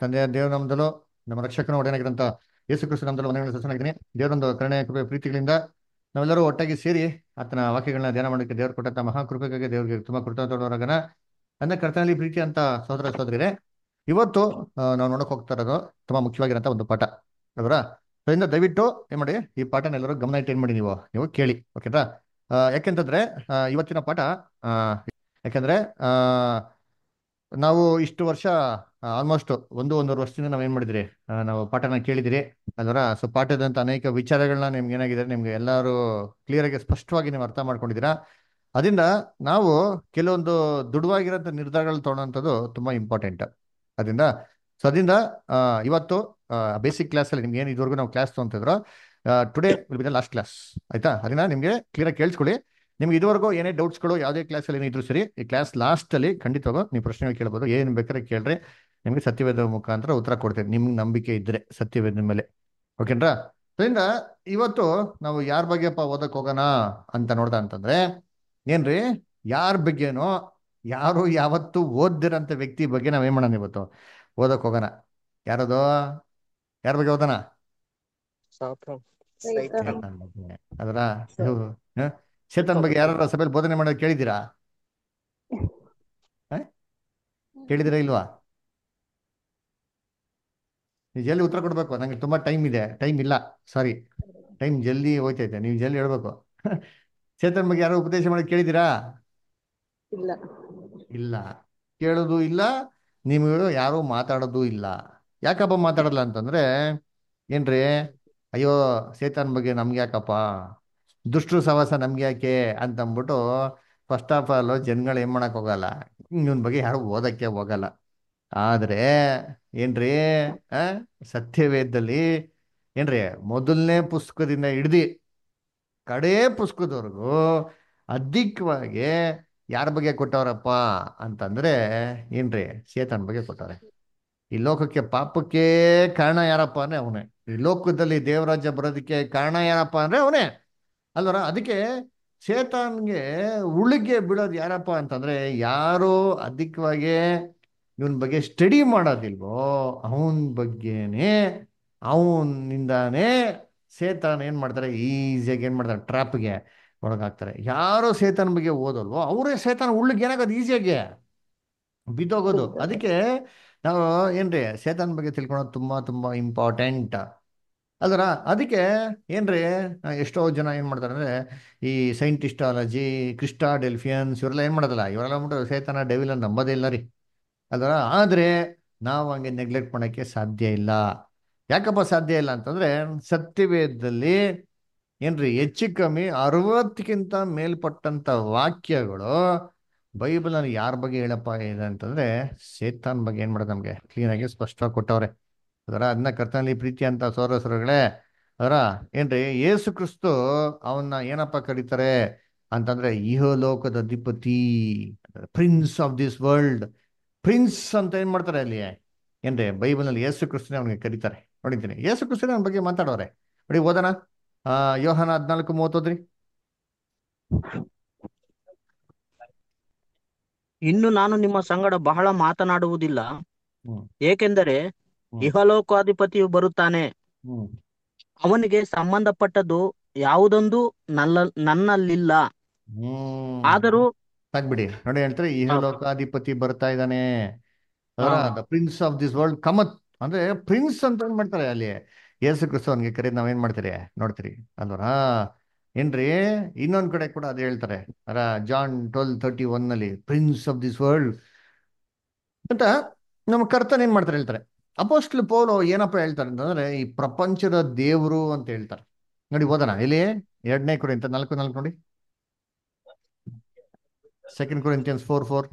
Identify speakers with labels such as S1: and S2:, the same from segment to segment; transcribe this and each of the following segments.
S1: ತಂದೆಯ ದೇವರ ನಾಮದಲ್ಲೂ ನಮ್ಮ ರಕ್ಷಕನ ಒಡೆಯನಾಗಿರಂತ ಯೇಸು ಕ್ರಿಸ್ತು ನಾಮದಲ್ಲೂ ಮನೆಗಳ ಸಸ್ಯನಾಗಿದ್ದೀನಿ ದೇವರೊಂದು ಕರುಣೆ ಕೃಪೆ ಪ್ರೀತಿಗಳಿಂದ ನಾವೆಲ್ಲರೂ ಒಟ್ಟಾಗಿ ಸೇರಿ ಆತನ ವಾಕ್ಯಗಳನ್ನ ಧ್ಯಾನ ಮಾಡೋಕ್ಕೆ ದೇವರು ಕೊಟ್ಟಂತ ಮಹಾಕೃಪೆಗಾಗಿ ದೇವರಿಗೆ ತುಂಬಾ ಕೃತಜ್ಞರಾಗನ ನನ್ನ ಕರ್ತನಲ್ಲಿ ಪ್ರೀತಿ ಅಂತ ಸಹೋದರ ಸಹೋದರಿರೇ ಇವತ್ತು ಆ, ನಾವು ನೋಡಕ್ ಹೋಗ್ತಾ ಇರೋದು ತುಂಬಾ ಮುಖ್ಯವಾಗಿರೋಂಥ ಒಂದು ಪಾಠ ಅದರ ಅದರಿಂದ ದಯವಿಟ್ಟು ಏನ್ ಮಾಡಿ ಈ ಪಾಠನ ಎಲ್ಲರೂ ಗಮನ ಇಟ್ಟು ಏನ್ ಮಾಡಿ ನೀವು ನೀವು ಕೇಳಿ ಓಕೆನಾ ಆ, ಯಾಕೆಂತಂದ್ರೆ ಆ, ಇವತ್ತಿನ ಪಾಠ ಆ, ಯಾಕಂದ್ರೆ ಆ, ನಾವು ಇಷ್ಟು ವರ್ಷ ಆಲ್ಮೋಸ್ಟ್ ಒಂದು ಒಂದೂವರೆ ವರ್ಷದಿಂದ ನಾವು ಏನ್ ಮಾಡಿದಿರಿ ಆ, ನಾವು ಪಾಠನ ಕೇಳಿದಿರಿ ಅದರ ಸೊ ಪಾಠದಂತ ಅನೇಕ ವಿಚಾರಗಳನ್ನ ನಿಮ್ಗೆ ಏನಾಗಿದೆ ನಿಮ್ಗೆ ಎಲ್ಲರೂ ಕ್ಲಿಯರ್ ಆಗಿ ಸ್ಪಷ್ಟವಾಗಿ ನೀವು ಅರ್ಥ ಮಾಡ್ಕೊಂಡಿದ್ದೀರಾ ಅದರಿಂದ ನಾವು ಕೆಲವೊಂದು ದುಡುವಾಗಿರೋಂಥ ನಿರ್ಧಾರಗಳು ತೊಗೊಳೋಂಥದ್ದು ತುಂಬಾ ಇಂಪಾರ್ಟೆಂಟ್ ಅದರಿಂದ ಸೊ ಅದರಿಂದ ಆ, ಇವತ್ತು ಬೇಸಿಕ್ ಕ್ಲಾಸಲ್ಲಿ ನಿಮ್ಗೆ ಏನು ಇದುವರೆಗೂ ನಾವು ಕ್ಲಾಸ್ ತೊಗೊಂತಿದ್ರು today will be the last class ಆಯ್ತಾ ಅದನ್ನ ನಿಮಗೆ ಕ್ಲಿಯರ್ ಕೇಳಿಸ್ಕೊಳ್ಳಿ ನಿಮ್ಗೆ ಇದುವರೆಗೂ ಏನೇ ಡೌಟ್ಸ್ಗಳು ಯಾವುದೇ ಕ್ಲಾಸಲ್ಲಿ ಏನಿದ್ರು ಸರಿ ಈ ಕ್ಲಾಸ್ ಲಾಸ್ಟಲ್ಲಿ ಖಂಡಿತವಾಗೂ ನೀವು ಪ್ರಶ್ನೆಗಳು ಕೇಳ್ಬೋದು ಏನು ಬೇಕಾದ್ರೆ ಕೇಳ್ರಿ ನಿಮಗೆ ಸತ್ಯವೇದ ಮುಖಾಂತರ ಉತ್ತರ ಕೊಡ್ತೇನೆ ನಿಮ್ಗೆ ನಂಬಿಕೆ ಇದ್ರೆ ಸತ್ಯವೇದ ಮೇಲೆ ಓಕೆನ್ರಾ ಅದರಿಂದ ಇವತ್ತು ನಾವು ಯಾರ ಬಗ್ಗೆಪ್ಪ ಓದಕ್ ಹೋಗೋಣ ಅಂತ ನೋಡ್ದ ಅಂತಂದ್ರೆ ಏನ್ರಿ ಯಾರ ಬಗ್ಗೆನೋ ಯಾರು ಯಾವತ್ತು ಓದ್ದಿರಂತ ವ್ಯಕ್ತಿ ಬಗ್ಗೆ ನಾವ್ ಏನ್ ಮಾಡೋಣ ಇವತ್ತು ಓದಕ್ ಹೋಗೋಣ ಯಾರದು ಯಾರ ಬಗ್ಗೆ ಓದೋಣ ಶೇತಾನ್ ಬಗ್ಗೆ ಅದರ ಶೇತನ್ ಬಗ್ಗೆ ಯಾರ ಸಭೆಯಲ್ಲಿ ಬೋಧನೆ ಮಾಡೋದು ಕೇಳಿದ್ದೀರಾ ಹ? ಕೇಳಿದಿರಾ ಇಲ್ವಾ ನೀವು ಜಲ್ದಿ ಉತ್ತರ ಕೊಡ್ಬೇಕು ನಂಗೆ ತುಂಬಾ ಟೈಮ್ ಇದೆ ಟೈಮ್ ಇಲ್ಲ ಸಾರಿ ಟೈಮ್ ಜಲ್ದಿ ಹೋಯ್ತೈತೆ ನೀವು ಜಲ್ದಿ ಹೇಳ್ಬೇಕು ಚೇತನ್ ಬಗ್ಗೆ ಯಾರೋ ಉಪದೇಶ ಮಾಡಿ ಕೇಳಿದ್ದೀರಾ
S2: ಇಲ್ಲ
S1: ಇಲ್ಲ ಕೇಳೋದು ಇಲ್ಲ ನೀವು ಯಾರು ಮಾತಾಡೋದು ಇಲ್ಲ ಯಾಕಪ್ಪ ಮಾತಾಡಲ್ಲ ಅಂತಂದ್ರೆ ಏನ್ರಿ ಅಯ್ಯೋ ಸೇತನ್ ಬಗ್ಗೆ ನಮ್ಗೆ ಯಾಕಪ್ಪ ದುಷ್ಟರು ಸವಾಸ ನಮ್ಗೆ ಯಾಕೆ ಅಂತ ಅಂದ್ಬಿಟ್ಟು ಫಸ್ಟ್ ಆಫ್ ಆಲ್ ಜನಗಳು ಏನ್ ಮಾಡಕ್ ಹೋಗಲ್ಲ ಇವನ್ ಬಗ್ಗೆ ಯಾರು ಓದಕ್ಕೆ ಹೋಗಲ್ಲ ಆದ್ರೆ ಏನ್ರಿ ಆ ಸತ್ಯವೇದದಲ್ಲಿ ಏನ್ರಿ ಮೊದಲನೇ ಪುಸ್ತಕದಿಂದ ಹಿಡ್ದಿ ಕಡೇ ಪುಸ್ತಕದವರೆಗೂ ಅಧಿಕವಾಗಿ ಯಾರ ಬಗ್ಗೆ ಕೊಟ್ಟವ್ರಪ್ಪ ಅಂತಂದ್ರೆ ಏನ್ರಿ ಸೇತನ್ ಬಗ್ಗೆ ಕೊಟ್ಟವ್ರೆ ಈ ಲೋಕಕ್ಕೆ ಪಾಪಕ್ಕೆ ಕಾರಣ ಯಾರಪ್ಪ ಅಂದ್ರೆ ಅವನೇ ಈ ಲೋಕದಲ್ಲಿ ದೇವರಾಜ್ಯ ಬರೋದಕ್ಕೆ ಕಾರಣ ಯಾರಪ್ಪ ಅಂದ್ರೆ ಅವನೇ ಅಲ್ವರ ಅದಕ್ಕೆ ಸೇತಾನ್ಗೆ ಉಳಿಗೆ ಬೀಳೋದು ಯಾರಪ್ಪ ಅಂತಂದ್ರೆ ಯಾರು ಅಧಿಕವಾಗಿ ಇವನ್ ಬಗ್ಗೆ ಸ್ಟಡಿ ಮಾಡೋದಿಲ್ವೋ ಅವನ್ ಬಗ್ಗೆನೇ ಅವನಿಂದಾನೇ ಸೇತಾನ್ ಏನ್ ಮಾಡ್ತಾರೆ ಈಸಿಯಾಗಿ ಏನ್ ಮಾಡ್ತಾರೆ ಟ್ರಾಪ್ಗೆ ಒಳಗಾಗ್ತಾರೆ ಯಾರು ಸೇತಾನ್ ಬಗ್ಗೆ ಓದಲ್ವೋ ಅವರೇ ಸೇತಾನ್ ಉಳ್ಳಿಗೆ ಏನಾಗೋದು ಈಸಿಯಾಗಿ ಬಿದ್ದೋಗೋದು ಅದಕ್ಕೆ ನಾವು ಏನ್ರಿ ಸೇತಾನ್ ಬಗ್ಗೆ ತಿಳ್ಕೊಳೋದು ತುಂಬಾ ತುಂಬಾ ಇಂಪಾರ್ಟೆಂಟ್ ಅಲ್ರ ಅದಕ್ಕೆ ಏನ್ರಿ ಆ, ಎಷ್ಟೋ ಜನ ಏನ್ ಮಾಡ್ತಾರೆ ಅಂದ್ರೆ ಈ ಸೈಂಟಿಸ್ಟಾಲಜಿ ಕ್ರಿಸ್ಟಾ ಡೆಲ್ಫಿಯನ್ಸ್ ಇವರೆಲ್ಲ ಏನ್ ಮಾಡೋದಲ್ಲ ಇವರೆಲ್ಲ ಬಿಟ್ಟು ಸೇತಾನ ಡೆವಿಲ್ ಅಂತ ನಂಬೋದೇ ಇಲ್ಲ ರೀ ಅಲ್ರ ಆದ್ರೆ ನಾವು ಹಂಗೆ ನೆಗ್ಲೆಕ್ಟ್ ಮಾಡಕ್ಕೆ ಸಾಧ್ಯ ಇಲ್ಲ ಯಾಕಪ್ಪ ಸಾಧ್ಯ ಇಲ್ಲ ಅಂತಂದ್ರೆ ಸತ್ಯವೇದದಲ್ಲಿ ಏನ್ರಿ ಹೆಚ್ಚು ಕಮ್ಮಿ ಅರವತ್ತಕ್ಕಿಂತ ಮೇಲ್ಪಟ್ಟಂತ ವಾಕ್ಯಗಳು ಬೈಬಲ್ ಅಲ್ಲಿ ಯಾರ ಬಗ್ಗೆ ಹೇಳಪ್ಪ ಇದೆ ಅಂತಂದ್ರೆ ಸೇತಾನ್ ಬಗ್ಗೆ ಏನ್ ಮಾಡೋದು ನಮ್ಗೆ ಕ್ಲೀನ್ ಆಗಿ ಸ್ಪಷ್ಟವಾಗಿ ಕೊಟ್ಟವ್ರೆ ಅದರ ಅದನ್ನ ಕರ್ತನಲ್ಲಿ ಪ್ರೀತಿ ಅಂತ ಸೋರಸರುಗಳೇ ಅದರ ಏನ್ರಿ ಯೇಸು ಕ್ರಿಸ್ತು ಅವನ್ನ ಏನಪ್ಪ ಕರೀತಾರೆ ಅಂತಂದ್ರೆ ಇಹಲೋಕದ ಅಧಿಪತಿ prince of this world prince ಅಂತ ಏನ್ ಮಾಡ್ತಾರೆ ಅಲ್ಲಿ ಏನ್ರಿ ಬೈಬಲ್ ನಲ್ಲಿ ಯೇಸು ಕ್ರಿಸ್ತನೇ ಅವನಿಗೆ ಕರೀತಾರೆ ನೋಡಿದ್ದೀನಿ ಯೇಸು ಕ್ರಿಸ್ತನೇ ಅವನ ಬಗ್ಗೆ ಮಾತಾಡೋರೆ ನೋಡಿ ಓದೋಣ ಆ ಯೋಹನ ಹದ್ನಾಲ್ಕು ಮೂವತ್ತೋದ್ರಿ
S3: ಇನ್ನು ನಾನು ನಿಮ್ಮ ಸಂಗಡ ಬಹಳ ಮಾತನಾಡುವುದಿಲ್ಲ
S1: ಹ್ಮ್
S3: ಏಕೆಂದರೆ
S1: ಹ್ಮ್.
S3: ಇಹಲೋಕಾಧಿಪತಿಯು ಬರುತ್ತಾನೆ
S1: ಹ್ಮ್
S3: ಅವನಿಗೆ ಸಂಬಂಧಪಟ್ಟದ್ದು ಯಾವುದೊಂದು ನನ್ನ ನನ್ನಲ್ಲಿಲ್ಲ
S1: ಹ್ಮ್
S3: ಆದರೂ
S1: ಸಾಕ್ಬಿಡಿ ನೋಡಿ ಹೇಳ್ತಾರೆ ಇಹಲೋಕಾಧಿಪತಿ ಬರ್ತಾ ಇದ್ದಾನೆ ಅದರ
S3: ಹಾ.
S1: The prince of this world ಕಮತ್ ಅಂದ್ರೆ ಪ್ರಿನ್ಸ್ ಅಂತ ಏನ್ ಮಾಡ್ತಾರೆ ಅಲ್ಲಿ ಯೇಸು ಕ್ರಿಸ್ತು ಅವನಿಗೆ ಕರೆದ್ ನಾವ್ ಏನ್ ಮಾಡ್ತೀರಿ ನೋಡ್ತೀರಿ ಅಲ್ವರ ಏನ್ರಿ ಇನ್ನೊಂದ್ ಕಡೆ ಕೂಡ ಅದೇ ಹೇಳ್ತಾರೆ ಅರ ಜಾನ್ ಟ್ವೆಲ್ ತರ್ಟಿ ಒನ್ ನಲ್ಲಿ ಪ್ರಿನ್ಸ್ ಆಫ್ ದಿಸ್ ವರ್ಲ್ಡ್ ಅಂತ ನಮ್ಮ ಕರ್ತನ್ ಏನ್ ಮಾಡ್ತಾರೆ ಹೇಳ್ತಾರೆ ಅಪೋಸ್ಟ್ಲ್ ಪೌಲು ಏನಪ್ಪ ಹೇಳ್ತಾರೆ ಅಂತಂದ್ರೆ ಈ ಪ್ರಪಂಚದ ದೇವರು ಅಂತ ಹೇಳ್ತಾರೆ ನೋಡಿ ಓದೋಣ ಇಲ್ಲಿ ಎರಡನೇ ಕುರಿತ ನಾಲ್ಕು ನಾಲ್ಕು ನೋಡಿ ಸೆಕೆಂಡ್ ಕೊರಿಂಥಿಯನ್ಸ್ ಫೋರ್ ಫೋರ್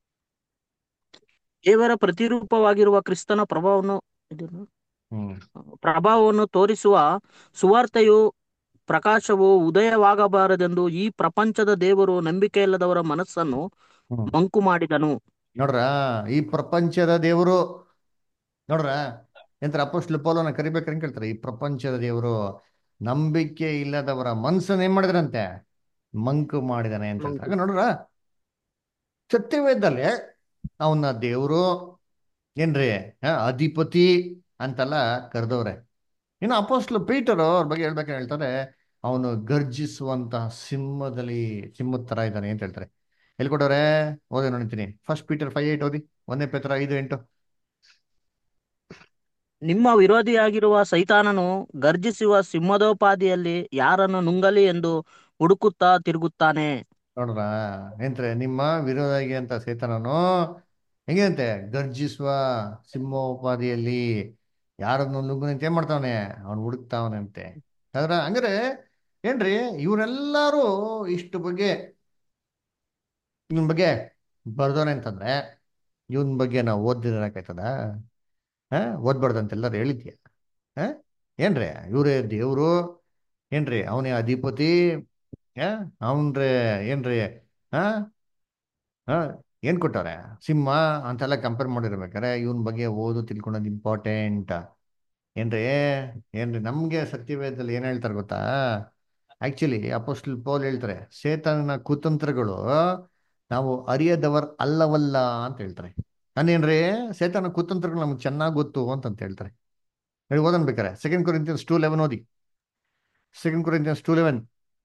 S3: ದೇವರ ಪ್ರತಿರೂಪವಾಗಿರುವ ಕ್ರಿಸ್ತನ ಪ್ರಭಾವವನ್ನು ಇದನ್ನು
S1: ಹ್ಮ್
S3: ಪ್ರಭಾವವನ್ನು ತೋರಿಸುವ ಸುವಾರ್ತೆಯು ಪ್ರಕಾಶವು ಉದಯವಾಗಬಾರದೆಂದು ಈ ಪ್ರಪಂಚದ ದೇವರು ನಂಬಿಕೆಯಿಲ್ಲದವರ ಮನಸ್ಸನ್ನು
S1: ಹ್ಮ್
S3: ಮಂಕು ಮಾಡಿದನು
S1: ನೋಡ್ರ ಈ ಪ್ರಪಂಚದ ದೇವರು ನೋಡ್ರ ಎಂತ ಅಪೋಸ್ಟ್ಲ್ ಪೌಲನ ಕರಿಬೇಕಂತ ಕೇಳ್ತಾರೆ ಈ ಪ್ರಪಂಚದ ದೇವರು ನಂಬಿಕೆ ಇಲ್ಲದವರ ಮನ್ಸನ್ನ ಏನ್ ಮಾಡಿದ್ರಂತೆ ಮಂಕು ಮಾಡಿದಾನೆ ಅಂತ ಹೇಳ್ತಾರೆ. ಆಗ ನೋಡ್ರ ಸತ್ಯವೇದಲ್ಲೇ ಅವನ ದೇವರು ಏನ್ರಿ ಆ, ಅಧಿಪತಿ ಅಂತೆಲ್ಲ ಕರೆದವ್ರೆ ಇನ್ನು ಅಪೋಸ್ಟ್ಲು ಪೀಟರ್ ಅವ್ರ ಬಗ್ಗೆ ಹೇಳ್ಬೇಕಾದ್ರೆ ಹೇಳ್ತಾರೆ ಅವನು ಗರ್ಜಿಸುವಂತಹ ಸಿಂಹದಲ್ಲಿ ಸಿಂಹದ ತರ ಇದ್ದಾನೆ ಅಂತ ಹೇಳ್ತಾರೆ ಎಲ್ಲಿ ಕೊಟ್ಟವ್ರೆ ಓದಿ ನೋಡ್ತೀನಿ ಫಸ್ಟ್ ಪೀಟರ್ ಫೈವ್ ಏಟ್ ಓದಿ ಒಂದೇ ಪೇತ್ರ ಐದು ಎಂಟು
S3: ನಿಮ್ಮ ವಿರೋಧಿಯಾಗಿರುವ ಸೈತಾನನು ಗರ್ಜಿಸುವ ಸಿಂಹದೋಪಾದಿಯಲ್ಲಿ ಯಾರನ್ನು ನುಂಗಲಿ ಎಂದು ಹುಡುಕುತ್ತಾ ತಿರುಗುತ್ತಾನೆ
S1: ನೋಡ್ರ ಏನ್ರೆ ನಿಮ್ಮ ವಿರೋಧಾಗಿ ಅಂತ ಸೇತನನು ಹೆಂಗಂತೆ ಗರ್ಜಿಸುವ ಸಿಂಹೋಪಾದಿಯಲ್ಲಿ ಯಾರನ್ನು ನುಗ್ಗುನಂತೆ ಏನ್ ಮಾಡ್ತಾವನೆ ಅವ್ನು ಹುಡುಕ್ತಾವನಂತೆ ಅದ್ರ ಹಂಗಾರೆ ಏನ್ರಿ ಇವರೆಲ್ಲರೂ ಇಷ್ಟು ಬಗ್ಗೆ ಇವನ್ ಬಗ್ಗೆ ಬರ್ದೋನೆ ಅಂತಂದ್ರೆ ಇವನ್ ಬಗ್ಗೆ ನಾವು ಓದಿರಕಾಯ್ತದ ಹಾ ಓದ್ಬಾರ್ದು ಅಂತ ಎಲ್ಲರೂ ಹೇಳಿದ್ಯ ಹಾ ಏನ್ರಿ ಇವ್ರೇ ದೇವ್ರು ಏನ್ರಿ ಅವನೇ ಅಧಿಪತಿ ಆ ಅವನ್ರಿ ಏನ್ರಿ ಹಾ ಹಾ ಏನ್ ಕೊಟ್ಟವ್ರೆ ಸಿಂಹ ಅಂತೆಲ್ಲ ಕಂಪೇರ್ ಮಾಡಿರ್ಬೇಕಾರೆ ಇವನ್ ಬಗ್ಗೆ ಓದು ತಿಳ್ಕೊಳೋದು ಇಂಪಾರ್ಟೆಂಟ್ ಏನ್ರಿ ಏನ್ರಿ ನಮ್ಗೆ ಸತ್ಯವೇದದಲ್ಲಿ ಏನ್ ಹೇಳ್ತಾರೆ ಗೊತ್ತಾ ಆಕ್ಚುಲಿ ಅಪೋಸ್ಟಲ್ ಪೌಲ್ ಹೇಳ್ತಾರೆ ಸೇತನ ಕುತಂತ್ರಗಳು ನಾವು ಅರಿಯದವರ್ ಅಲ್ಲವಲ್ಲ ಅಂತ ಹೇಳ್ತಾರೆ ನಾನೇನ್ರಿ ಸೇತನ ಕುತಂತ್ರಗಳು ನಮ್ಗೆ ಚೆನ್ನಾಗಿ ಗೊತ್ತು ಅಂತಂತ ಹೇಳ್ತಾರೆ ಹೇಳಿ ಓದನ್ ಬೇಕಾರೆ ಸೆಕೆಂಡ್ ಕೊರಿಂತಿಯನ್ಸ್ ಟೂ ಲೆವೆನ್ ಓದಿ ಸೆಕೆಂಡ್ ಕೊರಿಂತಿಯನ್ಸ್ ಟೂ ಲೆವೆನ್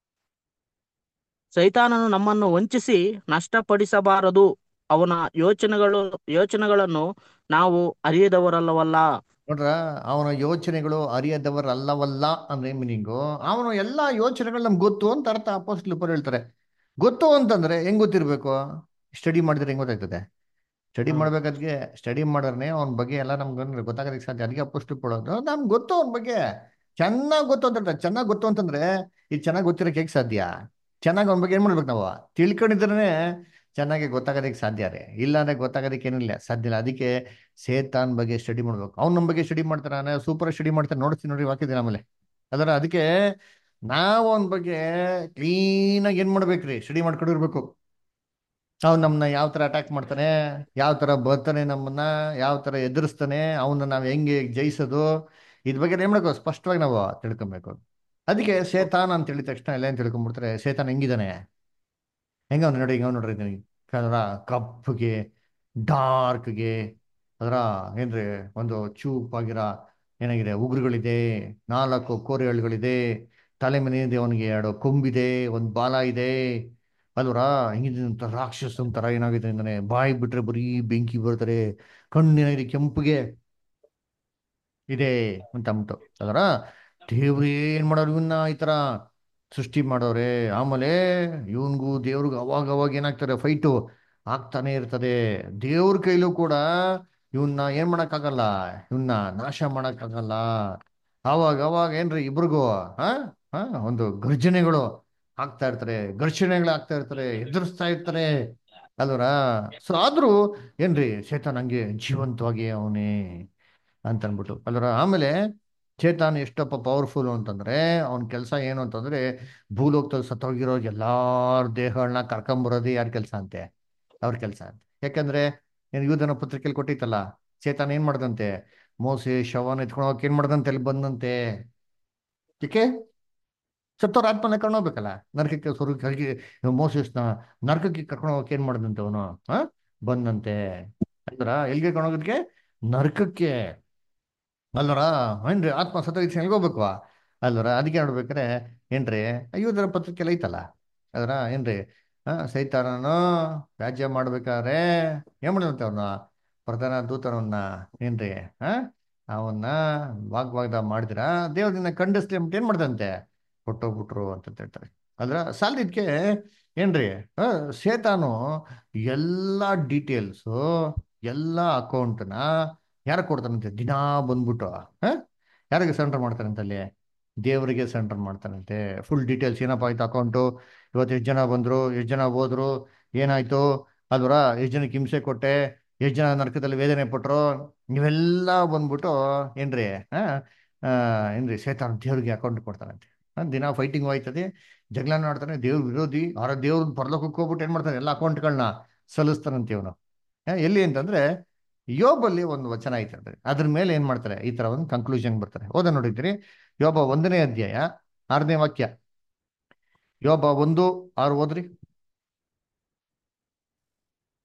S3: ಸೈತಾನನು ನಮ್ಮನ್ನು ವಂಚಿಸಿ ನಷ್ಟಪಡಿಸಬಾರದು ಅವನ ಯೋಚನೆಗಳು ಯೋಚನೆಗಳನ್ನು ನಾವು ಅರಿಯದವರಲ್ಲವಲ್ಲ
S1: ನೋಡ್ರ ಅವನ ಯೋಚನೆಗಳು ಅರಿಯದವರಲ್ಲವಲ್ಲ ಅಂದ್ರೆ ಮೀನಿಂಗು ಅವನು ಎಲ್ಲಾ ಯೋಚನೆಗಳು ನಮ್ಗೆ ಗೊತ್ತು ಅಂತ ಅರ್ಥ ಅಪೋಸ್ಟ್ಲ್ ಉಪರ್ ಹೇಳ್ತಾರೆ ಗೊತ್ತು ಅಂತಂದ್ರೆ ಹೆಂಗ್ ಗೊತ್ತಿರ್ಬೇಕು ಸ್ಟಡಿ ಮಾಡಿದ್ರೆ ಹೆಂಗ್ ಗೊತ್ತಾಗ್ತದೆ ಸ್ಟಡಿ
S3: ಹ್ಮ್.
S1: ಮಾಡ್ಬೇಕಾದ್ರೆ ಸ್ಟಡಿ ಮಾಡಿದ್ರೆ ಅವನ ಬಗ್ಗೆ ಎಲ್ಲ ನಮ್ಗೆ ಗೊತ್ತಾಗೋದಕ್ಕೆ ಸಾಧ್ಯ ಅದಕ್ಕೆ ಅಪೋಸ್ಟ್ಲ್ ಪಡೋದು ನಮ್ಗೆ ಗೊತ್ತು ಅವನ ಬಗ್ಗೆ ಚೆನ್ನಾಗಿ ಗೊತ್ತು ಅಂತ ಚೆನ್ನಾಗಿ ಗೊತ್ತು ಅಂತಂದ್ರೆ ಇದು ಚೆನ್ನಾಗಿ ಗೊತ್ತಿರೋಕೆ ಹೇಗೆ ಸಾಧ್ಯ ಚೆನ್ನಾಗಿ ಅವನ ಬಗ್ಗೆ ಏನ್ ಮಾಡ್ಬೇಕು ನಾವು ತಿಳ್ಕೊಂಡಿದ್ರೆ ಚೆನ್ನಾಗಿ ಗೊತ್ತಾಗೋದಕ್ಕೆ ಸಾಧ್ಯ ರೀ ಇಲ್ಲ ಅಂದ್ರೆ ಗೊತ್ತಾಗೋದಕ್ಕೆ ಏನಿಲ್ಲ ಸಾಧ್ಯ ಇಲ್ಲ ಅದಕ್ಕೆ ಸೇತಾನ್ ಬಗ್ಗೆ ಸ್ಟಡಿ ಮಾಡ್ಬೇಕು ಅವ್ನ ನಮ್ಮ ಬಗ್ಗೆ ಸ್ಟಡಿ ಮಾಡ್ತಾನೆ ಸೂಪರ್ ಸ್ಟಡಿ ಮಾಡ್ತಾರೆ ನೋಡ್ತೀನಿ ನೋಡಿ ವಾಕ್ಯದಿನ ಆಮೇಲೆ ಅದರ ಅದಕ್ಕೆ ನಾವು ಅವನ ಬಗ್ಗೆ ಕ್ಲೀನಾಗಿ ಏನ್ ಮಾಡ್ಬೇಕ್ರಿ ಸ್ಟಡಿ ಮಾಡ್ಕೊಂಡಿರ್ಬೇಕು ಅವ್ನು ನಮ್ಮನ್ನ ಯಾವ ತರ ಅಟ್ಯಾಕ್ ಮಾಡ್ತಾನೆ ಯಾವ ತರ ಬರ್ತಾನೆ ನಮ್ಮನ್ನ ಯಾವ ತರ ಎದುರಿಸ್ತಾನೆ ಅವನ್ನ ನಾವು ಹೆಂಗೆ ಜಯಿಸೋದು ಇದ್ರ ಬಗ್ಗೆ ಏನ್ ಮಾಡ್ಕೋ ಸ್ಪಷ್ಟವಾಗಿ ನಾವು ತಿಳ್ಕೊಬೇಕು ಅದಕ್ಕೆ ಸೇತಾನ್ ಅಂತ ಹೇಳಿದ ತಕ್ಷಣ ಎಲ್ಲ ಏನ್ ತಿಳ್ಕೊಂಡ್ಬಿಡ್ತಾರೆ ಸೇತಾನ್ ಹೆಂಗಿದಾನೆ ಹೆಂಗ ಅವ್ನು ನೋಡಿ ಹಿಂಗ ನೋಡ್ರಿ ನೀವು ಅದರ ಕಪ್ಪಗೆ ಡಾರ್ಕ್ಗೆ ಅದರ ಏನ್ರಿ ಒಂದು ಚೂಪಾಗಿರ ಏನಾಗಿದೆ ಉಗುರುಗಳಿದೆ ನಾಲ್ಕು ಕೋರೆಹಳ್ಳಿಗಳಿದೆ ತಲೆ ಮೇಲೆ ಅವನಿಗೆ ಎರಡು ಕೊಂಬಿದೆ ಒಂದು ಬಾಲ ಇದೆ ಅಲ್ವರ ಹಿಂಗಿದೆ ಅಂತ ರಾಕ್ಷಸ ಒಂಥರ ಏನಾಗಿದೆ ಅಂದ್ರೆ ಬಾಯಿ ಬಿಟ್ರೆ ಬರೀ ಬೆಂಕಿ ಬರ್ತಾರೆ ಕಣ್ಣಿನಾಗಿದೆ ಕೆಂಪುಗೆ ಇದೆ ಅಂತ ಅಂದ್ಬಿಟ್ಟು ಅದರ ದೇವ್ರು ಏನ್ ಮಾಡೋರು ಇವನ್ನ ಈ ತರ ಸೃಷ್ಟಿ ಮಾಡೋರೆ ಆಮೇಲೆ ಇವನ್ಗೂ ದೇವ್ರಿಗೂ ಅವಾಗ ಅವಾಗ ಏನಾಗ್ತಾರೆ ಫೈಟು ಆಗ್ತಾನೆ ಇರ್ತದೆ ದೇವ್ರ ಕೈಲೂ ಕೂಡ ಇವನ್ನ ಏನ್ ಮಾಡಕ್ಕಾಗಲ್ಲ ಇವನ್ನ ನಾಶ ಮಾಡಕ್ಕಾಗಲ್ಲ ಅವಾಗ ಅವಾಗ ಏನ್ರಿ ಇಬ್ರಿಗೂ ಹಾ ಹಾ ಒಂದು ಗರ್ಜನೆಗಳು ಆಗ್ತಾ ಇರ್ತಾರೆ ಘರ್ಷಣೆಗಳು ಆಗ್ತಾ ಇರ್ತಾರೆ ಎದುರಿಸ್ತಾ ಇರ್ತಾರೆ ಅಲ್ವರ ಸೊ ಆದ್ರೂ ಏನ್ರಿ ಶೇತಾನ್ ಹಂಗೆ ಜೀವಂತವಾಗಿ ಅವನೇ ಅಂತ ಅನ್ಬಿಟ್ಟು ಅಲ್ವರ ಆಮೇಲೆ ಚೇತಾನ್ ಎಷ್ಟಪ್ಪ ಪವರ್ಫುಲ್ ಅಂತಂದ್ರೆ ಅವನ ಕೆಲಸ ಏನು ಅಂತಂದ್ರೆ ಭೂಲೋಕದಲ್ಲಿ ಸತ್ತೋಗಿರೋ ಎಲ್ಲಾರ ದೇಹಗಳನ್ನ ಕರ್ಕೊಂಬರೋದೇ ಯಾರ ಕೆಲಸ ಅಂತೆ ಅವ್ರ ಕೆಲಸ ಅಂತ ಯಾಕಂದ್ರೆ ಏನ್ ಯೂದನ ಪತ್ರಿಕೆಯಲ್ಲಿ ಕೊಟ್ಟಿತ್ತಲ್ಲ ಚೇತಾನ್ ಏನ್ ಮಾಡ್ದಂತೆ ಮೋಸೆ ಶವನ ಎತ್ಕೊಂಡು ಹೋಗಕ್ಕೆ ಏನ್ ಮಾಡ್ದಂತೆ ಅಲ್ಲಿ ಬಂದಂತೆ ಏಕೆ ಸತ್ತೋರ್ ಆತ್ಮನ ಕರ್ಕೊಂಡು ಹೋಗ್ಬೇಕಲ್ಲ ನರಕಕ್ಕೆ ಸ್ವರ್ಗಕ್ಕೆ ಮೋಸಸ್ನ ನರಕಕ್ಕೆ ಕರ್ಕೊಂಡು ಹೋಗಕ್ಕೆ ಏನ್ ಮಾಡ್ದಂತೆ ಅವನು ಹಾ ಬಂದಂತೆ ಅಂದ್ರ ಎಲ್ಲಿಗೆ ಕರ್ಕೊಂಡು ಹೋಗೋದಕ್ಕೆ ನರಕಕ್ಕೆ ಅಲ್ವರ ಏನ್ರಿ ಆತ್ಮ ಸತ್ತೋಗಿದ್ ಎಲ್ಲಿಗೆ ಹೋಗ್ಬೇಕು ಅಲ್ವರ ಅದಕ್ಕೆ ನೋಡ್ಬೇಕಾರೆ ಏನ್ರಿ ಅಯ್ಯೋದರ ಪತ್ರಿಕೆಲ್ಲ ಐತಲ್ಲ ಅದರ ಏನ್ರಿ ಆ ಸೈತಾನನು ರಾಜ್ಯ ಮಾಡ್ಬೇಕಾದ್ರೆ ಏನ್ ಮಾಡಿದಂತೆ ಅವನ ಪ್ರಧಾನ ದೂತನವನ್ನ ಏನ್ರಿ ಆ ಅವನ್ನ ವಾಗ್ವಾದ ಮಾಡಿದ್ರ ದೇವ್ರನ್ನ ಖಂಡಿಸ್ಲಿ ಅಂದ್ಬಿಟ್ಟು ಏನ್ ಮಾಡ್ದಂತೆ ಕೊಟ್ಟೋಗ್ಬಿಟ್ರು ಅಂತ ಹೇಳ್ತಾರೆ ಅದ್ರ ಸಾಲದಿದ್ಕೆ ಏನ್ರಿ ಆ ಸೇತಾನು ಎಲ್ಲ ಡೀಟೇಲ್ಸು ಎಲ್ಲ ಅಕೌಂಟ್ನ ಯಾರ ಕೊಡ್ತಾನಂತೆ ದಿನಾ ಬಂದ್ಬಿಟ್ಟು ಹ ಯಾರಿಗೆ ಸೆಂಟರ್ ಮಾಡ್ತಾನಂತೆ ಅಲ್ಲಿ ದೇವರಿಗೆ ಸೆಂಟರ್ ಮಾಡ್ತಾನಂತೆ ಫುಲ್ ಡೀಟೇಲ್ಸ್ ಏನಪ್ಪ ಆಯ್ತು ಅಕೌಂಟು ಇವತ್ತು ಎಷ್ಟು ಜನ ಬಂದ್ರು ಎಷ್ಟು ಜನ ಹೋದ್ರು ಏನಾಯ್ತು ಅಲ್ವರ ಎಷ್ಟು ಜನಕ್ಕೆ ಹಿಂಸೆ ಕೊಟ್ಟೆ ಎಷ್ಟು ಜನ ನರಕದಲ್ಲಿ ವೇದನೆ ಪಟ್ರು ಇವೆಲ್ಲ ಬಂದ್ಬಿಟ್ಟು ಏನ್ರಿ ಹಾ ಆ, ಏನ್ರಿ ಸೇತಾನ್ ದೇವ್ರಿಗೆ ಅಕೌಂಟ್ ಕೊಡ್ತಾನಂತೆ ಆ, ದಿನ ಫೈಟಿಂಗ್ ಹೋಯ್ತದೆ ಜಗಳ ಆಡ್ತಾನೆ ದೇವ್ರ ವಿರೋಧಿ ಅವರ ದೇವ್ರ ಪರಲೋಕಕ್ಕೆ ಹೋಗ್ಬಿಟ್ಟು ಏನ್ ಮಾಡ್ತಾನೆ ಎಲ್ಲ ಅಕೌಂಟ್ಗಳನ್ನ ಸಲ್ಲಿಸ್ತಾನಂತೆ ಇವನು ಆ, ಎಲ್ಲಿ ಅಂತಂದ್ರೆ ಯೋಬಲ್ಲಿ ಒಂದು ವಚನ ಐತೆ ಅದ್ರ ಮೇಲೆ ಏನ್ ಮಾಡ್ತಾರೆ ಈ ತರ ಒಂದು ಕನ್ಕ್ಲೂಷನ್ ಬರ್ತಾರೆ ಓದ ನೋಡಿದ್ರಿ ಯೋಬ ಒಂದನೇ ಅಧ್ಯಾಯ ಆರನೇ ವಾಕ್ಯ ಯೋಬ ಒಂದು ಆರು ಓದ್ರಿ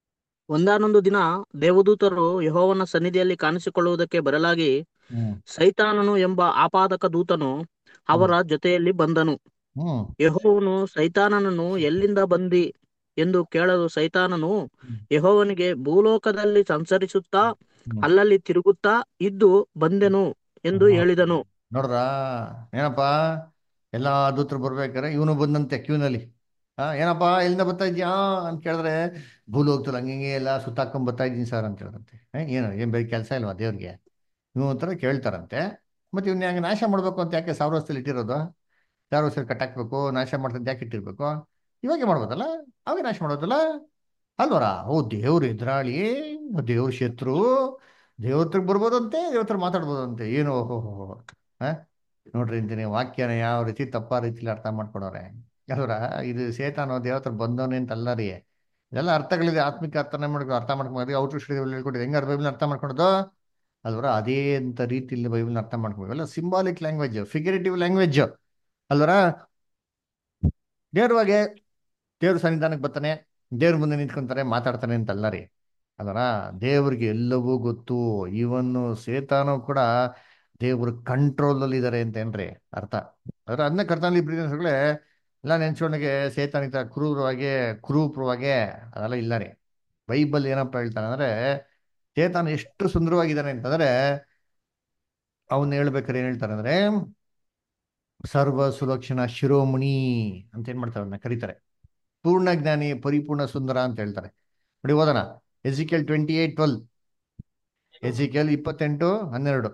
S3: ಒಂದಾನೊಂದು ದಿನ ದೇವದೂತರು ಯೆಹೋವನ ಸನ್ನಿಧಿಯಲ್ಲಿ ಕಾಣಿಸಿಕೊಳ್ಳುವುದಕ್ಕೆ ಬರಲಾಗಿ
S1: ಹ್ಮ್
S3: ಸೈತಾನನು ಎಂಬ ಆಪಾದಕ ದೂತನು
S1: ಹ್ಮ್
S3: ಅವರ ಜೊತೆಯಲ್ಲಿ ಬಂದನು
S1: ಹ್ಮ್
S3: ಯೆಹೋವನು ಸೈತಾನನನ್ನು ಎಲ್ಲಿಂದ ಬಂದಿ ಎಂದು ಕೇಳಲು ಸೈತಾನನು
S1: ಹ್ಮ್
S3: ಯೆಹೋವನಿಗೆ ಭೂಲೋಕದಲ್ಲಿ ಸಂಚರಿಸುತ್ತಾ
S1: ಹ್ಮ್
S3: ಅಲ್ಲಲ್ಲಿ ತಿರುಗುತ್ತಾ ಇದ್ದು ಬಂದೆನು ಎಂದು
S1: ಹ್ಮ್.
S3: ಹೇಳಿದನು
S1: ನೋಡ್ರ ಏನಪ್ಪ ಎಲ್ಲ ದೂತರು ಬರ್ಬೇಕಾರೆ ಇವನು ಬಂದಂತೆ ಕ್ಯೂನಲ್ಲಿ ಆ ಏನಪ್ಪ ಎಲ್ಲಿಂದ ಬರ್ತಾ ಇದ್ಯಾ ಅಂತ ಕೇಳಿದ್ರೆ ಭೂಲೋಕದಲ್ಲಿ ಹಂಗೆ ಹಿಂಗೆ ಎಲ್ಲ ಸುತ್ತಾಕೊಂಡ್ ಬರ್ತಾ ಇದ್ದೀನಿ ಸರ್ ಅಂತ ಹೇಳಿದಂತೆ ಏ, ಏನು ಏನ್ ಬೇರೆ ಕೆಲಸ ಇಲ್ವಾ ದೇವ್ರಿಗೆ ನೀವು ಒಂಥರ ಕೇಳ್ತಾರಂತೆ ಮತ್ತೆ ಇವ್ನ ಹಂಗೆ ನಾಶ ಮಾಡ್ಬೇಕು ಅಂತ ಯಾಕೆ ಸಾವಿರ ವರ್ಷದಲ್ಲಿ ಇಟ್ಟಿರೋದು ಸಾವಿರ ವರ್ಷದಲ್ಲಿ ಕಟ್ಟಾಕ್ಬೇಕು ನಾಶ ಮಾಡ್ತಂತ ಯಾಕೆ ಇಟ್ಟಿರ್ಬೇಕು ಇವಾಗೆ ಮಾಡ್ಬೋದಲ್ಲ ಅವಾಗೆ ನಾಶ ಮಾಡೋದಲ್ಲ ಅಲ್ವರ ಓ ದೇವ್ರು ಎದುರಾಳಿ ದೇವ್ರ ಶತ್ರು ದೇವ್ರ ಹತ್ರಕ್ಕೆ ಬರ್ಬೋದಂತೆ ದೇವ್ರ ಹತ್ರ ಮಾತಾಡ್ಬೋದಂತೆ ಏನು ಓಹೋ ಹಾ ನೋಡ್ರಿ ಅಂತೀನಿ ವಾಕ್ಯನ ಯಾವ ರೀತಿ ತಪ್ಪ ರೀತಿಲಿ ಅರ್ಥ ಮಾಡ್ಕೊಡೋರೆ ಅಲ್ವರ ಇದು ಸೇತಾನೋ ದೇವ್ರ ಹತ್ರ ಬಂದವನೇ ಅಂತ ಅಲ್ಲ ರೀ ಇದೆಲ್ಲ ಅರ್ಥಗಳಿದೆ ಆತ್ಮಿಕ ಅರ್ಥನೇ ಮಾಡ್ಕೊ ಅರ್ಥ ಮಾಡ್ಕೊಂಡು ಔಟ್ ಹೇಳ್ಕೊಟ್ಟಿದೆ ಹೆಂಗಾರ ಬೈಬಲ್ನ ಅರ್ಥ ಮಾಡ್ಕೊಳೋದು ಅಲ್ವರ ಅದೇ ಅಂತ ರೀತಿಯಲ್ಲಿ ಬೈಬಲ್ನ ಅರ್ಥ ಮಾಡ್ಕೋಬೇಕು ಎಲ್ಲ ಸಿಂಬಾಲಿಕ್ ಲ್ಯಾಂಗ್ವೇಜ್ ಫಿಗರೇಟಿವ್ ಲ್ಯಾಂಗ್ವೇಜ್ ಅಲ್ವರ ನೇರವಾಗಿ ದೇವ್ರ ಸನ್ನಿಧಾನಕ್ಕೆ ಬರ್ತಾನೆ ದೇವ್ರ ಮುಂದೆ ನಿಂತ್ಕೊಂತಾರೆ ಮಾತಾಡ್ತಾನೆ ಅಂತಲ್ಲ ರೀ ಅದರ ದೇವ್ರಿಗೆ ಎಲ್ಲವೂ ಗೊತ್ತು ಇವನ್ನು ಸೇತಾನು ಕೂಡ ದೇವ್ರ ಕಂಟ್ರೋಲಲ್ಲಿ ಇದ್ದಾರೆ ಅಂತೇನ್ರಿ ಅರ್ಥ ಅದ್ರ ಅದನ್ನ ಕರ್ತನಲ್ಲಿ ಪ್ರೀತಿಗಳೇ ಎಲ್ಲ ನೆನ್ಸ್ಕೊಂಡಾಗೆ ಸೇತಾನಿತ ಕ್ರೂರವಾಗಿ ಕ್ರೂಪವಾಗಿ ಅದೆಲ್ಲ ಇಲ್ಲ ರೀ ಬೈಬಲ್ ಏನಪ್ಪ ಹೇಳ್ತಾನೆ ಅಂದ್ರೆ ಚೇತನ ಎಷ್ಟು ಸುಂದರವಾಗಿದ್ದಾನೆ ಅಂತಂದ್ರೆ ಅವನ್ನ ಹೇಳ್ಬೇಕಾದ್ರೆ ಏನ್ ಹೇಳ್ತಾರೆ ಅಂದ್ರೆ ಸರ್ವ ಸುಲಕ್ಷಣ ಶಿರೋಮಣಿ ಅಂತ ಏನ್ ಮಾಡ್ತಾರೆ ಅದನ್ನ ಕರೀತಾರೆ ಪೂರ್ಣ ಜ್ಞಾನಿ ಪರಿಪೂರ್ಣ ಸುಂದರ ಅಂತ ಹೇಳ್ತಾರೆ ನೋಡಿ ಓದೋಣ Ezekiel twenty eight twelve Ezekiel ಇಪ್ಪತ್ತೆಂಟು ಹನ್ನೆರಡು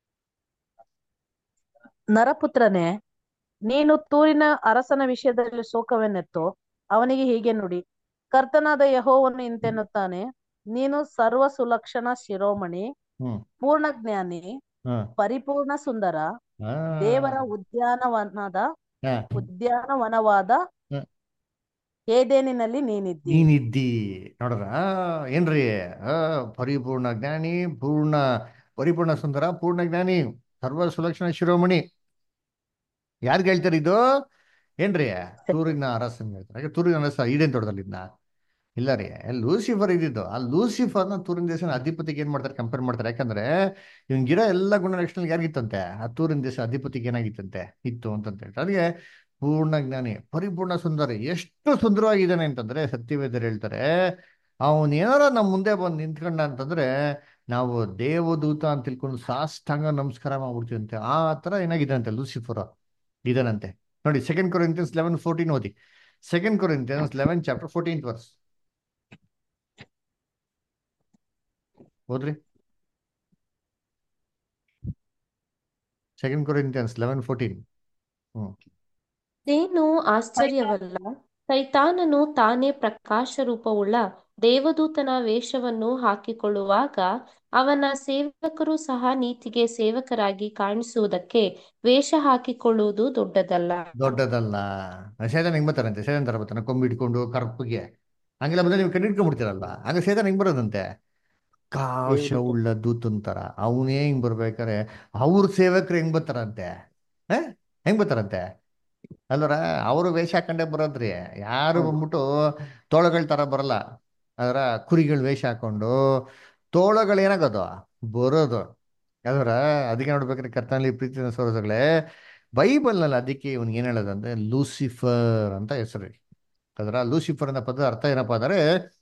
S2: ನರಪುತ್ರನೇ ನೀನು ತೂರಿನ ಅರಸನ ವಿಷಯದಲ್ಲಿ ಶೋಕವೆನ್ನೆತ್ತು ಅವನಿಗೆ ಹೀಗೆ ನುಡಿ ಕರ್ತನಾದ ಯಹೋವನು ಇಂತೆನ್ನುತ್ತಾನೆ ನೀನು ಸರ್ವ ಸುಲಕ್ಷಣ ಶಿರೋಮಣಿ
S1: ಹ್ಮ್
S2: ಪೂರ್ಣ ಜ್ಞಾನಿ
S1: ಹ್ಮ್
S2: ಪರಿಪೂರ್ಣ ಸುಂದರ
S1: ಆ,
S2: ದೇವರ ಉದ್ಯಾನವನದ
S1: ಆ,
S2: ಉದ್ಯಾನವನವಾದ
S1: ಹ್ಮ್.
S2: ಏದೇನಿನಲ್ಲಿ ನೀನಿದ್ದಿ
S1: ನೀನಿದ್ದಿ ನೋಡ್ರ ಏನ್ರಿ ಆ, ಪರಿಪೂರ್ಣ ಜ್ಞಾನಿ ಪೂರ್ಣ ಪರಿಪೂರ್ಣ ಸುಂದರ ಪೂರ್ಣ ಜ್ಞಾನಿ ಸರ್ವ ಸುಲಕ್ಷಣ ಶಿರೋಮಣಿ ಯಾರ್ಗೆ ಹೇಳ್ತಾರೆ ಇದು ಏನ್ರಿ ತೂರಿನ ಅರಸನ್ ಹೇಳ್ತಾರೆ ಹಾಗೆ ತೂರಿನ ಅರಸ ಈಡೇನ್ ತೋಟದಲ್ಲಿದ್ನ ಇಲ್ಲ ರೀ ಲೂಸಿಫರ್ ಇದ್ದಿದ್ದು ಆ ಲೂಸಿಫರ್ನ ತೂರಿನ ದೇಶನ ಅಧಿಪತಿಗೆ ಏನ್ ಮಾಡ್ತಾರೆ ಕಂಪೇರ್ ಮಾಡ್ತಾರೆ ಯಾಕಂದ್ರೆ ಇವ್ನಿಗಿರೋ ಎಲ್ಲ ಗುಣಲಕ್ಷಣ ಯಾರಿಗಿತ್ತಂತೆ ಆ ತೂರಿನ ದೇಶ ಅಧಿಪತಿಗೆ ಏನಾಗಿತ್ತಂತೆ ಇತ್ತು ಅಂತಂತ ಹೇಳ್ತಾರೆ ಅದಕ್ಕೆ ಪೂರ್ಣ ಜ್ಞಾನಿ ಪರಿಪೂರ್ಣ ಸುಂದರಿ ಎಷ್ಟು ಸುಂದರವಾಗಿದ್ದಾನೆ ಅಂತಂದ್ರೆ ಸತ್ಯವೇದರು ಹೇಳ್ತಾರೆ ಅವನ್ ಏನಾರ ನಮ್ಮ ಮುಂದೆ ಬಂದು ನಿಂತ್ಕೊಂಡ ಅಂತಂದ್ರೆ ನಾವು ದೇವದೂತ ಅಂತ ತಿಳ್ಕೊಂಡು ಸಾಷ್ಟಾಂಗ ನಮಸ್ಕಾರ ಮಾಡ್ಬಿಡ್ತೀವಿ ಅಂತೆ ಆ ತರ ಏನಾಗಿದಂತೆ ಲೂಸಿಫರ್ ಇದಾನಂತೆ ನೋಡಿ ಸೆಕೆಂಡ್ ಕೊರಿಂತಿಯನ್ಸ್ ಲೆವೆನ್ ಫೋರ್ಟೀನ್ ಓದಿ second Corinthians eleven chapter fourteen verse ಓದ್ರಿ second Corinthians eleven fourteen hmm
S4: ಇದೇನು ಆಶ್ಚರ್ಯವಲ್ಲ ಸೈತಾನನು ತಾನೇ ಪ್ರಕಾಶ ರೂಪವುಳ್ಳ ದೇವದೂತನ ವೇಷವನ್ನು ಹಾಕಿಕೊಳ್ಳುವಾಗ ಅವನ ಸೇವಕರು ಸಹ ನೀತಿಗೆ ಸೇವಕರಾಗಿ ಕಾಣಿಸುವುದಕ್ಕೆ ವೇಷ ಹಾಕಿಕೊಳ್ಳುವುದು ದೊಡ್ಡದಲ್ಲ
S1: ದೊಡ್ಡದಲ್ಲ ಸೇತನ್ ಹೆಂಗ್ ಬರ್ತಾರಂತೆ ಸೇತನ್ ತರ ಬರ್ತಾನೆ ಕೊಂಬು ಇಟ್ಕೊಂಡು ಕರ್ಪಗೆ ಹಂಗೆಲ್ಲ ಬಂದ್ರೆ ನೀವು ಕಂಡಿಡ್ಕೊಂಡ್ಬಿಡ್ತೀರಲ್ವಾ ಹಂಗ ಸೇತನ್ ಹೆಂಗ್ ಬರೋದಂತೆ ಕಾಶ ಉಳ್ಳ ದೂತನ್ ತರ ಅವನೇ ಹಿಂಗ್ ಬರ್ಬೇಕಾರೆ ಅವ್ರ ಸೇವಕರು ಹೆಂಗ್ ಬರ್ತಾರಂತೆ ಹ ಹೆಂಗ್ ಬರ್ತಾರಂತೆ ಅಲ್ಲರ ಅವರು ವೇಷ ಹಾಕೊಂಡೇ ಬರೋದ್ರಿ ಯಾರು
S3: ಹೌದು.
S1: ಬಂದ್ಬಿಟ್ಟು ತೋಳಗಳ ತರ ಬರಲ್ಲ ಅದರ ಕುರಿಗಳು ವೇಷ ಹಾಕೊಂಡು ತೋಳಗಳು ಏನಾಗೋದು ಬರೋದು ಅದರ ಅದಕ್ಕೆ ನೋಡ್ಬೇಕ್ರೆ ಕರ್ತನಲ್ಲಿ ಪ್ರೀತಿ ಸೋರಸಗಳೇ ಬೈಬಲ್ನಲ್ಲಿ ಅದಕ್ಕೆ ಇವ್ನಿಗೆ ಏನ್ ಹೇಳೋದಂದ್ರೆ ಲೂಸಿಫರ್ ಅಂತ ಹೆಸರು ಅದರ ಲೂಸಿಫರ್ ಅನ್ನೋ ಪದ ಅರ್ಥ ಏನಪ್ಪಾ ಅಂದ್ರೆ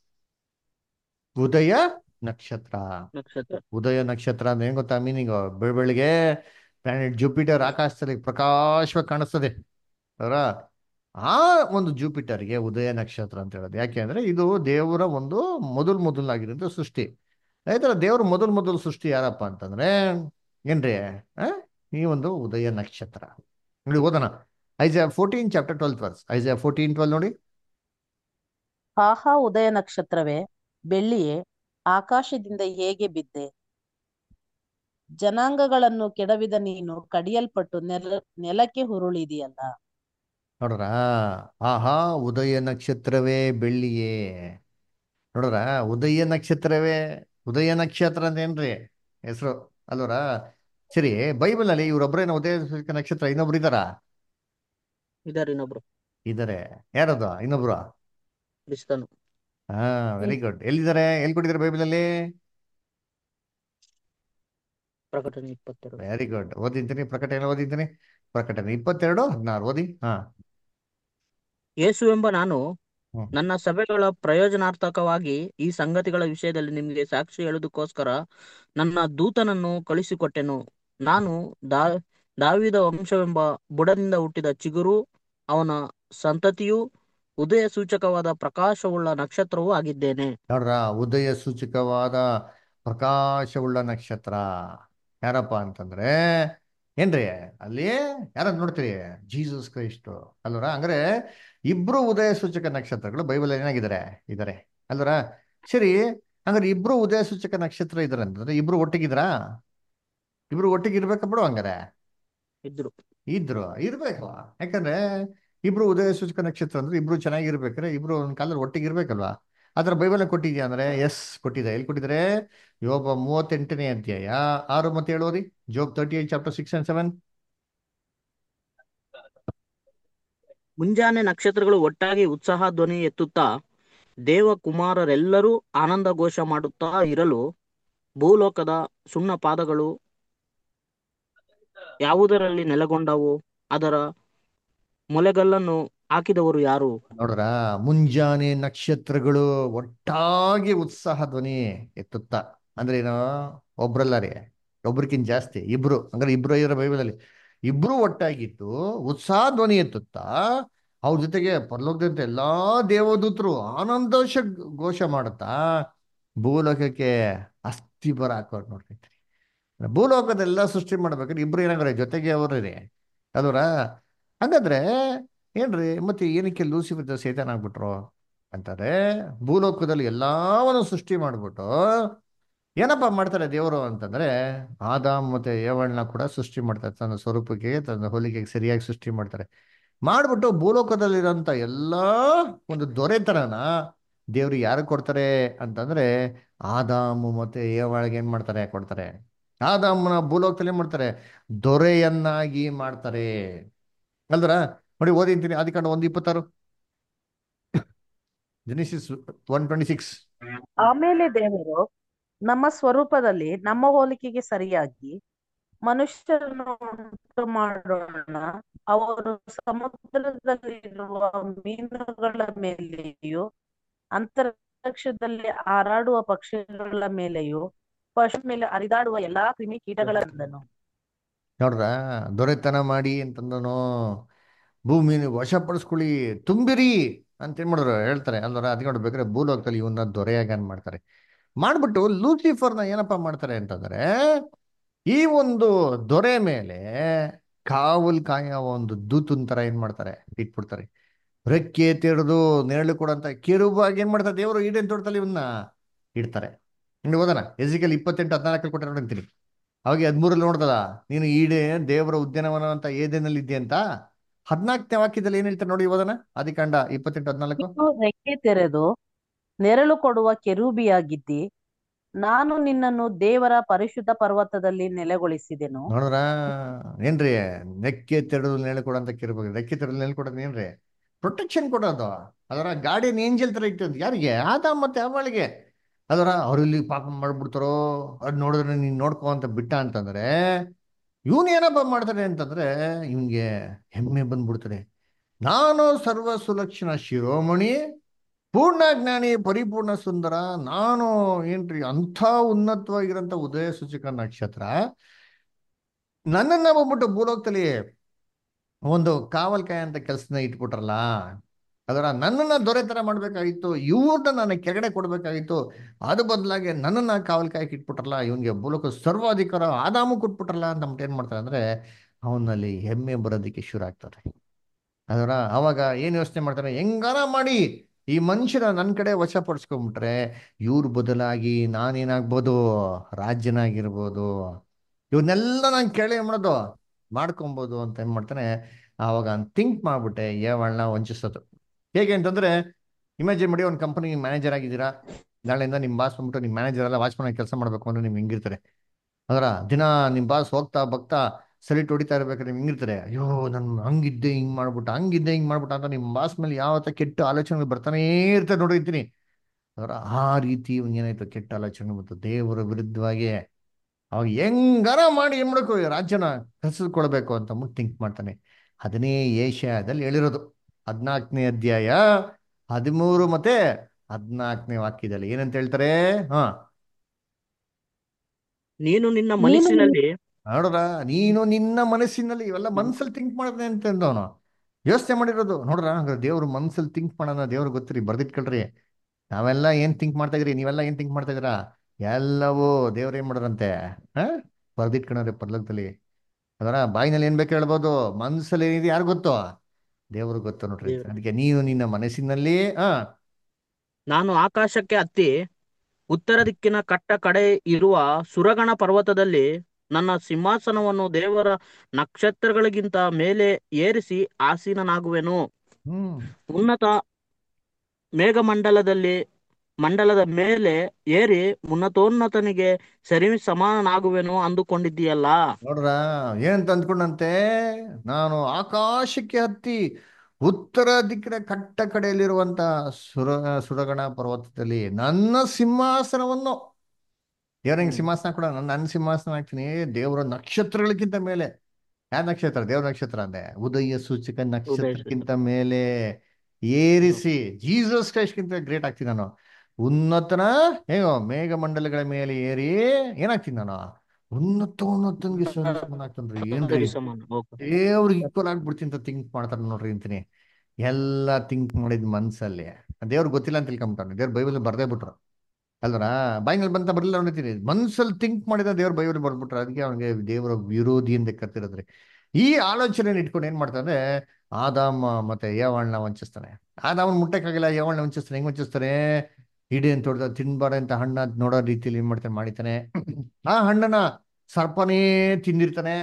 S1: ಉದಯ ನಕ್ಷತ್ರ
S3: ನಕ್ಷತ್ರ
S1: ಉದಯ ನಕ್ಷತ್ರ ಅಂದ್ರೆ ಏನ್ ಗೊತ್ತಾ ಮೀನಿಂಗ್ ಬೆಳಬೆಳಿಗ್ಗೆ ಪ್ಲಾನೆಟ್ ಜುಪಿಟರ್ ಆಕಾಶದಲ್ಲಿ ಪ್ರಕಾಶವಾಗಿ ಕಾಣಿಸ್ತದೆ ಅವರ ಆ ಒಂದು ಜುಪಿಟರ್ಗೆ ಉದಯ ನಕ್ಷತ್ರ ಅಂತ ಹೇಳೋದು ಯಾಕೆ ಅಂದ್ರೆ ಇದು ದೇವರ ಒಂದು ಮೊದಲು ಮೊದಲಾಗಿರೋಂಥ ಸೃಷ್ಟಿ ಅದೇ ಥರ ದೇವ್ರ ಮೊದಲು ಮೊದಲು ಸೃಷ್ಟಿ ಯಾರಪ್ಪ ಅಂತಂದ್ರೆ ಏನ್ರಿ ಆ? ಈ ಒಂದು ಉದಯ ನಕ್ಷತ್ರ ನೋಡಿ ಓದೋಣ Isaiah fourteen chapter twelfth verse Isaiah fourteen twelve ನೋಡಿ
S2: ಆಹಾ ಉದಯ ನಕ್ಷತ್ರವೇ ಬೆಳ್ಳಿಯೇ ಆಕಾಶದಿಂದ ಹೇಗೆ ಬಿದ್ದೆ ಜನಾಂಗಗಳನ್ನು ಕೆಡವಿದ ನೀನು ಕಡಿಯಲ್ಪಟ್ಟು ನೆಲ ನೆಲಕ್ಕೆ ಹುರುಳಿದೆಯಲ್ಲ
S1: ನೋಡ್ರ ಆಹಾ ಉದಯ ನಕ್ಷತ್ರವೇ ಬೆಳ್ಳಿಯೇ ನೋಡ್ರ ಉದಯ ನಕ್ಷತ್ರವೇ ಉದಯ ನಕ್ಷತ್ರ ಅಂತ ಏನ್ರಿ ಹೆಸರು ಅಲ್ವರ ಸರಿ ಬೈಬಲ್ ಅಲ್ಲಿ ಇವ್ರೊಬ್ಬರೇನ ಉದಯ ನಕ್ಷತ್ರ ಇನ್ನೊಬ್ರು ಇದಾರ
S3: ಇದಾರೆ ಇನ್ನೊಬ್ರು
S1: ಇದಾರೆ ಯಾರದು ಇನ್ನೊಬ್ರು
S3: ಕ್ರಿಸ್ತನು
S1: ಹಾ ವೆರಿ ಗುಡ್ ಎಲ್ಲಿದ್ದಾರೆ ಎಲ್ಲಿ ಕೊಟ್ಟಿದ್ದಾರೆ ಬೈಬಲಲ್ಲಿ
S3: ಪ್ರಕಟಣೆ ಇಪ್ಪತ್ತೆರಡು
S1: ವೆರಿ ಗುಡ್ ಓದಿದ್ದೀನಿ ಪ್ರಕಟಣೆ ಓದಿದ್ದೀನಿ ಪ್ರಕಟಣೆ ಇಪ್ಪತ್ತೆರಡು ಹದಿನಾರು ಓದಿ ಹಾ
S3: ಯೇಸು ಎಂಬ ನಾನು
S1: ಹ್ಮ್.
S3: ನನ್ನ ಸಭೆಗಳ ಪ್ರಯೋಜನಾರ್ಥಕವಾಗಿ ಈ ಸಂಗತಿಗಳ ವಿಷಯದಲ್ಲಿ ನಿಮಗೆ ಸಾಕ್ಷಿ ಹೇಳುವುದಕ್ಕೋಸ್ಕರ ನನ್ನ ದೂತನನ್ನು ಕಳುಹಿಸಿಕೊಟ್ಟೆನು ನಾನು ದಾ ದಾವಿದ ವಂಶವೆಂಬ ಬುಡದಿಂದ ಹುಟ್ಟಿದ ಚಿಗುರು ಅವನ ಸಂತತಿಯು ಉದಯ ಸೂಚಕವಾದ ಪ್ರಕಾಶವುಳ್ಳ ನಕ್ಷತ್ರವೂ ಆಗಿದ್ದೇನೆ
S1: ನೋಡ್ರ ಉದಯ ಸೂಚಕವಾದ ಪ್ರಕಾಶವುಳ್ಳ ನಕ್ಷತ್ರ ಯಾರಪ್ಪ ಅಂತಂದ್ರೆ ಏನ್ರಿ ಅಲ್ಲಿ ಯಾರನ್ನ ನೋಡ್ತೀರಿ ಜೀಸಸ್ ಕ್ರೈಸ್ಟ್ ಅಲ್ವರ ಅಂದ್ರೆ ಇಬ್ರು ಉದಯ ಸೂಚಕ ನಕ್ಷತ್ರಗಳು ಬೈಬಲ್ ಏನಾಗಿದ್ದಾರೆ ಇದಾರೆ ಅಲ್ವರ ಸರಿ ಹಂಗಾರೆ ಇಬ್ರು ಉದಯ ಸೂಚಕ ನಕ್ಷತ್ರ ಇದಾರೆ ಅಂತಂದ್ರೆ ಇಬ್ರು ಒಟ್ಟಿಗಿದ್ರಾ ಇಬ್ರು ಒಟ್ಟಿಗೆ ಇರ್ಬೇಕ ಬಿಡು ಹಂಗಾರೆ
S3: ಇದ್ರು
S1: ಇದ್ರು ಇರ್ಬೇಕು ಯಾಕಂದ್ರೆ ಇಬ್ರು ಉದಯ ಸೂಚಕ ನಕ್ಷತ್ರ ಅಂದ್ರೆ ಇಬ್ರು ಚೆನ್ನಾಗಿರ್ಬೇಕಾದ್ರೆ ಇಬ್ರು ಒಂದ್ ಕಾಲದಲ್ಲಿ ಒಟ್ಟಿಗೆ ಇರ್ಬೇಕಲ್ವಾ ಆತರ ಬೈಬಲ್ ಕೊಟ್ಟಿದ್ಯಾ ಅಂದ್ರೆ ಎಸ್ ಕೊಟ್ಟಿದೆ ಎಲ್ಲಿ ಕೊಟ್ಟಿದ್ರೆ ಯೋಬ ಮೂವತ್ತೆಂಟನೇ ಅಧ್ಯಾಯ ಆರು ಮತ್ತೆ ಏಳು ಓದಿ Job thirty eight chapter six and seven
S3: ಮುಂಜಾನೆ ನಕ್ಷತ್ರಗಳು ಒಟ್ಟಾಗಿ ಉತ್ಸಾಹ ಧ್ವನಿ ಎತ್ತುತ್ತಾ ದೇವಕುಮಾರರೆಲ್ಲರೂ ಆನಂದ ಘೋಷ ಮಾಡುತ್ತಾ ಇರಲು ಭೂಲೋಕದ ಸುಣ್ಣ ಪಾದಗಳು ಯಾವುದರಲ್ಲಿ ನೆಲೆಗೊಂಡವು ಅದರ ಮೊಲೆಗಲ್ಲನ್ನು ಹಾಕಿದವರು ಯಾರು
S1: ನೋಡ್ರ ಮುಂಜಾನೆ ನಕ್ಷತ್ರಗಳು ಒಟ್ಟಾಗಿ ಉತ್ಸಾಹ ಧ್ವನಿ ಎತ್ತುತ್ತಾ ಅಂದ್ರೆ ಏನು ಒಬ್ರಲ್ಲ ರೀ ಒಬ್ರಕ್ಕಿಂತ ಜಾಸ್ತಿ ಇಬ್ರು ಅಂದ್ರೆ ಇಬ್ರು ಇರೋ ಬೈಬಲಲ್ಲಿ ಇಬ್ರು ಒಟ್ಟಾಗಿದ್ದು ಉತ್ಸಾಹ ಧ್ವನಿ ಎತ್ತುತ್ತಾ ಅವ್ರ ಜೊತೆಗೆ ಪರಲೋಕದಂತೆ ಎಲ್ಲಾ ದೇವದೂತರು ಆನಂದೋಷ ಘೋಷ ಮಾಡುತ್ತಾ ಭೂಲೋಕಕ್ಕೆ ಅಸ್ಥಿಬರ ಹಾಕೋರು ನೋಡ್ತೈತ್ರಿ ಭೂಲೋಕದೆಲ್ಲ ಸೃಷ್ಟಿ ಮಾಡ್ಬೇಕಾದ್ರೆ ಇಬ್ರು ಏನಾಗ್ರೆ ಜೊತೆಗೆ ಅವರು ರೀ ಅದರ ಹಂಗಾದ್ರೆ ಏನ್ರಿ ಮತ್ತೆ ಏನಕ್ಕೆ ಲೂಸಿಫರ್ ಸೇತಾನ ಆಗ್ಬಿಟ್ರು ಅಂತಾರೆ ಭೂಲೋಕದಲ್ಲಿ ಎಲ್ಲವನ್ನು ಸೃಷ್ಟಿ ಮಾಡ್ಬಿಟ್ಟು ಏನಪ್ಪ ಮಾಡ್ತಾರೆ ದೇವರು ಅಂತಂದ್ರೆ ಆದಾಮ್ ಮತ್ತೆ ಏವಳನ್ನ ಕೂಡ ಸೃಷ್ಟಿ ಮಾಡ್ತಾರೆ ತನ್ನ ಸ್ವರೂಪಕ್ಕೆ ತನ್ನ ಹೋಲಿಕೆಗೆ ಸರಿಯಾಗಿ ಸೃಷ್ಟಿ ಮಾಡ್ತಾರೆ ಮಾಡ್ಬಿಟ್ಟು ಭೂಲೋಕದಲ್ಲಿರೋಂಥ ಎಲ್ಲ ಒಂದು ದೊರೆತನನ ದೇವ್ರು ಯಾರು ಕೊಡ್ತಾರೆ ಅಂತಂದ್ರೆ ಆದಾಮು ಮತ್ತೆ ಏವಳಿಗೆ ಏನ್ ಮಾಡ್ತಾರೆ ಕೊಡ್ತಾರೆ ಆದಾಮನ ಭೂಲೋಕದಲ್ಲಿ ಏನ್ ಮಾಡ್ತಾರೆ ದೊರೆಯನ್ನಾಗಿ ಮಾಡ್ತಾರೆ ಅಲ್ದ್ರ ನೋಡಿ ಓದಿಂತೀನಿ ಆದಿಕಾಂಡ ಒಂದು ಇಪ್ಪತ್ತಾರು ಜೆನಿಸಿಸ್ ಒನ್ ಟ್ವೆಂಟಿ ಸಿಕ್ಸ್
S2: ಆಮೇಲೆ ದೇವರು ನಮ್ಮ ಸ್ವರೂಪದಲ್ಲಿ ನಮ್ಮ ಹೋಲಿಕೆಗೆ ಸರಿಯಾಗಿ ಮನುಷ್ಯರನ್ನು ಉಂಟು ಮಾಡೋಣ ಅವರು ಸಮುದ್ರದಲ್ಲಿರುವ ಮೀನುಗಳ ಮೇಲೆಯೂ ಅಂತರಿಕ್ಷದಲ್ಲಿ ಹಾರಾಡುವ ಪಕ್ಷಿಗಳ ಮೇಲೆಯೂ ಪಶು ಮೇಲೆ ಹರಿದಾಡುವ ಎಲ್ಲಾ ಕ್ರಿಮಿ ಕೀಟಗಳನ್ನು
S1: ನೋಡ್ರ ದೊರೆತನ ಮಾಡಿ ಅಂತಂದನು ಭೂಮಿನ ವಶಪಡಿಸ್ಕೊಳ್ಳಿ ತುಂಬಿರಿ ಅಂತ ಏನ್ ಮಾಡಿದ್ರು ಹೇಳ್ತಾರೆ ಅಲ್ವರ ಅದಕ್ಕೆ ನೋಡ್ಬೇಕಾದ್ರೆ ಭೂಲೋಕದಲ್ಲಿ ಇವನ್ನ ದೊರೆಯಾಗ ಮಾಡ್ತಾರೆ ಮಾಡ್ಬಿಟ್ಟು ಲೂಸಿಫರ್ನ ಏನಪ್ಪ ಮಾಡ್ತಾರೆ ಅಂತಂದ್ರೆ ಈ ಒಂದು ದೊರೆ ಮೇಲೆ ಕಾವಲ್ ಕಾಯ ಒಂದು ದೂತನ್ ತರ ಏನ್ ಮಾಡ್ತಾರೆ ಇಟ್ಬಿಡ್ತಾರೆ ರೆಕ್ಕೆ ತೆರೆದು ನೆರಳು ಕೊಡಂತ ಕಿರುಬಾಗಿ ಏನ್ ಮಾಡ್ತಾರೆ ದೇವರು ಈಡೇನ್ ತೋಟದಲ್ಲಿ ಇವನ್ನ ಇಡ್ತಾರೆ ಇನ್ನು ಓದೋಣ ಎಸಿಕಲ್ ಇಪ್ಪತ್ತೆಂಟು ಹದಿನಾಲ್ಕಲ್ಲಿ ಕೊಟ್ಟರೆ ನೋಡ್ತೀನಿ ಅವಾಗ ಹದ್ಮೂರಲ್ಲಿ ನೋಡ್ದಲ್ಲ ನೀನು ಈಡೇ ದೇವರ ಉದ್ಯಾನವನ ಅಂತ ಏದೇನಲ್ಲಿ ಇದ್ದೆ ಅಂತ ಹದಿನಾಲ್ಕನೇ ವಾಕ್ಯದಲ್ಲಿ ಏನ್ ಹೇಳ್ತಾರೆ ನೋಡಿ ಓದೋಣ ಆದಿಕಾಂಡ ಇಪ್ಪತ್ತೆಂಟು ಹದಿನಾಲ್ಕು
S2: ನೀನು ರೆಕ್ಕೆ ತೆರೆದು ನೆರಳು ಕೊಡುವ ಕೆರೂಬಿಯಾಗಿದ್ದಿ ನಾನು ನಿನ್ನನ್ನು ದೇವರ ಪರಿಶುದ್ಧ ಪರ್ವತದಲ್ಲಿ ನೆಲೆಗೊಳಿಸಿದೆನು
S1: ನೋಡ್ರ ಏನ್ರಿ ನೆಕ್ಕೆ ತೆರೆದು ನೆರಳು ಕೊಡಂತ ಕಿರ್ಬೇಕು ರೆಕ್ಕೆ ತೆರೆದು ನೆರಳು ಕೊಡೋದು ಏನ್ರಿ ಪ್ರೊಟೆಕ್ಷನ್ ಕೊಡೋದು ಅದರ ಗಾರ್ಡಿಯನ್ ಏಂಜಲ್ ತರ ಇಟ್ಟು ಯಾರಿಗೆ ಆದ ಮತ್ತೆ ಅವಳಿಗೆ ಅದರ ಅವ್ರಲ್ಲಿ ಪಾಪ ಮಾಡ್ಬಿಡ್ತಾರೋ ಅದ್ ನೋಡಿದ್ರೆ ನೀನ್ ನೋಡ್ಕೋ ಅಂತ ಬಿಟ್ಟ ಅಂತಂದ್ರೆ ಇವನ್ ಏನಪ್ಪ ಮಾಡ್ತಾನೆ ಅಂತಂದ್ರೆ ಇವನ್ಗೆ ಹೆಮ್ಮೆ ಬಂದ್ಬಿಡ್ತದೆ ನಾನು ಸರ್ವ ಸುಲಕ್ಷಣ ಶಿರೋಮಣಿ ಪೂರ್ಣ ಜ್ಞಾನಿ ಪರಿಪೂರ್ಣ ಸುಂದರ ನಾನು ಏನ್ರಿ ಅಂಥ ಉನ್ನತವಾಗಿರೋಂಥ ಉದಯ ಸೂಚಕ ನಕ್ಷತ್ರ ನನ್ನನ್ನ ಬಂದ್ಬಿಟ್ಟು ಭೂಲೋಕದಲ್ಲಿ ಒಂದು ಕಾವಲ್ಕಾಯ ಅಂತ ಕೆಲಸನ ಇಟ್ಬಿಟ್ರಲ್ಲ ಅದರ ನನ್ನನ್ನ ದೊರೆ ತರ ಮಾಡ್ಬೇಕಾಗಿತ್ತು ಇವ್ರನ್ನ ನಾನು ಕೆಳಗಡೆ ಕೊಡ್ಬೇಕಾಗಿತ್ತು ಅದು ಬದಲಾಗಿ ನನ್ನನ್ನ ಕಾವಲ್ಕಾಯಕ್ಕೆ ಇಟ್ಬಿಟ್ರಲ್ಲ ಇವನ್ಗೆ ಭೂಲೋಕ ಸರ್ವಾಧಿಕಾರ ಆದಾಮು ಕೊಟ್ಬಿಟ್ರಲ್ಲ ಅಂತ ಅಂದ್ಬಿಟ್ಟು ಏನ್ ಮಾಡ್ತಾರೆ ಅಂದ್ರೆ ಅವನಲ್ಲಿ ಹೆಮ್ಮೆ ಬರೋದಕ್ಕೆ ಶುರು ಆಗ್ತಾರೆ ಅದರ ಅವಾಗ ಏನ್ ಯೋಚನೆ ಮಾಡ್ತಾರೆ ಹೆಂಗಾರ ಮಾಡಿ ಈ ಮನುಷ್ಯರ ನನ್ನ ಕಡೆ ವಶಪಡಿಸ್ಕೊಂಡ್ಬಿಟ್ರೆ ಇವ್ರ ಬದಲಾಗಿ ನಾನೇನಾಗ್ಬೋದು ರಾಜ್ಯನಾಗಿರ್ಬೋದು ಇವನ್ನೆಲ್ಲ ನಾನು ಕೇಳಿ ಏನ್ ಮಾಡೋದು ಮಾಡ್ಕೊಬೋದು ಅಂತ ಏನ್ ಮಾಡ್ತಾನೆ ಆವಾಗ ಥಿಂಕ್ ಮಾಡ್ಬಿಟ್ಟೆ ಏವಳನ್ನ ವಂಚಿಸೋದು ಹೇಗೆ ಅಂತಂದ್ರೆ ಇಮ್ಯಾಜಿನ್ ಮಾಡಿ ಒಂದು ಕಂಪನಿ ಮ್ಯಾನೇಜರ್ ಆಗಿದ್ದೀರಾ ನಾಳೆಯಿಂದ ನಿಮ್ಮ ಬಾಸ್ ಬಂದ್ಬಿಟ್ಟು ನಿಮ್ಮ ಮ್ಯಾನೇಜರ್ ಎಲ್ಲ ವಾಚ್ಮನ್ ಕೆಲಸ ಮಾಡ್ಬೇಕು ಅಂದ್ರೆ ನಿಮ್ಗೆ ಹೆಂಗಿರ್ತಾರೆ ಅದರ ದಿನ ನಿಮ್ಮ ಬಾಸ್ ಹೋಗ್ತಾ ಬಗ್ತಾ ಸಲಿಟ್ ಹೊಡಿತಾ ಇರ್ಬೇಕಾದ್ರೆ ನಿಮ್ಗೆ ಹೆಂಗಿರ್ತಾರೆ ಅಯ್ಯೋ ನನ್ ಹಂಗಿದ್ದೆ ಹಿಂಗ್ ಮಾಡ್ಬಿಟ್ಟ ಹಂಗಿದ್ದೆ ಹಿಂಗ್ ಮಾಡ್ಬಿಟ್ಟ ಅಂತ ನಿಮ್ಮ ಬಾಸ್ ಮೇಲೆ ಯಾವ ಕೆಟ್ಟ ಆಲೋಚನೆಗಳು ಬರ್ತಾನೇ ಇರ್ತದೆ ನೋಡಿರ್ತೀನಿ ಅದರ ಆ ರೀತಿ ಏನಾಯ್ತು ಕೆಟ್ಟ ಆಲೋಚನೆ ಬಂತು ದೇವರ ವಿರುದ್ಧವಾಗಿ ಅವಾಗ ಹೆಂಗಾರ ಮಾಡಿ ಏನ್ ಮಾಡಬೇಕು ಈ ರಾಜ್ಯನ ಕಸಿದ್ಕೊಳ್ಬೇಕು ಅಂತ ಅಂದ್ಬಿಟ್ಟು ಥಿಂಕ್ ಮಾಡ್ತಾನೆ ಅದನ್ನೇ ಏಷ್ಯಾದಲ್ಲಿ ಹೇಳಿರೋದು ಹದಿನಾಲ್ಕನೇ ಅಧ್ಯಾಯ ಹದಿಮೂರು ಮತ್ತೆ ಹದಿನಾಲ್ಕನೇ ವಾಕ್ಯದಲ್ಲಿ ಏನಂತ ಹೇಳ್ತಾರೆ ಹಾ
S3: ನೀನು ನಿನ್ನ ಮನಸ್ಸಿನಲ್ಲಿ
S1: ನೋಡ್ರ ನೀನು ನಿನ್ನ ಮನಸ್ಸಿನಲ್ಲಿ ಇವೆಲ್ಲ ಮನಸ್ಸಲ್ಲಿ ಥಿಂಕ್ ಮಾಡಿದ್ರೆ ಅಂತ ಅಂದವನು ಯೋಚನೆ ಮಾಡಿರೋದು ನೋಡ್ರ ಹಂಗಾರೆ ದೇವ್ರ ಮನಸ್ಸಲ್ಲಿ ಥಿಂಕ್ ಮಾಡೋಣ ದೇವ್ರ ಗೊತ್ತಿರಿ ಬರ್ದಿಟ್ಕೊಳ್ರಿ ನಾವೆಲ್ಲ ಏನ್ ಥಿಂಕ್ ಮಾಡ್ತಾ ಇದ್ರಿ ನೀವೆಲ್ಲ ಏನ್ ಥಿಂಕ್ ಮಾಡ್ತಾ ಇದ್ದೀರಾ ಎಲ್ಲವೂ ದೇವ್ರ ಏನ್ ಮಾಡೋರಂತೆ ಹಾ ಬರ್ದಿಟ್ಕೊಳ್ರಿ ಪರ್ಲಕದಲ್ಲಿ ಅದರ ಬಾಯಿನಲ್ಲಿ ಏನ್ ಬೇಕು ಹೇಳ್ಬೋದು ಮನಸ್ಸಲ್ಲಿ ಏನಿದೆ ಯಾರು ಗೊತ್ತು ದೇವ್ರಿಗೆ ಗೊತ್ತು ನೋಡ್ರಿ
S3: ದೇವ್ರು.
S1: ಅದಕ್ಕೆ ನೀನು ನಿನ್ನ ಮನಸ್ಸಿನಲ್ಲಿ ಹಾ
S3: ನಾನು ಆಕಾಶಕ್ಕೆ ಹತ್ತಿ ಉತ್ತರ ದಿಕ್ಕಿನ ಕಟ್ಟ ಕಡೆ ಇರುವ ಸುರಗಣ ಪರ್ವತದಲ್ಲಿ ನನ್ನ ಸಿಂಹಾಸನವನ್ನು ದೇವರ ನಕ್ಷತ್ರಗಳಿಗಿಂತ ಮೇಲೆ ಏರಿಸಿ ಆಸೀನನಾಗುವೆನು
S1: ಹ್ಮ್
S3: ಉನ್ನತ ಮೇಘಮಂಡಲದಲ್ಲಿ ಮಂಡಲದ ಮೇಲೆ ಏರಿ ಉನ್ನತೋನ್ನತನಿಗೆ ಸರಿ ಸಮಾನನಾಗುವೆನು ಅಂದುಕೊಂಡಿದ್ದೀಯಲ್ಲ
S1: ನೋಡ್ರ ಏನಂತ ಅಂದ್ಕೊಂಡಂತೆ ನಾನು ಆಕಾಶಕ್ಕೆ ಹತ್ತಿ ಉತ್ತರ ದಿಕ್ಕಿನ ಕಟ್ಟ ಕಡೆಯಲ್ಲಿರುವಂತ ಸುರ ಸುರಗಣ ಪರ್ವತದಲ್ಲಿ ನನ್ನ ಸಿಂಹಾಸನವನ್ನು ದೇವ್ರ ಹಿಂಗ್ ಸಿಂಹಾಸನ ಕೂಡ ನನ್ನ ನನ್ನ ಸಿಂಹಾಸನ ಹಾಕ್ತೀನಿ ದೇವರ ನಕ್ಷತ್ರಗಳಿಗಿಂತ ಮೇಲೆ ಯಾವ ನಕ್ಷತ್ರ ದೇವ್ರ ನಕ್ಷತ್ರ ಅಂದೆ ಉದಯ ಸೂಚಕ ನಕ್ಷತ್ರಕ್ಕಿಂತ ಮೇಲೆ ಏರಿಸಿ ಜೀಸಸ್ ಕ್ರೈಸ್ಟ್ಗಿಂತ ಗ್ರೇಟ್ ಆಗ್ತೀನಿ ನಾನು ಉನ್ನತನ ಹೇಗೋ ಮೇಘಮಂಡಲಗಳ ಮೇಲೆ ಏರಿ ಏನಾಗ್ತೀನಿ ನಾನು ಉನ್ನತ ಉನ್ನತನ್ಗೆ ಆಗ್ತನ್ರಿ ಏನ್ರಿ
S3: ಸರಿ ಸಮಾನ ಓಕೆ
S1: ದೇವ್ರಿಗೆ ಈಕ್ವಲ್ ಆಗ್ಬಿಡ್ತೀನಿ ಅಂತ ಥಿಂಕ್ ಮಾಡ್ತಾರೆ ನೋಡ್ರಿ ಅಂತೀನಿ ಎಲ್ಲ ಥಿಂಕ್ ಮಾಡಿದ್ ಮನ್ಸಲ್ಲಿ ದೇವ್ರಿಗೆ ಗೊತ್ತಿಲ್ಲ ಅಂತ ತಿಳ್ಕೊಂಬಿಟ್ಟಾನೆ ದೇವ್ರ ಬೈಬಲ್ ಬರ್ದೇ ಬಿಟ್ರು ಅಲ್ವರ ಬಾಯಿನಲ್ಲಿ ಬಂತ ಬರಲಿಲ್ಲ ಅನ್ನತೀನಿ ಮನ್ಸಲ್ಲಿ ಥಿಂಕ್ ಮಾಡಿದ ದೇವ್ರ ಬೈಬಲ್ ಬರ್ಬಿಟ್ರು ಅದಕ್ಕೆ ಅವನಿಗೆ ದೇವರ ವಿರೋಧಿ ಅಂತ ಕರ್ತಿರೋದ್ರಿ ಈ ಆಲೋಚನೆ ಇಟ್ಕೊಂಡು ಏನ್ ಮಾಡ್ತಾನೆ ಆದಾಮ ಮತ್ತೆ ಯಾವಣ್ಣ ವಂಚಿಸ್ತಾನೆ ಆದಾಮನ್ ಮುಟ್ಟಕ್ಕಾಗಿಲ್ಲ ಯಾವಣ್ಣ ವಂಚಿಸ್ತಾನೆ ಹೆಂಗ್ ವಂಚಿಸ್ತಾರೆ ಇಡೀ ಅಂತ ಹೊಡೆದ ತಿನ್ಬಾರ ಅಂತ ಹಣ್ಣ ನೋಡೋ ರೀತಿಯಲ್ಲಿ ಏನ್ ಮಾಡ್ತಾನೆ ಮಾಡಿತಾನೆ ಆ ಹಣ್ಣನ್ನ ಸರ್ಪನೇ ತಿಂದಿರ್ತಾನೆ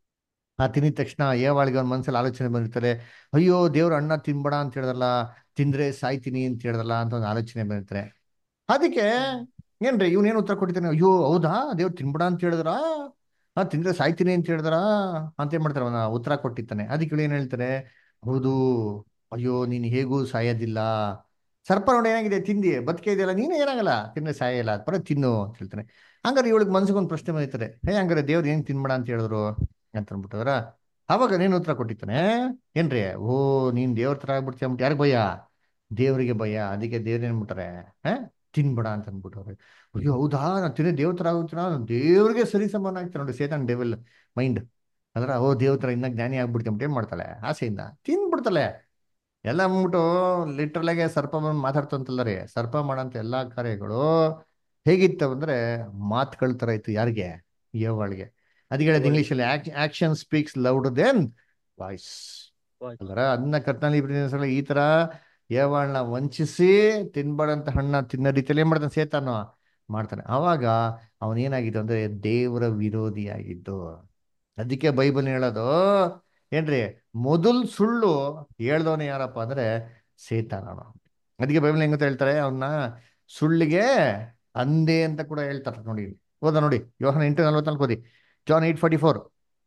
S1: ಆ ತಿಂದಿದ ತಕ್ಷಣ ಏವಾಳಿಗೆ ಅವ್ನ ಮನಸ್ಸಲ್ಲಿ ಆಲೋಚನೆ ಬಂದಿರ್ತಾರೆ ಅಯ್ಯೋ ದೇವ್ರ ಅಣ್ಣ ತಿನ್ಬೇಡ ಅಂತ ಹೇಳಿದ್ರಲ್ಲ ತಿಂದ್ರೆ ಸಾಯ್ತೀನಿ ಅಂತ ಹೇಳಿದ್ರಲ್ಲ ಅಂತ ಒಂದು ಆಲೋಚನೆ ಬಂದಿರ್ತಾರೆ ಅದಕ್ಕೆ ಏನ್ರಿ ಇವನೇನು ಉತ್ತರ ಕೊಟ್ಟಿದ್ದಾನೆ ಅಯ್ಯೋ ಹೌದಾ ದೇವ್ರು ತಿನ್ಬೇಡ ಅಂತ ಹೇಳಿದ್ರ ಹಾ ತಿಂದ್ರೆ ಸಾಯ್ತೀನಿ ಅಂತ ಹೇಳಿದ್ರ ಅಂತ ಏನ್ ಮಾಡ್ತಾರೆ ಅವನ ಉತ್ತರ ಕೊಟ್ಟಿರ್ತಾನೆ ಅದಕ್ಕೆ ಇವ್ಳು ಏನ್ ಹೇಳ್ತಾರೆ ಹೌದು ಅಯ್ಯೋ ನೀನ್ ಹೇಗೂ ಸಾಯೋದಿಲ್ಲ ಸರ್ಪ ನೋಡಿ ಏನಾಗಿದೆ ತಿಂದಿ ಬದುಕೆ ಇದೆಯಲ್ಲ ನೀನು ಏನಾಗಲ್ಲ ತಿಂದ್ರೆ ಸಾಯಲ್ಲ ಬರ ತಿನ್ನು ಅಂತ ಹೇಳ್ತಾನೆ ಹಂಗಾರೆ ಇವಳಿಗೆ ಮನ್ಸಿಗೊಂದು ಪ್ರಶ್ನೆ ಬಂದಿರ್ತಾರೆ ಹೇ ಹಂಗಾರೆ ದೇವ್ರು ಏನ್ ತಿನ್ಬೇಡ ಅಂತ ಹೇಳಿದ್ರು ಅಂತ ಅಂದ್ಬಿಟ್ಟವ್ರ ಅವಾಗ ನೀನು ಉತ್ತರ ಕೊಟ್ಟಿರ್ತಾನೆ ಏನ್ರಿ ಓ ನೀನ್ ದೇವ್ರ ತರ ಆಗ್ಬಿಡ್ತೀಯ ಅಂದ್ಬಿಟ್ಟು ಯಾರಿಗೆ ಭಯ ದೇವರಿಗೆ ಭಯ ಅದಕ್ಕೆ ದೇವ್ರ ಏನ್ಬಿಟ್ರೆ ಹಾ ತಿನ್ಬೇಡ ಅಂತ ಅಂದ್ಬಿಟ್ಟವ್ರೆ ಅಯ್ಯೋ ಹೌದಾ ನಾನು ತಿನ್ನೋ ದೇವ್ರ ತರ ಆಗುತ್ತೀನ ದೇವ್ರಿಗೆ ಸರಿ ಸಮಾನ ಆಗ್ತಾರೆ ನೋಡಿ ಸೇತಾನ್ ಡೆವಲ್ ಮೈಂಡ್ ಅದ್ರ ಓ ದೇವ್ರ ತರ ಇನ್ನ ಜ್ಞಾನಿ ಆಗ್ಬಿಡ್ತೀವಿ ಅಂತ ಏನ್ ಮಾಡ್ತಾಳೆ ಆಸೆಯಿಂದ ತಿನ್ಬಿಡ್ತಾಳೆ ಎಲ್ಲ ಅಂದ್ಬಿಟ್ಟು ಲಿಟ್ರಲ್ ಆಗಿ ಸರ್ಪ ಬಂದು ಮಾತಾಡ್ತಂತಲ್ಲ ರೀ ಸರ್ಪ ಮಾಡಂತ ಎಲ್ಲಾ ಕಾರ್ಯಗಳು ಹೇಗಿತ್ತು ಅಂದ್ರೆ ಮಾತುಗಳ ತರ ಇತ್ತು ಯಾರಿಗೆ ಯವ್ವಾಳಿಗೆ ಅದಕ್ಕೆ ಹೇಳಿದ ಇಂಗ್ಲಿಷ್ ಅಲ್ಲಿ action speaks loud than voice
S3: Voice.
S1: ಅಲ್ವರ ಅದನ್ನ ಕರ್ನಾಲಿ ಈ ತರ ಯವಾಳ್ನ ವಂಚಿಸಿ ತಿನ್ಬಾರ್ದಂತ ಹಣ್ಣ ತಿನ್ನೋ ರೀತಿಯಲ್ಲಿ ಏನ್ ಮಾಡ್ತಾನೆ ಸೇತಾನು ಮಾಡ್ತಾನೆ ಅವಾಗ ಅವನೇನಾಗಿದ್ದು ಅಂದ್ರೆ ದೇವರ ವಿರೋಧಿಯಾಗಿದ್ದು ಅದಕ್ಕೆ ಬೈಬಲ್ ಹೇಳೋದು ಏನ್ರಿ ಮೊದಲ್ ಸುಳ್ಳು ಹೇಳ್ದವನೇ ಯಾರಪ್ಪ ಅಂದ್ರೆ ಸೇತಾನನು ಅದಕ್ಕೆ ಬೈಬಲ್ ಹೆಂಗಂತ ಹೇಳ್ತಾರೆ ಅವನ್ನ ಸುಳ್ಳಿಗೆ ಅಂದೆ ಅಂತ ಕೂಡ ಹೇಳ್ತಾರೆ ನೋಡಿ ಓದ ನೋಡಿ ಯೋಹನ ಎಂಟು ನಲ್ವತ್ನಾಲ್ಕು ಓದಿ ಜಾನ್ ಏಟ್ ಫಾರ್ಟಿ ಫೋರ್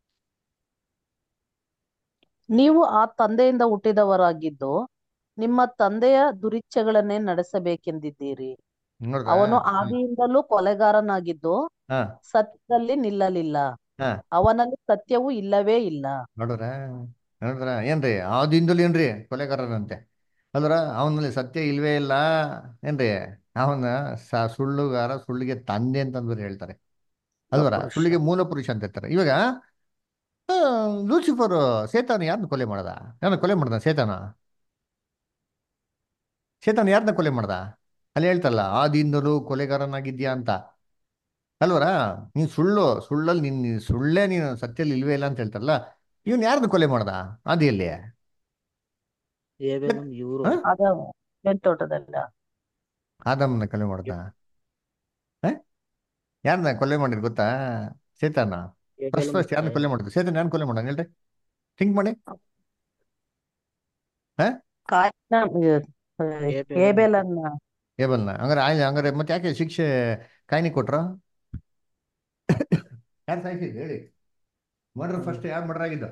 S2: ನೀವು ಆ ತಂದೆಯಿಂದ ಹುಟ್ಟಿದವರಾಗಿದ್ದು ನಿಮ್ಮ ತಂದೆಯ ದುರಿಚ್ಛೆಗಳನ್ನೇ ನಡೆಸಬೇಕೆಂದಿದ್ದೀರಿ
S1: ನೋಡ್ರ
S2: ಅವನು ಆದಿಯಿಂದಲೂ ಕೊಲೆಗಾರನಾಗಿದ್ದು
S1: ಹಾ
S2: ಸತ್ಯದಲ್ಲಿ ನಿಲ್ಲಲಿಲ್ಲ
S1: ಹಾ.
S2: ಅವನಲ್ಲಿ ಸತ್ಯವೂ ಇಲ್ಲವೇ ಇಲ್ಲ
S1: ನೋಡ್ರ ನೋಡ್ರ ಏನ್ರಿ ಆದಿಂದಲೂ ಏನ್ರಿ ಕೊಲೆಗಾರರಂತೆ ಅಲ್ರ ಅವನಲ್ಲಿ ಸತ್ಯ ಇಲ್ವೇ ಇಲ್ಲ ಏನ್ರಿ ಅವನ ಸ ಸುಳ್ಳುಗಾರ ಸುಳ್ಳಿಗೆ ತಂದೆ ಅಂತಂದ್ರೆ ಹೇಳ್ತಾರೆ ಅಲ್ವರ
S2: ಪುರುಷ.
S1: ಸುಳ್ಳಿಗೆ ಮೂಲ ಪುರುಷ ಅಂತ ಹೇಳ್ತಾರೆ ಇವಾಗ ಆ, ಲೂಸಿಫರ್ ಸೇತಾನ ಯಾರನ್ನ ಕೊಲೆ ಮಾಡ್ದ ಯಾರನ್ನ ಕೊಲೆ ಮಾಡ್ದ ಸೇತಾನ ಸೇತಾನ ಯಾರನ್ನ ಕೊಲೆ ಮಾಡ್ದ ಅಲ್ಲಿ ಹೇಳ್ತಲ್ಲ ಆದಿಂದಲೂ ಕೊಲೆಗಾರನಾಗಿದ್ಯಾ ಅಂತ ಅಲ್ವರ ನೀನ್ ಸುಳ್ಳು ಸುಳ್ಳಲ್ಲಿ ನಿನ್ ನೀನ್ ಸುಳ್ಳೇ ನೀನು ಸತ್ಯಲ್ಲಿ ಇಲ್ವೇ ಇಲ್ಲ ಅಂತ ಹೇಳ್ತಾರಲ್ಲ ಇವನ್ ಯಾರನ್ನ ಕೊಲೆ ಮಾಡ್ದ ಆದಿಯಲ್ಲಿ
S3: ಏಬೇಲಂ ಇವರು
S1: ಹಾ?
S2: ಆದ ಏನ್ ತೋಟದಲ್ಲ
S1: ಆದಮ್ಮನ ಕೊಲೆ ಮಾಡ್ದ ಯಾರನ್ನ ಕೊಲೆ ಮಾಡಿದ್ ಗೊತ್ತಾ ಸೇತಾನ ಫಸ್ಟ್ ಫಸ್ಟ್ ಯಾರನ್ನ ಕೊಲೆ ಮಾಡಿದ್ರು ಸೇತಾನ ಯಾರನ್ನ ಕೊಲೆ ಮಾಡ ಹೇಳ್ರಿ ಥಿಂಕ್ ಮಾಡಿ
S2: ಕಾಯಿನ
S3: ಏಬೇಲನ.
S2: ಏಬೇಲನ್ನ
S1: ಏಬಲ್ನ ಹಂಗಾರೆ ಆಯ್ತು ಹಂಗಾರೆ ಮತ್ತೆ ಯಾಕೆ ಶಿಕ್ಷೆ ಕಾಯ್ನಿ ಕೊಟ್ರ ಯಾರು ಸಾಯಿಸಿದ್ ಹೇಳಿ ಮರ್ಡರ್ ಫಸ್ಟ್ ಯಾರು ಮರ್ಡರ್ ಆಗಿದ್ದ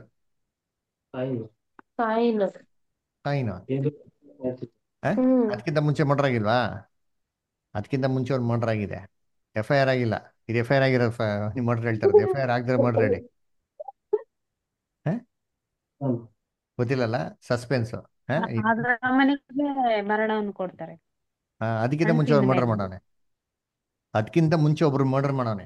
S4: ಕಾಯಿನ್
S1: ಕಾಯಿನ
S4: ಹ್ಮ್
S1: ಅದಕ್ಕಿಂತ ಮುಂಚೆ ಮರ್ಡರ್ ಆಗಿಲ್ವಾ ಅದಕ್ಕಿಂತ ಮುಂಚೆ ಒಂದು ಮರ್ಡರ್ ಆಗಿದೆ ಎಫ್ ಐ ಆರ್ ಆಗಿಲ್ಲ ಇದು ಎಫ್ ಐ ಆರ್ ಆಗಿರೋ ನೀವು ಮರ್ಡರ್ ಹೇಳ್ತಾರೆ ಎಫ್ ಐ ಆರ್ ಆಗದಿರೋ ಮರ್ಡರ್ ಹೇಳಿ ಗೊತ್ತಿಲ್ಲಲ್ಲ ಸಸ್ಪೆನ್ಸ್
S5: ಆದ್ರ ಮನೆಗೆ ಮರಣವನ್ನು ಕೊಡ್ತಾರೆ
S1: ಅದಕ್ಕಿಂತ ಮುಂಚೆ ಅವ್ರು ಮರ್ಡರ್ ಮಾಡವನೆ ಅದಕ್ಕಿಂತ ಮುಂಚೆ ಒಬ್ರು ಮರ್ಡರ್ ಮಾಡವನೆ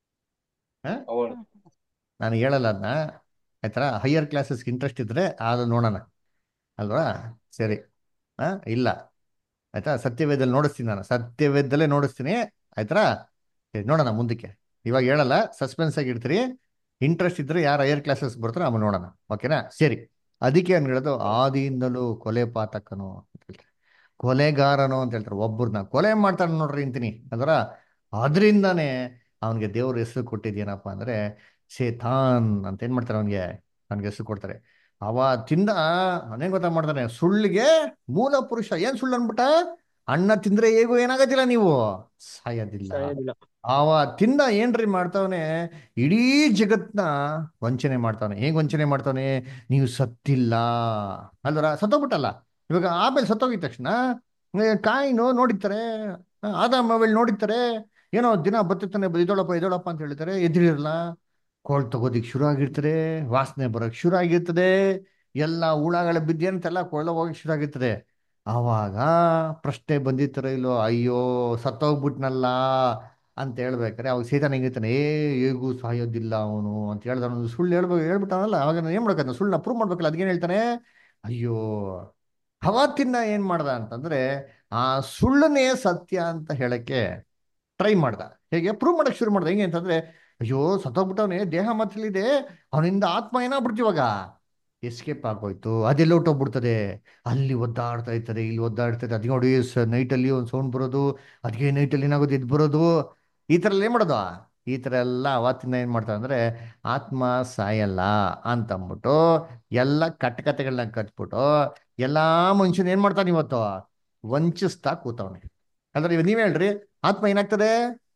S1: ನಾನು ಹೇಳಲ್ಲ ಅದನ್ನ ಆಯ್ತಾ ಹೈಯರ್ ಕ್ಲಾಸಸ್ಗೆ ಇಂಟ್ರೆಸ್ಟ್ ಇದ್ರೆ ಅದು ನೋಡೋಣ ಅಲ್ವಾ ಸರಿ ಹಾ ಇಲ್ಲ ಆಯ್ತಾ ಸತ್ಯವೇದಲ್ಲಿ ನೋಡಿಸ್ತೀನಿ ನಾನು ಸತ್ಯವೇದಲ್ಲೇ ನೋಡಿಸ್ತೀನಿ ಆಯ್ತಾ ಸರಿ ನೋಡೋಣ ಮುಂದಕ್ಕೆ ಇವಾಗ ಹೇಳಲ್ಲ ಸಸ್ಪೆನ್ಸ್ ಆಗಿ ಇಡ್ತೀರಿ ಇಂಟ್ರೆಸ್ಟ್ ಇದ್ರೆ ಯಾರು ಹೈಯರ್ ಕ್ಲಾಸಸ್ ಬರ್ತಾರೋ ಆಮೇಲೆ ನೋಡೋಣ ಓಕೆನಾ ಸರಿ ಅದಕ್ಕೆ ಏನು ಹೇಳೋದು ಆದಿಯಿಂದಲೂ ಕೊಲೆ ಪಾತಕನು ಅಂತ ಹೇಳ್ತಾರೆ ಕೊಲೆಗಾರನು ಅಂತ ಹೇಳ್ತಾರೆ ಒಬ್ಬರನ್ನ ಕೊಲೆ ಮಾಡ್ತಾನೆ ನೋಡ್ರಿ ಅಂತೀನಿ ಅದರ ಅದರಿಂದಾನೇ ಅವನಿಗೆ ದೇವ್ರ ಹೆಸರು ಕೊಟ್ಟಿದ್ದೇನಪ್ಪ ಅಂದ್ರೆ ಶೇತಾನ್ ಅಂತ ಏನ್ ಮಾಡ್ತಾರೆ ಅವನಿಗೆ ಅವನಿಗೆ ಹೆಸರು ಕೊಡ್ತಾರೆ ಅವ ತಿಂದ ಅವನೇನ್ ಗೊತ್ತಾ ಮಾಡ್ತಾನೆ ಸುಳ್ಳಿಗೆ ಮೂಲ ಪುರುಷ ಏನ್ ಸುಳ್ಳು ಅನ್ಬಿಟ್ಟ ಅಣ್ಣ ತಿಂದ್ರೆ ಹೇಗೂ ಏನಾಗತ್ತಿಲ್ಲ ನೀವು ಸಾಯೋದಿಲ್ಲ
S3: ಸಾಯೋದಿಲ್ಲ
S1: ಅವ ತಿಂದ ಏನ್ರಿ ಮಾಡ್ತಾವನೆ ಇಡೀ ಜಗತ್ನ ವಂಚನೆ ಮಾಡ್ತಾವನೆ ಹೇಗ್ ವಂಚನೆ ಮಾಡ್ತಾವನೆ ನೀವು ಸತ್ತಿಲ್ಲ ಅಲ್ವರ ಸತ್ತೋಗ್ಬಿಟ್ಟಲ್ಲ ಇವಾಗ ಆಮೇಲೆ ಸತ್ತೋಗಿದ ತಕ್ಷಣ ಏ, ಕಾಯಿನು ನೋಡಿರ್ತಾರೆ ಆದಾಮ ಅವೆಲ್ ನೋಡಿರ್ತಾರೆ ಏನೋ ದಿನ ಬತ್ತಿರ್ತಾನೆ ಇದೊಳಪ್ಪ ಇದೊಳಪ್ಪ ಅಂತ ಹೇಳ್ತಾರೆ ಎದ್ರಿರಲ್ಲ ಕೋಳ್ ತಗೋದಿಕ್ ಶುರು ಆಗಿರ್ತದೆ ವಾಸನೆ ಬರೋಕ್ ಶುರು ಆಗಿರ್ತದೆ ಎಲ್ಲ ಹುಳಗಳ ಬಿದ್ದೇನಂತೆಲ್ಲ ಕೊಳ್ಳ ಹೋಗಕ್ ಶುರು ಆಗಿರ್ತದೆ ಆವಾಗ ಪ್ರಶ್ನೆ ಬಂದಿರ್ತಾರ ಇಲ್ಲೋ ಅಯ್ಯೋ ಸತ್ತೋಗ್ಬಿಟ್ನಲ್ಲ ಅಂತ ಹೇಳ್ಬೇಕಾರೆ ಅವಾಗ ಸೀತಾನ ಹೆಂಗಿರ್ತಾನೆ ಏ ಹೇಗೂ ಸಾಯೋದಿಲ್ಲ ಅವನು ಅಂತ ಹೇಳ್ದ ಅವನು ಸುಳ್ಳು ಹೇಳ್ಬೇಕು ಹೇಳ್ಬಿಟ್ಟಾನಲ್ಲ ಅವಾಗ ನಾನು ಏನ್ ಮಾಡ್ಬೇಕಂತ ಸುಳ್ಳನ್ನ ಪ್ರೂವ್ ಮಾಡ್ಬೇಕಲ್ಲ ಅದಕ್ಕೇನ್ ಹೇಳ್ತಾನೆ ಅಯ್ಯೋ ಅವತ್ತಿನ ಏನ್ ಮಾಡ್ದ ಅಂತಂದ್ರೆ ಆ ಸುಳ್ಳನ್ನೇ ಸತ್ಯ ಅಂತ ಹೇಳಕ್ಕೆ ಟ್ರೈ ಮಾಡ್ದ ಹೇಗೆ ಪ್ರೂವ್ ಮಾಡಕ್ ಶುರು ಮಾಡ್ದ ಹೆಂಗೆ ಅಂತಂದ್ರೆ ಅಯ್ಯೋ ಸತ್ತೋಗ್ಬಿಟ್ಟವನೇ ದೇಹ ಮಾತ್ರಲಿದೆ ಅವನಿಂದ ಆತ್ಮ ಏನಾಗ್ಬಿಡ್ತು ಇವಾಗ ಎಸ್ಕೇಪ್ ಆಗೋಯ್ತು ಅದೆಲ್ಲ ಹೊಟ್ಟೋಗ್ಬಿಡ್ತದೆ ಅಲ್ಲಿ ಒದ್ದಾಡ್ತಾ ಇರ್ತದೆ ಇಲ್ಲಿ ಒದ್ದಾಡ್ತದೆ ಅದಕ್ಕೆ ನೋಡಿ ನೈಟಲ್ಲಿ ಒಂದು ಸೌಂಡ್ ಬರೋದು ಅದಕ್ಕೆ ನೈಟಲ್ಲಿ ಏನಾಗೋದು ಎದ್ದು ಬರೋದು ಈ ಥರ ಎಲ್ಲ ಏನ್ ಮಾಡೋದು ಈ ಥರ ಎಲ್ಲ ಅವತ್ತಿನ ಏನ್ ಮಾಡ್ತಾರೆ ಅಂದ್ರೆ ಆತ್ಮ ಸಾಯಲ್ಲ ಅಂತಂದ್ಬಿಟ್ಟು ಎಲ್ಲ ಕಟ್ಟಕತೆಗಳನ್ನ ಕಟ್ಬಿಟ್ಟು ಎಲ್ಲಾ ಮನುಷ್ಯನ ಏನ್ ಮಾಡ್ತಾನೆ ಇವತ್ತು ವಂಚಿಸ್ತಾ ಕೂತವನೆ ಅಂದ್ರೆ ಇವಾಗ ನೀವ್ ಹೇಳ್ರಿ ಆತ್ಮ ಏನಾಗ್ತದೆ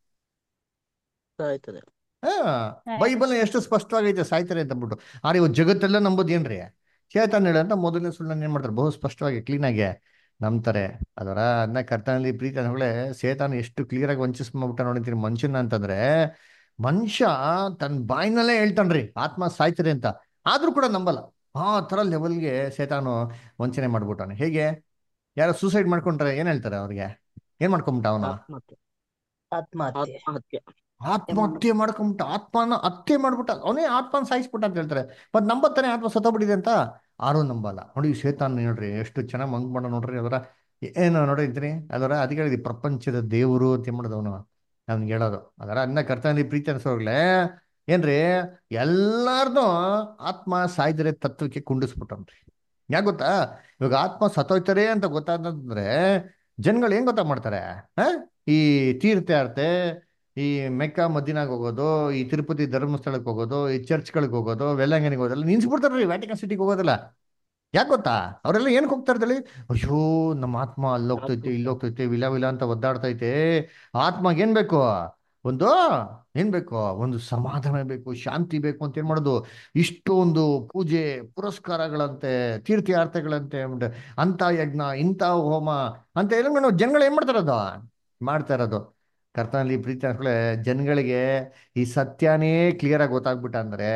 S3: ಸಾಯ್ತದೆ
S1: ಹಾ ಬೈಬಲ್ ಎಷ್ಟು ಸ್ಪಷ್ಟವಾಗೈತೆ ಸಾಯ್ತಾರೆ ಅಂತ ಅಂದ್ಬಿಟ್ಟು ಆದ್ರೆ ಇವತ್ತು ಜಗತ್ತೆಲ್ಲ ನಂಬೋದು ಏನ್ರಿ ಚೇತನ್ ಹೇಳಂತ ಮೊದಲನೇ ಸುಳ್ಳನ್ನ ಏನ್ ಮಾಡ್ತಾರೆ ಬಹು ಸ್ಪಷ್ಟವಾಗಿ ಕ್ಲೀನ್ ಆಗಿ ನಂಬ್ತಾರೆ ಅದರ ಅದನ್ನ ಕರ್ತನಲ್ಲಿ ಪ್ರೀತಿ ಅನ್ನೋಗಳೇ ಸೇತಾನ ಎಷ್ಟು ಕ್ಲಿಯರ್ ಆಗಿ ವಂಚಿಸ್ಬಿಟ್ಟ ನೋಡಿರ್ತೀನಿ ಮನುಷ್ಯನ ಅಂತಂದ್ರೆ ಮನುಷ್ಯ ತನ್ನ ಬಾಯಿನಲ್ಲೇ ಹೇಳ್ತಾನ್ರಿ ಆತ್ಮ ಸಾಯ್ತದೆ ಅಂತ ಆದ್ರೂ ಕೂಡ ನಂಬಲ್ಲ ಆ ತರ ಲೆವೆಲ್ಗೆ ಸೇತಾನು ವಂಚನೆ ಮಾಡ್ಬಿಟ್ಟಾನೆ ಹೇಗೆ ಯಾರೋ ಸೂಸೈಡ್ ಮಾಡ್ಕೊಂಡ್ರೆ ಏನ್ ಹೇಳ್ತಾರೆ ಅವ್ರಿಗೆ ಏನ್ ಮಾಡ್ಕೊಂಬಿಟ್ಟ ಅವನು
S3: ಆತ್ಮಹತ್ಯೆ
S2: ಆತ್ಮಹತ್ಯೆ
S3: ಆತ್ಮಹತ್ಯೆ
S1: ಆತ್ಮಹತ್ಯೆ ಮಾಡ್ಕೊಂಬಿಟ್ಟ ಆತ್ಮನ ಹತ್ಯೆ ಮಾಡ್ಬಿಟ್ಟ ಅವನೇ ಆತ್ಮನ ಸಾಯಿಸ್ಬಿಟ್ಟ ಅಂತ ಹೇಳ್ತಾರೆ ಮತ್ ನಂಬತ್ತಾನೆ ಆತ್ಮ ಸತ್ತೋಗ್ಬಿಟ್ಟಿದೆ ಅಂತ ಆರು ನಂಬಲ್ಲ ನೋಡಿ ಶೇತಾನ್ ನೋಡ್ರಿ ಎಷ್ಟು ಚೆನ್ನಾಗಿ ಮಂಗ್ ಮಾಡ ನೋಡ್ರಿ ಅದರ ಏನು ನೋಡಿರ್ತೀನಿ ಅದರ ಅದಕ್ಕೆ ಹೇಳಿದ್ವಿ ಪ್ರಪಂಚದ ದೇವರು ಅಂತ ಮಾಡೋದು ಅವನು ನನ್ಗೆ ಹೇಳೋದು ಅದರ ಅನ್ನ ಕರ್ತನಲ್ಲಿ ಪ್ರೀತಿ ಅನ್ಸೋಗ್ಲೆ ಏನ್ರಿ ಎಲ್ಲಾರ್ನು ಆತ್ಮ ಸಾಯ್ದರೆ ತತ್ವಕ್ಕೆ ಕುಂಡಿಸ್ಬಿಟ್ಟನ್ರಿ ಯಾಕೆ ಗೊತ್ತಾ ಇವಾಗ ಆತ್ಮ ಸತ್ತೋಯ್ತಾರೆ ಅಂತ ಗೊತ್ತಾದ್ರೆ ಜನಗಳು ಏನ್ ಗೊತ್ತಾ ಮಾಡ್ತಾರೆ ಹ ಈ ತೀರ್ಥಯಾತ್ರೆ ಈ ಮೆಕ್ಕ ಮದಿನಾಗ ಹೋಗೋದು ಈ ತಿರುಪತಿ ಧರ್ಮಸ್ಥಳಕ್ಕೆ ಹೋಗೋದು ಈ ಚರ್ಚ್ಗಳಿಗೆ ಹೋಗೋದು ವೆಲ್ಲಂಗನಿಗೆ ಹೋಗೋದಲ್ಲ ನಿನ್ಸ್ಬಿಡ್ತಾರ್ರಿ ವ್ಯಾಟಿಕನ್ ಸಿಟಿಗೆ ಹೋಗೋದಲ್ಲ ಯಾಕೆ ಗೊತ್ತಾ ಅವರೆಲ್ಲ ಏನಕ್ಕೆ ಹೋಗ್ತಾ ಇರ್ತಾರೆ ಅಯ್ಯೋ ನಮ್ಮ ಆತ್ಮ ಅಲ್ಲಿ ಹೋಗ್ತೈತೆ ಇಲ್ಲಿ ಹೋಗ್ತೈತೆ ವಿಲ ವಿಲ ಅಂತ ಒದ್ದಾಡ್ತೈತೆ ಆತ್ಮಗೆ ಏನ್ ಬೇಕು ಒಂದು ಏನ್ ಬೇಕು ಒಂದು ಸಮಾಧಾನ ಬೇಕು ಶಾಂತಿ ಬೇಕು ಅಂತ ಏನ್ ಮಾಡೋದು ಇಷ್ಟೊಂದು ಪೂಜೆ ಪುರಸ್ಕಾರಗಳಂತೆ ತೀರ್ಥಯಾತ್ರೆಗಳಂತೆ ಆಮೇಲೆ ಅಂತ ಯಜ್ಞ ಇಂಥ ಹೋಮ ಅಂತ ಎಲ್ಲ ಜನಗಳು ಏನ್ ಮಾಡ್ತಾ ಇರೋದು ಮಾಡ್ತಾ ಇರೋದು ಕರ್ತನಲ್ಲಿ ಪ್ರೀತಿ ಅನ್ಕೊಳ್ಳೆ ಜನಗಳಿಗೆ ಈ ಸತ್ಯನೇ ಕ್ಲಿಯರ್ ಆಗಿ ಗೊತ್ತಾಗ್ಬಿಟ್ಟ ಅಂದ್ರೆ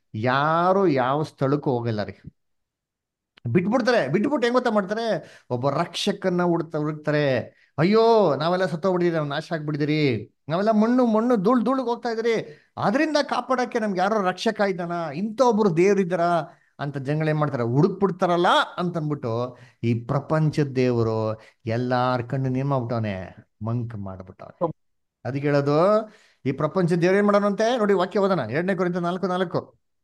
S1: ಯಾರು ಯಾವ ಸ್ಥಳಕ್ಕೂ ಹೋಗಲ್ಲ ರೀ ಬಿಟ್ಬಿಡ್ತಾರೆ ಬಿಟ್ಬಿಟ್ಟು ಹೆಂಗ್ ಗೊತ್ತಾ ಮಾಡ್ತಾರೆ ಒಬ್ಬ ರಕ್ಷಕನ್ನ ಹುಡ್ತಾ ಹುಡುಕ್ತಾರೆ ಅಯ್ಯೋ ನಾವೆಲ್ಲ ಸತ್ತೋಗ್ಬಿಟ್ಟಿದ್ದೀರಿ ನಾವು ನಾಶ ಆಗ್ಬಿಟ್ಟಿದ್ದೀರಿ ನಾವೆಲ್ಲ ಮಣ್ಣು ಮಣ್ಣು ಧೂಳ್ ಧೂಳಿಗೆ ಹೋಗ್ತಾ ಇದ್ದೀರಿ ಅದರಿಂದ ಕಾಪಾಡಕ್ಕೆ ನಮ್ಗೆ ಯಾರೋ ರಕ್ಷಕ ಇದ್ದಾನ ಇಂಥ ಒಬ್ರು ದೇವ್ರಿದ್ದಾರ ಅಂತ ಜನಗಳು ಏನ್ ಮಾಡ್ತಾರೆ ಹುಡುಕ್ಬಿಡ್ತಾರಲ್ಲ ಅಂತ ಅಂದ್ಬಿಟ್ಟು ಈ ಪ್ರಪಂಚದ ದೇವರು ಎಲ್ಲಾರ ಕಣ್ಣು ನೇಮ್ ಮಾಡ್ಬಿಟ್ಟವನೆ ಮಂಕ್ ಮಾಡ್ಬಿಟ್ಟವನೆ ಅದಕ್ಕೆ ಹೇಳೋದು ಈ ಪ್ರಪಂಚದ ದೇವ್ರು ಏನ್ ಮಾಡೋಣಂತೆ ನೋಡಿ ವಾಕ್ಯ ಓದೋಣ ಎರಡನೇ ಕುರಿತ ನಾಲ್ಕು ನಾಲ್ಕು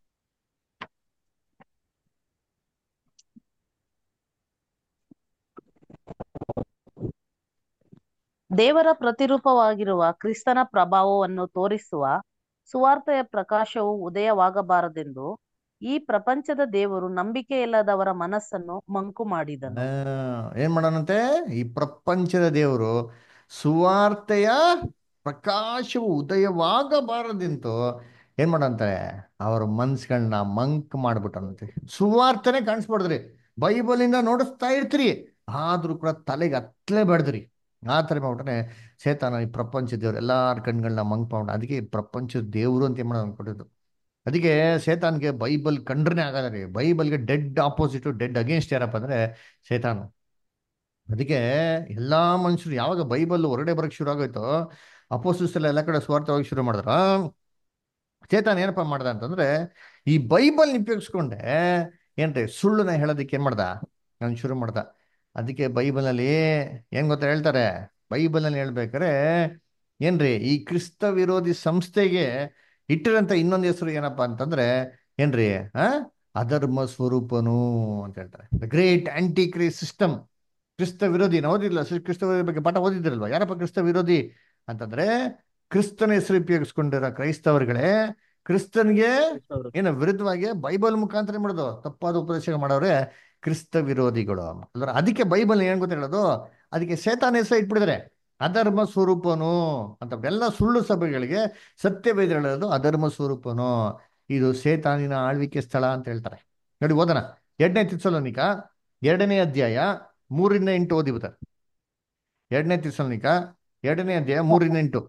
S2: ದೇವರ ಪ್ರತಿರೂಪವಾಗಿರುವ ಕ್ರಿಸ್ತನ ಪ್ರಭಾವವನ್ನು ತೋರಿಸುವ ಸುವಾರ್ತೆಯ ಪ್ರಕಾಶವು ಉದಯವಾಗಬಾರದೆಂದು ಈ ಪ್ರಪಂಚದ ದೇವರು ನಂಬಿಕೆಯಿಲ್ಲದವರ ಮನಸ್ಸನ್ನು ಮಂಕು ಮಾಡಿದನು
S1: ಆ, ಏನ್ ಮಾಡೋಣಂತೆ ಈ ಪ್ರಪಂಚದ ದೇವರು ಸುವಾರ್ತೆಯ ಪ್ರಕಾಶವು ಉದಯವಾಗಬಾರದಿಂತು ಏನ್ ಮಾಡಂತಾರೆ ಅವ್ರ ಮನ್ಸ್ಗಳನ್ನ ಮಂಕ್ ಮಾಡ್ಬಿಟ್ಟಂತೆ ಸುವಾರ್ತೆನೆ ಕಾಣಿಸ್ಬಾರ್ದ್ರಿ ಬೈಬಲಿಂದ ನೋಡಿಸ್ತಾ ಇರ್ತೀರಿ ಆದ್ರೂ ಕೂಡ ತಲೆಗೆ ಹತ್ಲೇ ಬೇಡ್ದ್ರಿ ಆ ಥರ ಮಾಡ್ಬಿಟ್ರೆ ಸೇತಾನ ಈ ಪ್ರಪಂಚ ದೇವ್ರು ಎಲ್ಲಾರ ಕಣ್ಗಳನ್ನ ಮಂಗ್ಪಾಡ ಅದಕ್ಕೆ ಈ ಪ್ರಪಂಚದ ದೇವರು ಅಂತ ಏನ್ ಮಾಡೋದು ಅನ್ಕೊಟ್ಟಿದ್ದು ಅದಕ್ಕೆ ಸೇತಾನ್ಗೆ ಬೈಬಲ್ ಕಂಡ್ರೇ ಆಗಲ್ಲ ರೀ ಬೈಬಲ್ಗೆ ಡೆಡ್ ಆಪೋಸಿಟ್ ಡೆಡ್ ಅಗೇನ್ಸ್ಟ್ ಯಾರಪ್ಪ ಅಂದ್ರೆ ಸೇತಾನು ಅದಕ್ಕೆ ಎಲ್ಲಾ ಮನುಷ್ಯರು ಯಾವಾಗ ಬೈಬಲ್ ಹೊರಗಡೆ ಬರಕ್ ಶುರು ಆಗೋಯ್ತೋ ಅಪೋಸಿಸ್ ಎಲ್ಲ ಎಲ್ಲ ಕಡೆ ಸ್ವಾರ್ಥವಾಗಿ ಶುರು ಮಾಡಿದ್ರ ಚೇತನ್ ಏನಪ್ಪ ಮಾಡ್ದ ಅಂತಂದ್ರೆ ಈ ಬೈಬಲ್ ಉಪಯೋಗಿಸ್ಕೊಂಡೆ ಏನ್ರಿ ಸುಳ್ಳುನ ಹೇಳೋದಕ್ಕೆ ಏನ್ ಮಾಡ್ದ ನಾನು ಶುರು ಮಾಡ್ದ ಅದಕ್ಕೆ ಬೈಬಲಲ್ಲಿ ಏನ್ ಗೊತ್ತಾ ಹೇಳ್ತಾರೆ ಬೈಬಲಲ್ಲಿ ಹೇಳ್ಬೇಕಾರೆ ಏನ್ರಿ ಈ ಕ್ರಿಸ್ತ ವಿರೋಧಿ ಸಂಸ್ಥೆಗೆ ಇಟ್ಟಿರಂತ ಇನ್ನೊಂದು ಹೆಸರು ಏನಪ್ಪಾ ಅಂತಂದ್ರೆ ಏನ್ರಿ ಆ ಅಧರ್ಮ ಸ್ವರೂಪನು ಅಂತ ಹೇಳ್ತಾರೆ the great antichrist ಕ್ರಿಸ್ತ ವಿರೋಧಿ ನಾವು ಓದಿಲ್ಲ ಶ್ರೀ ಕ್ರಿಸ್ತ ವಿರೋಧಿ ಬಗ್ಗೆ ಪಾಠ ಓದಿದ್ರಲ್ವಾ ಯಾರಪ್ಪ ಕ್ರಿಸ್ತ ವಿರೋಧಿ ಅಂತಂದ್ರೆ ಕ್ರಿಸ್ತನ ಹೆಸರು ಉಪಯೋಗಿಸ್ಕೊಂಡಿರೋ ಕ್ರೈಸ್ತವರುಗಳೇ ಕ್ರಿಸ್ತನ್ಗೆ
S3: ಕ್ರೈಸ್ತವರು.
S1: ಏನು ವಿರುದ್ಧವಾಗಿ ಬೈಬಲ್ ಮುಖಾಂತರ ಏನ್ ಮಾಡೋದು ತಪ್ಪಾದ ಉಪದೇಶ ಮಾಡೋರೆ ಕ್ರಿಸ್ತ ವಿರೋಧಿಗಳು ಅಲ್ರ ಅದಕ್ಕೆ ಬೈಬಲ್ ಏನ್ ಗೊತ್ತ ಹೇಳೋದು ಅದಕ್ಕೆ ಸೇತಾನ ಹೆಸರು ಇಟ್ಬಿಡಿದ್ರೆ ಅಧರ್ಮ ಸ್ವರೂಪನು ಅಂತ ಎಲ್ಲ ಸುಳ್ಳು ಸಭೆಗಳಿಗೆ ಸತ್ಯ ವೇದ ಹೇಳೋದು ಅಧರ್ಮ ಸ್ವರೂಪನು ಇದು ಸೇತಾನಿನ ಆಳ್ವಿಕೆ ಸ್ಥಳ ಅಂತ ಹೇಳ್ತಾರೆ ನೋಡಿ ಓದೋಣ ಎರಡನೇ ತಿತ್ಸಲೋನಿಕ ಎರಡನೇ ಅಧ್ಯಾಯ ಮೂರಿಂದ ಎಂಟು ಓದಿ ಬರ್ತಾರೆ ಎರಡನೇ ತಿತ್ಸಲೋನಿಕ ಎರಡನೇ ಅಧ್ಯಾಯ ಮೂರಿಂದ ಎಂಟು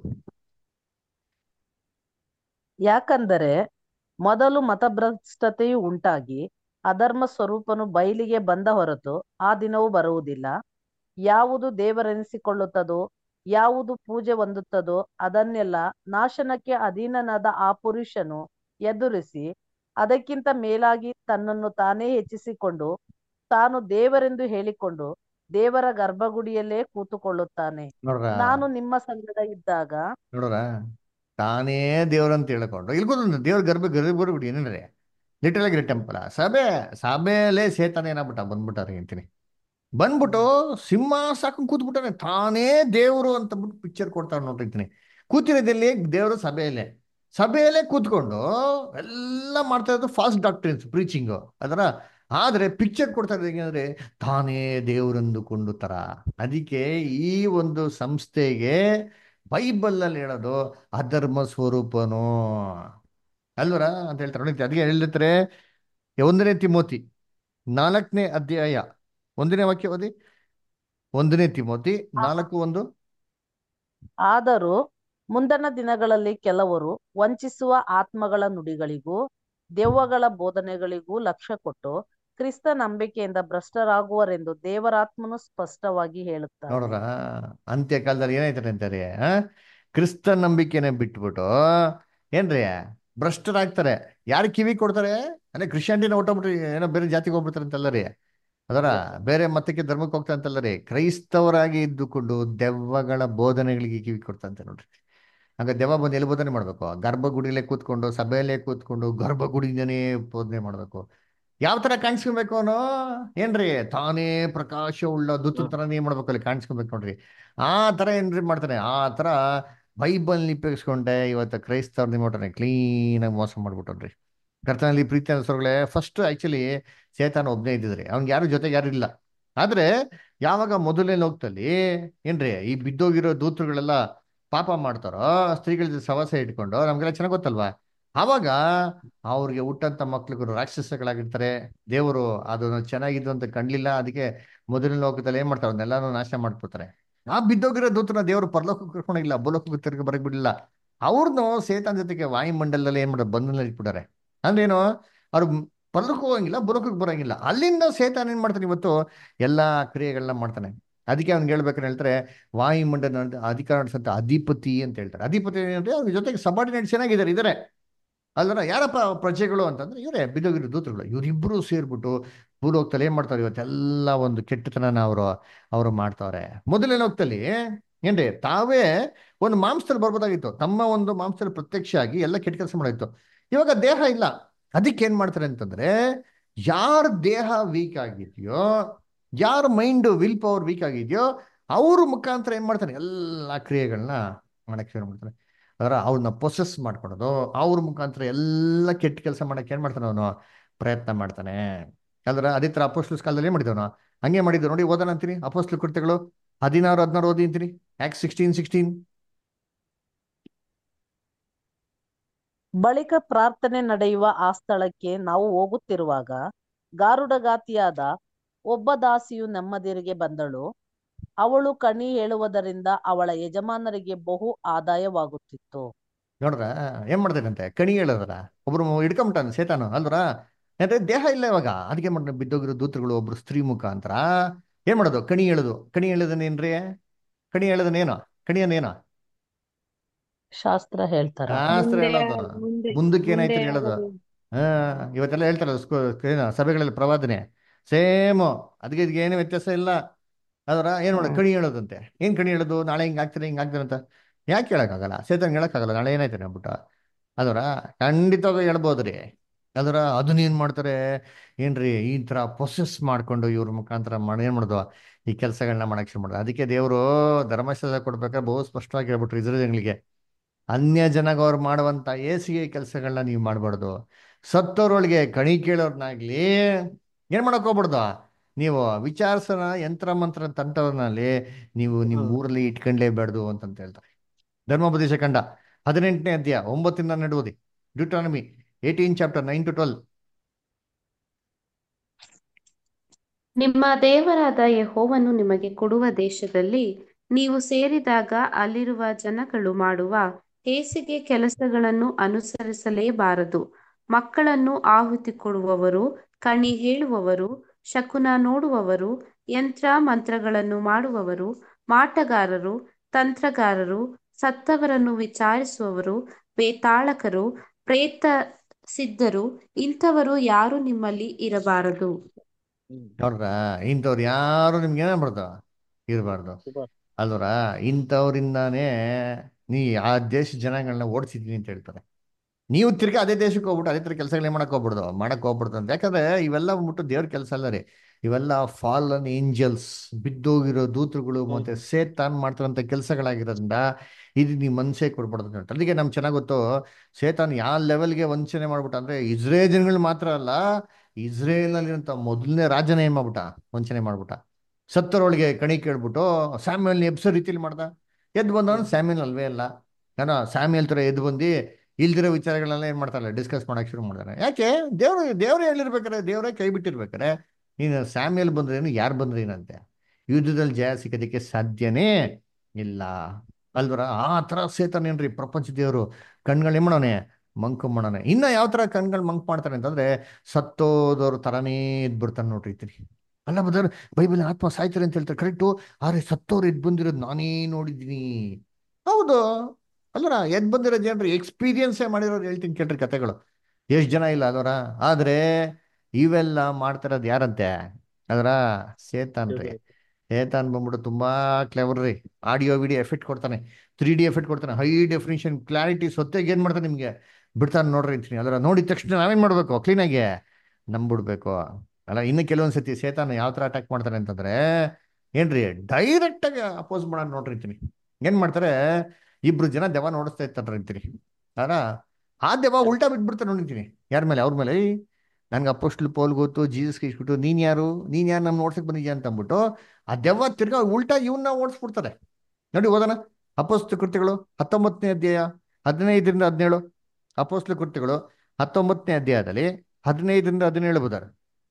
S2: ಯಾಕಂದರೆ ಮೊದಲು ಮತಭ್ರಷ್ಟತೆಯು ಉಂಟಾಗಿ ಅಧರ್ಮ ಸ್ವರೂಪನು ಬಯಲಿಗೆ ಬಂದ ಹೊರತು ಆ ದಿನವೂ ಬರುವುದಿಲ್ಲ ಯಾವುದು ದೇವರೆನಿಸಿಕೊಳ್ಳುತ್ತದೋ ಯಾವುದು ಪೂಜೆ ಹೊಂದುತ್ತದೋ ಅದನ್ನೆಲ್ಲ ನಾಶನಕ್ಕೆ ಅಧೀನನಾದ ಆ ಪುರುಷನು ಎದುರಿಸಿ ಅದಕ್ಕಿಂತ ಮೇಲಾಗಿ ತನ್ನನ್ನು ತಾನೇ ಹೆಚ್ಚಿಸಿಕೊಂಡು ತಾನು ದೇವರೆಂದು ಹೇಳಿಕೊಂಡು ದೇವರ ಗರ್ಭಗುಡಿಯಲ್ಲೇ ಕೂತುಕೊಳ್ಳುತ್ತಾನೆ
S1: ನೋಡ್ರ
S2: ನಾನು ನಿಮ್ಮ ಸಂಗಡ ಇದ್ದಾಗ
S1: ನೋಡ್ರ ತಾನೇ ದೇವ್ರಂತ ಹೇಳ್ಕೊಂಡು ಇಲ್ಲಿ ಗೊತ್ತೊಂದು ದೇವ್ರ ಗರ್ಭ ಗರ್ಭ ಬಿಡಿ ಏನೇನ್ರಿ ಲಿಟಲ್ ಆಗಿ ಟೆಂಪಲ್ ಸಭೆ ಸಭೆಯಲ್ಲೇ ಸೇತಾನ ಏನಾಗ್ಬಿಟ್ಟ ಬಂದ್ಬಿಟ್ಟಾರೆ ಅಂತೀನಿ ಬಂದ್ಬಿಟ್ಟು ಸಿಂಹ ಸಾಕು ಕೂತ್ಬಿಟ್ಟಾನೆ ತಾನೇ ದೇವರು ಅಂತ ಬಿಟ್ಟು ಪಿಕ್ಚರ್ ಕೊಡ್ತಾರೆ ನೋಡಿರ್ತೀನಿ ಕೂತಿರೋದಲ್ಲಿ ದೇವರು ಸಭೆಯಲ್ಲೇ ಸಭೆಯಲ್ಲೇ ಕೂತ್ಕೊಂಡು ಎಲ್ಲ ಮಾಡ್ತಾ ಇರೋದು ಫಾಸ್ಟ್ ಡಾಕ್ಟ್ರಿನ್ಸ್ ಪ್ರೀಚಿಂಗು ಅದರ ಆದ್ರೆ ಪಿಕ್ಚರ್ ಕೊಡ್ತಾ ಇರೋದು ಹೆಂಗಂದ್ರೆ ತಾನೇ ದೇವರೆಂದುಕೊಂಡು ತರ ಅದಕ್ಕೆ ಈ ಒಂದು ಸಂಸ್ಥೆಗೆ ಬೈಬಲ್ ಅಲ್ಲಿ ಹೇಳೋದು ಅಧರ್ಮ ಸ್ವರೂಪನು ಅಲ್ವರ ಅಂತ ಹೇಳ್ತಾರೆ ನೋಡಿ ಅದಕ್ಕೆ ಹೇಳಿರ್ತಾರೆ ಒಂದನೇ ತಿಮೋತಿ ನಾಲ್ಕನೇ ಅಧ್ಯಾಯ ಒಂದನೇ ವಾಕ್ಯ ಓದಿ ಒಂದನೇ ತಿಮೋತಿ ನಾಲ್ಕು ಒಂದು
S2: ಆದರೂ ಮುಂದಣ ದಿನಗಳಲ್ಲಿ ಕೆಲವರು ವಂಚಿಸುವ ಆತ್ಮಗಳ ನುಡಿಗಳಿಗೂ ದೆವ್ವಗಳ ಬೋಧನೆಗಳಿಗೂ ಲಕ್ಷ್ಯ ಕೊಟ್ಟು ಕ್ರಿಸ್ತ ನಂಬಿಕೆಯಿಂದ ಭ್ರಷ್ಟರಾಗುವರೆಂದು ದೇವರಾತ್ಮನು ಸ್ಪಷ್ಟವಾಗಿ ಹೇಳುತ್ತಾನೆ
S1: ನೋಡ್ರ ಅಂತ್ಯಕಾಲದಲ್ಲಿ ಏನಾಯ್ತಾರೆ ಅಂತಾರೆ ಆ ಕ್ರಿಸ್ತ ನಂಬಿಕೆನೆ ಬಿಟ್ಬಿಟ್ಟು ಏನ್ರಿ ಭ್ರಷ್ಟರಾಗ್ತಾರೆ ಯಾರು ಕಿವಿ ಕೊಡ್ತಾರೆ ಅಂದ್ರೆ ಕ್ರಿಶ್ಚಿಯಾನಿಟಿನ ಹೊಟ್ಟೋಗ್ಬಿಟ್ರಿ ಏನೋ ಬೇರೆ ಜಾತಿಗೆ ಹೋಗ್ಬಿಡ್ತಾರೆ ಅಂತಲ್ಲ ರೀ ಅದರ ಬೇರೆ ಮತಕ್ಕೆ ಧರ್ಮಕ್ಕೆ ಹೋಗ್ತಾ ಅಂತಲ್ಲ ರೀ ಕ್ರೈಸ್ತವರಾಗಿ ಇದ್ದುಕೊಂಡು ದೆವ್ವಗಳ ಬೋಧನೆಗಳಿಗೆ ಕಿವಿ ಕೊಡ್ತಂತೆ ನೋಡ್ರಿ ಹಂಗ ದೆವ್ವ ಬಂದು ಎಲ್ಲಿ ಬೋಧನೆ ಮಾಡ್ಬೇಕು ಗರ್ಭಗುಡಿಲೇ ಕೂತ್ಕೊಂಡು ಸಭೆಯಲ್ಲೇ ಕೂತ್ಕೊಂಡು ಗರ್ಭಗುಡಿಯಿಂದನೇ ಬೋಧನೆ ಮಾಡ್ಬೇಕು ಯಾವ ತರ ಕಾಣಿಸ್ಕೊಬೇಕು ಅವನು ಏನ್ರಿ ತಾನೇ ಪ್ರಕಾಶ ಉಳ್ಳ ದೂತನ ತರನೇ ಮಾಡ್ಬೇಕು ಅಲ್ಲಿ ಕಾಣಿಸ್ಕೊಬೇಕು ನೋಡ್ರಿ ಆ ತರ ಏನ್ರಿ ಮಾಡ್ತಾನೆ ಆ ತರ ಬೈಬಲ್ ಉಪಯೋಗಿಸ್ಕೊಂಡೆ ಇವತ್ತು ಕ್ರೈಸ್ತವ್ರ ನಿಮ್ಮೊಟ್ಟನೆ ಕ್ಲೀನ್ ಆಗಿ ಮೋಸ ಮಾಡ್ಬಿಟ್ಟನ್ರಿ ಕರ್ತನಲ್ಲಿ ಪ್ರೀತಿ ಅನ್ಸೋರ್ಗಳೇ ಫಸ್ಟ್ ಆಕ್ಚುಲಿ ಸೇತಾನ ಒಬ್ನೇ ಇದ್ದಿದ್ರಿ ಅವ್ನಿಗೆ ಯಾರು ಜೊತೆಗೆ ಯಾರು ಇಲ್ಲ ಆದ್ರೆ ಯಾವಾಗ ಮೊದಲನೇ ಲೋಕದಲ್ಲಿ ಏನ್ರಿ ಈ ಬಿದ್ದೋಗಿರೋ ದೂತರುಗಳೆಲ್ಲ ಪಾಪ ಮಾಡ್ತಾರೋ ಸ್ತ್ರೀಗಳ ಜೊತೆ ಸವಾಸ ಇಟ್ಕೊಂಡು ನಮ್ಗೆಲ್ಲ ಚೆನ್ನಾಗ್ ಗೊತ್ತಲ್ವಾ ಆವಾಗ ಅವ್ರಿಗೆ ಹುಟ್ಟಂತ ಮಕ್ಳುಗಳು ರಾಕ್ಷಸಗಳಾಗಿರ್ತಾರೆ ದೇವರು ಅದನ್ನು ಚೆನ್ನಾಗಿದ್ದು ಅಂತ ಕಂಡ್ಲಿಲ್ಲ ಅದಕ್ಕೆ ಮೊದಲನೇ ಲೋಕದಲ್ಲಿ ಏನ್ ಮಾಡ್ತಾರೆ ಅದನ್ನೆಲ್ಲಾನು ನಾಶ ಮಾಡ್ಬಿಡ್ತಾರೆ ಆ ಬಿದ್ದೋಗಿರೋ ದೂತನ ದೇವರು ಪರಲೋಕಕ್ಕೆ ಕರ್ಕೊಂಡಿಲ್ಲ ಭೂಲೋಕಕ್ಕೆ ತಿರ್ಗಿ ಬರಕ್ ಬಿಡಲಿಲ್ಲ ಅವ್ರನ್ನು ಸೇತಾನ್ ಜೊತೆಗೆ ವಾಯುಮಂಡಲದಲ್ಲಿ ಏನ್ ಮಾಡ್ತಾರೆ ಬಂಧನಲ್ಲಿ ಇಟ್ಬಿಟ್ಟಾರೆ ಅಂದ್ರೇನು ಅವ್ರು ಪರಲೋಕಕ್ಕೆ ಹೋಗಂಗಿಲ್ಲ ಭೂಲೋಕಕ್ಕೆ ಬರಂಗಿಲ್ಲ ಅಲ್ಲಿಂದ ಸೇತಾನ್ ಏನ್ ಮಾಡ್ತಾನೆ ಇವತ್ತು ಎಲ್ಲಾ ಕ್ರಿಯೆಗಳನ್ನ ಮಾಡ್ತಾನೆ ಅದಕ್ಕೆ ಅವ್ನಿಗೆ ಹೇಳ್ಬೇಕಂತ ಹೇಳ್ತಾರೆ ವಾಯುಮಂಡಲ ಅಧಿಕಾರ ನಡೆಸಂತ ಅಧಿಪತಿ ಅಂತ ಹೇಳ್ತಾರೆ ಅಧಿಪತಿ ಏನಂದ್ರೆ ಅವ್ರ ಜೊತೆಗೆ ಸಬಾರ್ಡಿನೇಟ್ ಚೆನ್ನಾಗಿದ್ದಾರೆ ಇದಾರೆ ಅಲ್ವರ ಯಾರಪ್ಪ ಪ್ರಜೆಗಳು ಅಂತಂದ್ರೆ ಇವರೇ ಬಿದ್ದೋಗಿರೋ ದೂತರುಗಳು ಇವರಿಬ್ರು ಸೇರ್ಬಿಟ್ಟು ಭೂಲೋಕದಲ್ಲಿ ಏನ್ ಮಾಡ್ತಾರೆ ಇವತ್ತೆಲ್ಲ ಒಂದು ಕೆಟ್ಟತನನ ಅವರು ಅವರು ಮಾಡ್ತಾವ್ರೆ ಮೊದಲನೇ ಲೋಕದಲ್ಲಿ ಏನ್ರಿ ತಾವೇ ಒಂದು ಮಾಂಸದಲ್ಲಿ ಬರ್ಬೋದಾಗಿತ್ತು ತಮ್ಮ ಒಂದು ಮಾಂಸದಲ್ಲಿ ಪ್ರತ್ಯಕ್ಷ ಆಗಿ ಎಲ್ಲ ಕೆಟ್ಟ ಕೆಲಸ ಮಾಡಿತ್ತು ಇವಾಗ ದೇಹ ಇಲ್ಲ ಅದಕ್ಕೆ ಏನ್ ಮಾಡ್ತಾರೆ ಅಂತಂದ್ರೆ ಯಾರ ದೇಹ ವೀಕ್ ಆಗಿದೆಯೋ ಯಾರ ಮೈಂಡ್ ವಿಲ್ ಪವರ್ ವೀಕ್ ಆಗಿದೆಯೋ ಅವ್ರ ಮುಖಾಂತರ ಏನ್ ಮಾಡ್ತಾನೆ ಎಲ್ಲ ಕ್ರಿಯೆಗಳನ್ನ ಮಾಡಕ್ ಶುರು ಮಾಡ್ತಾನೆ ಅದರ ಅವ್ರನ್ನ ಪ್ರೊಸೆಸ್ ಮಾಡ್ಕೊಳೋದು ಅವ್ರ ಮುಖಾಂತರ ಎಲ್ಲ ಕೆಟ್ಟ ಕೆಲಸ ಮಾಡಕ್ಕೆ ಏನ್ ಮಾಡ್ತಾನೆ ಅವನು ಪ್ರಯತ್ನ ಮಾಡ್ತಾನೆ ಅಲ್ದ್ರ ಅದೇ ತರ ಅಪೋಸ್ಟಲ್ಸ್ ಕಾಲದಲ್ಲಿ ಏನ್ ಮಾಡಿದವನು ಹಂಗೆ ಮಾಡಿದ್ರು ನೋಡಿ ಓದೋಣ ಅಂತೀನಿ ಅಪೋಸ್ಟಲ್ ಕೃತ್ಯಗಳು ಹದಿನಾರು ಹದಿನಾರು ಓದಿ ಅಂತೀನಿ ಯಾಕೆ ಸಿಕ್ಸ್ಟೀನ್ ಸಿಕ್ಸ್ಟೀನ್
S2: ಬಳಿಕ ಪ್ರಾರ್ಥನೆ ನಡೆಯುವ ಆ ಸ್ಥಳಕ್ಕೆ ನಾವು ಹೋಗುತ್ತಿರುವಾಗ ಗಾರುಡಗಾತಿಯಾದ ಒಬ್ಬ ದಾಸಿಯು ನಮ್ಮದೆರಿಗೆ ಬಂದಳು ಅವಳು ಕಣಿ ಹೇಳುವುದರಿಂದ ಅವಳ ಯಜಮಾನರಿಗೆ ಬಹು ಆದಾಯವಾಗುತ್ತಿತ್ತು
S1: ನೋಡ್ರ ಏನ್ ಮಾಡ್ತಾನಂತೆ ಕಣಿ ಹೇಳೋದ್ರ ಒಬ್ರು ಹಿಡ್ಕೊಂಬಿಟ್ಟಾನ ಸೇತಾನು ಅಲ್ದ್ರ ಯಾಕಂದ್ರೆ ದೇಹ ಇಲ್ಲ ಇವಾಗ ಅದಕ್ಕೆ ಮಾಡ್ತಾರೆ ಬಿದ್ದೋಗಿರೋ ದೂತರುಗಳು ಒಬ್ರು ಸ್ತ್ರೀ ಮುಖಾಂತರ ಏನ್ ಮಾಡೋದು ಕಣಿ ಹೇಳೋದು ಕಣಿ ಹೇಳೋದನ್ನೇನ್ರಿ ಕಣಿ ಹೇಳೋದನ್ನೇನು ಕಣಿಯನ್ನೇನು
S2: ಶಾಸ್ತ್ರ ಹೇಳ್ತಾರ
S1: ಶಾಸ್ತ್ರ
S5: ಮುಂದೆ
S1: ಹೇಳೋದು
S5: ಮುಂದೆ
S1: ಮುಂದಕ್ಕೆ
S5: ಮುಂದೆ
S1: ಏನಾಯ್ತು ಹೇಳೋದು
S5: ಆಗೋದು.
S1: ಹಾ ಇವತ್ತೆಲ್ಲ ಹೇಳ್ತಾರಲ್ಲ ಸ್ಕೂ ಏನು ಸಭೆಗಳಲ್ಲಿ ಪ್ರವಾದನೆ ಸೇಮ್ ಅದಕ್ಕೆ ಇದಕ್ಕೆ ಏನು ವ್ಯತ್ಯಾಸ ಇಲ್ಲ ಅದರ ಏನ್ ಮಾಡೋದು ಕಣಿ ಹೇಳೋದಂತೆ ಏನ್ ಕಣಿ ಹೇಳೋದು ನಾಳೆ ಹಿಂಗ್ ಆಗ್ತಾರೆ ಹಿಂಗ್ ಆಗ್ತಾರೆ ಅಂತ ಯಾಕೆ ಹೇಳಕ್ಕಾಗಲ್ಲ ಸೇತನ್ ಹೇಳಕ್ಕಾಗಲ್ಲ ನಾಳೆ ಏನಾಯ್ತಾರೆ ಅಂದ್ಬಿಟ್ಟು ಅದರ ಖಂಡಿತವಾಗಿ ಹೇಳ್ಬೋದ್ರಿ ಅದರ ಅದನ್ನ ಏನ್ ಮಾಡ್ತಾರೆ ಏನ್ರಿ ಈ ತರ ಪ್ರೊಸೆಸ್ ಮಾಡ್ಕೊಂಡು ಇವ್ರ ಮುಖಾಂತರ ಮಾಡಿ ಏನ್ ಮಾಡೋದು ಈ ಕೆಲಸಗಳನ್ನ ಮಾಡಕ್ ಶುರು ಮಾಡೋದು ಅದಕ್ಕೆ ದೇವರು ಧರ್ಮಶಾಸ್ತ್ರ ಕೊಡ್ಬೇಕಾದ್ರೆ ಬಹು ಸ್ಪಷ್ಟವಾಗಿ ಹೇಳ್ಬಿಟ್ರು ಇಸ್ರೇಲ್ಗಳಿಗೆ ಅನ್ಯ ಜನಗವ್ರು ಮಾಡುವಂತ ಏಸಿಗೆ ಕೆಲಸಗಳನ್ನ ನೀವು ಮಾಡಬಾರ್ದು ಸತ್ತೋರೊಳಗೆ ಕಣಿ ಕೇಳೋರ್ನಾಗ್ಲಿ ಏನ್ ಮಾಡಕ್ ಹೋಗ್ಬಾರ್ದು ನೀವು ವಿಚಾರಿಸೋಣ ಯಂತ್ರ ಮಂತ್ರ ತಂತ್ರನಲ್ಲಿ ನೀವು ನಿಮ್ಮ ಊರಲ್ಲಿ ಇಟ್ಕೊಂಡ್ಲೇಬಾರ್ದು ಅಂತಂತ ಹೇಳ್ತಾರೆ ಧರ್ಮೋಪದೇಶ ಕಂಡ ಹದಿನೆಂಟನೇ ಅಧ್ಯಾಯ ಒಂಬತ್ತಿಂದ ನಡುವುದಿ Deuteronomy eighteen chapter nine to twelve
S4: ನಿಮ್ಮ ದೇವರಾದ ಯೆಹೋವನು ನಿಮಗೆ ಕೊಡುವ ದೇಶದಲ್ಲಿ ನೀವು ಸೇರಿದಾಗ ಅಲ್ಲಿರುವ ಜನಗಳು ಮಾಡುವ ಹೇಸಿಗೆ ಕೆಲಸಗಳನ್ನು ಅನುಸರಿಸಲೇಬಾರದು ಮಕ್ಕಳನ್ನು ಆಹುತಿ ಕೊಡುವವರು ಕಣಿ ಹೇಳುವವರು ಶಕುನ ನೋಡುವವರು ಯಂತ್ರ ಮಂತ್ರಗಳನ್ನು ಮಾಡುವವರು ಮಾಟಗಾರರು ತಂತ್ರಗಾರರು ಸತ್ತವರನ್ನು ವಿಚಾರಿಸುವವರು ಬೇತಾಳಕರು ಪ್ರೇತ ಸಿದ್ಧರು ಇಂಥವರು ಯಾರು ನಿಮ್ಮಲ್ಲಿ ಇರಬಾರದು
S1: ನೋಡ್ರ ಇಂಥವ್ರು ಯಾರು ನಿಮ್ಗೆ ಏನಾಗ್ಬಾರ್ದು ಇರಬಾರ್ದು ಅಲ್ವರ ಇಂಥವ್ರಿಂದಾನೇ ನೀ ಆ ದೇಶ ಜನಾಂಗಗಳನ್ನ ಓಡಿಸಿದ್ದೀನಿ ಅಂತ ಹೇಳ್ತಾರೆ ನೀವು ತಿರ್ಗಿ ಅದೇ ದೇಶಕ್ಕೆ ಹೋಗ್ಬಿಟ್ಟು ಅದೇ ಥರ ಕೆಲಸಗಳೇ ಮಾಡಕ್ ಹೋಗ್ಬಿಡ್ದು ಮಾಡಕ್ ಹೋಗ್ಬಿಡ್ದು ಅಂತ ಯಾಕಂದ್ರೆ ಇವೆಲ್ಲ ಬಂದ್ಬಿಟ್ಟು ದೇವ್ರ ಕೆಲಸ ಅಲ್ಲ ರೀ ಇವೆಲ್ಲ ಫಾಲನ್ ಏಂಜಲ್ಸ್ ಬಿದ್ದೋಗಿರೋ ದೂತರುಗಳು ಮತ್ತೆ ಸೇತಾನ್ ಮಾಡ್ತಾರಂತ ಕೆಲಸಗಳಾಗಿರೋದ್ರಿಂದ ಇದು ನೀವು ಮನ್ಸೇ ಕೊಡ್ಬಾರ್ದು ಅಂತ ಹೇಳ್ತಾರೆ ಅದಕ್ಕೆ ನಮ್ಗೆ ಚೆನ್ನಾಗ್ ಗೊತ್ತು ಸೇತಾನ್ ಯಾವ ಲೆವೆಲ್ಗೆ ವಂಚನೆ ಮಾಡ್ಬಿಟ್ಟ ಅಂದ್ರೆ ಇಸ್ರೇಲ್ ಜನಗಳು ಮಾತ್ರ ಅಲ್ಲ ಇಸ್ರೇಲ್ನಲ್ಲಿರುವಂತ ಮೊದಲನೇ ರಾಜನ ಏನ್ ಮಾಡ್ಬಿಟ್ಟ ವಂಚನೆ ಮಾಡ್ಬಿಟ್ಟ ಸತ್ತರೊಳಗೆ ಕಣಿ ಕೇಳ್ಬಿಟ್ಟು ಸ್ಯಾಮ್ಯಲ್ನ ಎಬ್ಸೋ ರೀತಿಲಿ ಮಾಡ್ದ ಎದ್ದು ಬಂದವನು ಸ್ಯಾಮ್ಯಲ್ ಅಲ್ವೇ ಅಲ್ಲ ಏನೋ ಸ್ಯಾಮ್ಯಲ್ ತರ ಎದ್ದು ಬಂದು ಇಲ್ದಿರೋ ವಿಚಾರಗಳನ್ನೆಲ್ಲ ಏನ್ ಮಾಡ್ತಾರಲ್ಲ ಡಿಸ್ಕಸ್ ಮಾಡಕ್ ಶುರು ಮಾಡ್ತಾರೆ ಯಾಕೆ ದೇವ್ರು ದೇವ್ರೇ ಹೇಳಿರ್ಬೇಕಾರೆ ದೇವರೇ ಕೈ ಬಿಟ್ಟಿರ್ಬೇಕಾರೆ ನೀನು ಸ್ಯಾಮ್ಯಲ್ ಬಂದ್ರೇನು ಯಾರು ಬಂದ್ರೇನಂತೆ ಯುದ್ಧದಲ್ಲಿ ಜಯ ಸಿಗೋದಕ್ಕೆ ಸಾಧ್ಯನೇ ಇಲ್ಲ ಅಲ್ವರ ಆ ತರ ಸೇತನೇನ್ರಿ ಪ್ರಪಂಚ ದೇವರು ಕಣ್ಗಳು ಏನ್ ಮಾಡೋನೆ ಮಂಕು ಮಾಡೋನೆ ಇನ್ನ ಯಾವ ತರ ಕಣ್ಗಳು ಮಂಕ್ ಮಾಡ್ತಾರೆ ಅಂತಂದ್ರೆ ಸತ್ತೋದವ್ರ ತರಾನೇ ಎದ್ಬಿಡ್ತಾನೆ ನೋಡ್ರಿ ಇತ್ರಿ ಅಲ್ಲ ಬದರ್ ಬೈಬಲ್ ಆತ್ಮ ಸಾಯ್ತಾರೆ ಅಂತ ಹೇಳ್ತಾರೆ ಕರೆಕ್ಟು ಆದ್ರೆ ಸತ್ತೋರು ಎದ್ ಬಂದಿರೋದು ನಾನೇ ನೋಡಿದ್ದೀನಿ ಹೌದು ಅಲ್ಲರ ಎದ್ ಬಂದಿರೋ ಜನರು ಎಕ್ಸ್ಪೀರಿಯನ್ಸೇ ಮಾಡಿರೋದು ಹೇಳ್ತೀನಿ ಕೇಳ್ರಿ ಕತೆಗಳು ಎಷ್ಟು ಜನ ಇಲ್ಲ ಅದರ ಆದ್ರೆ ಇವೆಲ್ಲ ಮಾಡ್ತಿರೋದು ಯಾರಂತೆ ಅದರ ಸೇತಾನ್ ರೀ ಸೇತಾನ್ ಬಂದ್ಬಿಟ್ಟು ತುಂಬಾ ಕ್ಲೆವರ್ ರೀ ಆಡಿಯೋ ವಿಡಿಯೋ ಎಫೆಕ್ಟ್ ಕೊಡ್ತಾನೆ ತ್ರೀ ಡಿ ಎಫೆಕ್ಟ್ ಕೊಡ್ತಾನೆ ಹೈ ಡೆಫಿನಿಷನ್ ಕ್ಲಾರಿಟಿ ಸೊತ್ತೆಗೆ ಏನ್ ಮಾಡ್ತಾನೆ ನಿಮ್ಗೆ ಬಿಡ್ತಾನೆ ನೋಡ್ರಿ ಅಂತೀನಿ ಅದರ ನೋಡಿದ ತಕ್ಷಣ ನಾವೇನ್ ಮಾಡ್ಬೇಕು ಕ್ಲೀನಾಗಿ ನಂಬಿಡ್ಬೇಕು ಅಲ್ಲ ಇನ್ನು ಕೆಲವೊಂದ್ ಸತಿ ಸೇತಾನ ಯಾವ ತರ ಅಟ್ಯಾಕ್ ಮಾಡ್ತಾನೆ ಅಂತಂದ್ರೆ ಏನ್ರಿ ಡೈರೆಕ್ಟ್ ಆಗಿ ಅಪೋಸ್ ಮಾಡೋಣ ನೋಡ್ರಿ ಅಂತೀನಿ ಏನ್ ಮಾಡ್ತಾರೆ ಇಬ್ರು ಜನ ದೆವ ನೋಡಿಸ್ತಾ ಇರ್ತಾರೆ ಅಂತೀನಿ ಅಲ್ಲ ಆ ದೆವ ಉಲ್ಟಾ ಬಿಟ್ಬಿಡ್ತಾರೆ ನೋಡಿರ್ತೀನಿ ಯಾರ ಮೇಲೆ ಅವ್ರ ಮೇಲೆ ಏಯ್ ನನ್ಗೆ ಅಪ್ಪೋಸ್ಟ್ಲ್ ಪೋಲ್ ಗೊತ್ತು ಜೀಸಸ್ ಇಸ್ಬಿಟ್ಟು ನೀನ್ ಯಾರು ನೀನ್ ಯಾರು ನಮ್ ನೋಡ್ಸಕ್ ಬಂದಿದ್ಯಾ ಅಂತ ಅಂದ್ಬಿಟ್ಟು ಆ ದೆವ್ವ ತಿರ್ಗಾ ಉಲ್ಟಾ ಇವನ್ನ ಓಡಿಸ್ಬಿಡ್ತಾರೆ ನೋಡಿ ಓದೋಣ ಅಪೋಸ್ತ ಕೃತ್ಯಗಳು ಹತ್ತೊಂಬತ್ತನೇ ಅಧ್ಯಾಯ ಹದಿನೈದರಿಂದ ಹದಿನೇಳು ಅಪೋಸ್ತ ಕೃತ್ಯಗಳು ಹತ್ತೊಂಬತ್ತನೇ ಅಧ್ಯಾಯದಲ್ಲಿ ಹದಿನೈದರಿಂದ ಹದಿನೇಳು ಬುಧಾರ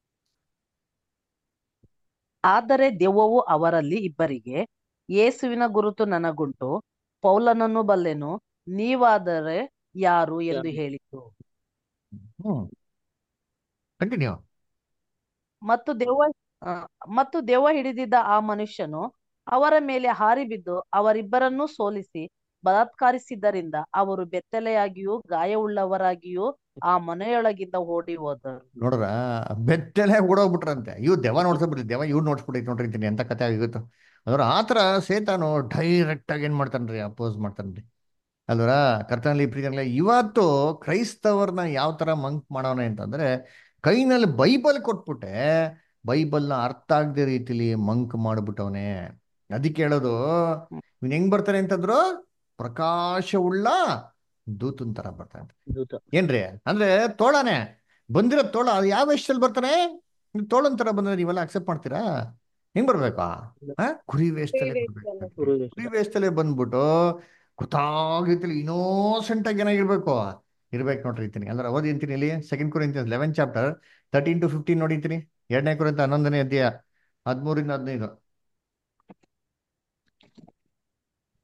S2: ಆದರೆ ದೆವ್ವವು ಅವರಲ್ಲಿ ಇಬ್ಬರಿಗೆ ಯೇಸುವಿನ ಗುರುತು ನನಗುಂಟು ಪೌಲನನ್ನು ಬಲ್ಲೆನು ನೀವಾದರೆ ಯಾರು ಎಂದು ಹೇಳಿತು
S1: ಹ್ಮ್ ಕಂಟಿನ್ಯೂ
S2: ಮತ್ತು ದೆವ್ವ ಆ, ಮತ್ತು ದೆವ್ವ ಹಿಡಿದಿದ್ದ ಆ ಮನುಷ್ಯನು ಅವರ ಮೇಲೆ ಹಾರಿ ಬಿದ್ದು ಅವರಿಬ್ಬರನ್ನೂ ಸೋಲಿಸಿ ಬಲಾತ್ಕಾರಿಸಿದ್ದರಿಂದ ಅವರು ಬೆತ್ತಲೆಯಾಗಿಯೂ ಗಾಯವುಳ್ಳವರಾಗಿಯೂ ಆ ಮನೆಯೊಳಗಿಂದ ಓಡಿ ಹೋದರು
S1: ನೋಡ್ರ ಬೆತ್ತಲೆ ಓಡೋಗ್ಬಿಟ್ರಂತೆ ಇವ್ ದೆವ ನೋಡ್ಸ್ಬಿಟ್ರಿ ದೆವ ಇವ್ರು ನೋಡ್ಸ್ಬಿಟ್ಟೈತೆ ನೋಡ್ರಿ ಅಂತೀನಿ ಎಂತ ಕತೆ ಆಗಿತ್ತು ಅದ್ರ ಆತರ ಸೇತಾನು ಡೈರೆಕ್ಟ್ ಆಗಿ ಏನ್ ಮಾಡ್ತಾನ್ರಿ ಅಪೋಸ್ ಮಾಡ್ತಾನ್ರಿ ಅಲ್ವರ ಕರ್ತನಲ್ಲಿ ಪ್ರೀತಿಯಲ್ಲ ಇವತ್ತು ಕ್ರೈಸ್ತವರನ್ನ ಯಾವ ತರ ಮಂಕ್ ಮಾಡೋಣ ಅಂತಂದ್ರೆ ಕೈನಲ್ಲಿ ಬೈಬಲ್ ಕೊಟ್ಬಿಟ್ಟೆ ಬೈಬಲ್ನ ಅರ್ಥ ಆಗದೆ ರೀತಿಲಿ ಮಂಕ್ ಮಾಡ್ಬಿಟ್ಟವನೆ ಅದಕ್ಕೆ ಹೇಳೋದು ಇವ್ನು ಹೆಂಗ್ ಬರ್ತಾನೆ ಅಂತಂದ್ರು ಪ್ರಕಾಶವುಳ್ಳ ದೂತನ್ ತರ ಬರ್ತಾನೆ
S3: ದೂತ
S1: ಏನ್ರಿ ಅಂದ್ರೆ ತೋಳನೆ ಬಂದಿರೋ ತೋಳ ಅದು ಯಾವ ವೇಷದಲ್ಲಿ ಬರ್ತಾನೆ ನೀವು ತೋಳನ್ ತರ ಬಂದ್ರೆ ನೀವೆಲ್ಲ ಅಕ್ಸೆಪ್ಟ್ ಮಾಡ್ತೀರಾ ಹೆಂಗ್ ಬರ್ಬೇಕಾ ಆ? ಕುರಿ ವೇಷದಲ್ಲೇ
S5: ಕುರಿ
S1: ಬರ್ಬೇಕು
S5: ವೇಷದಲ್ಲಿ.
S3: ಕುರಿ ವೇಷ.
S1: ಕುರಿ ವೇಷದಲ್ಲೇ ಬಂದ್ಬಿಟ್ಟು ಗೊತ್ತಾಗಿರ್ತಿಲ್ಲ ಇನ್ನೋಸೆಂಟ್ ಆಗಿ ಏನಾಗಿರ್ಬೇಕು ಇರ್ಬೇಕು ನೋಡ್ರಿ ಇರ್ತೀನಿ ಅಂದ್ರೆ ಓದಿ ಅಂತೀನಿ ಇಲ್ಲಿ ಸೆಕೆಂಡ್ ಕುರಿತ eleven chapter thirteen to fifteen ನೋಡಿರ್ತೀನಿ ಎರಡನೇ ಕುರಿತ ಹನ್ನೊಂದನೇ ಅಧ್ಯಾಯ ಹದಿಮೂರಿಂದ ಹದಿನೈದು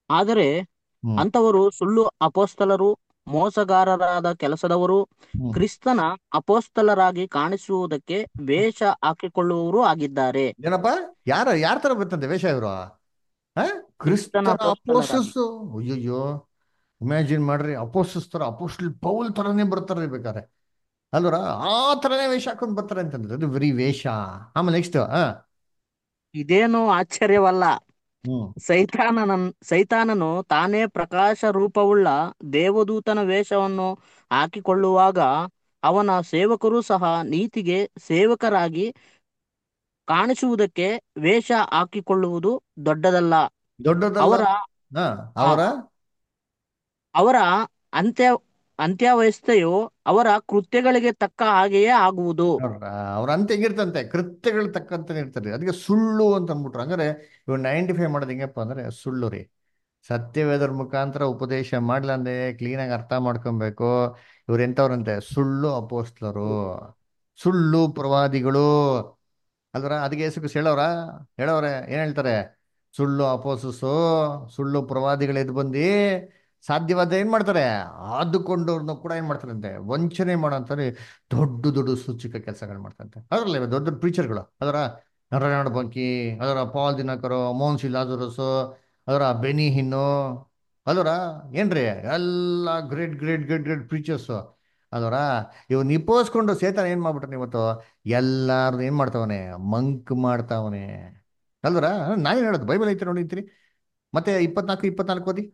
S3: ಆದರೆ
S1: ಹ್ಮ್
S3: ಅಂತವರು ಸುಳ್ಳು ಅಪೋಸ್ತಲರು ಮೋಸಗಾರರಾದ ಕೆಲಸದವರು
S1: ಹ್ಮ್
S3: ಕ್ರಿಸ್ತನ ಅಪೋಸ್ತಲರಾಗಿ ಕಾಣಿಸುವುದಕ್ಕೆ ವೇಷ ಹಾಕಿಕೊಳ್ಳುವವರು ಆಗಿದ್ದಾರೆ
S1: ಏನಪ್ಪ ಯಾರ ಯಾರ ತರ ಬರ್ತಂತೆ ವೇಷ ಇವರು
S3: ಕ್ರಿಸ್ತನ
S1: ಕ್ರಿಸ್ತನ
S3: ಅಪೋಸ್ತಲರಾಗಿ
S1: ಅಪೋಸಸ್ ಅಯ್ಯಯ್ಯೋ ಇಮ್ಯಾಜಿನ್ ಮಾಡ್ರಿ ಅಪೋಸಸ್ ತರ ಅಪೋಸ್ಟಲ್ ಪೌಲ್ ತರನೇ ಬರ್ತಾರೆ ಬೇಕಾರೆ ಅಲ್ವರ ಆ ತರನೇ ವೇಷ ಹಾಕೊಂಡ್ ಬರ್ತಾರೆ ಅಂತಂದ್ರೆ ಅದು ಬರೀ ವೇಷ ಆಮೇಲೆ ನೆಕ್ಸ್ಟ್ ಹಾ
S3: ಇದೇನು ಆಶ್ಚರ್ಯವಲ್ಲ
S1: ಹ್ಮ್
S3: ಸೈತಾನನ ಸೈತಾನನು ತಾನೇ ಪ್ರಕಾಶ ರೂಪವುಳ್ಳ ದೇವದೂತನ ವೇಷವನ್ನು ಹಾಕಿಕೊಳ್ಳುವಾಗ ಅವನ ಸೇವಕರು ಸಹ ನೀತಿಗೆ ಸೇವಕರಾಗಿ ಕಾಣಿಸುವುದಕ್ಕೆ ವೇಷ ಹಾಕಿಕೊಳ್ಳುವುದು ದೊಡ್ಡದಲ್ಲ
S1: ದೊಡ್ಡದಲ್ಲ
S3: ಅವರ
S1: ಹಾ ಅವರ
S3: ಅವರ ಅಂತ್ಯ ಅಂತ್ಯಾವಸ್ಥೆಯು ಅವರ ಕೃತ್ಯಗಳಿಗೆ ತಕ್ಕ ಹಾಗೆಯೇ ಆಗುವುದು
S1: ನೋಡ್ರ ಅವ್ರ ಅಂತ ಹೆಂಗಿರ್ತಂತೆ ಕೃತ್ಯಗಳು ತಕ್ಕಂತಾನೆ ಇರ್ತಾರೆ ಅದಕ್ಕೆ ಸುಳ್ಳು ಅಂತ ಅಂದ್ಬಿಟ್ರು ಹಂಗಾರೆ ಇವ್ ನೈಂಟಿಫೈ ಮಾಡೋದು ಹೆಂಗಪ್ಪ ಅಂದ್ರೆ ಸುಳ್ಳು ರೀ ಸತ್ಯವೇದರ ಮುಖಾಂತರ ಉಪದೇಶ ಮಾಡ್ಲ ಅಂದ್ರೆ ಕ್ಲೀನಾಗಿ ಅರ್ಥ ಮಾಡ್ಕೊಬೇಕು ಇವ್ರು ಎಂಥವ್ರಂತೆ ಸುಳ್ಳು ಅಪೋಸ್ಟ್ಲರು ಸುಳ್ಳು ಪ್ರವಾದಿಗಳು ಅಲ್ವರ ಅದಕ್ಕೆ ಯೇಸು ಹೇಳೋರ ಹೇಳೋರೆ ಏನ್ ಹೇಳ್ತಾರೆ ಸುಳ್ಳು ಅಪೋಸಸ್ಸು ಸುಳ್ಳು ಪ್ರವಾದಿಗಳು ಎದ್ದು ಬಂದು ಸಾಧ್ಯವಾದ ಏನ್ ಮಾಡ್ತಾರೆ ಆದುಕೊಂಡವ್ರನ್ನ ಕೂಡ ಏನ್ ಮಾಡ್ತಾರಂತೆ ವಂಚನೆ ಮಾಡೋಂತಾರೆ ದೊಡ್ಡ ದೊಡ್ಡ ಸೂಚಕ ಕೆಲಸಗಳು ಮಾಡ್ತಾರಂತೆ ಅದರಲ್ಲ ದೊಡ್ಡ ದೊಡ್ಡ ಪ್ರೀಚರ್ಗಳು ಅದರ ನರನಾಡ್ ಬಂಕಿ ಅದರ ಪಾಲ್ ದಿನಕರು ಮೋಹನ್ ಸಿ ಲಾಜರಸ್ ಅದರ ಬೆನಿ ಹಿನ್ನು ಅದರ ಏನ್ರಿ ಎಲ್ಲ great great great great preachers ಅದರ ಇವ್ ನಿಪ್ಪೋಸ್ಕೊಂಡು ಸೇತನ ಏನ್ ಮಾಡ್ಬಿಟ್ರೆ ಇವತ್ತು ಎಲ್ಲಾರ್ದು ಏನ್ ಮಾಡ್ತಾವನೆ ಮಂಕ್ ಮಾಡ್ತಾವನೆ ಅಲ್ವರ ನಾನೇನ್ ಹೇಳೋದು ಬೈಬಲ್ ಐತೆ ನೋಡಿರ್ತೀರಿ ಮತ್ತೆ ಇಪ್ಪತ್ನಾಲ್ಕು ಇಪ್ಪತ್ನಾಲ್ಕು ಓದಿ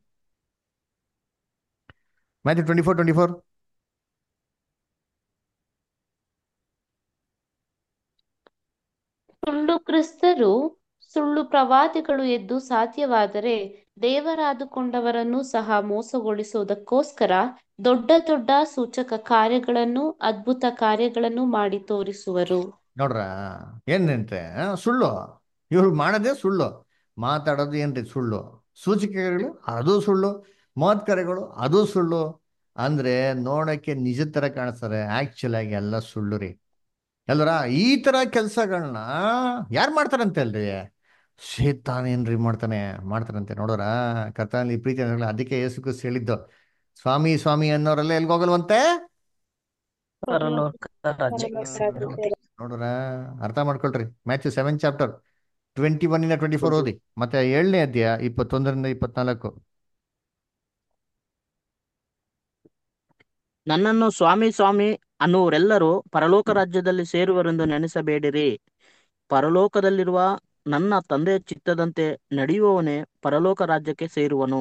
S1: Matthew twenty four twenty four
S4: ಸುಳ್ಳು ಕ್ರಿಸ್ತರು ಸುಳ್ಳು ಪ್ರವಾದಿಗಳು ಎದ್ದು ಸಾಧ್ಯವಾದರೆ ದೇವರಾದುಕೊಂಡವರನ್ನು ಸಹ ಮೋಸಗೊಳಿಸುವುದಕ್ಕೋಸ್ಕರ ದೊಡ್ಡ ದೊಡ್ಡ ಸೂಚಕ ಕಾರ್ಯಗಳನ್ನು ಅದ್ಭುತ ಕಾರ್ಯಗಳನ್ನು ಮಾಡಿ ತೋರಿಸುವರು
S1: ನೋಡ್ರ ಏನ್ರಿ ಸುಳ್ಳು ಇವ್ರು ಮಾಡೋದೇ ಸುಳ್ಳು ಮಾತಾಡೋದು ಏನ್ರಿ ಸುಳ್ಳು ಸೂಚಿಕೆಗಳು ಅದು ಸುಳ್ಳು ಮಹತ್ಕರೆಗಳು ಅದು ಸುಳ್ಳು ಅಂದ್ರೆ ನೋಡಕ್ಕೆ ನಿಜದ ತರ ಕಾಣಿಸ್ತಾರೆ ಆಕ್ಚುಲ್ ಆಗಿ ಎಲ್ಲ ಸುಳ್ಳು ರೀ ಅಲ್ವರ ಈ ತರ ಕೆಲ್ಸಗಳನ್ನ ಯಾರು ಮಾಡ್ತಾರಂತೆ ಅಲ್ರಿ ಶೇತಾನ್ ಏನ್ರಿ ಮಾಡ್ತಾನೆ ಮಾಡ್ತಾರಂತೆ ನೋಡೋರ ಕರ್ತನಲ್ಲಿ ಪ್ರೀತಿ ಅನ್ನೋರ್ನ ಅದಕ್ಕೆ ಯೇಸು ಕ್ರಿಸ್ತ ಹೇಳಿದ್ದು ಸ್ವಾಮಿ ಸ್ವಾಮಿ ಅನ್ನೋರೆಲ್ಲ ಎಲ್ಗ್ ಹೋಗಲ್ವಂತೆ
S3: ಪರಲೋಕ ರಾಜ್ಯಕ್ಕೆ ಸೇರುವರು.
S1: ನೋಡ್ರ ಅರ್ಥ ಮಾಡ್ಕೊಳ್ರಿ Matthew seven chapter twenty one ಇಂದ ಟ್ವೆಂಟಿ ಫೋರ್ ಓದಿ ಮತ್ತೆ ಏಳನೇ ಅಧ್ಯಾಯ ಇಪ್ಪತ್ತೊಂದರಿಂದ ಇಪ್ಪತ್ನಾಲ್ಕು
S3: ನನ್ನನ್ನು ಸ್ವಾಮಿ ಸ್ವಾಮಿ ಅನ್ನುವರೆಲ್ಲರೂ ಪರಲೋಕ ರಾಜ್ಯದಲ್ಲಿ ಸೇರುವರೆಂದು ನೆನೆಸಬೇಡಿರಿ ಪರಲೋಕದಲ್ಲಿರುವ ನನ್ನ ತಂದೆಯ ಚಿತ್ತದಂತೆ ನಡೆಯುವವನೇ ಪರಲೋಕ ರಾಜ್ಯಕ್ಕೆ ಸೇರುವನು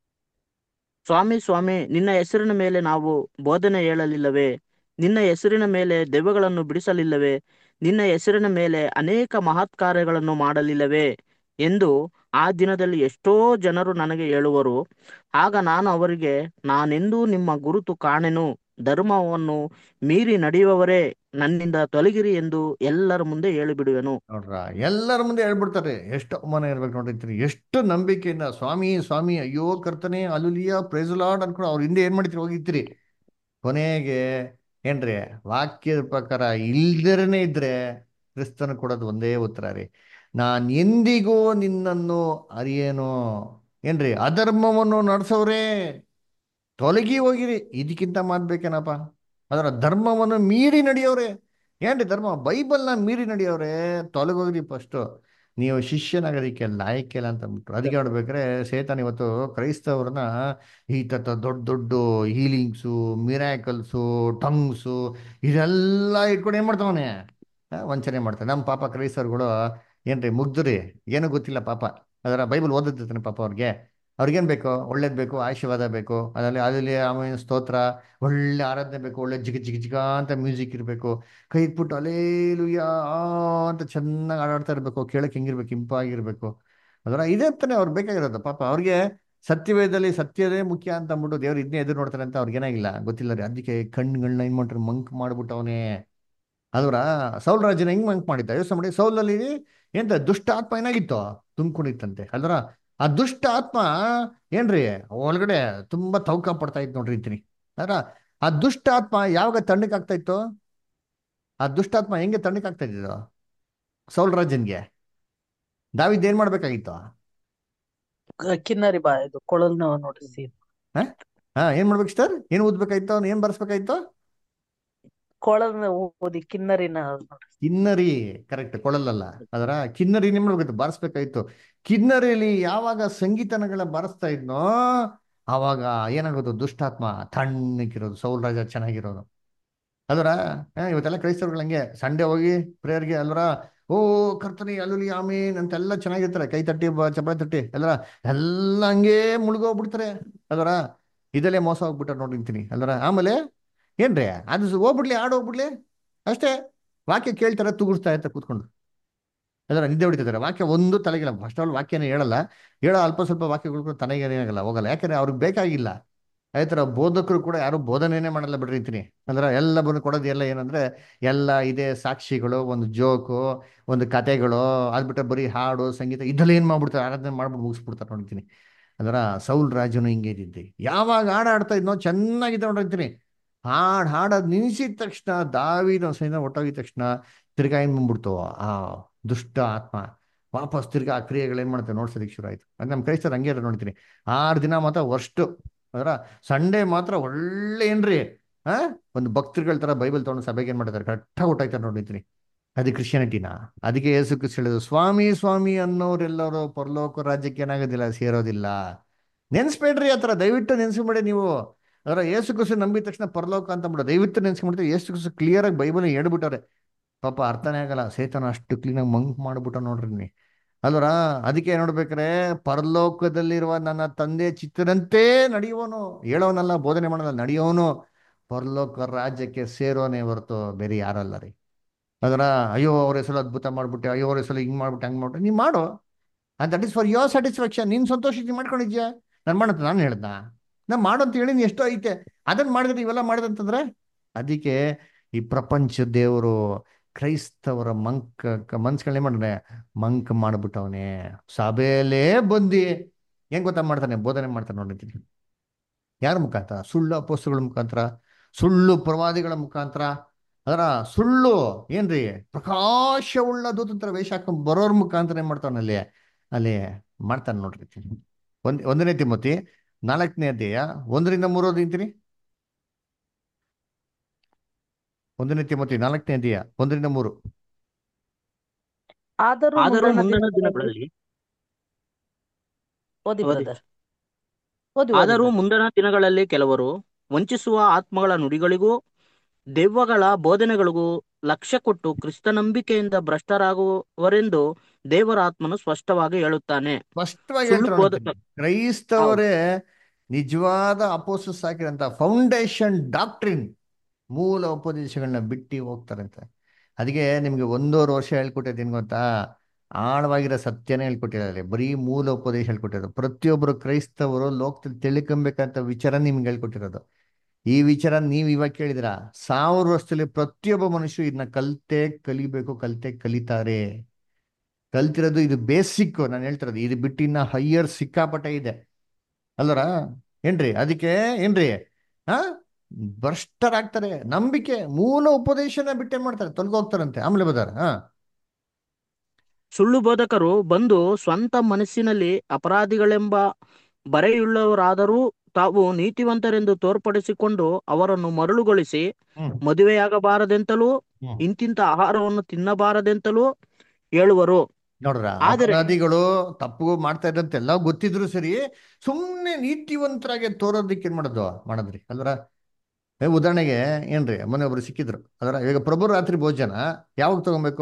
S3: ಸ್ವಾಮಿ ಸ್ವಾಮಿ ನಿನ್ನ ಹೆಸರಿನ ಮೇಲೆ ನಾವು ಬೋಧನೆ ಹೇಳಲಿಲ್ಲವೇ ನಿನ್ನ ಹೆಸರಿನ ಮೇಲೆ ದೆವ್ವಗಳನ್ನು ಬಿಡಿಸಲಿಲ್ಲವೇ ನಿನ್ನ ಹೆಸರಿನ ಮೇಲೆ ಅನೇಕ ಮಹತ್ಕಾರ್ಯಗಳನ್ನು ಮಾಡಲಿಲ್ಲವೇ ಎಂದು ಆ ದಿನದಲ್ಲಿ ಎಷ್ಟೋ ಜನರು ನನಗೆ ಹೇಳುವರು ಆಗ ನಾನು ಅವರಿಗೆ ನಾನೆಂದೂ ನಿಮ್ಮ ಗುರುತು ಕಾಣೆನು ಧರ್ಮವನ್ನು ಮೀರಿ ನಡೆಯುವವರೇ ನನ್ನಿಂದ ತೊಲಗಿರಿ ಎಂದು ಎಲ್ಲರ ಮುಂದೆ ಹೇಳಿಬಿಡುವೆನು
S1: ನೋಡ್ರ ಎಲ್ಲರ ಮುಂದೆ ಹೇಳ್ಬಿಡ್ತಾರೆ ಎಷ್ಟು ಅವಮಾನ ಇರ್ಬೇಕು ನೋಡಿರ್ತೀರಿ ಎಷ್ಟು ನಂಬಿಕೆಯಿಂದ ಸ್ವಾಮಿ ಸ್ವಾಮಿ ಅಯ್ಯೋ ಕರ್ತನೆ ಅಲುಲಿಯ ಪ್ರೇಜಲಾಡ್ ಅನ್ಕೊಂಡು ಅವ್ರ ಹಿಂದೆ ಏನ್ ಮಾಡ್ತೀರಿ ಹೋಗಿರ್ತೀರಿ ಕೊನೆಗೆ ಏನ್ರಿ ವಾಕ್ಯದ ಪ್ರಕಾರ ಇಲ್ದರನೇ ಇದ್ರೆ ಕ್ರಿಸ್ತನ ಕೊಡೋದು ಒಂದೇ ಉತ್ತರ ರೀ ನಾನ್ ಎಂದಿಗೂ ನಿನ್ನನ್ನು ಅರಿಯೇನೋ ಏನ್ರಿ ಅಧರ್ಮವನ್ನು ನಡೆಸೋರೇ ತೊಲಗಿ ಹೋಗಿರಿ ಇದಕ್ಕಿಂತ ಮಾಡ್ಬೇಕೇನಪ್ಪ ಅದರ ಧರ್ಮವನ್ನು ಮೀರಿ ನಡೆಯೋರೆ ಏನ್ರಿ ಧರ್ಮ ಬೈಬಲ್ನ ಮೀರಿ ನಡೆಯೋರೆ ತೊಲಗೋಗ್ರಿ ಫಸ್ಟು ನೀವು ಶಿಷ್ಯನಾಗೋದಕ್ಕೆ ಲಾಯಕ್ಕಿಲ್ಲ ಅಂತ ಅಂದ್ಬಿಟ್ರು ಅದಕ್ಕೆ ನೋಡ್ಬೇಕಾದ್ರೆ ಸೇತಾನ್ ಇವತ್ತು ಕ್ರೈಸ್ತವ್ರನ್ನ ಈ ತ ದೊಡ್ಡ ದೊಡ್ಡ ಹೀಲಿಂಗ್ಸು ಮಿರಾಕಲ್ಸು ಟಂಗ್ಸು ಇದೆಲ್ಲ ಇಟ್ಕೊಂಡು ಏನು ಮಾಡ್ತಾವನೆ ಆ, ವಂಚನೆ ಮಾಡ್ತಾನೆ ನಮ್ಮ ಪಾಪ ಕ್ರೈಸ್ತರುಗಳು ಏನ್ರಿ ಮುಗ್ದ್ರಿ ಏನೂ ಗೊತ್ತಿಲ್ಲ ಪಾಪ ಅದರ ಬೈಬಲ್ ಓದಿರ್ತಾನೆ ಪಾಪ ಅವ್ರಿಗೆ ಅವ್ರಿಗೇನು ಬೇಕು ಒಳ್ಳೇದು ಬೇಕು ಆಶೀರ್ವಾದ ಬೇಕು ಅದರಲ್ಲಿ ಅದರಲ್ಲಿ ಆಮೇಲೆ ಸ್ತೋತ್ರ ಒಳ್ಳೆ ಆರಾಧನೆ ಬೇಕು ಒಳ್ಳೆ ಜಿಗ ಜಿಗ ಜಿಗ ಅಂತ ಮ್ಯೂಸಿಕ್ ಇರಬೇಕು ಕೈ ಇಟ್ಬಿಟ್ಟು ಅಲೇಲುಯಾ ಅಂತ ಚೆನ್ನಾಗಿ ಆಡಾಡ್ತಾ ಇರಬೇಕು ಕೇಳಕ್ಕೆ ಹೆಂಗಿರ್ಬೇಕು ಇಂಪಾಗಿರ್ಬೇಕು ಅದರ ಇದೇ ತಾನೆ ಅವ್ರು ಬೇಕಾಗಿರೋದು ಪಾಪ ಅವ್ರಿಗೆ ಸತ್ಯವೇದದಲ್ಲಿ ಸತ್ಯದೇ ಮುಖ್ಯ ಅಂತ ಅಂದ್ಬಿಟ್ಟು ದೇವ್ರು ಇದನ್ನೇ ಎದುರು ನೋಡ್ತಾರೆ ಅಂತ ಅವ್ರಿಗೇನಾಗಿಲ್ಲ ಗೊತ್ತಿಲ್ಲ ರೀ ಅದಕ್ಕೆ ಕಣ್ಗಳನ್ನ ಏನ್ ಮಾಡ್ತಾರೆ ಮಂಕ್ ಮಾಡ್ಬಿಟ್ಟವನೇ ಅಲ್ವರ ಸೌಲ್ ರಾಜನ ಹೆಂಗ್ ಮಂಕ್ ಮಾಡಿದ್ದ ಯೋಚನೆ ಮಾಡಿ ಸೌಲಲ್ಲಿ ಎಂತ ದುಷ್ಟ ಆತ್ಮ ಏನಾಗಿತ್ತು ತುಂಬ್ಕೊಂಡಿತ್ತಂತೆ ಅಲ್ವರ ಆ ದುಷ್ಟ ಆತ್ಮ ಏನ್ರಿ ಒಳಗಡೆ ತುಂಬಾ ತೌಕ ಪಡ್ತಾ ಇತ್ತು ನೋಡ್ರಿ ಇದ್ದೀನಿ ಅದ್ರ ಆ ದುಷ್ಟ ಆತ್ಮ ಯಾವಾಗ ತಣ್ಣಕ್ ಆಗ್ತಾ ಇತ್ತು ಆ ದುಷ್ಟಾತ್ಮ ಹೆಂಗೆ ತಣ್ಣಕ್ ಆಗ್ತಾ ಇದ್ದಿದ್ದು ಸೌಲ್ ರಾಜನ್ಗೆ ದಾವಿದ್ ಏನ್ ಮಾಡ್ಬೇಕಾಗಿತ್ತು
S2: ಕ- ಕಿನ್ನರಿ ಬಾ ಇದು ಕೊಳಲ್ನ ನುಡಿಸಿ
S1: ಹಾ ಹಾ ಏನ್ ಮಾಡ್ಬೇಕು ಸರ್ ಏನ್ ಓದ್ಬೇಕಾಯ್ತು ಅವ್ನು ಏನ್ ಬರ್ಸ್ಬೇಕಾಯ್ತು
S2: ಕೊಳಲ್ನ ಓದಿ ಕಿನ್ನರಿನ ನುಡಿಸಿ
S1: ಕಿನ್ನರಿ ಕರೆಕ್ಟ್ ಕೊಳಲಲ್ಲ ಅದರ ಕಿನ್ನರಿ ಏನ್ ಮಾಡ್ಬೇಕು ಬಾರಿಸ್ಬೇಕಾಯ್ತು ಕಿನ್ನರಿಲಿ ಯಾವಾಗ ಸಂಗೀತನಗಳ ಬಾರಿಸ್ತಾ ಇದ್ನೋ ಆವಾಗ ಏನಾಗೋದು ದುಷ್ಟಾತ್ಮ ತಣ್ಣಗಿರೋದು ಸೌಲ್ ರಾಜ ಚೆನ್ನಾಗಿರೋದು ಅಲ್ವರ ಇವತ್ತೆಲ್ಲ ಕ್ರೈಸ್ತರುಗಳು ಹಂಗೆ ಸಂಡೇ ಹೋಗಿ ಪ್ರೇಯರ್ಗೆ ಅಲ್ವರ ಓ ಕರ್ತನಿ ಅಲ್ಲಿ ಆಮೀನ್ ಅಂತೆಲ್ಲ ಚೆನ್ನಾಗಿರ್ತಾರೆ ಕೈ ತಟ್ಟಿ ಬ- ಚಪ್ಪಾಳೆ ತಟ್ಟಿ ಅಲ್ವರ ಎಲ್ಲ ಹಂಗೆ ಮುಳುಗೋಗ್ಬಿಡ್ತಾರೆ ಅಲ್ವರ ಇದಲ್ಲೇ ಮೋಸ ಹೋಗ್ಬಿಟ್ಟಾರೆ ನೋಡಿರ್ತೀನಿ ಅಲ್ವರ ಆಮೇಲೆ ಏನ್ರಿ ಅದು ಹೋಗ್ಬಿಡ್ಲಿ ಆಡ್ ಹೋಗ್ಬಿಡ್ಲಿ ಅಷ್ಟೇ ವಾಕ್ಯ ಕೇಳ್ತಾರೆ ತೂಗಿಸ್ತಾ ಇರ್ತಾರೆ ಕೂತ್ಕೊಂಡು ಅದರ ನಿದ್ದೆ ಹೊಡಿತಿದ್ದಾರೆ ವಾಕ್ಯ ಒಂದು ತಲೆಗಿಲ್ಲ ಫಸ್ಟ್ ಆಲ್ ವಾಕ್ಯನೇ ಹೇಳಲ್ಲ ಹೇಳೋ ಅಲ್ಪ ಸ್ವಲ್ಪ ವಾಕ್ಯಗಳು ತಲೆಗೆ ಏನಾಗಲ್ಲ ಹೋಗಲ್ಲ ಯಾಕಂದ್ರೆ ಅವ್ರಿಗೆ ಬೇಕಾಗಿಲ್ಲ ಅದೇ ಥರ ಬೋಧಕರು ಕೂಡ ಯಾರು ಬೋಧನೆನೇ ಮಾಡಲ್ಲ ಬಿಡ್ರಿ ಅಂತೀನಿ ಅಂದ್ರೆ ಎಲ್ಲ ಬಂದು ಕೊಡೋದು ಎಲ್ಲ ಏನಂದ್ರೆ ಎಲ್ಲ ಇದೇ ಸಾಕ್ಷಿಗಳು ಒಂದು ಜೋಕು ಒಂದು ಕತೆಗಳು ಅದ್ಬಿಟ್ರೆ ಬರೀ ಹಾಡು ಸಂಗೀತ ಇದೆಲ್ಲ ಏನು ಮಾಡ್ಬಿಡ್ತಾರೆ ಆರಾಧನೆ ಮಾಡ್ಬಿಟ್ಟು ಮುಗಿಸ್ಬಿಡ್ತಾರೆ ನೋಡ್ತೀನಿ ಅದರ ಸೌಲ್ ರಾಜನು ಹಿಂಗೆ ಇದ್ದಿದ್ದೆ ಯಾವಾಗ ಹಾಡು ಆಡ್ತಾ ಇದ್ನೋ ಚೆನ್ನಾಗಿದೆ ನೋಡಿರ್ತೀನಿ ಹಾಡು ಹಾಡೋದು ನಿಲ್ಲಿಸಿದ ತಕ್ಷಣ ದಾವಿದ ಸೈನ್ಯ ಒಟ್ಟೋಗಿದ ತಕ್ಷಣ ತಿರ್ಗಾ ಏನ್ ಬಂದ್ಬಿಡ್ತು ಆ ದುಷ್ಟ ಆತ್ಮ ವಾಪಸ್ ತಿರ್ಗಾ ಆ ಕ್ರಿಯೆಗಳು ಏನ್ ಮಾಡ್ತಾರೆ ನೋಡ್ಸೋದಕ್ಕೆ ಶುರು ಆಯ್ತು ಅದು ನಮ್ಮ ಕ್ರೈಸ್ತರು ಹಂಗೆ ಇರೋದು ನೋಡ್ತೀನಿ ಆರು ದಿನ ಮಾತ್ರ ವರ್ಸ್ಟ್ ಅದರ ಸಂಡೇ ಮಾತ್ರ ಒಳ್ಳೆ ಏನ್ರಿ ಆ ಒಂದು ಭಕ್ತರುಗಳ ತರ ಬೈಬಲ್ ತಗೊಂಡು ಸಭೆಗೆ ಏನ್ ಮಾಡ್ತಾರೆ ಕರೆಕ್ಟಾಗಿ ಊಟಾಯ್ತಾರೆ ನೋಡಿರ್ತೀನಿ ಅದು ಕ್ರಿಶ್ಚಿಯಾನಿಟಿನ ಅದಕ್ಕೆ ಯೇಸು ಕ್ರಿಸ್ತ ಹೇಳಿದ್ರು ಸ್ವಾಮಿ ಸ್ವಾಮಿ ಅನ್ನೋರೆಲ್ಲರೂ ಪರಲೋಕ ರಾಜ್ಯಕ್ಕೆ ಏನಾಗೋದಿಲ್ಲ ಸೇರೋದಿಲ್ಲ ನೆನ್ಸ್ಬೇಡ್ರಿ ಆ ಥರ ದಯವಿಟ್ಟು ನೆನ್ಸ್ಕೊಂಬೇಡಿ ನೀವು ಅದರ ಯೇಸು ಕ್ರಿಸ್ತು ನಂಬಿದ ತಕ್ಷಣ ಪರಲೋಕ ಅಂತ ಬಿಡೋ ದಯವಿಟ್ಟು ನೆನ್ಸ್ಕೊಂಡ್ಬಿಡ್ತಾರೆ ಯೇಸು ಕ್ರಿಸ್ತು ಕ್ಲಿಯರ್ ಆಗಿ ಬೈಬಲ್ ಹೇಳ್ಬಿಟ್ಟವ್ರೆ ಪಾಪ ಅರ್ಥನೇ ಆಗಲ್ಲ ಸೇತನ ಅಷ್ಟು ಕ್ಲೀನಾಗಿ ಮಂಕ್ ಮಾಡ್ಬಿಟ್ಟ ನೋಡ್ರಿ ನೀ ಅಲ್ವರ ಅದಕ್ಕೆ ನೋಡ್ಬೇಕಾರೆ ಪರಲೋಕದಲ್ಲಿರುವ ನನ್ನ ತಂದೆ ಚಿತ್ತದಂತೆ ನಡೆಯುವನು ಹೇಳೋನಲ್ಲ ಬೋಧನೆ ಮಾಡಲ್ಲ ನಡೆಯೋನು ಪರಲೋಕ ರಾಜ್ಯಕ್ಕೆ ಸೇರೋನೇ ಹೊರತು ಬೇರೆ ಯಾರಲ್ಲ ರೀ ಅದರ ಅಯ್ಯೋ ಅವ್ರ ಹೆಸರು ಅದ್ಭುತ ಮಾಡ್ಬಿಟ್ಟೆ ಅಯ್ಯೋ ಅವ್ರ ಹೆಸರು ಹಿಂಗ್ ಮಾಡ್ಬಿಟ್ಟೆ ಹಂಗ್ ಮಾಡ್ಬಿಟ್ಟೆ ನೀ ಮಾಡು and that is for your satisfaction ನೀನ್ ಸಂತೋಷ ನೀನ್ ಮಾಡ್ಕೊಂಡಿದ್ಯಾ ನಾನು ಮಾಡಂತ ನಾನು ಹೇಳ್ದ ನಾ ಮಾಡಂತ ಹೇಳಿ ನೀ ಎಷ್ಟೋ ಐತೆ ಅದನ್ನ ಮಾಡಿದ್ರೆ ಇವೆಲ್ಲ ಮಾಡಿದಂತಂದ್ರೆ ಅದಕ್ಕೆ ಈ ಪ್ರಪಂಚ ದೇವರು ಕ್ರೈಸ್ತವರ ಮಂಕ್ ಮನ್ಸ್ಗಳನ್ನೇ ಮಾಡಿದ್ರೆ ಮಂಕ್ ಮಾಡ್ಬಿಟ್ಟವನೇ ಸಭೆಯಲ್ಲೇ ಬಂದು ಹೆಂಗ್ ಗೊತ್ತಾ ಮಾಡ್ತಾನೆ ಬೋಧನೆ ಮಾಡ್ತಾನೆ ನೋಡಿದ್ದೀನಿ ಯಾರ ಮುಖಾಂತರ ಸುಳ್ಳು ಅಪೋಸ್ತಗಳ ಮುಖಾಂತರ ಸುಳ್ಳು ಪ್ರವಾದಿಗಳ ಮುಖಾಂತರ ಅದರ ಸುಳ್ಳು ಏನ್ರಿ ಪ್ರಕಾಶವುಳ್ಳ ದೂತಂತ್ರ ವೇಷ ಹಾಕೊಂಡ್ ಬರೋರ್ ಮುಖಾಂತರ ಏನ್ ಮಾಡ್ತಾವನ ಅಲ್ಲಿ ಅಲ್ಲಿ ಮಾಡ್ತಾನೆ ನೋಡ್ರಿ ಒಂದ್ ಒಂದನೇ ತಿಮ್ಮತಿ ನಾಲ್ಕನೇ ಅಧ್ಯಾಯ ಒಂದರಿಂದ ಮೂರು ಓದಿಂತೀನಿ ಒಂದನೇ ತಿಮ್ಮತಿ ನಾಲ್ಕನೇ ಅಧ್ಯಾಯ ಒಂದರಿಂದ ಮೂರು
S2: ಆದರೂ
S3: ಆದರೂ
S2: ಮುಂದಣ
S3: ಮುಂದಿನ
S2: ದಿನಗಳಲ್ಲಿ
S3: ದಿನಗಳಲ್ಲಿ
S2: ಓದಿ
S3: ಓದಿ.
S2: ಬ್ರದರ್ ಓದಿ ಓದಿ
S3: ಆದರೂ
S2: brother.
S3: ಮುಂದಿನ ದಿನಗಳಲ್ಲಿ ಕೆಲವರು ವಂಚಿಸುವ ಆತ್ಮಗಳ ನುಡಿಗಳಿಗೂ ದೆವ್ವಗಳ ಬೋಧನೆಗಳಿಗೂ ಲಕ್ಷ್ಯ ಕೊಟ್ಟು ಕ್ರಿಸ್ತ ನಂಬಿಕೆಯಿಂದ ಭ್ರಷ್ಟರಾಗುವರೆಂದು ದೇವರ ಆತ್ಮನು ಸ್ಪಷ್ಟವಾಗಿ ಹೇಳುತ್ತಾನೆ
S1: ಸ್ಪಷ್ಟವಾಗಿ
S3: ಸುಳ್ಳು
S1: ಹೇಳ್ತಾರೆ
S3: ಬೋಧಕ
S1: ನೋಡ್ತೀನಿ. ಕ್ರೈಸ್ತವರೇ ನಿಜವಾದ ಅಪೋಸಸ್ ಹಾಕಿರಂತ ಫೌಂಡೇಶನ್ ಡಾಕ್ಟ್ರಿನ್ ಮೂಲ ಉಪದೇಶಗಳನ್ನ ಬಿಟ್ಟು ಹೋಗ್ತಾರಂತೆ ಅದಕ್ಕೆ ನಿಮ್ಗೆ ಒಂದೂವರೆ ವರ್ಷ ಹೇಳ್ಕೊಟ್ಟಿದ್ದೀನಿ ಗೊತ್ತಾ ಆಳವಾಗಿರೋ ಸತ್ಯನೇ ಹೇಳ್ಕೊಟ್ಟಿದ್ದಾರೆ ಬರೀ ಮೂಲ ಉಪದೇಶ ಹೇಳ್ಕೊಟ್ಟಿರೋದು ಪ್ರತಿಯೊಬ್ಬರು ಕ್ರೈಸ್ತವರು ಲೋಕದಲ್ಲಿ ತಿಳ್ಕೊಬೇಕಂತ ವಿಚಾರ ನಿಮ್ಗೆ ಹೇಳ್ಕೊಟ್ಟಿರೋದು ಈ ವಿಚಾರ ನೀವು ಇವಾಗ ಕೇಳಿದಿರ ಸಾವಿರ ವರ್ಷದಲ್ಲಿ ಪ್ರತಿಯೊಬ್ಬ ಮನುಷ್ಯರು ಇದನ್ನ ಕಲ್ತೆ ಕಲಿಬೇಕು ಕಲ್ತೆ ಕಲಿತಾರೆ ಕಲ್ತಿರೋದು ಇದು ಬೇಸಿಕ್ ನಾನು ಹೇಳ್ತಿರೋದು ಇದು ಬಿಟ್ಟು ಇನ್ನ ಹೈಯರ್ ಸಿಕ್ಕಾಪಟ್ಟೆ ಇದೆ ಅಲ್ಲರ ಏನ್ರಿ ಅದಕ್ಕೆ ಏನ್ರಿ ಹಾ ಭ್ರಷ್ಟರಾಗ್ತಾರೆ ನಂಬಿಕೆ ಮೂಲ ಉಪದೇಶನ ಬಿಟ್ಟೇನ್ ಮಾಡ್ತಾರೆ ತೊಲಗೋಗ್ತಾರಂತೆ ಆಮೇಲೆ ಬದಾರ ಹಾ
S3: ಸುಳ್ಳು ಬೋಧಕರು ಬಂದು ಸ್ವಂತ ಮನಸ್ಸಿನಲ್ಲಿ ಅಪರಾಧಿಗಳೆಂಬ ಬರೆಯುಳ್ಳವರಾದರೂ ತಾವು ನೀತಿವಂತರೆಂದು ತೋರ್ಪಡಿಸಿಕೊಂಡು ಅವರನ್ನು ಮರಳುಗೊಳಿಸಿ
S1: ಹ್ಮ್
S3: ಮದುವೆಯಾಗಬಾರದೆಂತಲೂ
S1: ಹ್ಮ್
S3: ಇಂತಿಂತ ಆಹಾರವನ್ನು ತಿನ್ನಬಾರದೆಂತಲೂ ಹೇಳುವರು
S1: ನೋಡ್ರ
S3: ಆದರೆ
S1: ಅಪರಾಧಿಗಳು ತಪ್ಪು ಮಾಡ್ತಾ ಇದ್ದಂತೆಲ್ಲ ಗೊತ್ತಿದ್ರು ಸರಿ ಸುಮ್ನೆ ನೀತಿವಂತರಾಗಿ ತೋರೋದಕ್ಕೆ ಏನ್ ಮಾಡೋದು ಮಾಡದ್ರಿ ಅಲ್ವರ ಏ, ಉದಾಹರಣೆಗೆ ಏನ್ರಿ ಮೊನ್ನೆ ಒಬ್ರು ಸಿಕ್ಕಿದ್ರು ಅದರ ಈಗ ಪ್ರಭು ರಾತ್ರಿ ಭೋಜನ ಯಾವಾಗ ತಗೊಬೇಕು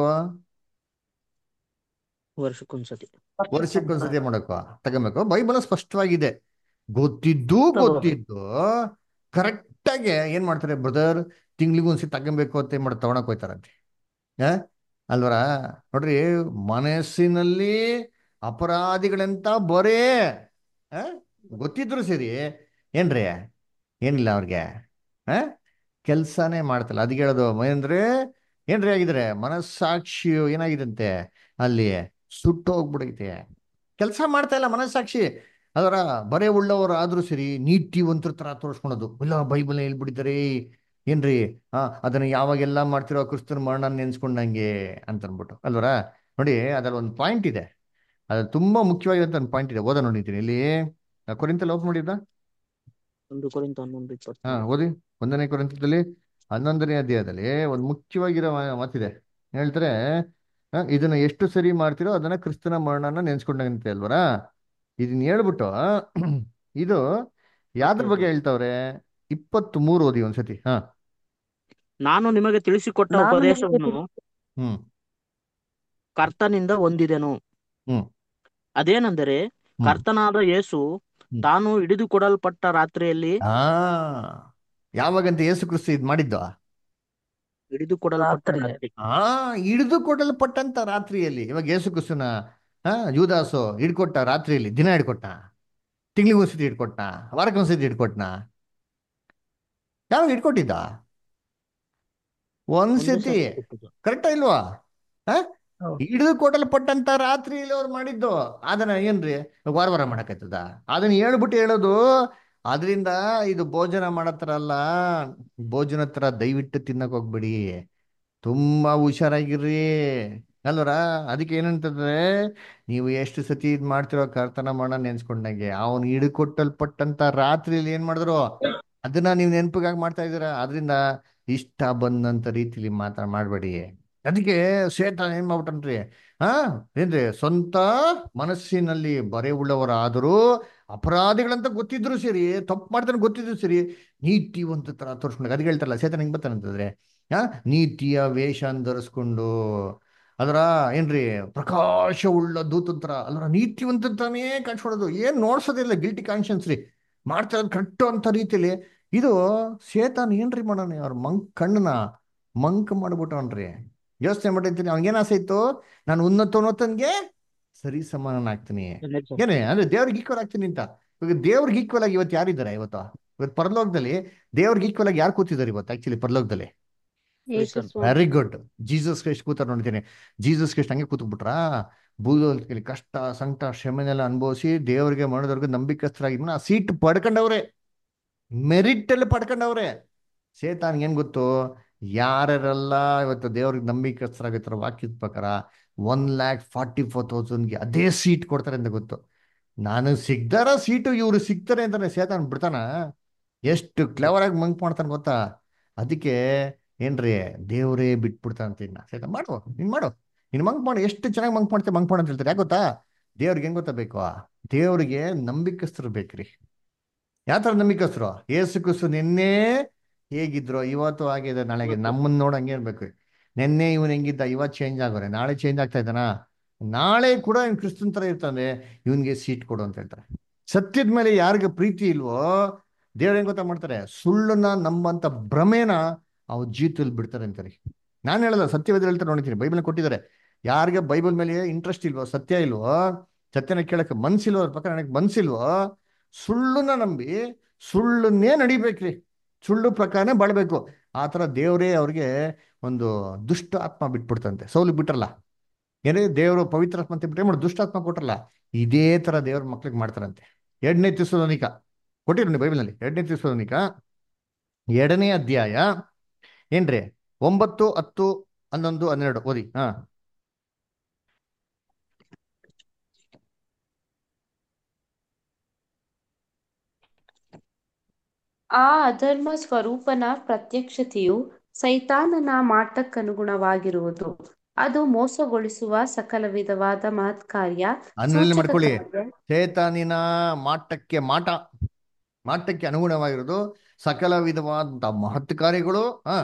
S3: ವರ್ಷಕ್ಕೊಂದ್ಸತಿ
S1: ವರ್ಷಕ್ಕೊಂದ್ಸತಿ ಮಾಡಬೇಕು ತಗೊಬೇಕು ಬೈಬಲ್ ಸ್ಪಷ್ಟವಾಗಿದೆ ಗೊತ್ತಿದ್ದು ಗೊತ್ತಿದ್ದು ಕರೆಕ್ಟ್ ಆಗಿ ಏನ್ ಮಾಡ್ತಾರೆ ಬ್ರದರ್ ತಿಂಗ್ಳಿಗೆ ಒಂದ್ಸತಿ ತಗೊಬೇಕು ಅಂತ ಏನ್ ಮಾಡಿ ತಗೊಳಕ್ ಹೋಯ್ತಾರಂತೆ ಆ ಅಲ್ವರ ನೋಡ್ರಿ ಮನಸ್ಸಿನಲ್ಲಿ ಅಪರಾಧಿಗಳಂತ ಬರೇ ಆ ಗೊತ್ತಿದ್ರು ಸರಿ ಏನ್ರಿ ಏನಿಲ್ಲ ಅವ್ರಿಗೆ ಆ ಕೆಲ್ಸನೇ ಮಾಡ್ತಲ್ಲ ಅದಕ್ಕೆ ಹೇಳೋದು ಅಂದ್ರೆ ಏನ್ರಿ ಆಗಿದ್ರೆ ಮನಸ್ಸಾಕ್ಷಿಯು ಏನಾಗಿದಂತೆ ಅಲ್ಲಿ ಸುಟ್ಟು ಹೋಗ್ಬಿಡೈತೆ ಕೆಲಸ ಮಾಡ್ತಾ ಇಲ್ಲ ಮನಸ್ಸಾಕ್ಷಿ ಅದರ ಬರೇ ಉಳ್ಳವರು ಆದ್ರೂ ಸರಿ ನೀತಿವಂತರ ತರ ತೋರಿಸ್ಕೊಳೋದು ಇಲ್ಲ ಬೈಬಲ್ ಹೇಳ್ಬಿಟ್ಟಿದ್ದಾರೆ ಏನ್ರಿ ಹಾ ಅದನ್ನ ಯಾವಾಗೆಲ್ಲ ಮಾಡ್ತಿರೋ ಕ್ರಿಸ್ತನ ಮರಣ ನೆನ್ಸ್ಕೊಂಡಂಗೆ ಅಂತ ಅನ್ಬಿಟ್ಟು ಅಲ್ವರ ನೋಡಿ ಅದ್ರಲ್ಲಿ ಒಂದು ಪಾಯಿಂಟ್ ಇದೆ ಅದು ತುಂಬಾ ಮುಖ್ಯವಾಗಿರೋ ಪಾಯಿಂಟ್ ಇದೆ ಓದ ನೋಡಿದ್ದೀನಿ ಇಲ್ಲಿ ಕೊರಿಂತಲ್ಲಿ ಓಪನ್ ಮಾಡಿದ್ದ
S3: ಒಂದು ಕೊರಿಂತ ಹನ್ನೊಂದು
S1: ಹಾ
S3: ಇಪ್ಪತ್ತು
S1: ಓದಿ ಒಂದನೇ ಕೊರಿಂತದಲ್ಲಿ ಹನ್ನೊಂದನೇ ಅಧ್ಯಾಯದಲ್ಲಿ ಒಂದು ಮುಖ್ಯವಾಗಿರೋ ಮಾ- ಮಾತಿದೆ ಹೇಳ್ತಾರೆ ಆ, ಇದನ್ನ ಎಷ್ಟು ಸರಿ ಮಾಡ್ತಿರೋ ಅದನ್ನ ಕ್ರಿಸ್ತನ ಮರಣನ ನೆನ್ಸ್ಕೊಂಡಂತೆ ಅಲ್ವರ ಇದನ್ನ ಹೇಳ್ಬಿಟ್ಟು ಇದು ಯಾವ್ದ್ರ ಬಗ್ಗೆ ಹೇಳ್ತಾವ್ರೆ ಇಪ್ಪತ್ತ್ ಮೂರು ಓದಿ ಒಂದ್ಸತಿ ಹಾ
S3: ನಾನು ನಿಮಗೆ ತಿಳಿಸಿಕೊಟ್ಟ
S2: ನಾನು ನಿಮಗೆ
S3: ಉಪದೇಶವನ್ನು
S1: ಹ್ಮ್
S3: ಕರ್ತನಿಂದ ಹೊಂದಿದೆನು
S1: ಹ್ಮ್
S3: ಅದೇನೆಂದರೆ
S1: ಹ್ಮ್.
S3: ಕರ್ತನಾದ ಯೇಸು
S1: ಹ್ಮ್.
S3: ತಾನು ಹಿಡಿದುಕೊಡಲ್ಪಟ್ಟ ರಾತ್ರಿಯಲ್ಲಿ
S1: ಆ ಯಾವಾಗಂತ ಯೇಸು ಕ್ರಿಸ್ತು ಇದ್ ಮಾಡಿದ್ದ
S3: ಹಿಡಿದುಕೊಡಲ್ಪಟ್ಟ
S2: ರಾತ್ರಿ.
S3: ರಾತ್ರಿ
S1: ಆ ಹಿಡಿದು ಕೊಡಲ್ಪಟ್ಟಂತ ರಾತ್ರಿಯಲ್ಲಿ ಇವಾಗ ಯೇಸು ಕ್ರಿಸ್ತನ ಹಾ ಯೂದಾಸು ಹಿಡ್ಕೊಟ್ಟ ರಾತ್ರಿಯಲ್ಲಿ ದಿನ ಹಿಡ್ಕೊಟ್ಟ ತಿಂಗಳಿಗೆ ಒಂದ್ಸತಿ ಹಿಡ್ಕೊಟ್ಟ ವಾರಕ್ಕೆ ಒಂದ್ಸತಿ ಹಿಡ್ಕೊಟ್ನ ಯಾವಾಗ ಹಿಡ್ಕೊಟ್ಟಿದ್ದ
S3: ಒಂದೇ
S1: ಒಂದ್ಸತಿ
S3: ಸರ್ತಿ ಕೊಟ್ಟಿದ್ದು.
S1: ಕರೆಕ್ಟಾ ಇಲ್ವಾ ಹಾ
S2: ಹೌದು.
S1: ಹಿಡಿದು ಕೊಡಲ್ಪಟ್ಟಂತ ರಾತ್ರಿಯಲ್ಲಿ ಅವ್ರು ಮಾಡಿದ್ದು ಅದನ್ನ ಏನ್ರಿ ವಾರ ವಾರ ಮಾಡಕ್ಕಾಯ್ತದ ಅದನ್ನ ಹೇಳ್ಬಿಟ್ಟು ಹೇಳೋದು ಅದರಿಂದ ಇದು ಭೋಜನ ಮಾಡತ್ತಾರಲ್ಲ ಭೋಜನ ತರ ದಯವಿಟ್ಟು ತಿನ್ನಕ್ ಹೋಗ್ಬೇಡಿ ತುಂಬಾ ಹುಷಾರಾಗಿರ್ರಿ ಅಲ್ವರ ಅದಕ್ಕೆ ಏನಂತಂದ್ರೆ ನೀವು ಎಷ್ಟು ಸತಿ ಇದ್ ಮಾಡ್ತಿರೋ ಕರ್ತನ ಮಾಡ ನೆನ್ಸ್ಕೊಂಡಂಗೆ ಅವನು ಹಿಡ್ಕೊಟ್ಟಲ್ಪಟ್ಟಂತ ರಾತ್ರಿಯಲ್ಲಿ ಏನ್ ಮಾಡಿದ್ರು ಅದನ್ನ ನೀವು ನೆನಪಿಗಾಗಿ ಮಾಡ್ತಾ ಇದ್ದೀರಾ ಅದರಿಂದ ಇಷ್ಟ ಬಂದಂತ ರೀತಿಲಿ ಮಾತಾ ಮಾಡ್ಬೇಡಿ ಅದಕ್ಕೆ ಸೇತಾನ ಏನ್ ಮಾಡ್ಬಿಟ್ಟನ್ರಿ ಹಾ ಏನ್ರಿ ಸ್ವಂತ ಮನಸ್ಸಿನಲ್ಲಿ ಬರೆ ಉಳ್ಳವರಾದರೂ ಅಪರಾಧಿಗಳಂತ ಗೊತ್ತಿದ್ರು ಸರಿ ತಪ್ಪು ಮಾಡ್ತಾನೆ ಗೊತ್ತಿದ್ರು ಸರಿ ನೀತಿವಂತ ತರ ತೋರಿಸ್ಕೊಂಡು ಅದಕ್ಕೆ ಹೇಳ್ತಾರಲ್ಲ ಸೇತನ ಹೆಂಗ್ ಬರ್ತಾನಂತಂದ್ರೆ ಹಾ ನೀತಿಯ ವೇಷ ಧರಿಸ್ಕೊಂಡು ಅದರ ಏನ್ರಿ ಪ್ರಕಾಶವುಳ್ಳ ದೂತಂತ್ರ ಅಲ್ರ ನೀತಿವಂತನೇ ಕಾಣಿಸ್ಕೊಡೋದು ಏನ್ ನೋಡ್ಸೋದಿಲ್ಲ ಗಿಲ್ಟಿ ಕಾನ್ಶಿಯನ್ಸ್ ರೀ ಮಾಡ್ತಾ ಇರೋದು ಕರೆಕ್ಟ್ ಅಂತ ರೀತಿಲಿ ಇದು ಸೇತಾನ್ ಏನ್ರಿ ಮಾಡೋಣ ಅವ್ರ ಮಂಕ್ ಕಣ್ಣನ ಮಂಕ್ ಮಾಡ್ಬಿಟ್ಟವನ್ರಿ ಯೋಚನೆ ಮಾಡಿರ್ತೀನಿ ಅವ್ನಿಗೇನ್ ಆಸೆ ಇತ್ತು ನಾನು ಉನ್ನತೋನ್ನತನ್ಗೆ ಸರಿ ಸಮಾನನಾಗ್ತೀನಿ ಏನೇ ಅಂದ್ರೆ ದೇವ್ರಿಗೆ ಈಕ್ವಲ್ ಆಗ್ತೀನಿ ಅಂತ ಇವಾಗ ದೇವ್ರಿಗೆ ಈಕ್ವಲ್ ಆಗಿ ಇವತ್ತು ಯಾರಿದ್ದಾರೆ ಇವತ್ತು ಇವತ್ತು ಪರಲೋಕದಲ್ಲಿ ದೇವ್ರಿಗೆ ಈಕ್ವಲ್ ಆಗಿ ಯಾರು ಕೂತಿದ್ದಾರೆ ಇವತ್ತು ಆಕ್ಚುಲಿ ಪರಲೋಕದಲ್ಲಿ
S5: ಯೇಸು
S3: ಕ್ರೈಸ್ತನು.
S5: ಸ್ವಾಮಿ
S1: ವೆರಿ ಗುಡ್ ಜೀಸಸ್ ಕ್ರೈಸ್ಟ್ ಕೂತಾರ ನೋಡ್ತೀನಿ ಜೀಸಸ್ ಕ್ರೈಸ್ಟ್ ಹಂಗೆ ಕೂತ್ಬಿಟ್ರಾ ಭೂಲೋಕದಲ್ಲಿ ಕಷ್ಟ ಸಂಕಟ ಶ್ರಮೆನೆಲ್ಲ ಅನುಭವಿಸಿ ದೇವರಿಗೆ ಮಾಡೋದವ್ರಿಗೆ ನಂಬಿಕಸ್ಥರಾಗಿ ಆ ಸೀಟ್ ಪಡ್ಕೊಂಡವ್ರೆ ಮೆರಿಟ್ ಅಲ್ಲಿ ಪಡ್ಕೊಂಡವ್ರೆ ಸೇತಾನ್ ಏನ್ ಗೊತ್ತು ಯಾರೆಲ್ಲ ಇವತ್ತು ದೇವ್ರಿಗೆ ನಂಬಿಕಸ್ಥರಾಗಿರ್ತಾರೋ ವಾಕ್ಯದ ಪ್ರಕಾರ ಒನ್ ಲ್ಯಾಕ್ ಫಾರ್ಟಿ ಫೋರ್ ತೌಸಂಡ್ಗೆ ಅದೇ ಸೀಟ್ ಕೊಡ್ತಾರೆ ಅಂತ ಗೊತ್ತು ನಾನು ಸಿಗ್ದಾರ ಸೀಟು ಇವ್ರು ಸಿಗ್ತಾರೆ ಅಂತಾನೆ ಸೇತಾನ್ ಬಿಡ್ತಾನ ಎಷ್ಟು ಕ್ಲೆವರ್ ಆಗಿ ಮಂಕ್ ಮಾಡ್ತಾನೆ ಗೊತ್ತಾ ಅದಕ್ಕೆ ಏನ್ರಿ ದೇವರೇ ಬಿಟ್ಬಿಡ್ತಾನಂತ ಇನ್ನ ಸೇತಾನ್ ಮಾಡು ನೀನ್ ಮಾಡು ನೀನ್ ಮಂಕ್ ಮಾಡು ಎಷ್ಟು ಚೆನ್ನಾಗಿ ಮಂಕ್ ಮಾಡ್ತೀವಿ ಮಂಕ್ ಮಾಡು ಅಂತ ಹೇಳ್ತಾರೆ ಯಾಕೆ ಗೊತ್ತಾ ದೇವ್ರಿಗೆ ಹೆಂಗ್ ಗೊತ್ತಾ ಬೇಕು ದೇವ್ರಿಗೆ ನಂಬಿಕಸ್ಥರು ಬೇಕ್ರಿ ಯಾವ ತರ ನಂಬಿಕಸ್ಥರು ಏಸು ಕ್ರಿಸ್ತು ನಿನ್ನೆ ಹೇಗಿದ್ರು ಇವತ್ತು ಆಗಿದೆ ನಾಳೆಗೆ ನಮ್ಮನ್ನ ನೋಡ್ ಹಂಗೆ ಇರ್ಬೇಕು ನಿನ್ನೆ ಇವನ್ ಹೆಂಗಿದ್ದ ಇವತ್ತು ಚೇಂಜ್ ಆಗೋರೆ ನಾಳೆ ಚೇಂಜ್ ಆಗ್ತಾ ಇದ್ದಾನ ನಾಳೆ ಕೂಡ ಇವ್ನು ಕ್ರಿಸ್ತನ್ ತರ ಇರ್ತಾನೆ ಇವನ್ಗೆ ಸೀಟ್ ಕೊಡು ಅಂತ ಹೇಳ್ತಾರೆ ಸತ್ಯದ ಮೇಲೆ ಯಾರಿಗೆ ಪ್ರೀತಿ ಇಲ್ವೋ ದೇವ್ರ ಹೆಂಗ್ ಗೊತ್ತಾ ಮಾಡ್ತಾರೆ ಸುಳ್ಳನ್ನ ನಂಬಂತ ಭ್ರಮೆನ ಅವ್ರ ಜೀವಿತದಲ್ಲಿ ಬಿಡ್ತಾರೆ ಅಂತಾರೆ ನಾನು ಹೇಳಲ್ಲ ಸತ್ಯವೇದ ಹೇಳ್ತಾರೆ ನೋಡಿದ್ದೀನಿ ಬೈಬಲ್ ಕೊಟ್ಟಿದ್ದಾರೆ ಯಾರಿಗೆ ಬೈಬಲ್ ಮೇಲೆ ಇಂಟ್ರೆಸ್ಟ್ ಇಲ್ವೋ ಸತ್ಯ ಇಲ್ವೋ ಸತ್ಯನ ಕೇಳಕ್ಕೆ ಮನ್ಸಿಲ್ವೋ ಅದ್ರ ಪ್ರಕಾರ ನನಗೆ ಮನ್ಸಿಲ್ವೋ ಸುಳ್ಳನ್ನ ನಂಬಿ ಸುಳ್ಳನ್ನೇ ನಡಿಬೇಕ್ರಿ ಸುಳ್ಳು ಪ್ರಕಾರನೇ ಬಾಳ್ಬೇಕು ಆ ಥರ ದೇವರೇ ಅವ್ರಿಗೆ ಒಂದು ದುಷ್ಟ ಆತ್ಮ ಬಿಟ್ಬಿಡ್ತಂತೆ ಸೌಲು ಬಿಟ್ರಲ್ಲ ಏನೇ ದೇವರು ಪವಿತ್ರ ಆತ್ಮ ಅಂತ ಬಿಟ್ಟರೆ ಮಾಡಿ ದುಷ್ಟ ಆತ್ಮ ಕೊಟ್ರಲ್ಲ ಇದೇ ತರ ದೇವ್ರ ಮಕ್ಳಿಗೆ ಮಾಡ್ತಾರಂತೆ ಎರಡನೇ ತಿಸ್ಸಲೋನಿಕ ಕೊಟ್ಟಿರಿ ಬೈಬಲ್ನಲ್ಲಿ ಎರಡನೇ ತಿಸ್ಸಲೋನಿಕ ಎರಡನೇ ಅಧ್ಯಾಯ ಏನ್ರಿ ಒಂಬತ್ತು ಹತ್ತು ಹನ್ನೊಂದು ಹನ್ನೆರಡು ಓದಿ ಹಾ
S4: ಆ ಅಧರ್ಮ ಸ್ವರೂಪನ ಪ್ರತ್ಯಕ್ಷತೆಯು ಸೈತಾನನ ಮಾಟಕ್ಕನುಗುಣವಾಗಿರುವುದು ಅದು ಮೋಸಗೊಳಿಸುವ ಸಕಲ ವಿಧವಾದ ಮಹತ್ಕಾರ್ಯ
S1: ಅನ್ರಲ್ಲಿ ಮಾಡ್ಕೊಳ್ಳಿ
S4: ಸೂಚಕ
S1: ಚೇತನಿನ ಮಾಟಕ್ಕೆ ಮಾಟ ಮಾಟಕ್ಕೆ ಅನುಗುಣವಾಗಿರೋದು ಸಕಲ ವಿಧವಾದ ಮಹತ್ ಕಾರ್ಯಗಳು ಹಾ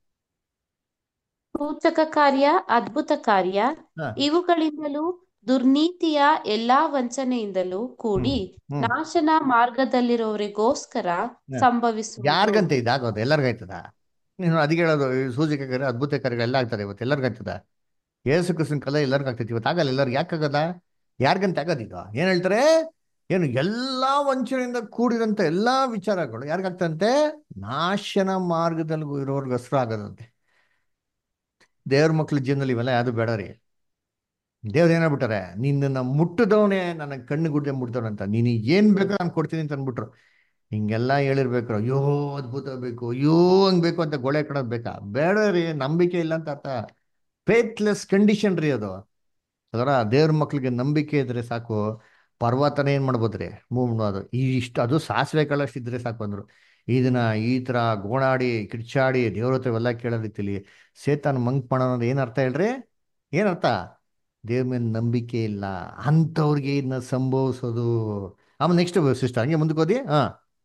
S4: ಸೂಚಕ ಕಾರ್ಯ ಅದ್ಭುತ ಕಾರ್ಯ
S1: ಹಾ
S4: ಇವುಗಳಿಂದಲೂ ದುರ್ನೀತಿಯ ಎಲ್ಲಾ ವಂಚನೆಯಿಂದಲೂ ಕೂಡಿ
S1: ಹ್ಮ್
S4: ನಾಶನ ಮಾರ್ಗದಲ್ಲಿರೋರಿಗೋಸ್ಕರ
S1: ಹಾ.
S4: ಸಂಭವಿಸುವುದು
S1: ಯಾರಿಗಂತ ಇದಾಗೋದು ಎಲ್ಲರಿಗಾಯ್ತದ ನೀನು ಅದಕ್ಕೆ ಹೇಳೋದು ಈ ಸೂಚಕ ಕಾರ್ಯ ಅದ್ಭುತ ಕಾರ್ಯಗಳು ಎಲ್ಲ ಆಗ್ತದೆ ಇವತ್ತು ಎಲ್ಲರಿಗಾಗ್ತದ ಯೇಸು ಕ್ರಿಸ್ತನ ಕಲೆ ಎಲ್ಲರಿಗೂ ಆಗ್ತೈತಿ ಇವತ್ತು ಆಗಲ್ಲ ಎಲ್ಲರಿಗೂ ಯಾಕಾಗದ ಯಾರಿಗಂತ ಆಗೋದಿದು ಏನ್ ಹೇಳ್ತಾರೆ ಏನು ಎಲ್ಲಾ ವಂಚನೆಯಿಂದ ಕೂಡಿದಂತ ಎಲ್ಲಾ ವಿಚಾರಗಳು ಯಾರಿಗಾಗ್ತಂತೆ ನಾಶನ ಮಾರ್ಗದಲ್ಲಿ ಇರೋರ್ಗೆ ಹೆಸರು ಆಗೋದಂತೆ ದೇವ್ರ ಮಕ್ಳ ಜೀವನದಲ್ಲಿ ಇವೆಲ್ಲ ಯಾವುದು ಬೇಡ ರೀ ದೇವ್ರು ಏನಾಗ್ಬಿಟ್ಟಾರೆ ನಿನ್ನನ್ನ ಮುಟ್ಟದವನೇ ನನ್ನ ಕಣ್ಣು ಗುಡ್ಡೆ ಮುಟ್ದವನಂತ ನೀನು ಏನ್ ಬೇಕೋ ನಾನು ಕೊಡ್ತೀನಿ ಅಂತ ಅಂದ್ಬಿಟ್ರು ಹಿಂಗೆಲ್ಲ ಹೇಳಿರ್ಬೇಕು ಅಯ್ಯೋ ಅದ್ಭುತ ಬೇಕು ಅಯ್ಯೋ ಹಂಗ್ ಬೇಕು ಅಂತ ಗೊಳೆ ಕಡೋದ್ ಬೇಕಾ ಬೇಡ ರೀ ನಂಬಿಕೆ ಇಲ್ಲ ಅಂತ ಅರ್ಥ ಫೇತ್ಲೆಸ್ ಕಂಡೀಷನ್ ರೀ ಅದು ಅದರ ದೇವ್ರ ಮಕ್ಳಿಗೆ ನಂಬಿಕೆ ಇದ್ರೆ ಸಾಕು ಪರ್ವತನ ಏನ್ ಮಾಡ್ಬೋದ್ರಿ ಮೂವ್ ಮಾಡೋದು ಈ ಇಷ್ಟು ಅದು ಸಾಸಿವೆ ಕಾಳಷ್ಟು ಇದ್ರೆ ಸಾಕು ಅಂದ್ರು ಇದನ್ನ ಈ ತರ ಗೋಣಾಡಿ ಕಿರ್ಚಾಡಿ ದೇವ್ರ ಹತ್ರ ಎಲ್ಲ ಕೇಳೋ ರೀತಿಲಿ ಸೇತಾನ್ ಮಂಕ್ ಮಾಡೋದು ಏನ್ ಅರ್ಥ ಹೇಳ್ರಿ ಏನ್ ಅರ್ಥ ದೇವ್ರ ಮೇಲೆ ನಂಬಿಕೆ ಇಲ್ಲ ಅಂಥವ್ರಿಗೆ ಇದನ್ನ ಸಂಭವಿಸೋದು ಆಮೇಲೆ ನೆಕ್ಸ್ಟ್ ಸಿಸ್ಟರ್ ಹಂಗೆ ಮುಂದಕ್ಕೆ ಓದಿ ಹಾ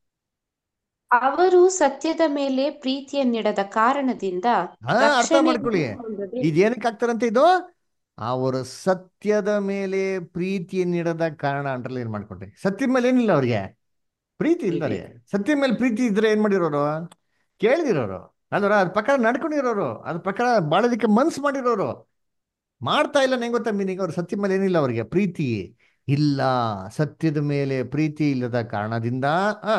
S4: ಅವರು ಸತ್ಯದ ಮೇಲೆ ಪ್ರೀತಿಯನ್ನಿಡದ ಕಾರಣದಿಂದ
S1: ಹಾ ಅರ್ಥ
S4: ರಕ್ಷಣೆಯನ್ನು
S1: ಮಾಡ್ಕೊಳ್ಳಿ
S4: ಹೊಂದದೆ
S1: ಇದೇನಕ್ಕೆ ಆಗ್ತಾರಂತೆ ಇದು ಅವರು ಸತ್ಯದ ಮೇಲೆ ಪ್ರೀತಿಯನ್ನಿಡದ ಕಾರಣ ಅಂಡರ್ಲೈನ್ ಮಾಡ್ಕೊಂಡ್ರಿ ಸತ್ಯದ ಮೇಲೆ ಏನಿಲ್ಲ ಅವ್ರಿಗೆ ಪ್ರೀತಿ ಇಲ್ದಾರೆ ಸತ್ಯದ ಮೇಲೆ ಪ್ರೀತಿ ಇದ್ರೆ ಏನ್ ಮಾಡಿರೋರು ಕೇಳ್ದಿರೋರು ಅಲ್ವರ ಅದ್ರ ಪ್ರಕಾರ ನಡ್ಕೊಂಡಿರೋರು ಅದ್ರ ಪ್ರಕಾರ ಬಾಳೋದಕ್ಕೆ ಮನ್ಸು ಮಾಡಿರೋರು ಮಾಡ್ತಾ ಇಲ್ಲ ನಂಗೆ ಗೊತ್ತಾ ಮೀನಿಂಗ್ ಅವ್ರ ಸತ್ಯದ ಮೇಲೆ ಏನಿಲ್ಲ ಅವ್ರಿಗೆ ಪ್ರೀತಿ ಇಲ್ಲ ಸತ್ಯದ ಮೇಲೆ ಪ್ರೀತಿ ಇಲ್ಲದ ಕಾರಣದಿಂದ ಆ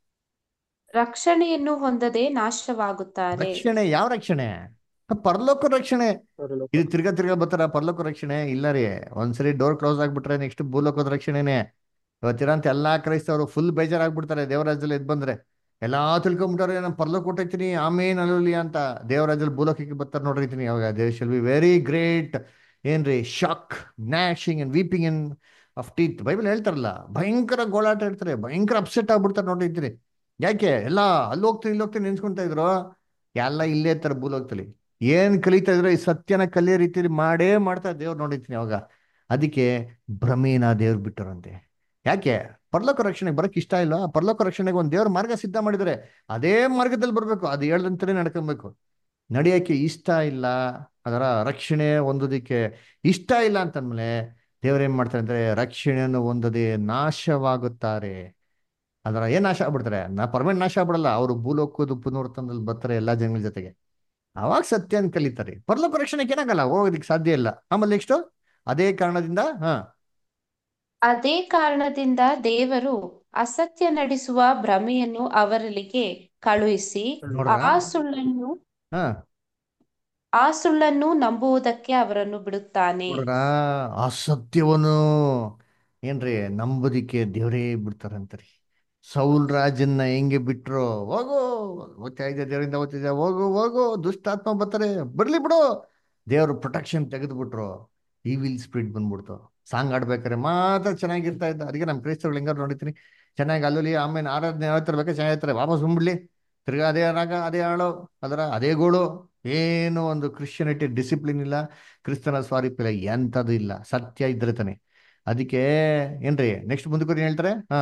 S4: ರಕ್ಷಣೆಯನ್ನು ಹೊಂದದೆ ನಾಶವಾಗುತ್ತಾರೆ
S1: ರಕ್ಷಣೆ ಯಾವ ರಕ್ಷಣೆ ಪರಲೋಕ ರಕ್ಷಣೆ ಇದು ತಿರ್ಗಾ ತಿರ್ಗಾ ಬರ್ತಾರ ಪರಲೋಕ ರಕ್ಷಣೆ ಇಲ್ಲ ರೀ ಒಂದ್ಸರಿ ಡೋರ್ ಕ್ಲೋಸ್ ಆಗ್ಬಿಟ್ರೆ ನೆಕ್ಸ್ಟ್ ಭೂಲೋಕದ ರಕ್ಷಣೆನೆ ಇವತ್ತಿರಂತ ಎಲ್ಲಾ ಕ್ರೈಸ್ತವರು ಫುಲ್ ಬೇಜಾರಾಗ್ಬಿಡ್ತಾರೆ ದೇವರಾಜ್ಯದಲ್ಲಿ ಎದ್ ಬಂದ್ರೆ ಎಲ್ಲಾ ತಿಳ್ಕೊಂಬಿಟ್ಟಾರೆ ನಾನು ಪರಲೋಕ ಕೊಟ್ಟಿರ್ತೀನಿ ಆಮೇನ್ ಅಲ್ಲಲಿ ಅಂತ ದೇವರಾಜ್ಯದಲ್ಲಿ ಭೂಲೋಕಕ್ಕೆ ಬರ್ತಾರೆ ನೋಡಿರ್ತೀನಿ ಅವಾಗ they shall be very great ಏನ್ರಿ shock gnashing and weeping in of teeth Bible ಹೇಳ್ತಾರಲ್ಲ ಭಯಂಕರ ಗೋಳಾಟ ಇರ್ತಾರೆ ಭಯಂಕರ ಅಪ್ಸೆಟ್ ಆಗ್ಬಿಡ್ತಾರೆ ನೋಡಿರ್ತೀನಿ ಯಾಕೆ ಎಲ್ಲ ಅಲ್ಲಿ ಹೋಗ್ತೀನಿ ಇಲ್ಲಿ ಹೋಗ್ತೀನಿ ನೆನ್ಸ್ಕೊಂತ ಇದ್ರು ಎಲ್ಲ ಇಲ್ಲೇ ಇರ್ತಾರೆ ಭೂಲೋಕದಲ್ಲಿ ಏನ್ ಕಲಿತಾ ಇದ್ರು ಈ ಸತ್ಯನ ಕಲಿಯೋ ರೀತಿಯಲ್ಲಿ ಮಾಡೇ ಮಾಡ್ತಾರೆ ದೇವ್ರು ನೋಡಿರ್ತೀನಿ ಅವಾಗ ಅದಕ್ಕೆ ಭ್ರಮೇನ ದೇವ್ರು ಬಿಟ್ಟರಂತೆ ಯಾಕೆ ಪರಲೋಕ ರಕ್ಷಣೆಗೆ ಬರಕ್ ಇಷ್ಟ ಇಲ್ಲ ಪರಲೋಕ ರಕ್ಷಣೆಗೆ ಒಂದು ದೇವ್ರ ಮಾರ್ಗ ಸಿದ್ಧ ಮಾಡಿದರೆ ಅದೇ ಮಾರ್ಗದಲ್ಲಿ ಬರ್ಬೇಕು ಅದು ಹೇಳ್ದಂತಾನೆ ನಡ್ಕೊಬೇಕು ನಡೆಯಕ್ಕೆ ಇಷ್ಟ ಇಲ್ಲ ಅದರ ರಕ್ಷಣೆ ಹೊಂದೋದಿಕ್ಕೆ ಇಷ್ಟ ಇಲ್ಲ ಅಂತಂದ್ಮೇಲೆ ದೇವ್ರೇನ್ ಮಾಡ್ತಾರೆ ಅಂದ್ರೆ ರಕ್ಷಣೆಯನ್ನು ಹೊಂದದೆ ನಾಶವಾಗುತ್ತಾರೆ ಅದರ ಏನ್ ನಾಶ ಆಗ್ಬಿಡ್ತಾರೆ ನಾ ಪರ್ಮನೆಂಟ್ ನಾಶ ಆಗ್ಬಿಡಲ್ಲ ಅವರು ಭೂಲೋಕದ ಪುನರ್ತನದಲ್ಲಿ ಬರ್ತಾರೆ ಎಲ್ಲಾ ಜನಗಳ ಜೊತೆಗೆ ಅವಾಗ ಸತ್ಯನ ಕಲಿತಾರೆ ಪರಲೋಕ ರಕ್ಷಣೆಗೆ ಏನಾಗಲ್ಲ ಹೋಗೋದಕ್ಕೆ ಸಾಧ್ಯ ಇಲ್ಲ ಆಮೇಲೆ ನೆಕ್ಸ್ಟ್ ಅದೇ ಕಾರಣದಿಂದ ಹಾ
S4: ಅದೇ ಕಾರಣದಿಂದ ದೇವರು ಅಸತ್ಯ ನಡೆಸುವ ಭ್ರಮೆಯನ್ನು ಅವರಲ್ಲಿಗೆ ಕಳುಹಿಸಿ
S1: ನೋಡ್ರಾ?
S4: ಆ ಸುಳ್ಳನ್ನು
S1: ಹಾ
S4: ಆ ಸುಳ್ಳನ್ನು ನಂಬುವುದಕ್ಕೆ ಅವರನ್ನು ಬಿಡುತ್ತಾನೆ
S1: ನೋಡ್ರ ಆ ಸತ್ಯವನ್ನು ಏನ್ರಿ ನಂಬೋದಿಕ್ಕೆ ದೇವರೇ ಬಿಡ್ತಾರಂತ್ರಿ ಸೌಲ್ ರಾಜನ್ನ ಹೆಂಗೆ ಬಿಟ್ರು ಹೋಗು ಓದ್ತಾ ಇದ್ದೆ ದೇವರಿಂದ ಓದ್ತಿದ್ದೆ ಹೋಗು ಹೋಗು ದುಷ್ಟಾತ್ಮ ಬರ್ತಾರೆ ಬರ್ಲಿ ಬಿಡು ದೇವ್ರ ಪ್ರೊಟೆಕ್ಷನ್ ತೆಗೆದ್ಬಿಟ್ರು ಈ ವಿಲ್ ಸ್ಪೀಡ್ ಬಂದ್ಬಿಡ್ತು ಸಾಂಗ್ ಆಡ್ಬೇಕಾರೆ ಮಾತ್ರ ಚೆನ್ನಾಗಿರ್ತಾ ಇದ್ದ ಅದಕ್ಕೆ ನಮ್ಮ ಕ್ರೈಸ್ತರುಗಳು ಹೆಂಗಾರು ನೋಡಿರ್ತೀನಿ ಚೆನ್ನಾಗಿ ಅಲ್ಲಲ್ಲಿ ಆಮೇಲೆ ಆರಾಧನೆ ಹೇಳ್ತಿರ್ಬೇಕಾದ್ರೆ ಚೆನ್ನಾಗಿರ್ತಾರೆ ವಾಪಸ್ ಬಂದ್ಬಿಡ್ಲಿ ತಿರ್ಗಾ ಅದೇ ರಾಗ ಅದೇ ಆಳೋ ಅದರ ಅದೇ ಗೋಳು ಏನು ಒಂದು ಕ್ರಿಶ್ಚಿಯನಿಟಿ ಡಿಸಿಪ್ಲಿನ್ ಇಲ್ಲ ಕ್ರಿಸ್ತನ ಸ್ವಾರೂಪ್ಯ ಇಲ್ಲ ಎಂಥದ್ದು ಇಲ್ಲ ಸತ್ಯ ಇದ್ರೆ ತಾನೆ ಅದಕ್ಕೆ ಏನ್ರಿ ನೆಕ್ಸ್ಟ್ ಮುಂದಕ್ಕೆ ಏನ್ ಹೇಳ್ತಾರೆ ಹಾ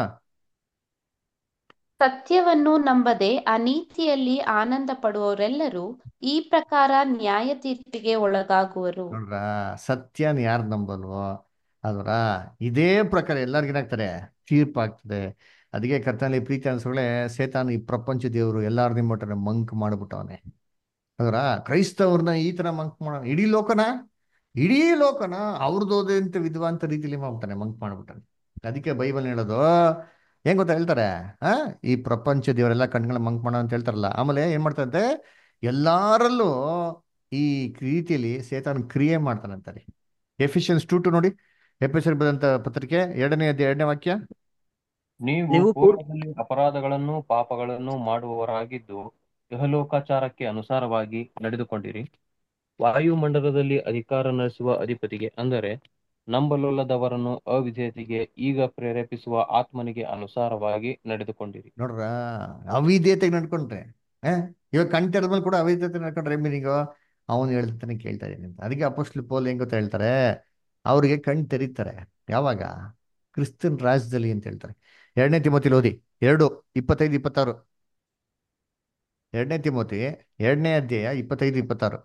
S4: ಸತ್ಯವನ್ನು ನಂಬದೆ ಅನೀತಿಯಲ್ಲಿ ಆನಂದ ಪಡುವವರೆಲ್ಲರೂ ಈ ಪ್ರಕಾರ ನ್ಯಾಯ ತೀರ್ಪಿಗೆ ಒಳಗಾಗುವರು
S1: ನೋಡ್ರ ಸತ್ಯನ ಯಾರು ನಂಬಲ್ವೋ ಅದರ ಇದೇ ಪ್ರಕಾರ ಎಲ್ಲರಿಗೂ ಏನಾಗ್ತಾರೆ ತೀರ್ಪಾಗ್ತದೆ ಅದಕ್ಕೆ ಕರ್ತನಲ್ಲಿ ಪ್ರೀತಿ ಅನ್ಸೋಳೆ ಸೇತಾನ ಈ ಪ್ರಪಂಚ ದೇವರು ಎಲ್ಲಾರು ನಿಮ್ಮ ಮಂಕ್ ಮಾಡ್ಬಿಟ್ಟವನೆ ಅದರ ಕ್ರೈಸ್ತವ್ರನ್ನ ಈ ತರ ಮಂಕ್ ಮಾಡ ಇಡೀ ಲೋಕನ ಇಡೀ ಲೋಕನ ಅವ್ರದೋದಂತ ವಿದ್ವಾಂತ ರೀತಿಲಿ ಮಾಡ್ಬಿಟ್ಟಾನೆ ಮಂಕ್ ಮಾಡ್ಬಿಟ್ಟಾನೆ ಅದಕ್ಕೆ ಬೈಬಲ್ ಹೇಳೋದು ಏನ್ ಗೊತ್ತಾ ಹೇಳ್ತಾರೆ ಆ ಈ ಪ್ರಪಂಚ ದೇವರೆಲ್ಲ ಕಣ್ಗಳ ಮಂಕ್ ಮಾಡೋ ಅಂತ ಹೇಳ್ತಾರಲ್ಲ ಆಮೇಲೆ ಏನ್ ಮಾಡ್ತಾರಂತೆ ಎಲ್ಲಾರಲ್ಲೂ ಈ ರೀತಿಯಲ್ಲಿ ಸೇತಾನ್ ಕ್ರಿಯೆ ಮಾಡ್ತಾನಂತಾರೆ ಎಫಿಷಿಯನ್ಸ್ ಟು ಟು ನೋಡಿ ಎಫಿಷಿಯನ್ ಬದಂತ ಪತ್ರಿಕೆ ಎರಡನೇ ಅಧ್ಯಾಯ ಎರಡನೇ ವಾಕ್ಯ
S6: ನೀವು
S3: ನೀವು ಪೂರ್-
S6: ಪೂರ್ವದಲ್ಲಿ ಅಪರಾಧಗಳನ್ನು ಪಾಪಗಳನ್ನು ಮಾಡುವವರಾಗಿದ್ದು ಇಹಲೋಕಾಚಾರಕ್ಕೆ ಅನುಸಾರವಾಗಿ ನಡೆದುಕೊಂಡಿರಿ ವಾಯುಮಂಡಲದಲ್ಲಿ ಅಧಿಕಾರ ನಡೆಸುವ ಅಧಿಪತಿಗೆ ಅಂದರೆ ನಂಬಲೊಲ್ಲದವರನ್ನು ಅವಿಧೇಯತೆಗೆ ಈಗ ಪ್ರೇರೇಪಿಸುವ ಆತ್ಮನಿಗೆ ಅನುಸಾರವಾಗಿ ನಡೆದುಕೊಂಡಿರಿ
S1: ನೋಡ್ರ ಅವಿಧೇಯತೆಗೆ ನಡ್ಕೊಂಡ್ರೆ ಆ ಇವಾಗ ಕಣ್ ತೆರೆದ್ಮೇಲೆ ಕೂಡ ಅವಿಧೇಯತೆ ನಡ್ಕೊಂಡ್ರೆ ಮೀನಿಂಗು ಅವನು ಹೇಳ್ತಾನೆ ಕೇಳ್ತಾ ಇದ್ದೀನಿ ಅಂತ ಅದಕ್ಕೆ ಅಪೋಸ್ಟ್ಲ್ ಪೋಲ್ ಹೆಂಗ್ ಗೊತ್ತಾ ಹೇಳ್ತಾರೆ ಅವ್ರಿಗೆ ಕಣ್ ತೆರೀತಾರೆ ಯಾವಾಗ ಕ್ರಿಸ್ತನ್ ರಾಜ್ಯದಲ್ಲಿ ಅಂತ ಹೇಳ್ತಾರೆ ಎರಡನೇ ತಿಮೋತಿಲಿ ಓದಿ ಎರಡು ಇಪ್ಪತ್ತೈದು ಇಪ್ಪತ್ತಾರು ಎರಡನೇ ತಿಮೋತಿ ಎರಡನೇ ಅಧ್ಯಾಯ ಇಪ್ಪತ್ತೈದು ಇಪ್ಪತ್ತಾರು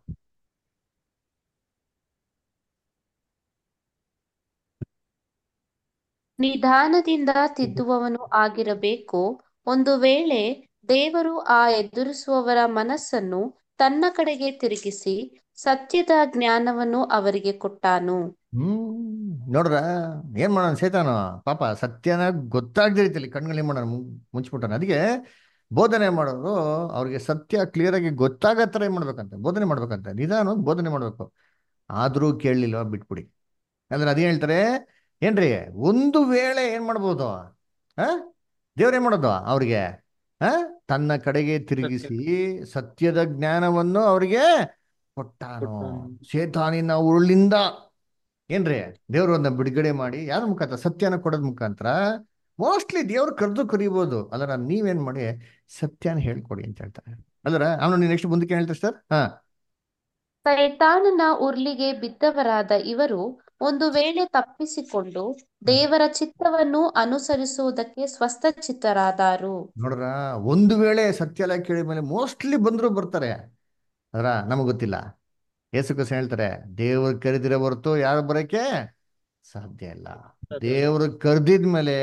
S4: ನಿಧಾನದಿಂದ ತಿದ್ದುವವನು ಆಗಿರಬೇಕು ಒಂದು ವೇಳೆ ದೇವರು ಆ ಎದುರಿಸುವವರ ಮನಸ್ಸನ್ನು ತನ್ನ ಕಡೆಗೆ ತಿರುಗಿಸಿ ಸತ್ಯದ ಜ್ಞಾನವನ್ನು ಅವರಿಗೆ ಕೊಟ್ಟಾನು
S1: ಹ್ಮ್ ನೋಡ್ರ ಏನ್ ಮಾಡೋಣ ಸೇತಾನ ಪಾಪ ಸತ್ಯನ ಗೊತ್ತಾಗದ ರೀತಿಯಲ್ಲಿ ಕಣ್ಗಳು ಏನ್ ಮಾಡೋಣ ಮುಚ್ಚಿಬಿಟ್ಟಾನ ಅದಕ್ಕೆ ಬೋಧನೆ ಮಾಡೋರು ಅವ್ರಿಗೆ ಸತ್ಯ ಕ್ಲಿಯರ್ ಆಗಿ ಗೊತ್ತಾಗೋ ಥರ ಏನ್ ಮಾಡ್ಬೇಕಂತ ಬೋಧನೆ ಮಾಡ್ಬೇಕಂತ ನಿಧಾನ ಬೋಧನೆ ಮಾಡ್ಬೇಕು ಆದ್ರೂ ಕೇಳಲಿಲ್ವ ಬಿಟ್ಬಿಡಿ ಅಂದ್ರೆ ಅದೇನ್ ಹೇಳ್ತಾರೆ ಏನ್ರಿ ಒಂದು ವೇಳೆ ಏನ್ ಮಾಡ್ಬೋದು ಆ ದೇವ್ರ ಏನ್ ಮಾಡೋದು ಅವ್ರಿಗೆ ಆ ತನ್ನ ಕಡೆಗೆ ತಿರುಗಿಸಿ ಸತ್ಯದ ಜ್ಞಾನವನ್ನು ಅವ್ರಿಗೆ ಕೊಟ್ಟಾನು
S3: ಕೊಟ್ಟಾನು.
S1: ಶೇತಾನಿನ ಉರುಳಿಂದ ಏನ್ರಿ ದೇವ್ರು ಅದನ್ನ ಬಿಡುಗಡೆ ಮಾಡಿ ಯಾರ ಮುಖಾಂತರ ಸತ್ಯನ ಕೊಡೋದ್ ಮುಖಾಂತರ ಮೋಸ್ಟ್ಲಿ ದೇವ್ರು ಕರೆದು ಕರಿಬೋದು ಅಲ್ಲರ ನೀವೇನ್ ಮಾಡಿ ಸತ್ಯನ ಹೇಳ್ಕೊಡಿ ಅಂತ ಹೇಳ್ತಾರೆ ಅಲ್ಲರ ಅವನು ನೆಕ್ಸ್ಟ್ ಮುಂದಕ್ಕೆ ಹೇಳ್ತಾರೆ ಸರ್ ಹಾ
S4: ಸೈತಾನನ ಉರ್ಲಿಗೆ ಬಿದ್ದವರಾದ ಇವರು ಒಂದು ವೇಳೆ ತಪ್ಪಿಸಿಕೊಂಡು ದೇವರ ಚಿತ್ತವನ್ನು ಅನುಸರಿಸುವುದಕ್ಕೆ ಸ್ವಸ್ಥಚಿತ್ತರಾದರು
S1: ನೋಡ್ರ ಒಂದು ವೇಳೆ ಸತ್ಯ ಎಲ್ಲ ಕೇಳಿದ ಮೇಲೆ ಮೋಸ್ಟ್ಲಿ ಬಂದ್ರು ಬರ್ತಾರೆ ಅದರ ನಮಗೆ ಗೊತ್ತಿಲ್ಲ ಯೇಸು ಕ್ರಿಸ್ತ ಹೇಳ್ತಾರೆ ದೇವ್ರು ಕರೆದಿರೋ ಹೊರತು ಯಾರು ಬರಕ್ಕೆ ಸಾಧ್ಯ ಇಲ್ಲ ದೇವ್ರು ಕರೆದಿದ ಮೇಲೆ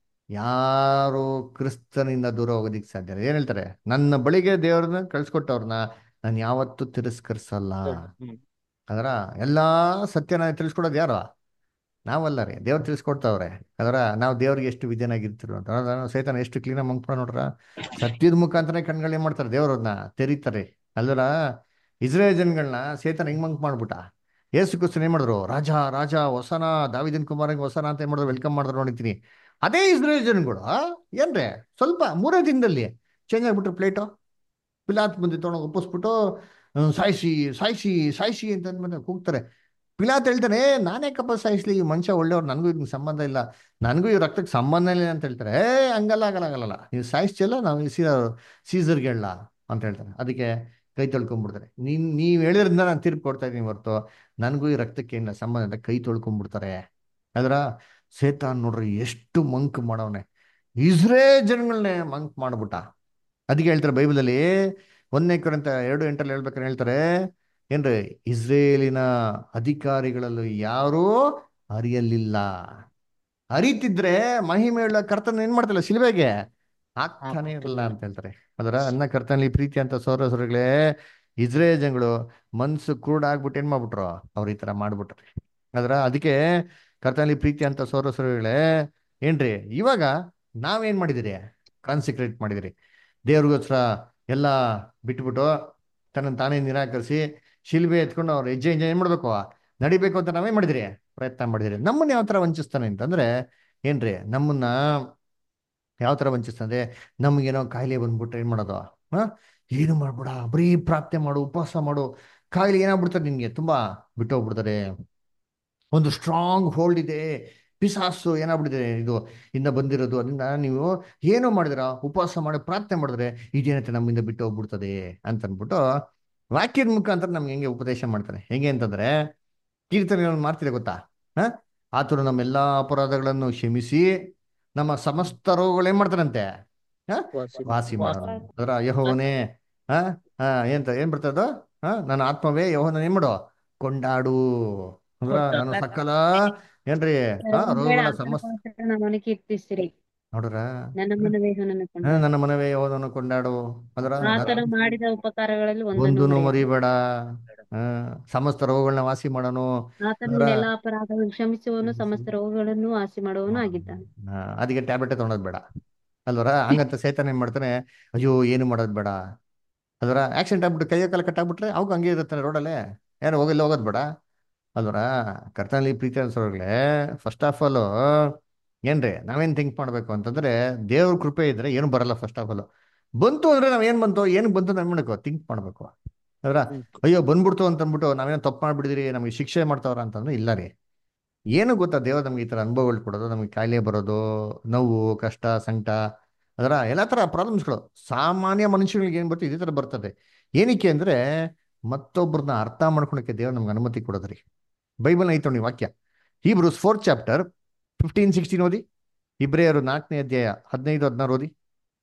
S1: ಯಾರು ಕ್ರಿಸ್ತನಿಂದ ದೂರ ಹೋಗೋದಿಕ್ ಸಾಧ್ಯ ಇಲ್ಲ ಏನ್ ಹೇಳ್ತಾರೆ ನನ್ನ ಬಳಿಗೆ ದೇವ್ರನ್ನ ಕಳ್ಸಿಕೊಟ್ಟವ್ರನ್ನ ನಾನು ಯಾವತ್ತೂ ತಿರಸ್ಕರಿಸಲ್ಲ
S3: ಹ್ಮ್.
S1: ಅದರ ಎಲ್ಲಾ ಸತ್ಯನ ತಿಳಿಸ್ಕೊಡೋದು ಯಾರು ನಾವಲ್ಲ ರೀ ದೇವ್ರು ತಿಳಿಸ್ಕೊಡ್ತಾವ್ರೆ ಅದರ ನಾವು ದೇವ್ರಿಗೆ ಎಷ್ಟು ವಿದ್ಯನಾಗಿರ್ತಿರು ಅಂತ ಅದರ ಸೈತಾನ ಎಷ್ಟು ಕ್ಲೀನಾಗಿ ಮಂಕ್ಪ ನೋಡ್ರ ಸತ್ಯದ ಮುಖಾಂತರ ಕಣ್ಗಳು ಏನ್ ಮಾಡ್ತಾರೆ ದೇವ್ರನ್ನ ತೆರೀತಾರೆ ಅಲ್ಲರ ಇಸ್ರೇಲ್ ಜನಗಳನ್ನ ಸೇತನ ಹೆಂಗ್ ಮಂಕ್ ಮಾಡ್ಬಿಟ್ಟ ಏಸು ಕ್ರಿಸ್ತನ್ ಏನ್ ಮಾಡಿದ್ರು ರಾಜ ರಾಜ ಹೊಸನ ದಾವಿದನ್ ಕುಮಾರಂಗ್ ಹೊಸನ ಅಂತ ಏನ್ ಮಾಡಿದ್ರು ವೆಲ್ಕಮ್ ಮಾಡಿದ್ರು ನೋಡಿದ್ದೀನಿ ಅದೇ ಇಸ್ರೇಲ್ ಜನಗಳು ಆ, ಏನ್ರೆ ಸ್ವಲ್ಪ ಮೂರೇ ದಿನದಲ್ಲಿ ಚೇಂಜ್ ಆಗ್ಬಿಟ್ರು ಪ್ಲೇಟು ಪಿಲಾತ್ ಬಂದು ತೊಗೊಂಡು ಒಪ್ಪಿಸ್ಬಿಟ್ಟು ಹ್ಮ್, ಸಾಯಿಸಿ ಸಾಯಿಸಿ ಸಾಯಿಸಿ ಅಂತ ಅಂದ್ಮೇಲೆ ಕೂಗ್ತಾರೆ ಪಿಲಾತ್ ಹೇಳ್ತಾನೆ ನಾನೇ ಕಪ್ಪ ಸಾಯಿಸ್ಲಿ ಈ ಮನುಷ್ಯ ಒಳ್ಳೆಯವ್ರು ನನಗೂ ಇದಕ್ಕೆ ಸಂಬಂಧ ಇಲ್ಲ ನನಗೂ ಈ ರಕ್ತಕ್ಕೆ ಸಂಬಂಧ ಇಲ್ಲ ಅಂತ ಹೇಳ್ತಾರೆ ಏ ಹಂಗಲ್ಲ ಆಗಲ್ಲ ಆಗಲ್ಲ ನೀವು ಸಾಯಿಸ್ತಿಲ್ಲ ನಾವು ಈ ಸೀ ಸೀಸರ್ಗೆ ಹೇಳ ಅಂತ ಹೇಳ್ತಾರೆ ಅದಕ್ಕೆ ಕೈ ತೊಳ್ಕೊಂಡ್ಬಿಡ್ತಾರೆ ನೀನ್ ನೀವ್ ಹೇಳಿದ್ರಿಂದ ನಾನು ತೀರ್ಪು ಕೊಡ್ತಾ ಇದೀನಿ ಹೊರತು ನನಗೂ ಈ ರಕ್ತಕ್ಕೆ ಏನಿಲ್ಲ ಸಂಬಂಧ ಇಲ್ಲ ಕೈ ತೊಳ್ಕೊಂಡ್ಬಿಡ್ತಾರೆ ಅದ್ರ ಸೇತಾನ್ ನೋಡ್ರಿ ಎಷ್ಟು ಮಂಕ್ ಮಾಡವನೆ ಇಸ್ರೇ ಜನಗಳನ್ನೇ ಮಂಕ್ ಮಾಡ್ಬಿಟ್ಟ ಅದಕ್ಕೆ ಹೇಳ್ತಾರೆ ಬೈಬಲಲ್ಲಿ ಒಂದನೇ ಕೊರಂತ ಎರಡು ಎಂಟಲ್ಲಿ ಹೇಳ್ಬೇಕಾದ್ರೆ ಹೇಳ್ತಾರೆ ಏನ್ರಿ ಇಸ್ರೇಲಿನ ಅಧಿಕಾರಿಗಳಲ್ಲೂ ಯಾರೂ ಅರಿಯಲಿಲ್ಲ ಅರಿತಿದ್ರೆ ಮಹಿಮೆಯುಳ್ಳ ಕರ್ತನ ಏನ್ ಮಾಡ್ತಿಲ್ಲ ಶಿಲ್ಬೆಗೆ ಆಗ್ತಾನೆ ಇರಲ್ಲ ಅಂತ ಹೇಳ್ತಾರೆ ಅದರ ಅನ್ನ ಕರ್ತನಲ್ಲಿ ಪ್ರೀತಿ ಅಂತ ಸೌರ ಸೌರಗಳೇ ಇಸ್ರೇಲ್ ಜನಗಳು ಮನ್ಸು ಕೂಡ ಆಗ್ಬಿಟ್ಟು ಏನ್ ಮಾಡ್ಬಿಟ್ರು ಅವ್ರು ಈ ತರ ಮಾಡ್ಬಿಟ್ರಿ ಅದರ ಅದಕ್ಕೆ ಕರ್ತನಲ್ಲಿ ಪ್ರೀತಿ ಅಂತ ಸೌರ ಸೌರಗಳೇ ಏನ್ರಿ ಇವಾಗ ನಾವೇನ್ ಮಾಡಿದಿರಿ ಕಾನ್ಸಿಕ್ರೇಟ್ ಮಾಡಿದಿರಿ ದೇವ್ರಿಗೋಸ್ಕರ ಎಲ್ಲ ಬಿಟ್ಬಿಟ್ಟು ತನ್ನನ್ನು ತಾನೇ ನಿರಾಕರಿಸಿ ಶಿಲ್ಬೆ ಎತ್ಕೊಂಡು ಅವ್ರು ಹೆಜ್ಜೆ ಹೆಜ್ಜೆ ಏನ್ ಮಾಡ್ಬೇಕು ನಡಿಬೇಕು ಅಂತ ನಾವೇನ್ ಮಾಡಿದಿರಿ ಪ್ರಯತ್ನ ಮಾಡಿದಿರಿ ನಮ್ಮನ್ನ ಯಾವ ತರ ವಂಚಿಸ್ತಾನೆ ಅಂತಂದ್ರೆ ಏನ್ರಿ ನಮ್ಮನ್ನ ಯಾವ ತರ ವಂಚಿಸ್ತಂದ್ರೆ ನಮ್ಗೇನೋ ಕಾಯಿಲೆ ಬಂದ್ಬಿಟ್ರೆ ಏನ್ ಮಾಡೋದು ಹಾ ಏನು ಮಾಡ್ಬೇಡ ಬರೀ ಪ್ರಾರ್ಥನೆ ಮಾಡು ಉಪವಾಸ ಮಾಡು ಕಾಯಿಲೆ ಏನಾಗ್ಬಿಡ್ತಾರೆ ನಿನ್ಗೆ ತುಂಬಾ ಬಿಟ್ಟು ಹೋಗ್ಬಿಡ್ತಾರೆ ಒಂದು ಸ್ಟ್ರಾಂಗ್ ಹೋಲ್ಡ್ ಇದೆ ಪಿಸಾಸು ಏನಾಗ್ಬಿಟ್ಟಿದೆ ಇದು ಇಂದ ಬಂದಿರೋದು ಅದರಿಂದ ನೀವು ಏನು ಮಾಡಿದ್ರ ಉಪವಾಸ ಮಾಡಿ ಪ್ರಾರ್ಥನೆ ಮಾಡಿದ್ರೆ ಇದೇನಂತೆ ನಮ್ಮಿಂದ ಬಿಟ್ಟು ಹೋಗ್ಬಿಡ್ತದೆ ಅಂತ ಅಂದ್ಬಿಟ್ಟು ವಾಕ್ಯದ ಮುಖಾಂತರ ನಮ್ಗೆ ಹೆಂಗೆ ಉಪದೇಶ ಮಾಡ್ತಾರೆ ಹೆಂಗೆ ಅಂತಂದ್ರೆ ಕೀರ್ತನೆಗಳನ್ನು ಮಾಡ್ತಿದೆ ಗೊತ್ತಾ ಹ ಆತನು ನಮ್ಮೆಲ್ಲಾ ಅಪರಾಧಗಳನ್ನು ಕ್ಷಮಿಸಿ ನಮ್ಮ ಸಮಸ್ತ ರೋಗಗಳು ಏನ್ ಮಾಡ್ತಾರಂತೆ ಹ
S3: ವಾಸಿ
S1: ವಾಸಿ ಮಾಡೋಣ ಅದರ ಯಹೋವನೇ ಹ ಹ ಏನ್ ಏನ್ ಬರ್ತದ ಹ ನನ್ನ ಆತ್ಮವೇ ಯಹೋವನ ಏನ್ ಮಾಡು ಕೊಂಡಾಡು ಅಂದ್ರ ನಾನು ಸಕಲ ಏನ್ರಿ ಹಾ ರೋಗಗಳ ಸಮಸ್ತ
S5: ನಮ್ಮನೆ ಕೀರ್ತಿಸಿರಿ
S1: ನೋಡ್ರ
S5: ನನ್ನ ಮನವೇ ನನ್ನ ಕೊಂಡ
S1: ಹ, ನನ್ನ ಮನವೇ ಯಹೋವನನ್ನು ಕೊಂಡಾಡು ಅದರ
S5: ಆತನು ಮಾಡಿದ ಉಪಕಾರಗಳಲ್ಲಿ ಒಂದನ್ನು
S1: ಒಂದೂನು
S5: ಮರೆಯಬೇಡ.
S1: ಮರಿಬೇಡ ಹ ಸಮಸ್ತ ರೋಗಗಳನ್ನ ವಾಸಿ ಮಾಡನು
S5: ಆತನು
S1: ಅದರ
S5: ಎಲ್ಲಾ ಅಪರಾಧಗಳನ್ನು ಕ್ಷಮಿಸುವವನು ಸಮಸ್ತ ರೋಗಗಳನ್ನು ವಾಸಿ ಮಾಡುವವನು ಆಗಿದ್ದಾನೆ
S1: ಹಾ, ಅದಕ್ಕೆ ಟ್ಯಾಬ್ಲೆಟ್ ತಗೊಳೋದ್ ಬೇಡ ಅಲ್ವರ ಹಂಗಂತ ಸೈತಾನ ಏನ್ ಮಾಡ್ತಾನೆ ಅಯ್ಯೋ ಏನು ಮಾಡೋದ್ ಬೇಡ ಅಲ್ವರ ಆಕ್ಸಿಡೆಂಟ್ ಆಗ್ಬಿಟ್ಟು ಕೈಯ ಕಾಲ ಕಟ್ಟಾಗ್ಬಿಟ್ರೆ ಅವಾಗ ಹಂಗೆ ಇರುತ್ತಾನೆ ರೋಡಲ್ಲೇ ಯಾರು ಹೋಗಿಲ್ಲ ಹೋಗೋದ್ ಬೇಡ ಅಲ್ವರ ಕರ್ತನಲ್ಲಿ ಪ್ರೀತಿ ಅನ್ಸೋರ್ಗಳೇ ಫಸ್ಟ್ ಆಫ್ ಆಲ್ ಏನ್ರಿ ನಾವೇನ್ ಥಿಂಕ್ ಮಾಡ್ಬೇಕು ಅಂತಂದ್ರೆ ದೇವ್ರ ಕೃಪೆ ಇದ್ರೆ ಏನು ಬರಲ್ಲ ಫಸ್ಟ್ ಆಫ್ ಆಲ್ ಬಂತು ಅಂದ್ರೆ ನಾವ್ ಏನ್ ಬಂತು ಏನ್ ಬಂತು ನಾವ್ ಮಾಡ್ಬೇಕು ಥಿಂಕ್ ಮಾಡ್ಬೇಕು ಅಲ್ವರ ಅಯ್ಯೋ ಬಂದ್ಬಿಡ್ತು ಅಂತ ಅಂದ್ಬಿಟ್ಟು ನಾವೇನೋ ತಪ್ಪು ಮಾಡ್ಬಿಡಿದಿರಿ ನಮಗೆ ಶಿಕ್ಷೆ ಮಾಡ್ತಾವ್ರ ಅಂತಂದ್ರೆ ಇಲ್ಲ ರೀ ಏನು ಗೊತ್ತಾ ದೇವ್ರ ನಮ್ಗೆ ಈ ತರ ಅನುಭವಗಳು ಕೊಡೋದು ನಮಗೆ ಕಾಯಿಲೆ ಬರೋದು ನೋವು ಕಷ್ಟ ಸಂಕಟ ಅದರ ಎಲ್ಲ ತರ ಪ್ರಾಬ್ಲಮ್ಸ್ಗಳು ಸಾಮಾನ್ಯ ಮನುಷ್ಯಗಳಿಗೆ ಏನ್ ಬರ್ತದೆ ಇದೇ ತರ ಬರ್ತದೆ ಏನಕ್ಕೆ ಅಂದ್ರೆ ಮತ್ತೊಬ್ಬರನ್ನ ಅರ್ಥ ಮಾಡ್ಕೊಳಕ್ಕೆ ದೇವ್ರು ನಮ್ಗೆ ಅನುಮತಿ ಕೊಡೋದ್ರಿ ಬೈಬಲ್ ಐತೆ ನೋಡಿ ವಾಕ್ಯ Hebrews fourth chapter fifteen sixteen ಓದಿ ಇಬ್ರಿಯರು ನಾಲ್ಕನೇ ಅಧ್ಯಾಯ ಹದಿನೈದು ಹದಿನಾರು ಓದಿ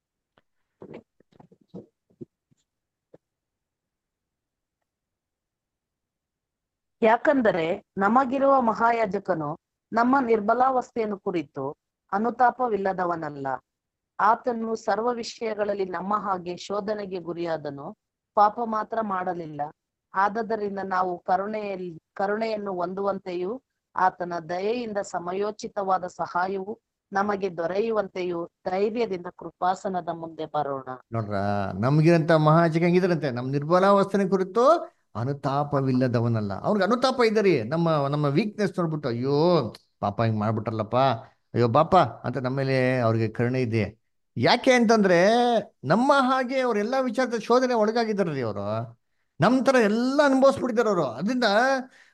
S2: ಯಾಕಂದರೆ ನಮಗಿರುವ ಮಹಾಯಾಜಕನು ನಮ್ಮ ನಿರ್ಬಲಾವಸ್ಥೆಯನ್ನು ಕುರಿತು ಅನುತಾಪವಿಲ್ಲದವನಲ್ಲ ಆತನು ಸರ್ವ ವಿಷಯಗಳಲ್ಲಿ ನಮ್ಮ ಹಾಗೆ ಶೋಧನೆಗೆ ಗುರಿಯಾದನು ಪಾಪ ಮಾತ್ರ ಮಾಡಲಿಲ್ಲ ಆದದರಿಂದ ನಾವು ಕರುಣೆಯಲ್ಲಿ ಕರುಣೆಯನ್ನು ಹೊಂದುವಂತೆಯೂ ಆತನ ದಯೆಯಿಂದ ಸಮಯೋಚಿತವಾದ ಸಹಾಯವು ನಮಗೆ ದೊರೆಯುವಂತೆಯೂ ಧೈರ್ಯದಿಂದ ಕೃಪಾಸನದ ಮುಂದೆ ಬರೋಣ
S1: ನೋಡ್ರ ನಮ್ಗಿರಂತ ಮಹಾಜಕ ಹೆಂಗಿದ್ರಂತೆ ನಮ್ ನಿರ್ಬಲಾವಸ್ಥೆನ ಕುರಿತು ಅನುತಾಪವಿಲ್ಲದವನಲ್ಲ ಅವ್ರಿಗೆ ಅನುತಾಪ ಇದ್ದರಿ ನಮ್ಮ ನಮ್ಮ ವೀಕ್ನೆಸ್ ನೋಡ್ಬಿಟ್ಟು ಅಯ್ಯೋ ಪಾಪ ಹಿಂಗ್ ಮಾಡ್ಬಿಟ್ರಲ್ಲಪ್ಪ ಅಯ್ಯೋ ಬಾಪ ಅಂತ ನಮ್ಮ ಮೇಲೆ ಅವ್ರಿಗೆ ಕರುಣೆ ಇದೆ ಯಾಕೆ ಅಂತಂದ್ರೆ ನಮ್ಮ ಹಾಗೆ ಅವ್ರೆಲ್ಲಾ ವಿಚಾರದ ಶೋಧನೆ ಒಳಗಾಗಿದ್ದಾರ್ರಿ ಅವರು ನಮ್ ತರ ಎಲ್ಲ ಅನುಭವಿಸ್ಬಿಟ್ಟಿದ್ದಾರೆ ಅವರು ಅದರಿಂದ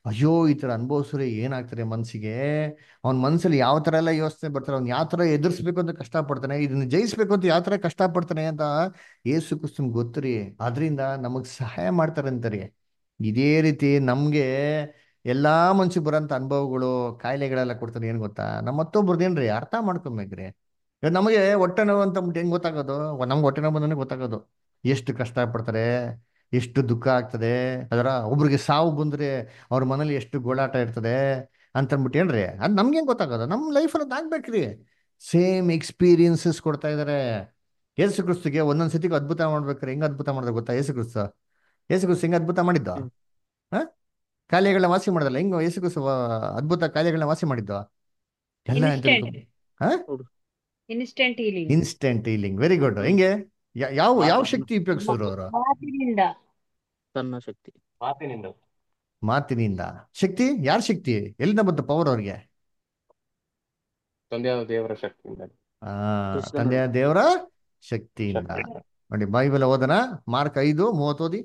S1: ಅಯ್ಯೋ ಈ ಥರ ಅನುಭವಿಸ್ರೆ ಏನಾಗ್ತಾರೆ ಮನಸ್ಸಿಗೆ ಅವ್ನ ಮನಸ್ಸಲ್ಲಿ ಯಾವ ಥರ ಎಲ್ಲ ಯೋಚನೆ ಬರ್ತಾರೆ ಅವ್ನು ಯಾವ ಥರ ಎದುರಿಸ್ಬೇಕು ಅಂತ ಕಷ್ಟಪಡ್ತಾನೆ ಇದನ್ನ ಜಯಿಸ್ಬೇಕು ಅಂತ ಯಾವ ಥರ ಕಷ್ಟಪಡ್ತಾನೆ ಅಂತ ಏಸು ಕ್ರಿಸ್ತನ್ ಗೊತ್ತರಿ ಅದರಿಂದ ನಮಗೆ ಸಹಾಯ ಮಾಡ್ತಾರೆ ಅಂತಾರೆ ಇದೇ ರೀತಿ ನಮಗೆ ಎಲ್ಲಾ ಮನ್ಸಿಗೆ ಬರೋಂಥ ಅನುಭವಗಳು ಕಾಯಿಲೆಗಳೆಲ್ಲ ಕೊಡ್ತಾರೆ ಏನು ಗೊತ್ತಾ ನಮ್ಮ ಮತ್ತೊಬ್ರದ್ದೇನ್ರಿ ಅರ್ಥ ಮಾಡ್ಕೊಬೇಕ್ರಿ ಇವಾಗ ನಮಗೆ ಹೊಟ್ಟೆ ನೋವು ಅಂತ ಅಂದ್ಬಿಟ್ಟು ಹೆಂಗ್ ಗೊತ್ತಾಗೋದು ನಮ್ಗೆ ಹೊಟ್ಟೆ ನೋವು ಬಂದ್ರೆ ಗೊತ್ತಾಗೋದು ಎಷ್ಟು ಕಷ್ಟ ಪಡ್ತಾರೆ ಎಷ್ಟು ದುಃಖ ಆಗ್ತದೆ ಅದರ ಒಬ್ರಿಗೆ ಸಾವು ಬಂದ್ರೆ ಅವ್ರ ಮನೇಲಿ ಎಷ್ಟು ಗೋಳಾಟ ಇರ್ತದೆ ಅಂತ ಅಂದ್ಬಿಟ್ಟು ಏನ್ರಿ ಅದು ನಮ್ಗೆ ಹೆಂಗ್ ಗೊತ್ತಾಗೋದು ನಮ್ಮ ಲೈಫಲ್ಲಿ ಅದು ಆಗ್ಬೇಕ್ರಿ ಸೇಮ್ ಎಕ್ಸ್ಪೀರಿಯನ್ಸಸ್ ಕೊಡ್ತಾ ಇದಾರೆ ಯೇಸು ಕ್ರಿಸ್ತಗೆ ಒಂದೊಂದ್ ಸತಿಗೂ ಅದ್ಭುತ ಮಾಡ್ಬೇಕಾರೆ ಹೆಂಗ್ ಅದ್ಭುತ ಮಾಡಿದ್ರೆ ಗೊತ್ತಾ ಯೇಸು ಕ್ರಿಸ್ತ ಯೇಸು ಕ್ರಿಸ್ತ ಹೆಂಗ್ ಅದ್ಭುತ ಮಾಡಿದ್ದು
S3: ಹ್ಮ್.
S1: ಹ ಕಾಯಿಲೆಗಳನ್ನ ವಾಸಿ ಮಾಡೋದಲ್ಲ ಹೆಂಗ್ ಯೇಸು ಕ್ರಿಸ್ತ ವ- ಅದ್ಭುತ ಕಾಯಿಲೆಗಳನ್ನ ವಾಸಿ ಮಾಡಿದ್ದು ಎಲ್ಲ ಅಂತ
S5: instant instant healing
S1: instant healing very good ಹೆಂಗೆ ಯಾ- ಯಾವ ಯಾವ ಶಕ್ತಿ ಉಪಯೋಗಿಸಿದ್ರು ಅವರು
S5: ಮಾತಿನಿಂದ
S3: ತನ್ನ ಶಕ್ತಿ
S6: ಮಾತಿನಿಂದ
S1: ಮಾತಿನಿಂದ ಶಕ್ತಿ ಯಾರ ಶಕ್ತಿ ಎಲ್ಲಿಂದ ಬಂತು ಪವರ್ ಅವ್ರಿಗೆ
S6: ತಂದೆಯಾದ ದೇವರ ಶಕ್ತಿಯಿಂದ
S1: ಆ
S3: ಕ್ರಿಸ್ತನ-
S1: ತಂದೆಯ ದೇವರ ಶಕ್ತಿಯಿಂದ
S6: ಶಕ್ತಿಯಿಂದ.
S1: ನೋಡಿ ಬೈಬಲ್ ಓದನ ಮಾರ್ಕ್ ಐದು ಮೂವತ್ತು ಓದಿ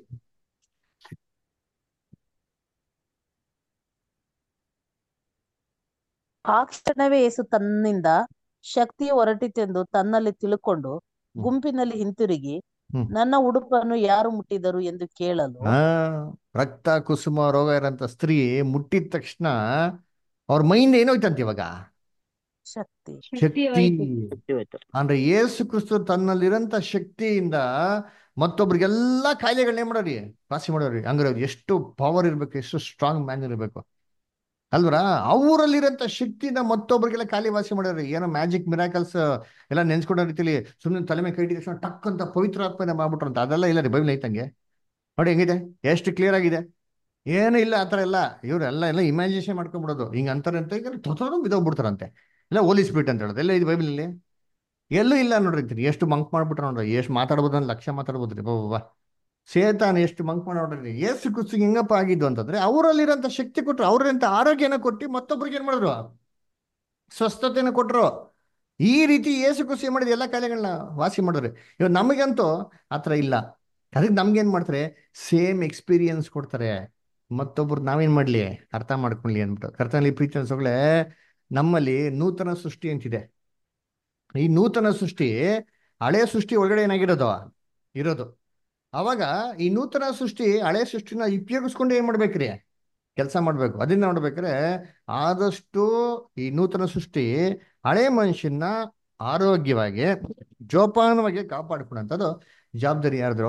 S2: ಆ ಕ್ಷಣವೇ ಯೇಸು ತನ್ನಿಂದ ಶಕ್ತಿ ಹೊರಟಿತೆಂದು ತನ್ನಲ್ಲಿ ತಿಳುಕೊಂಡು ಗುಂಪಿನಲ್ಲಿ ಹಿಂತಿರುಗಿ
S1: ಹ್ಮ್.
S2: ನನ್ನ ಉಡುಪನ್ನು ಯಾರು ಮುಟ್ಟಿದರು ಎಂದು ಕೇಳಲು
S1: ಆ ರಕ್ತ ಕುಸುಮ ರೋಗ ಇರೋಂಥ ಸ್ತ್ರೀ ಮುಟ್ಟಿದ ತಕ್ಷಣ ಅವ್ರ ಮೈಂಡ್ ಏನೋಯ್ತಂತ ಇವಾಗ
S2: ಶಕ್ತಿ
S5: ಶಕ್ತಿ
S1: ಶಕ್ತಿ
S5: ಹೋಯ್ತು
S3: ಶಕ್ತಿ ಹೋಯ್ತು
S1: ಅಂದ್ರೆ ಯೇಸು ಕ್ರಿಸ್ತು ತನ್ನಲ್ಲಿರೋಂಥ ಶಕ್ತಿಯಿಂದ ಮತ್ತೊಬ್ರಿಗೆಲ್ಲ ಕಾಯಿಲೆಗಳನ್ನೇ ಮಾಡೋರಿ ವಾಸಿ ಮಾಡೋರಿ ಹಂಗಾರೆ ಅವ್ರು ಎಷ್ಟು ಪವರ್ ಇರ್ಬೇಕು ಎಷ್ಟು ಸ್ಟ್ರಾಂಗ್ ಮ್ಯಾನ್ ಇರಬೇಕು ಅಲ್ವರ ಅವರಲ್ಲಿರೋಂಥ ಶಕ್ತಿನ ಮತ್ತೊಬ್ರಿಗೆಲ್ಲ ಖಾಲಿ ವಾಸಿ ಮಾಡೋರಿ ಏನೋ ಮ್ಯಾಜಿಕ್ ಮಿರಾಕಲ್ಸ್ ಎಲ್ಲ ನೆನ್ಸ್ಕೊಂಡೋ ರೀತಿಲಿ ಸುಮ್ಮನೆ ತಲೆ ಮೇಲೆ ಕೈ ಇಟ್ಟಿದ ತಕ್ಷಣ ಟಕ್ ಅಂತ ಪವಿತ್ರಾತ್ಮನೆ ಮಾಡ್ಬಿಟ್ರು ಅಂತ ಅದೆಲ್ಲ ಇಲ್ಲ ರೀ ಬೈಬಲ್ ಐತಂಗೆ ನೋಡಿ ಹೆಂಗಿದೆ ಎಷ್ಟು ಕ್ಲಿಯರ್ ಆಗಿದೆ ಏನು ಇಲ್ಲ ಆ ಥರ ಎಲ್ಲ ಇವರೆಲ್ಲ ಎಲ್ಲ ಇಮ್ಯಾಜಿನೇಷನ್ ಮಾಡ್ಕೊಂಡ್ಬಿಡೋದು ಹಿಂಗೆ ಅಂತಾರೆ ಅಂತ ಈಗ ತೊತೋರು ಬಿದ್ದೋಗ್ಬಿಡ್ತಾರಂತೆ ಇಲ್ಲ ಹೋಲಿಸ್ಬಿಟ್ಟು ಅಂತ ಹೇಳೋದು ಎಲ್ಲ ಇದು ಬೈಬಲಲ್ಲಿ ಎಲ್ಲೂ ಇಲ್ಲ ನೋಡ್ರಿ ಅಂತೀನಿ ಎಷ್ಟು ಮಂಕ್ ಮಾಡ್ಬಿಟ್ರೆ ನೋಡ್ರಿ ಎಷ್ಟು ಮಾತಾಡ್ಬೋದು ಅಂದ್ರೆ ಲಕ್ಷ ಮಾತಾಡ್ಬೋದ್ರಿ ಬಾಬಾ ಸೇತಾನ ಎಷ್ಟು ಮಂಕ್ ಮಾಡೋಡ್ರಿ ಏಸು ಕುಸ್ತಿಗೆ ಹೆಂಗಪ್ಪ ಆಗಿದ್ದು ಅಂತಂದ್ರೆ ಅವರಲ್ಲಿರೋಂಥ ಶಕ್ತಿ ಕೊಟ್ಟರು ಅವ್ರಂತ ಆರೋಗ್ಯನ ಕೊಟ್ಟು ಮತ್ತೊಬ್ರಿಗೆ ಏನ್ ಮಾಡಿದ್ರು ಸ್ವಸ್ಥತೆನ ಕೊಟ್ರು ಈ ರೀತಿ ಏಸು ಕುಸಿ ಮಾಡಿದ ಎಲ್ಲ ಕಾಯಿಲೆಗಳನ್ನ ವಾಸಿ ಮಾಡಿದ್ರಿ ಇವಾಗ ನಮಗಂತೂ ಆ ಥರ ಇಲ್ಲ ಅದಕ್ಕೆ ನಮ್ಗೇನ್ ಮಾಡ್ತಾರೆ ಸೇಮ್ ಎಕ್ಸ್ಪೀರಿಯನ್ಸ್ ಕೊಡ್ತಾರೆ ಮತ್ತೊಬ್ರು ನಾವೇನ್ ಮಾಡ್ಲಿ ಅರ್ಥ ಮಾಡ್ಕೊಳ್ಳಿ ಅಂದ್ಬಿಟ್ಟು ಕರ್ತನಲ್ಲಿ ಪ್ರೀತಿ ಅನ್ಸೋಗ್ಲೆ ನಮ್ಮಲ್ಲಿ ನೂತನ ಸೃಷ್ಟಿ ಅಂತಿದೆ ಈ ನೂತನ ಸೃಷ್ಟಿ ಹಳೆ ಸೃಷ್ಟಿ ಒಳಗಡೆ ಏನಾಗಿರೋದು ಇರೋದು ಅವಾಗ ಈ ನೂತನ ಸೃಷ್ಟಿ ಹಳೆ ಸೃಷ್ಟಿನ ಉಪಯೋಗಿಸ್ಕೊಂಡು ಏನ್ ಮಾಡ್ಬೇಕ್ರಿ ಕೆಲಸ ಮಾಡ್ಬೇಕು ಅದನ್ನ ನೋಡ್ಬೇಕಾದ್ರೆ ಆದಷ್ಟು ಈ ನೂತನ ಸೃಷ್ಟಿ ಹಳೆ ಮನುಷ್ಯನ ಆರೋಗ್ಯವಾಗಿ ಜೋಪಾನವಾಗಿ ಕಾಪಾಡ್ಕೊಳ್ಳೋಂಥದ್ದು ಜವಾಬ್ದಾರಿ ಯಾರ್ದು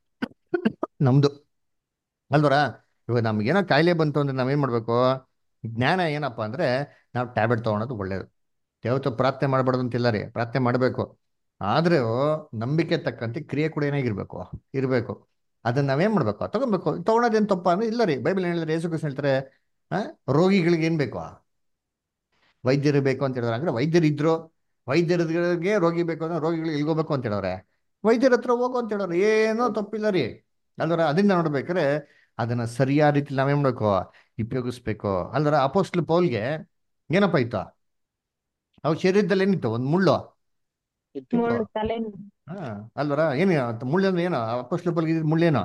S1: ನಮ್ದು ಅಲ್ವರ ಇವಾಗ ನಮ್ಗೇನೋ ಕಾಯಿಲೆ ಬಂತು ಅಂದ್ರೆ ನಾವೇನ್ ಮಾಡ್ಬೇಕು ಜ್ಞಾನ ಏನಪ್ಪಾ ಅಂದ್ರೆ ನಾವು ಟ್ಯಾಬ್ಲೆಟ್ ತಗೊಳೋದು ಒಳ್ಳೇದು ದೇವತೆ ಪ್ರಾರ್ಥನೆ ಮಾಡಬಾರ್ದು ಅಂತಿಲ್ಲ ರೀ ಪ್ರಾರ್ಥನೆ ಮಾಡಬೇಕು ಆದ್ರೆ ನಂಬಿಕೆ ತಕ್ಕಂತೆ ಕ್ರಿಯೆ ಕೂಡ ಏನಾಗಿರ್ಬೇಕು ಇರಬೇಕು ಅದನ್ನ ನಾವೇನ್ ಮಾಡ್ಬೇಕು ತಗೊಬೇಕು ತಗೊಳೋದೇನ್ ತಪ್ಪ ಅಂದ್ರೆ ಇಲ್ಲ ರೀ ಬೈಬಲ್ ಹೇಳಿದ್ರೆ ಯೇಸು ಕ್ರಿಸ್ತ ಹೇಳ್ತಾರೆ ಆ ರೋಗಿಗಳಿಗೆ ಏನ್ ಬೇಕು ವೈದ್ಯರು ಬೇಕು ಅಂತ ಹೇಳಿದ್ರೆ ಅಂದ್ರೆ ವೈದ್ಯರು ಇದ್ರು ವೈದ್ಯರಿಗೆ ರೋಗಿ ಬೇಕು ಅಂದ್ರೆ ರೋಗಿಗಳಿಗೆ ಇಲ್ಗೋಬೇಕು ಅಂತ ಹೇಳೋರೆ ವೈದ್ಯರ ಹತ್ರ ಹೋಗು ಅಂತ ಹೇಳೋರು ಏನೋ ತಪ್ಪಿಲ್ಲ ರೀ ಅಲ್ವರ ಅದನ್ನ ನೋಡ್ಬೇಕಾದ್ರೆ ಅದನ್ನ ಸರಿಯಾದ ರೀತಿ ನಾವೇನ್ ಮಾಡ್ಬೇಕು ಉಪಯೋಗಿಸ್ಬೇಕು ಅಲ್ವರ ಅಪೋಸ್ಟ್ಲ್ ಪೌಲ್ಗೆ ಏನಪ್ಪ ಇತ್ತು ಅವ್ರ ಶರೀರದಲ್ಲಿ ಏನಿತ್ತು ಒಂದು ಮುಳ್ಳು
S3: ಇತ್ತು
S5: ಮುಳ್ಳು ತಲೆ
S1: ಹಾ ಅಲ್ವರ ಏನು ಮುಳ್ಳು ಅಂದ್ರೆ ಏನು ಅಪೋಸ್ಟ್ಲ್ ಪೌಲ್ಗೆ ಇದ್ದಿದ್ ಮುಳ್ಳೇನು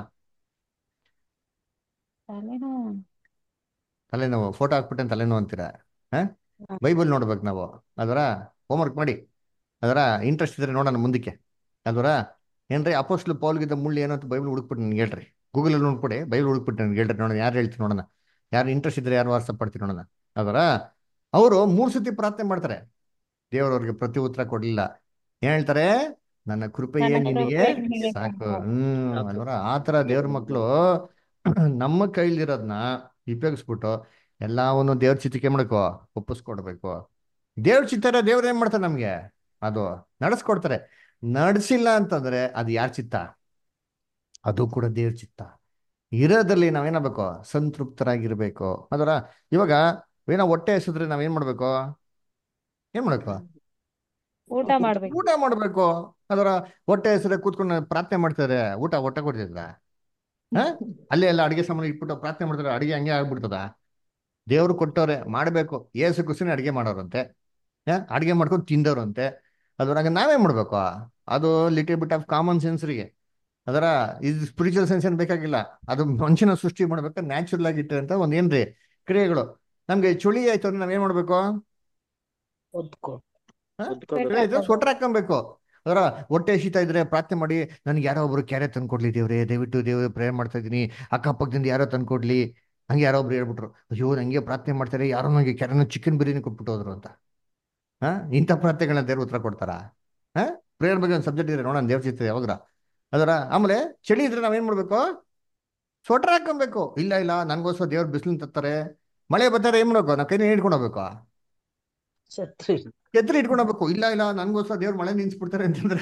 S5: ತಲೆನೋವು
S1: ತಲೆನೋವು ಫೋಟೋ ಹಾಕ್ಬಿಟ್ಟೆ ತಲೆನೋವು ಅಂತೀರಾ ಹಾ ಬೈಬಲ್ ನೋಡ್ಬೇಕು ನಾವು ಅದರ ಹೋಮ್ವರ್ಕ್ ಮಾಡಿ ಅದರ ಇಂಟ್ರೆಸ್ಟ್ ಇದ್ರೆ ನೋಡೋಣ ಮುಂದಕ್ಕೆ ಅದರ ಏನ್ರಿ ಅಪೋಸ್ಟ್ಲ್ ಪೌಲ್ಗಿದ್ದ ಮುಳ್ಳು ಏನು ಅಂತ ಬೈಬಲ್ ಹುಡುಕ್ಬಿಟ್ಟು ನನಗೆ ಹೇಳ್ರಿ ಗೂಗಲಲ್ಲಿ ನೋಡ್ಬಿಡಿ ಬೈಬಲ್ ಹುಡುಕ್ಬಿಟ್ಟು ನನಗೆ ಹೇಳ್ರಿ ನೋಡೋಣ ಯಾರು ಹೇಳ್ತೀನಿ ನೋಡೋಣ ಯಾರು ಇಂಟ್ರೆಸ್ಟ್ ಇದ್ರೆ ಯಾರು ವಾಟ್ಸಪ್ ಮಾಡ್ತೀನಿ ನೋಡೋಣ ಅದರ ಅವರು ಮೂರು ಸತಿ ಪ್ರಾರ್ಥನೆ ಮಾಡ್ತಾರೆ ದೇವರವ್ರಿಗೆ ಪ್ರತಿ ಉತ್ತರ ಕೊಡ್ಲಿಲ್ಲ ಏನ್ ಹೇಳ್ತಾರೆ ನನ್ನ ಕೃಪೆಯೇ
S5: ನನ್ನ
S1: ನಿನಗೆ
S5: ಕೃಪೆ ನಿನಗೆ
S1: ಸಾಕು
S5: ಸಾಕು.
S1: ಹ್ಮ್
S3: ಸಾಕು.
S1: ಅಲ್ವರ ಆ ಥರ ದೇವ್ರ ಮಕ್ಕಳು ನಮ್ಮ ಕೈಲಿರೋದನ್ನ ಉಪಯೋಗಿಸ್ಬಿಟ್ಟು ಎಲ್ಲವನ್ನು ದೇವ್ರ ಚಿತ್ತಕ್ಕೆ ಮಾಡ್ಕೋ ಒಪ್ಪಿಸ್ಕೊಡ್ಬೇಕು ದೇವ್ರ ಚಿತ್ತರ ದೇವ್ರ ಏನ್ ಮಾಡ್ತಾರೆ ನಮ್ಗೆ ಅದು ನಡೆಸ್ಕೊಡ್ತಾರೆ ನಡೆಸಿಲ್ಲ ಅಂತಂದ್ರೆ ಅದು ಯಾರ ಚಿತ್ತ ಅದು ಕೂಡ ದೇವ್ರ ಚಿತ್ತ ಇರೋದ್ರಲ್ಲಿ ನಾವೇನಾಗಬೇಕು ಸಂತೃಪ್ತರಾಗಿರ್ಬೇಕು ಅದರ ಇವಾಗ ಏನೋ ಹೊಟ್ಟೆ ಹಸಿದ್ರೆ ನಾವೇನ್ ಮಾಡ್ಬೇಕು ಏನ್ ಮಾಡ್ಬೇಕು
S5: ಊಟ ಮಾಡ್ಬೇಕು
S1: ಊಟ ಮಾಡ್ಬೇಕು ಅದರ ಹೊಟ್ಟೆ ಹೆಸರೇ ಕೂತ್ಕೊಂಡು ಪ್ರಾರ್ಥನೆ ಮಾಡ್ತಾರೆ ಊಟ ಹೊಟ್ಟೆ ಕೊಡ್ತಿದ್ದ ಹ ಅಲ್ಲೇ ಎಲ್ಲ ಅಡಿಗೆ ಸಾಮಾನು ಇಟ್ಬಿಟ್ಟು ಪ್ರಾರ್ಥನೆ ಮಾಡ್ತಾರೆ ಅಡಿಗೆ ಹಂಗೆ ಆಗ್ಬಿಡ್ತದ ದೇವ್ರು ಕೊಟ್ಟವ್ರೆ ಮಾಡ್ಬೇಕು ಏಸು ಕುಸಿನ ಅಡಿಗೆ ಮಾಡೋರಂತೆ ಹ ಅಡಿಗೆ ಮಾಡ್ಕೊಂಡು ತಿಂದವ್ರಂತೆ ಅದ್ರಾಗ ನಾವೇ ಮಾಡ್ಬೇಕು ಅದು ಲಿಟಲ್ ಬಿಟ್ ಆಫ್ ಕಾಮನ್ ಸೆನ್ಸ್ರಿಗೆ ಅದರ ಇದು ಸ್ಪಿರಿಚುವಲ್ ಸೆನ್ಸ್ ಏನ್ ಬೇಕಾಗಿಲ್ಲ ಅದು ಮನುಷ್ಯನ ಸೃಷ್ಟಿ ಮಾಡ್ಬೇಕು ನ್ಯಾಚುರಲ್ ಆಗಿ ಇಟ್ಟಿರಂತ ಒಂದ್ ಏನ್ರಿ ಕ್ರಿಯೆಗಳು ನಮ್ಗೆ ಚಳಿ ಆಯ್ತು ಅಂದ್ರೆ ನಾವೇನ್ ಮಾಡ್ಬೇಕು
S2: ಒದ್ಕೋ
S1: ಹ?
S3: ಒದ್ಕೋಬೇಕು.
S1: ಚಳಿ ಆಯ್ತು ಸ್ವೆಟರ್ ಹಾಕೊಬೇಕು ಅದರ ಹೊಟ್ಟೆ ಶೀತ ಇದ್ರೆ ಪ್ರಾರ್ಥನೆ ಮಾಡಿ ನನ್ಗೆ ಯಾರೋ ಒಬ್ರು ಕ್ಯಾರೆ ತಂದ್ಕೊಡ್ಲಿ ದೇವ್ರೆ ದಯವಿಟ್ಟು ದೇವ್ರ ಪ್ರೇಯರ್ ಮಾಡ್ತಾ ಇದೀನಿ ಅಕ್ಕಪಕ್ಕದಿಂದ ಯಾರೋ ತಂದ್ಕೊಡ್ಲಿ ಹಂಗೆ ಯಾರೋ ಒಬ್ರು ಹೇಳ್ಬಿಟ್ರು ಅಯ್ಯೋ ನಂಗೆ ಪ್ರಾರ್ಥನೆ ಮಾಡ್ತಾರೆ ಯಾರೋ ನಂಗೆ ಕ್ಯಾರನ ಚಿಕನ್ ಬಿರಿಯಾನಿ ಕೊಟ್ಬಿಟ್ಟು ಹೋದ್ರು ಅಂತ ಹಾ ಇಂಥ ಪ್ರಾರ್ಥನೆಗಳನ್ನ ದೇವ್ರ ಉತ್ತರ ಕೊಡ್ತಾರಾ ಹಾ ಪ್ರೇಯರ್ ಬಗ್ಗೆ ಒಂದು ಸಬ್ಜೆಕ್ಟ್ ಇದೆ ನೋಡೋಣ ದೇವ್ರ ಚಿತ್ರ ಯಾವಾಗ್ರ ಅದರ ಆಮೇಲೆ ಚಳಿ ಇದ್ರೆ ನಾವೇನ್ ಮಾಡ್ಬೇಕು ಸ್ವೆಟರ್ ಹಾಕೊಬೇಕು ಇಲ್ಲ ಇಲ್ಲ ನನ್ಗೋಸ್ಕರ ದೇವ್ರ ಬಿಸಿಲಿನ ತತ್ತಾರೆ ಮಳೆ ಬರ್ತಾರೆ ಏನ್ ಮಾಡ್ಬೇಕು ನಾವು ಕೈನ ಹಿಡ್ಕೊಂಡು ಹೋಗ್ಬೇಕು
S2: ಛತ್ರಿ
S1: ಎತ್ತರ ಇಟ್ಕೊಂಡು ಹೋಗ್ಬೇಕು ಇಲ್ಲ ಇಲ್ಲ ನನ್ಗೋಸ್ಕರ ದೇವ್ರ ಮಳೆ ನಿನ್ಸ್ಬಿಡ್ತಾರೆ ಅಂತಂದ್ರೆ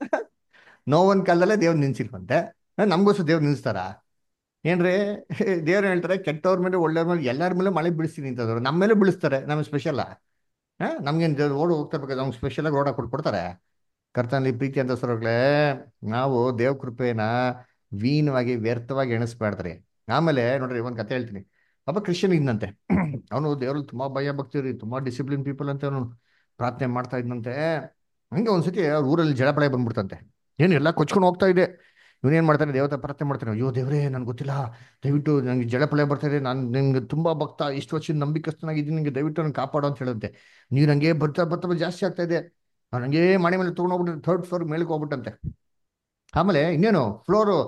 S1: ನೋವನ್ ಕಾಲದಲ್ಲೇ ದೇವ್ರು ನಿನ್ಸಿಲ್ವಂತೆ ನಮ್ಗೋಸ್ಕರ ದೇವ್ರು ನಿನ್ಸ್ತಾರ ಏನ್ರಿ ದೇವ್ರು ಹೇಳ್ತಾರೆ ಕೆಟ್ಟವ್ರ ಮೇಲೆ ಒಳ್ಳೆಯವ್ರ ಮೇಲೆ ಎಲ್ಲರ ಮೇಲೆ ಮಳೆ ಬೀಳಿಸ್ತೀನಿ ಅಂತಂದ್ರು ನಮ್ಮ ಮೇಲೆ ಬೀಳಿಸ್ತಾರೆ ನಮ್ಗೆ ಸ್ಪೆಷಲ್ ಹಾ ನಮ್ಗೇನ್ ದೇವ್ರು ಓಡ್ ಹೋಗ್ತಾ ಬೇಕಾದ್ರೆ ನಮ್ಗೆ ಸ್ಪೆಷಲ್ ಆಗಿ ರೋಡ ಕೊಟ್ಬಿಡ್ತಾರೆ ಕರ್ತನಲ್ಲಿ ಪ್ರೀತಿ ಅಂತ ಸರೋಗ್ಲೆ ನಾವು ದೇವ್ ಕೃಪೆನ ವೀನವಾಗಿ ವ್ಯರ್ಥವಾಗಿ ಎಣಿಸ್ಬಾರ್ದ್ರಿ ಆಮೇಲೆ ನೋಡ್ರಿ ಒಂದ್ ಕತೆ ಹೇಳ್ತೀನಿ ಒಬ್ಬ ಕ್ರಿಶ್ಚಿಯನ್ ಇದ್ನಂತೆ ಅವನು ದೇವ್ರಲ್ಲಿ ತುಂಬಾ ಭಯ ಭಕ್ತಿ ರೀ ತುಂಬಾ ಡಿಸಿಪ್ಲಿನ್ ಪೀಪಲ್ ಅಂತ ಅವನು ಪ್ರಾರ್ಥನೆ ಮಾಡ್ತಾ ಇದ್ನಂತೆ ಹಂಗೆ ಒಂದ್ಸತಿ ಅವ್ರ ಊರಲ್ಲಿ ಜಳಪಳೆ ಬಂದ್ಬಿಡ್ತಂತೆ ಏನು ಎಲ್ಲ ಕೊಚ್ಕೊಂಡು ಹೋಗ್ತಾ ಇದೆ ಇವನೇನ್ ಮಾಡ್ತಾನೆ ದೇವತೆ ಪ್ರಾರ್ಥನೆ ಮಾಡ್ತಾನೆ ಅಯ್ಯೋ ದೇವ್ರೇ ನನ್ಗೆ ಗೊತ್ತಿಲ್ಲ ದಯವಿಟ್ಟು ನಂಗೆ ಜಳಪಳೆ ಬರ್ತಾ ಇದೆ ನಾನು ನಿಂಗೆ ತುಂಬಾ ಭಕ್ತ ಇಷ್ಟು ವರ್ಷದ ನಂಬಿಕಸ್ಥನಾಗಿದ್ದೀನಿ ನಿಂಗೆ ದಯವಿಟ್ಟು ನಂಗೆ ಕಾಪಾಡು ಅಂತ ಹೇಳುತ್ತೆ ನೀರು ಹಂಗೆ ಬರ್ತಾ ಬರ್ತಾ ಬರ್ತಾ ಜಾಸ್ತಿ ಆಗ್ತಾ ಇದೆ ಅವ್ನು ಹಂಗೆ ಮನೆ ಮೇಲೆ ತೊಗೊಂಡೋಗ್ಬಿಟ್ಟು ಥರ್ಡ್ ಫ್ಲೋರ್ ಮೇಲಕ್ಕೆ ಹೋಗ್ಬಿಟ್ಟಂತೆ ಆಮೇಲೆ ಇನ್ನೇನು ಫ್ಲೋರು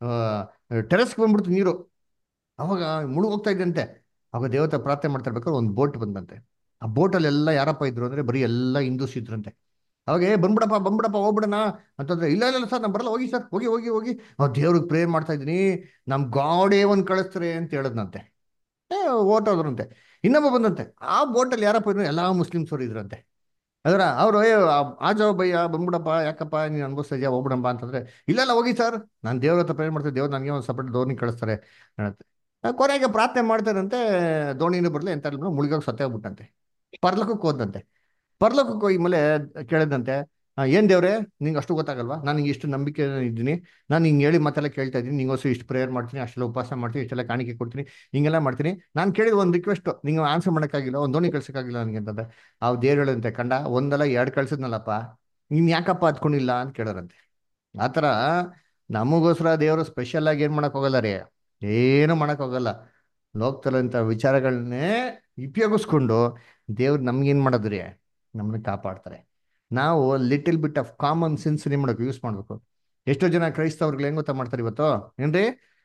S1: ಟೆರೆಸ್ಗೆ ಬಂದ್ಬಿಡ್ತು ನೀರು ಅವಾಗ ಮುಳುಗ್ ಹೋಗ್ತಾ ಇದ್ದಂತೆ ಅವಾಗ ದೇವತೆ ಪ್ರಾರ್ಥನೆ ಮಾಡ್ತಾ ಇರ್ಬೇಕಾದ್ರೆ ಒಂದು ಬೋಟ್ ಬಂದಂತೆ ಆ ಬೋಟಲ್ಲಿ ಎಲ್ಲ ಯಾರಪ್ಪ ಇದ್ರು ಅಂದ್ರೆ ಬರೀ ಎಲ್ಲ ಹಿಂದೂಸ್ ಇದ್ರಂತೆ ಅವಾಗ ಏ ಬಂದ್ಬಿಡಪ್ಪ ಬಂದ್ಬಿಡಪ್ಪ ಹೋಗ್ಬಿಡಣ ಅಂತಂದ್ರೆ ಇಲ್ಲ ಇಲ್ಲ ಸರ್ ನಾನು ಬರಲ್ಲ ಹೋಗಿ ಸರ್ ಹೋಗಿ ಹೋಗಿ ಹೋಗಿ ನಾವು ದೇವ್ರಿಗೆ ಪ್ರೇಯರ್ ಮಾಡ್ತಾ ಇದ್ದೀನಿ ನಮ್ ಗಾಡೇ ಒಂದ್ ಕಳಿಸ್ತಾರೆ ಅಂತ ಹೇಳದ್ನಂತೆ ಏ ಓಟೋದ್ರಂತೆ ಇನ್ನೊಬ್ಬ ಬಂದಂತೆ ಆ ಬೋಟಲ್ಲಿ ಯಾರಪ್ಪ ಇದ್ರು ಎಲ್ಲಾ ಮುಸ್ಲಿಮ್ಸ್ ಅವ್ರು ಇದ್ರಂತೆ ಅದರ ಅವ್ರು ಏ ಆಜಾವ್ ಭಯ್ಯ ಬಂದ್ಬಿಡಪ್ಪ ಯಾಕಪ್ಪ ನೀನು ಅನ್ಭವಿಸ್ತಾ ಇದೆಯಾ ಹೋಗ್ಬಿಡಪ್ಪ ಅಂತಂದ್ರೆ ಇಲ್ಲ ಇಲ್ಲ ಹೋಗಿ ಸರ್ ನಾನು ದೇವ್ರ ಹತ್ರ ಪ್ರೇಯರ್ ಮಾಡ್ತೀನಿ ದೇವ್ರು ನನಗೆ ಒಂದು ಸಪ್ರೇಟ್ ದೋಣಿ ಕಳಿಸ್ತಾರೆ ಹೇಳುತ್ತೆ ಆ, ಕೊನೆಗೆ ಪ್ರಾರ್ಥನೆ ಮಾಡ್ತಾರಂತೆ ದೋಣಿನೂ ಬರಲಿ ಎಂತ ಮುಳುಗೋಗಿ ಸತ್ತೇ ಹೋಗ್ಬಿಟ್ಟಂತೆ ಪರ್ಲಕ್ಕಕ್ಕೆ ಹೋದಂತೆ ಪರ್ಲಕ್ಕಕ್ಕೆ ಹೋಗಿ ಮೇಲೆ ಕೇಳಿದಂತೆ ಆ, ಏನ್ ದೇವ್ರೆ ನಿಂಗೆ ಅಷ್ಟು ಗೊತ್ತಾಗಲ್ವಾ ನಾನು ಹಿಂಗೆ ಇಷ್ಟು ನಂಬಿಕೆ ಇದ್ದೀನಿ ನಾನು ಹಿಂಗೆ ಹೇಳಿ ಮತ್ತೆಲ್ಲ ಕೇಳ್ತಾ ಇದ್ದೀನಿ ನಿಂಗೋಸ್ಕರ ಇಷ್ಟು ಪ್ರೇಯರ್ ಮಾಡ್ತೀನಿ ಅಷ್ಟೆಲ್ಲ ಉಪವಾಸ ಮಾಡ್ತೀನಿ ಇಷ್ಟೆಲ್ಲ ಕಾಣಿಕೆ ಕೊಡ್ತೀನಿ ಹಿಂಗೆಲ್ಲ ಮಾಡ್ತೀನಿ ನಾನು ಕೇಳಿದ ಒಂದು ರಿಕ್ವೆಸ್ಟ್ ನಿಂಗೆ ಆನ್ಸರ್ ಮಾಡೋಕ್ಕಾಗಿಲ್ಲ ಒಂದು ದೋಣಿ ಕಳ್ಸೋಕ್ಕಾಗಿಲ್ಲ ನನಗೆ ಅಂತಂದ್ರೆ ಆ ದೇವ್ರು ಹೇಳಂತೆ ಕಂಡ ಒಂದಲ್ಲ ಎರಡು ಕಳ್ಸಿದ್ನಲ್ಲಪ್ಪ ನೀನ್ ಯಾಕಪ್ಪ ಹತ್ಕೊಂಡಿಲ್ಲ ಅಂತ ಕೇಳೋರಂತೆ ಆ ಥರ ನಮಗೋಸ್ಕರ ದೇವರು ಸ್ಪೆಷಲ್ ಆಗಿ ಏನು ಮಾಡಕ್ ಹೋಗಲ್ಲ ರೀ ಏನು ಮಾಡಕ್ ಹೋಗಲ್ಲ ಲೋಕದಲ್ಲಂಥ ವಿಚಾರಗಳನ್ನೇ ಉಪಯೋಗಿಸ್ಕೊಂಡು ದೇವ್ರು ನಮ್ಗೇನು ಮಾಡೋದ್ರಿ ನಮ್ಮನ್ನ ಕಾಪಾಡ್ತಾರೆ ನಾವು little bit of common sense ಏನು ಮಾಡೋಕೆ ಯೂಸ್ ಮಾಡಬೇಕು ಎಷ್ಟೋ ಜನ ಕ್ರೈಸ್ತವ್ರಿಗೆ ಹೆಂಗ್ ಗೊತ್ತಾ ಮಾಡ್ತಾರೆ ಇವತ್ತು ಏನ್ರಿ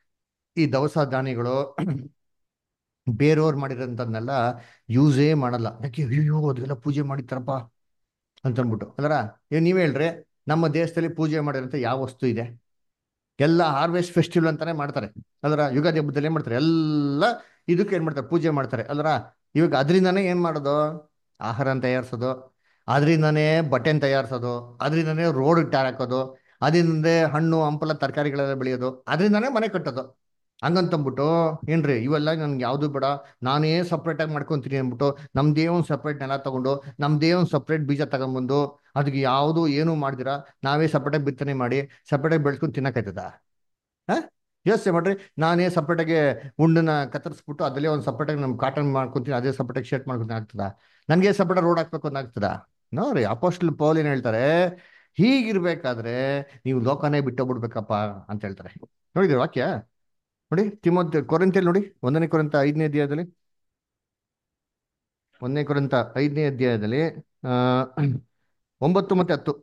S1: ಈ ದವಸ ಧಾನ್ಯಗಳು ಬೇರೆಯವ್ರು ಮಾಡಿರೋಂಥದ್ನೆಲ್ಲ ಯೂಸೇ ಮಾಡಲ್ಲ ಯಾಕೆ ಅಯ್ಯೋ ಅದೆಲ್ಲ ಪೂಜೆ ಮಾಡಿರ್ತಾರಪ್ಪ ಅಂತಂದ್ಬಿಟ್ಟು ಅಲ್ಲರ ಏನ್ ನೀವೇ ಹೇಳ್ರಿ ನಮ್ಮ ದೇಶದಲ್ಲಿ ಪೂಜೆ ಮಾಡಿರೋಂಥ ಯಾವ ವಸ್ತು ಇದೆ ಎಲ್ಲ ಹಾರ್ವೆಸ್ಟ್ ಫೆಸ್ಟಿವಲ್ ಅಂತಾನೆ ಮಾಡ್ತಾರೆ ಅಲ್ರ ಯುಗಾದಿ ಹಬ್ಬದಲ್ಲಿ ಏನ್ ಮಾಡ್ತಾರೆ ಎಲ್ಲ ಇದಕ್ಕೆ ಏನ್ ಮಾಡ್ತಾರೆ ಪೂಜೆ ಮಾಡ್ತಾರೆ ಅಲ್ರ ಇವಾಗ ಅದರಿಂದಾನೇ ಏನ್ ಮಾಡೋದು ಆಹಾರ ತಯಾರಿಸೋದು ಅದರಿಂದಾನೇ ಬಟ್ಟೆನ ತಯಾರಿಸೋದು ಅದರಿಂದಾನೇ ರೋಡ್ ಟಾರ್ ಹಾಕೋದು ಅದರಿಂದನೇ ಹಣ್ಣು ಹಂಪಲ ತರಕಾರಿಗಳೆಲ್ಲ ಬೆಳೆಯೋದು ಅದರಿಂದಾನೇ ಮನೆ ಕಟ್ಟೋದು ಹಂಗಂತಂದ್ಬಿಟ್ಟು ಏನ್ರಿ ಇವೆಲ್ಲ ನನ್ಗೆ ಯಾವುದು ಬೇಡ ನಾನೇ ಸಪ್ರೇಟ್ ಆಗಿ ಮಾಡ್ಕೊಂತೀನಿ ಅಂದ್ಬಿಟ್ಟು ನಮ್ದೇ ಒಂದು ಸಪ್ರೇಟ್ ನೆಲ ತಗೊಂಡು ನಮ್ದೇ ಒಂದು ಸಪ್ರೇಟ್ ಬೀಜ ತಗೊಂಡ್ಬಂದು ಅದಕ್ಕೆ ಯಾವುದು ಏನು ಮಾಡ್ದಿರಾ ನಾವೇ ಸಪ್ರೇಟಾಗಿ ಬಿತ್ತನೆ ಮಾಡಿ ಸಪ್ರೇಟಾಗಿ ಬೆಳ್ಸ್ಕೊಂಡು ತಿನ್ನಕೈತದ ಹಾ ಯೋಚನೆ ಮಾಡ್ರಿ ನಾನೇ ಸಪ್ರೇಟಾಗಿ ಉಂಡನ್ನ ಕತ್ತರಿಸ್ಬಿಟ್ಟು ಅದಲ್ಲೇ ಒಂದು ಸಪ್ರೇಟಾಗಿ ನಮ್ ಕಾಟನ್ ಮಾಡ್ಕೊಂತೀನಿ ಅದೇ ಸಪ್ರೇಟಾಗಿ ಶರ್ಟ್ ಮಾಡ್ಕೊಂತೀನಿ ಆಗ್ತದ ನನಗೆ ಸಪ್ರೇಟ್ ರೋಡ್ ಹಾಕ್ಬೇಕು ಅಂತ ಆಗ್ತದ ನೋಡ್ರಿ ಅಪೋಸ್ಟಲ್ ಪೌಲ್ ಏನ್ ಹೇಳ್ತಾರೆ ಹೀಗಿರ್ಬೇಕಾದ್ರೆ ನೀವು ಲೋಕನೇ ಬಿಟ್ಟೋಗ್ಬಿಡ್ಬೇಕಪ್ಪ ಅಂತ ಹೇಳ್ತಾರೆ ನೋಡಿದ್ರಿ ವಾಕ್ಯ ನೋಡಿ ತಿಮೋತ್ ಕೊರಂತಿಯಲ್ಲಿ ನೋಡಿ ಒಂದನೇ ಕೊರಂತ ಐದನೇ ಅಧ್ಯಾಯದಲ್ಲಿ ಒಂದನೇ ಕೊರಂತ ಐದನೇ ಅಧ್ಯಾಯದಲ್ಲಿ ಆ ಒಂಬತ್ತು ಮತ್ತೆ ಹತ್ತು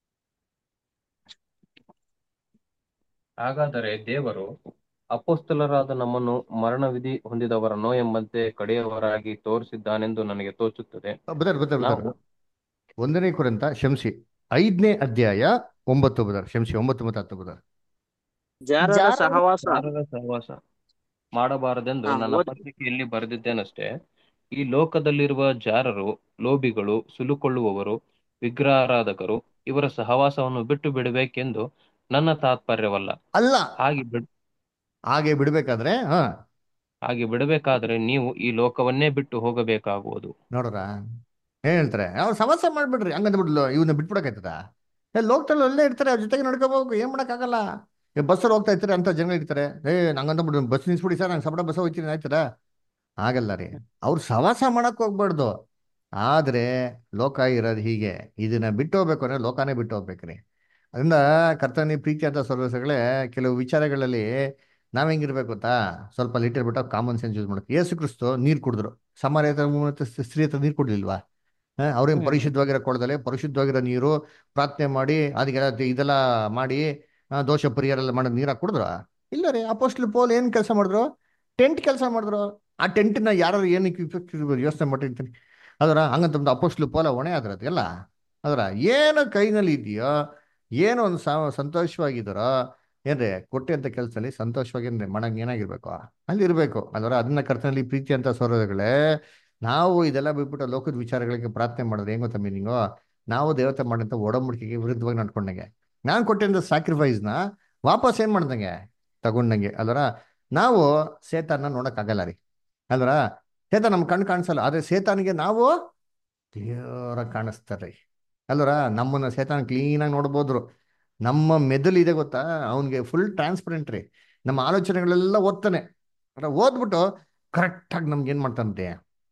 S6: ಹಾಗಾದರೆ ದೇವರು ಅಪೋಸ್ತಲರಾದ ನಮ್ಮನ್ನು ಮರಣವಿಧಿ ಹೊಂದಿದವರನ್ನೋ ಎಂಬಂತೆ ಕಡೆಯವರಾಗಿ ತೋರಿಸಿದ್ದಾನೆಂದು ನನಗೆ ತೋಚುತ್ತದೆ
S1: ಬದರ್ ಬದರ್ ಬದರ್
S6: ನಾವು
S1: ಒಂದನೇ ಕೊರಂತ ಶಂಸಿ ಐದನೇ ಅಧ್ಯಾಯ ಒಂಬತ್ತು ಬದರ್ ಶಂಸಿ ಒಂಬತ್ತು ಮತ್ತೆ ಹತ್ತು ಬದರ್
S3: ಜಾರರ
S2: ಜಾರರ
S3: ಸಹವಾಸ
S6: ಯಾರರ ಸಹವಾಸ ಮಾಡಬಾರದೆಂದು
S3: ಹಾ,
S6: ನನ್ನ
S3: ಓದಿ.
S6: ಪತ್ರಿಕೆಯಲ್ಲಿ ಬರೆದಿದ್ದೇನಷ್ಟೇ ಈ ಲೋಕದಲ್ಲಿರುವ ಜಾರರು ಲೋಭಿಗಳು ಸುಲುಕೊಳ್ಳುವವರು ವಿಗ್ರಹಾರಾಧಕರು ಇವರ ಸಹವಾಸವನ್ನು ಬಿಟ್ಟು ಬಿಡಬೇಕೆಂದು ನನ್ನ ತಾತ್ಪರ್ಯವಲ್ಲ
S1: ಅಲ್ಲ
S6: ಹಾಗೆ ಬಿಡ್
S1: ಹಾಗೆ ಬಿಡ್ಬೇಕಾದ್ರೆ ಹಾ
S6: ಹಾಗೆ ಬಿಡಬೇಕಾದ್ರೆ ನೀವು ಈ ಲೋಕವನ್ನೇ ಬಿಟ್ಟು ಹೋಗಬೇಕಾಗುವುದು
S1: ನೋಡ್ರ ಏನ್ ಹೇಳ್ತಾರೆ ಅವ್ರು ಸಮಸ್ಯೆ ಮಾಡ್ಬಿಡ್ರಿ ಹಂಗಂತ ಬಿಡ್ಲು ಇವನ್ನ ಬಿಟ್ಬಿಡಕಾಯ್ತದ ಏ ಲೋಕದಲ್ಲಿ ಅಲ್ಲೇ ಇರ್ತಾರೆ ಅವ್ರ ಜೊತೆಗೆ ನಡ್ಕೋಬೇಕು ಏನ್ ಮಾಡಕ್ಕಾಗಲ್ಲ ಈ ಬಸ್ಸಲ್ಲಿ ಹೋಗ್ತಾ ಇರ್ತಾರೆ ಅಂತ ಜನ ಇರ್ತಾರೆ ಏ ನಂಗಂತ ಬಿಡು ಬಸ್ ನಿಲ್ಸ್ಬಿಡಿ ಸರ್ ನಂಗೆ ಸಪಡ ಬಸ್ ಹೋಗ್ತೀನಿ ಆಯ್ತದ ಆಗಲ್ಲ ರೀ ಅವ್ರು ಸವಾಸ ಮಾಡಕ್ ಹೋಗ್ಬಾರ್ದು ಆದ್ರೆ ಲೋಕ ಇರೋದು ಹೀಗೆ ಇದನ್ನ ಬಿಟ್ಟು ಹೋಗ್ಬೇಕು ಅಂದ್ರೆ ಲೋಕನೇ ಬಿಟ್ಟು ಹೋಗ್ಬೇಕ್ರಿ ಅದರಿಂದ ಕರ್ತನಿ ಪ್ರೀತಿ ಅಂತ ಸರ್ವಸಗಳೇ ಕೆಲವು ವಿಚಾರಗಳಲ್ಲಿ ನಾವ್ ಹೆಂಗಿರ್ಬೇಕು ಗೊತ್ತಾ ಸ್ವಲ್ಪ ಲಿಟರ್ ಬಿಟ್ಟು ಕಾಮನ್ ಸೆನ್ಸ್ ಯೂಸ್ ಮಾಡ್ಬೇಕು ಯೇಸು ಕ್ರಿಸ್ತು ನೀರು ಕುಡಿದ್ರು ಸಮಾರ್ಯ ಸ್ತ್ರೀ ಹತ್ರ ನೀರು ಕುಡ್ಲಿಲ್ವಾ ಅವ್ರೇನು
S2: ಹ್ಮ್
S1: ಪರಿಶುದ್ಧವಾಗಿರೋ ಕೊಡದಲ್ಲಿ ಪರಿಶುದ್ಧವಾಗಿರೋ ನೀರು ಪ್ರಾರ್ಥನೆ ಮಾಡಿ ಅದಕ್ಕೆಲ್ಲ ಇದೆಲ್ಲ ಮಾಡಿ ಆ, ದೋಷ ಪರಿಹಾರ ಎಲ್ಲ ಮಾಡಿ ನೀರಾಗಿ ಕುಡಿದ್ರ ಇಲ್ಲ ರೀ ಅಪೋಸ್ಟ್ಲ್ ಪೋಲ್ ಏನ್ ಕೆಲಸ ಮಾಡಿದ್ರು ಟೆಂಟ್ ಕೆಲಸ ಮಾಡಿದ್ರು ಆ ಟೆಂಟ್ನ ಯಾರು ಏನಕ್ಕೆ ಉಪಯೋಗಿಸಿ ಯೋಚನೆ ಮಾಡಿರ್ತೀನಿ ಅದರ ಹಂಗಂತಂದು ಅಪೋಸ್ಟ್ಲ್ ಪೋಲ ಹೊಣೆ ಆದ್ರ ಅದೆಲ್ಲ ಅದರ ಏನು ಕೈನಲ್ಲಿ ಇದೆಯೋ ಏನೋ ಒಂದು ಸಂತೋಷವಾಗಿದ್ದಾರೋ ಏನ್ರಿ ಕೊಟ್ಟೆ ಅಂತ ಕೆಲಸದಲ್ಲಿ ಸಂತೋಷವಾಗಿ ಏನ್ರಿ ಮಾಡಂಗ್ ಏನಾಗಿರ್ಬೇಕು ಅಲ್ಲಿ ಇರಬೇಕು ಅದರ ಅದನ್ನ ಕರ್ತನಲ್ಲಿ ಪ್ರೀತಿ ಅಂತ ಸೋರೋಗಳೇ ನಾವು ಇದೆಲ್ಲ ಬಿಟ್ಬಿಟ್ಟು ಲೋಕದ ವಿಚಾರಗಳಿಗೆ ಪ್ರಾರ್ಥನೆ ಮಾಡೋದು ಹೆಂಗ್ ಗೊತ್ತಾ ಮೀನಿಂಗು ನಾವು ದೇವತೆ ಮಾಡಿದಂಥ ಒಡಂಬಡಿಕೆಗೆ ವಿರುದ್ಧವಾಗಿ ನಡ್ಕೊಂಡಂಗೆ ನಾನು ಕೊಟ್ಟಿದ್ದ ಸ್ಯಾಕ್ರಿಫೈಸ್ನ ವಾಪಸ್ ಏನ್ ಮಾಡ್ದಂಗೆ ತಗೊಂಡಂಗೆ ಅಲ್ವರ ನಾವು ಸೇತಾನ ನೋಡಕ್ಕಾಗಲ್ಲ ರೀ ಅಲ್ವರ ಸೇತಾನ್ ನಮ್ ಕಣ್ ಕಾಣಿಸಲ್ಲ ಆದ್ರೆ ಸೇತಾನಿಗೆ ನಾವು ದೇವರ ಕಾಣಿಸ್ತಾರ್ರಿ ಅಲ್ವರ ನಮ್ಮನ್ನ ಸೇತಾನ್ ಕ್ಲೀನಾಗಿ ನೋಡ್ಬೋದ್ರು ನಮ್ಮ ಮೆದುಳು ಇದೆ ಗೊತ್ತಾ ಅವನಿಗೆ ಫುಲ್ ಟ್ರಾನ್ಸ್ಪರೆಂಟ್ ರೀ ನಮ್ಮ ಆಲೋಚನೆಗಳೆಲ್ಲ ಓದ್ತಾನೆ ಅದ್ರ ಓದ್ಬಿಟ್ಟು ಕರೆಕ್ಟಾಗಿ ನಮ್ಗೆ ಏನ್ ಮಾಡ್ತಾನಂತೆ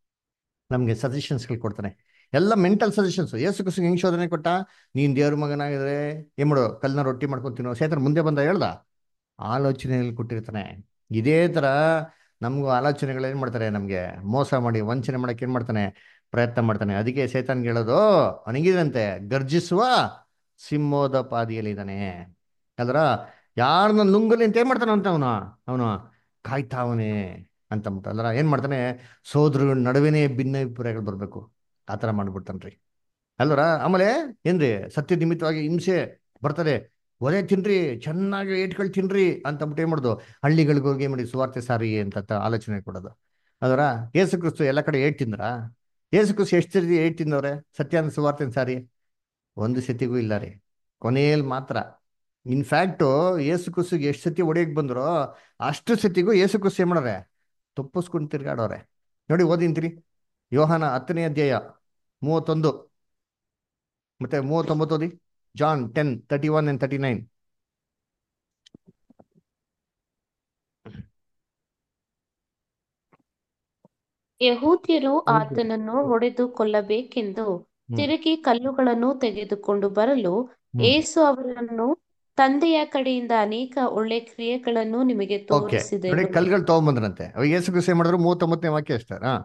S1: ನಮಗೆ ಸಜೆಷನ್ಸ್ಗಳು ಕೊಡ್ತಾನೆ ಎಲ್ಲ ಮೆಂಟಲ್ ಸಜೆಷನ್ಸ್ ಏಸು ಕುಸಿಗೆ ಹೆಂಗ್ ಶೋಧನೆ ಕೊಟ್ಟ ನೀನ್ ದೇವ್ರ ಮಗನಾಗಿದ್ರೆ ಏನ್ ಮಾಡು ಕಲ್ನ ರೊಟ್ಟಿ ಮಾಡ್ಕೊಂತೀನೋ ಸೇತರ ಮುಂದೆ ಬಂದ ಹೇಳ್ದ ಆಲೋಚನೆಯಲ್ಲಿ ಕೊಟ್ಟಿರ್ತಾನೆ ಇದೇ ತರ ನಮಗೂ ಆಲೋಚನೆಗಳು ಏನ್ ಮಾಡ್ತಾರೆ ನಮ್ಗೆ ಮೋಸ ಮಾಡಿ ವಂಚನೆ ಮಾಡಕ್ಕೆ ಏನ್ ಮಾಡ್ತಾನೆ ಪ್ರಯತ್ನ ಮಾಡ್ತಾನೆ ಅದಕ್ಕೆ ಸೇತನ್ಗೆ ಹೇಳೋದು ಅವನಿಗಿದಂತೆ ಗರ್ಜಿಸುವ ಸಿಂಹೋದ ಪಾದಿಯಲ್ಲಿದ್ದಾನೆ ಅಲ್ರ ಯಾರನ್ನ ನುಂಗಲಿ ಅಂತ ಏನ್ ಮಾಡ್ತಾನ ಅಂತ ಅವನು ಅವನು ಕಾಯ್ತಾವನೆ ಅಂತ ಅಂದ್ಬಿಟ್ಟು ಅಲ್ರ ಏನ್ ಮಾಡ್ತಾನೆ ಸೋದರ ನಡುವೆನೇ ಭಿನ್ನಾಭಿಪ್ರಾಯಗಳು ಬರ್ಬೇಕು ಆ ಥರ ಮಾಡ್ಬಿಡ್ತಾನ್ರಿ ಅಲ್ವರ ಆಮೇಲೆ ಏನ್ರಿ ಸತ್ಯ ನಿಮಿತ್ತವಾಗಿ ಹಿಂಸೆ ಬರ್ತದೆ ಒಲೆ ತಿನ್ರಿ ಚೆನ್ನಾಗಿ ಏಟ್ಗಳು ತಿನ್ರಿ ಅಂತ ಅಂದ್ಬಿಟ್ಟು ಏನ್ ಮಾಡೋದು ಹಳ್ಳಿಗಳಿಗೆ ಹೋಗಿ ಏನ್ ಮಾಡಿ ಸುವಾರ್ತೆ ಸಾರಿ ಅಂತ ಆಲೋಚನೆ ಕೊಡೋದು ಅದರ ಏಸು ಕ್ರಿಸ್ತು ಎಲ್ಲ ಕಡೆ ಏಟ್ ತಿಂದ್ರ ಏಸು ಕ್ರಿಸ್ತು ಎಷ್ಟು ಸರಿ ಏಟ್ ತಿಂದವ್ರೆ ಸತ್ಯಾನ ಸುವಾರ್ತೆ ಸಾರಿ ಒಂದು ಸತಿಗೂ ಇಲ್ಲ ರೀ ಕೊನೆಯಲ್ಲಿ ಮಾತ್ರ ಇನ್ಫ್ಯಾಕ್ಟು ಏಸು ಕುಸಿಗೆ ಎಷ್ಟು ಸತಿ ಹೊಡೆಯಕ್ ಬಂದ್ರೋ ಅಷ್ಟು ಸತಿಗೂ ಏಸು ಕುಸು ಏನ್ ಮಾಡಾರೆ ತಪ್ಪಿಸ್ಕೊಂಡು ತಿರ್ಗಾಡೋರೆ ನೋಡಿ ಓದಿಂತೀರಿ ಯೋಹಾನ ಹತ್ತನೇ ಅಧ್ಯಾಯ ಮೂವತ್ತೊಂದು ಮತ್ತೆ ಮೂವತ್ತೊಂಬತ್ತು ಓದಿ John ten thirty one and thirty nine
S4: ಯಹೂದ್ಯರು ಆತನನ್ನು ಹೊಡೆದು ಕೊಲ್ಲಬೇಕೆಂದು
S1: ಹ್ಮ್
S4: ತಿರುಗಿ ಕಲ್ಲುಗಳನ್ನು ತೆಗೆದುಕೊಂಡು ಬರಲು
S1: ಹ್ಮ್
S4: ಏಸು ಅವರನ್ನು ತಂದೆಯ ಕಡೆಯಿಂದ ಅನೇಕ ಒಳ್ಳೆ ಕ್ರಿಯೆಗಳನ್ನು ನಿಮಗೆ
S1: ಓಕೆ ನೋಡಿ
S4: ತೋರಿಸಿದೆನು
S1: ಕಲ್ಗಳು ತಗೊಂಬಂದ್ರಂತೆ ಅವಾಗ ಏಸು ಕುಸು ಏನ್ ಮಾಡಿದ್ರು ಮೂವತ್ತೊಂಬತ್ತನೇ ವಾಕ್ಯ ಅಷ್ಟೇ ಹಾ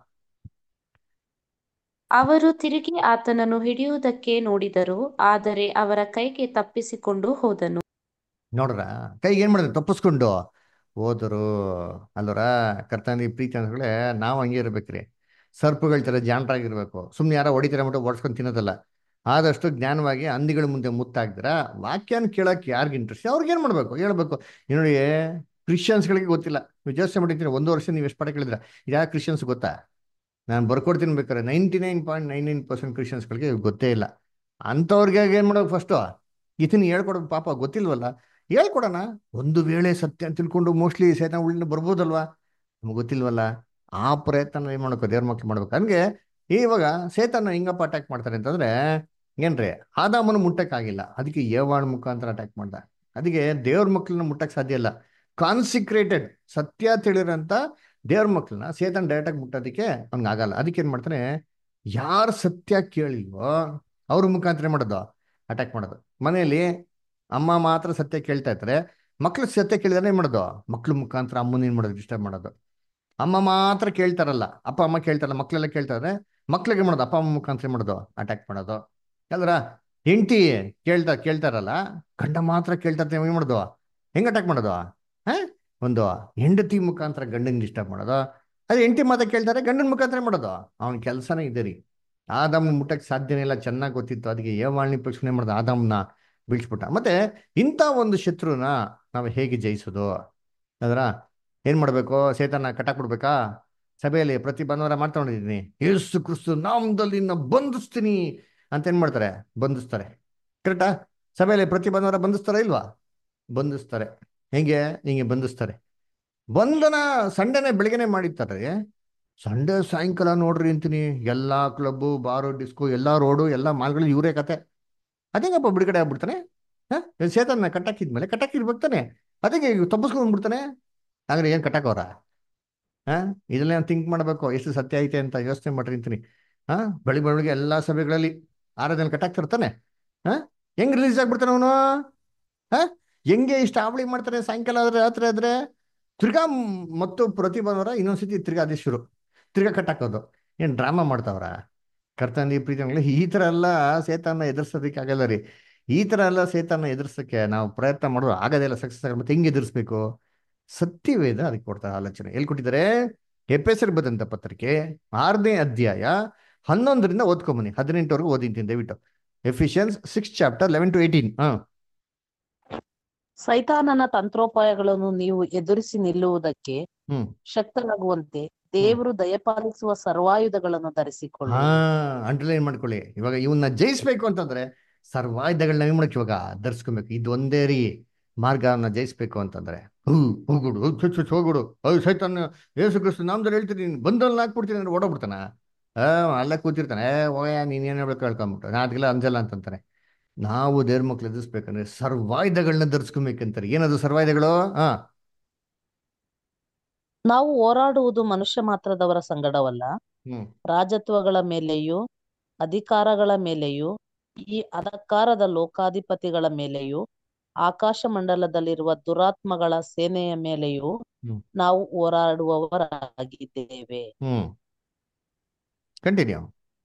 S4: ಅವರು ತಿರುಗಿ ಆತನನ್ನು ಹಿಡಿಯುವುದಕ್ಕೆ ನೋಡಿದರು ಆದರೆ ಅವರ ಕೈಗೆ ತಪ್ಪಿಸಿಕೊಂಡು ಹೋದನು
S1: ನೋಡ್ರ ಕೈಗೆ ಏನ್ ಮಾಡಿದ್ರು ತಪ್ಪಿಸ್ಕೊಂಡು ಹೋದರು ಅಲ್ವರ ಕರ್ತನಿ ಪ್ರೀತಿ ಅಂದ್ಗಳೇ ನಾವು ಹಂಗೆ ಇರ್ಬೇಕ್ರಿ ಸರ್ಪಗಳ ಥರ ಜಾಣರಾಗಿರ್ಬೇಕು ಸುಮ್ಮನೆ ಯಾರೋ ಹೊಡಿತಾರೆ ಬಿಟ್ಟು ಓಡಿಸ್ಕೊಂಡು ತಿನ್ನೋದಲ್ಲ ಆದಷ್ಟು ಜ್ಞಾನವಾಗಿ ಹಂದಿಗಳ ಮುಂದೆ ಮುತ್ತಾಗ್ದಿರ ವಾಕ್ಯನ ಕೇಳಕ್ಕೆ ಯಾರಿಗೆ ಇಂಟ್ರೆಸ್ಟ್ ಅವ್ರಿಗೆ ಏನು ಮಾಡಬೇಕು ಹೇಳ್ಬೇಕು ಈ ನೋಡಿ ಕ್ರಿಶ್ಚಿಯನ್ಸ್ಗಳಿಗೆ ಗೊತ್ತಿಲ್ಲ ನೀವು ಯೋಚನೆ ಮಾಡಿರ್ತೀನಿ ಒಂದು ವರ್ಷ ನೀವು ಎಷ್ಟು ಪಾಠ ಕೇಳಿದ್ರ ಯಾವ ಕ್ರಿಶ್ಚಿಯನ್ಸ್ ಗೊತ್ತಾ ನಾನು ಬರ್ಕೊಡ್ತೀನಿ ಬೇಕಾದ್ರೆ ninety nine point nine nine percent ಕ್ರಿಶ್ಚಿಯನ್ಸ್ಗಳಿಗೆ ಗೊತ್ತೇ ಇಲ್ಲ ಅಂಥವ್ರಿಗೆ ಏನು ಮಾಡೋದು ಫಸ್ಟು ಇದನ್ನ ಹೇಳ್ಕೊಡೋದು ಪಾಪ ಗೊತ್ತಿಲ್ವಲ್ಲ ಹೇಳ್ಕೊಡೋಣ ಒಂದು ವೇಳೆ ಸತ್ಯ ಅಂತ ತಿಳ್ಕೊಂಡು ಮೋಸ್ಟ್ಲಿ ಸೇತನ ಉಳ್ಳಿನ ಬರ್ಬೋದಲ್ವಾ ನಮ್ಗೆ ಗೊತ್ತಿಲ್ವಲ್ಲ ಆ ಪ್ರಯತ್ನ ಏನು ಮಾಡ್ಬೇಕು ದೇವ್ರ ಮಕ್ಳು ಮಾಡ್ಬೇಕು ಹಂಗೆ ಇವಾಗ ಸೇತನ ಹಿಂಗಪ್ಪ ಅಟ್ಯಾಕ್ ಮಾಡ್ತಾರೆ ಅಂತಂದ್ರೆ ಏನ್ರಿ ಆದಾಮನ ಮುಟ್ಟಕ್ಕಾಗಿಲ್ಲ ಅದಕ್ಕೆ ಏವಾಳ್ ಮುಖಾಂತರ ಅಟ್ಯಾಕ್ ಮಾಡ್ದ ಅದಕ್ಕೆ ದೇವ್ರ ಮಕ್ಳನ್ನ ಮುಟ್ಟಕ್ ಸಾಧ್ಯ ಇಲ್ಲ ಕಾನ್ಸಿಕ್ರೇಟೆಡ್ ಸತ್ಯ ತಿಳಿರಂತ ದೇವ್ರ ಮಕ್ಳನ್ನ ಸೇತನ್ ಡೈರೆಕ್ಟಾಗಿ ಮುಟ್ಟೋದಕ್ಕೆ ಅವ್ನಿಗೆ ಆಗಲ್ಲ ಅದಕ್ಕೆ ಏನ್ ಮಾಡ್ತಾನೆ ಯಾರು ಸತ್ಯ ಕೇಳಿಲ್ವೋ ಅವ್ರ ಮುಖಾಂತರ ಏನ್ ಮಾಡೋದು ಅಟ್ಯಾಕ್ ಮಾಡೋದು ಮನೆಯಲ್ಲಿ ಅಮ್ಮ ಮಾತ್ರ ಸತ್ಯ ಕೇಳ್ತಾ ಇರ್ತಾರೆ ಮಕ್ಳು ಸತ್ಯ ಕೇಳಿದ್ರೆ ಏನ್ ಮಾಡೋದು ಮಕ್ಳ ಮುಖಾಂತರ ಅಮ್ಮನ ಏನ್ ಮಾಡೋದು ಡಿಸ್ಟರ್ಬ್ ಮಾಡೋದು ಅಮ್ಮ ಮಾತ್ರ ಕೇಳ್ತಾರಲ್ಲ ಅಪ್ಪ ಅಮ್ಮ ಕೇಳ್ತಾರಲ್ಲ ಮಕ್ಳೆಲ್ಲ ಕೇಳ್ತಾರೆ ಮಕ್ಳಿಗೆ ಮಾಡೋದು ಅಪ್ಪ ಅಮ್ಮ ಮುಖಾಂತರ ಏನ್ ಮಾಡೋದು ಅಟ್ಯಾಕ್ ಮಾಡೋದು ಅಲ್ರ ಹೆಂಡತಿ ಕೇಳ್ತಾ ಕೇಳ್ತಾರಲ್ಲ ಗಂಡ ಮಾತ್ರ ಕೇಳ್ತಾ ಇರ್ತಾರೆ, ಏನ್ ಮಾಡೋದು ಹೆಂಗ್ ಅಟ್ಯಾಕ್ ಮಾಡೋದು ಹಾ ಒಂದು ಹೆಂಡತಿ ಮುಖಾಂತರ ಗಂಡನ್ ಡಿಸ್ಟರ್ಬ್ ಮಾಡೋದು ಅದೇ ಹೆಂಡತಿ ಮಾತ್ರ ಕೇಳ್ತಾರೆ ಗಂಡನ ಮುಖಾಂತರ ಏನ್ ಮಾಡೋದು ಅವನ ಕೆಲಸನೇ ಇದೆ ರೀ ಆದಾಮನ ಮುಟ್ಟಕ್ಕೆ ಸಾಧ್ಯನೇ ಇಲ್ಲ ಚೆನ್ನಾಗಿ ಗೊತ್ತಿತ್ತು ಅದಕ್ಕೆ ಏವಾಳ್ನಿ ಪಕ್ಷನೆ ಮಾಡೋದು ಆದಾಮನ ಬೀಳ್ಸ್ಬಿಟ್ಟ ಮತ್ತೆ ಇಂಥ ಒಂದು ಶತ್ರುನ ನಾವು ಹೇಗೆ ಜಯಿಸೋದು ಅದರ ಏನ್ ಮಾಡ್ಬೇಕು ಸೇತನ ಕಟ್ಟಾಕ್ಬಿಡ್ಬೇಕಾ ಸಭೆಯಲ್ಲಿ ಪ್ರತಿ ಭಾನುವಾರ ಮಾತಾಡಿದ್ದೀನಿ ಯೇಸು ಕ್ರಿಸ್ತು ನಾಮದಲ್ಲಿ ನಿನ್ನ ಬಂಧಿಸ್ತೀನಿ ಅಂತ ಏನ್ ಮಾಡ್ತಾರೆ ಬಂಧಿಸ್ತಾರೆ ಕರೆಕ್ಟಾ ಸಭೆಯಲ್ಲಿ ಪ್ರತಿ ಭಾನುವಾರ ಬಂಧಿಸ್ತಾರ ಇಲ್ವಾ ಬಂಧಿಸ್ತಾರೆ ಹೆಂಗೆ ಹಿಂಗೆ ಬಂಧಿಸ್ತಾರೆ ಬಂಧನ ಸಂಡೆನೆ ಬೆಳಗ್ಗೆನೆ ಮಾಡಿರ್ತಾರೆ ಸಂಡೆ ಸಾಯಂಕಾಲ ನೋಡ್ರಿ ಅಂತೀನಿ ಎಲ್ಲಾ ಕ್ಲಬ್ಬು ಬಾರು ಡಿಸ್ಕೋ ಎಲ್ಲಾ ರೋಡು ಎಲ್ಲಾ ಮಾಲ್ಗಳು ಇವರೇ ಕತೆ ಅದೇಗಪ್ಪ ಬಿಡುಗಡೆ ಆಗ್ಬಿಡ್ತಾನೆ ಹಾ ಸೇತನ ಕಟ್ಟಾಕಿದ್ಮೇಲೆ ಕಟ್ಟಾಕಿರ್ಬೇಕು ತಾನೆ ಅದಕ್ಕೆ ತಪ್ಪಿಸ್ಕೊಂಡ್ಬಿಡ್ತಾನೆ ಹಾಗಾದ್ರೆ ಏನ್ ಕಟ್ಟಾಕವ್ರ ಹಾ ಇದೆಲ್ಲ ಥಿಂಕ್ ಮಾಡ್ಬೇಕು ಎಷ್ಟು ಸತ್ಯ ಐತೆ ಅಂತ ಯೋಚನೆ ಮಾಡ್ರಿ ಅಂತೀನಿ ಹಾ ಬೆಳಿ ಬೆಳಗ್ಗೆ ಎಲ್ಲಾ ಸಭೆಗಳಲ್ಲಿ ಆರಾಧನೆ ಕಟ್ಟಾಕ್ತಿರ್ತಾನೆ ಹಾ ಹೆಂಗ್ ರಿಲೀಸ್ ಆಗ್ಬಿಡ್ತಾನೆ ಅವನು ಹಾ ಹೆಂಗೆ ಇಷ್ಟ ಆವಳಿ ಮಾಡ್ತಾನೆ ಸಾಯಂಕಾಲ ಆದ್ರೆ ರಾತ್ರಿ ಆದ್ರೆ ತಿರ್ಗಾ ಮ್- ಮತ್ತು ಪ್ರತಿ ಭಾನುವಾರ ಇನ್ನೊಂದ್ಸತಿ ತಿರ್ಗಾ ಅದೇ ಶುರು ತಿರ್ಗಾ ಕಟ್ಟಾಕೋದು ಏನ್ ಡ್ರಾಮಾ ಮಾಡ್ತಾವ್ರ ಕರ್ತಂದಿ ಪ್ರೀತಿಗಳು ಈ ತರ ಎಲ್ಲ ಸೇತಾನ ಎದುರಿಸೋದಕ್ಕೆ ಆಗಲ್ಲ ರೀ ಈ ತರ ಎಲ್ಲ ಸೇತಾನ ಎದುರಿಸಕ್ಕೆ ನಾವು ಪ್ರಯತ್ನ ಮಾಡೋದು ಆಗೋದಿಲ್ಲ ಸಕ್ಸಸ್ ಆಗ ಮತ್ತೆ ಹೆಂಗ್ ಎದುರಿಸ್ಬೇಕು ಸತ್ಯವೇದ ಅದಕ್ಕೆ ಕೊಡ್ತಾರೆ ಆಲೋಚನೆ ಎಲ್ಲಿ ಕೊಟ್ಟಿದ್ದಾರೆ ಎಪೆಸರ್ ಬದಂತ ಪತ್ರಿಕೆ ಆರನೇ ಅಧ್ಯಾಯ ಹನ್ನೊಂದರಿಂದ ಓದ್ಕೊಂಬನಿ ಹದಿನೆಂಟವರೆಗೂ ಓದಿಂತೀನಿ ದಯವಿಟ್ಟು Ephesians six chapter eleven to eighteen ಹಾ
S2: ಸೈತಾನನ ತಂತ್ರೋಪಾಯಗಳನ್ನು ನೀವು ಎದುರಿಸಿ ನಿಲ್ಲುವುದಕ್ಕೆ
S1: ಹ್ಮ್
S2: ಶಕ್ತರಾಗುವಂತೆ ದೇವರು ದಯಪಾಲಿಸುವ ಸರ್ವಾಯುಧಗಳನ್ನು ಧರಿಸಿಕೊಳ್ಳಿ
S1: ಹಾ ಅಂಡರ್ಲೈನ್ ಮಾಡ್ಕೊಳ್ಳಿ ಇವಾಗ ಇವನ್ನ ಜಯಿಸ್ಬೇಕು ಅಂತಂದ್ರೆ ಸರ್ವಾಯುಧಗಳನ್ನ ಏನ್ ಮಾಡಕ್ ಇವಾಗ ಧರಿಸ್ಕೊಬೇಕು ಇದು ಒಂದೇ ರೀ ಮಾರ್ಗವನ್ನ ಜಯಿಸ್ಬೇಕು ಅಂತಂದ್ರೆ ಹೂ ಹೋಗುಡು ಹೂ, ಚು, ಚು, ಚು, ಹೋಗುಡು ಅಯ್ಯೋ ಸೈತಾನ ಏಸು ಕ್ರಿಸ್ತು ನಾಮದಲ್ಲಿ ಹೇಳ್ತೀನಿ ಬಂದಲ್ಲಿ ಹಾಕ್ಬಿಡ್ತೀನಿ ಅಂದ್ರೆ ಓಡೋಗ್ಬಿಡ್ತಾನ ಆ ಅಲ್ಲ ಕೂತಿರ್ತಾನೆ ಏ ಓಯ ನೀನ್ ಏನ್ ಹೇಳ್ಬೇಕು ಹೇಳ್ಕೊಂಬಿಟ್ಟು ನಾ ಅದಕ್ಕೆಲ್ಲ ಅಂಜಲ್ಲ ಅಂತಂತಾನೆ ನಾವು ದೇವ್ರ ಮಕ್ಳು ಎದುರಿಸ್ಬೇಕಂದ್ರೆ ಸರ್ವಾಯುಧಗಳನ್ನ ಧರಿಸ್ಕೊಬೇಕಂತಾರೆ ಏನದು ಸರ್ವಾಯುಧಗಳು ಹಾ
S2: ನಾವು ಹೋರಾಡುವುದು ಮನುಷ್ಯ ಮಾತ್ರದವರ ಸಂಗಡವಲ್ಲ
S1: ಹ್ಮ್
S2: ರಾಜತ್ವಗಳ ಮೇಲೆಯೂ ಅಧಿಕಾರಗಳ ಮೇಲೆಯೂ ಈ ಅಧಕಾರದ ಲೋಕಾಧಿಪತಿಗಳ ಮೇಲೆಯೂ ಆಕಾಶ ಮಂಡಲದಲ್ಲಿರುವ ದುರಾತ್ಮಗಳ ಸೇನೆಯ ಮೇಲೆಯೂ
S1: ಹ್ಮ್.
S2: ನಾವು ಹೋರಾಡುವವರಾಗಿದ್ದೇವೆ
S1: ಹ್ಮ್ ಕಂಟಿನ್ಯೂ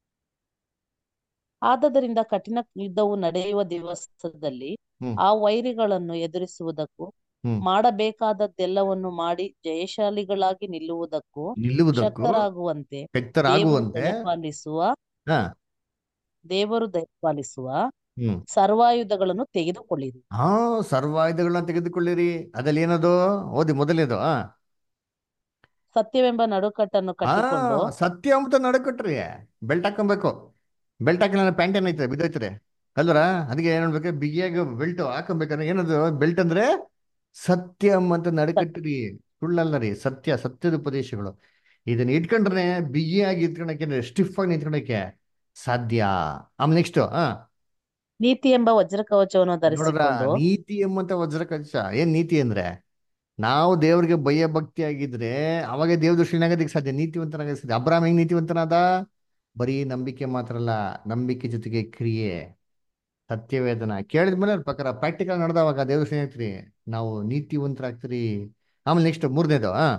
S2: ಆದದರಿಂದ ಕಠಿಣ ಯುದ್ಧವು ನಡೆಯುವ ದಿವಸದಲ್ಲಿ
S1: ಹ್ಮ್.
S2: ಆ ವೈರಿಗಳನ್ನು ಎದುರಿಸುವುದಕ್ಕೂ
S1: ಹ್ಮ್.
S2: ಮಾಡಬೇಕಾದದ್ದೆಲ್ಲವನ್ನು ಮಾಡಿ ಜಯಶಾಲಿಗಳಾಗಿ ನಿಲ್ಲುವುದಕ್ಕೂ
S1: ನಿಲ್ಲುವುದಕ್ಕೂ
S2: ಶಕ್ತರಾಗುವಂತೆ ದೇವರು
S1: ಶಕ್ತರಾಗುವಂತೆ
S2: ದಯಪಾಲಿಸುವ
S1: ಹಾ
S2: ದೇವರು ದಯಪಾಲಿಸುವ
S1: ಹ್ಮ್
S2: ಸರ್ವಾಯುಧಗಳನ್ನು ತೆಗೆದುಕೊಳ್ಳಿರಿ
S1: ಹಾ ಸರ್ವಾಯುಧಗಳನ್ನ ತೆಗೆದುಕೊಳ್ಳಿರಿ ಅದ್ರಲ್ಲಿ ಏನದು ಓದಿ ಮೊದಲೇದು ಆ
S2: ಸತ್ಯವೆಂಬ ನಡುಕಟ್ಟನ್ನು
S1: ಆ
S2: ಕಟ್ಟಿಕೊಂಡು
S1: ಸತ್ಯ ಅಂತ ನಡಕಟ್ರಿ ಬೆಲ್ಟ್ ಹಾಕೊಬೇಕು ಬೆಲ್ಟ್ ಹಾಕಿಲ್ಲ ಪ್ಯಾಂಟ್ ಏನೈತೆ ಬಿದ್ದೋಯ್ತದೆ ಅಲ್ವರ ಅದಕ್ಕೆ ಏನ್ ಮಾಡ್ಬೇಕು ಬಿಗಿಯಾಗಿ ಬೆಲ್ಟ್ ಹಾಕೊಬೇಕಂದ್ರೆ ಏನದು ಬೆಲ್ಟ್ ಅಂದ್ರೆ ಸತ್ಯಂ ಅಂತ ನಡಕಟ್ರಿ ಸುಳ್ಳಲ್ಲ ರೀ ಸತ್ಯ ಸತ್ಯದ ಉಪದೇಶಗಳು ಇದನ್ನ ಇಟ್ಕೊಂಡ್ರೆ ಬಿಗಿಯಾಗಿ ಇಟ್ಕೊಳಕ್ಕೆ ಸ್ಟಿಫ್ ಆಗಿ ನಿಂತ್ಕೊಳಕ್ಕೆ ಸಾಧ್ಯ ಆಮೇಲೆ ನೆಕ್ಸ್ಟ್ ಆ
S2: ನೀತಿ ಎಂಬ ವಜ್ರ ಕವಚವನ್ನು
S1: ನೋಡ್ರ
S2: ಧರಿಸಿಕೊಂಡು
S1: ನೀತಿ ಎಂಬಂತ ವಜ್ರ ಕವಚ ಏನ್ ನೀತಿ ಅಂದ್ರೆ ನಾವು ದೇವ್ರಿಗೆ ಭಯ ಭಕ್ತಿ ಆಗಿದ್ರೆ ಅವಾಗ ದೇವ್ರ ದೃಷ್ಟಿನಾಗೋದಕ್ಕೆ ಸಾಧ್ಯ ನೀತಿವಂತನಾಗೋದಕ್ಕೆ ಸಾಧ್ಯ ಅಬ್ರಾಮ್ ಹೆಂಗ್ ನೀತಿವಂತನಾದ ಬರೀ ನಂಬಿಕೆ ಮಾತ್ರ ಅಲ್ಲ ನಂಬಿಕೆ ಜೊತೆಗೆ ಕ್ರಿಯೆ ಸತ್ಯವೇದನ ಕೇಳಿದ್ಮೇಲೆ ಅದ್ರ ಪ್ರಕಾರ ಪ್ರಾಕ್ಟಿಕಲ್ ನಡೆದವಾಗ ದೇವ್ರ ದೃಷ್ಟಿ ಆಗ್ತೀರಿ ನಾವು ನೀತಿವಂತರಾಗ್ತೀರಿ ಆಮೇಲೆ ನೆಕ್ಸ್ಟ್ ಮೂರನೇದು ಆ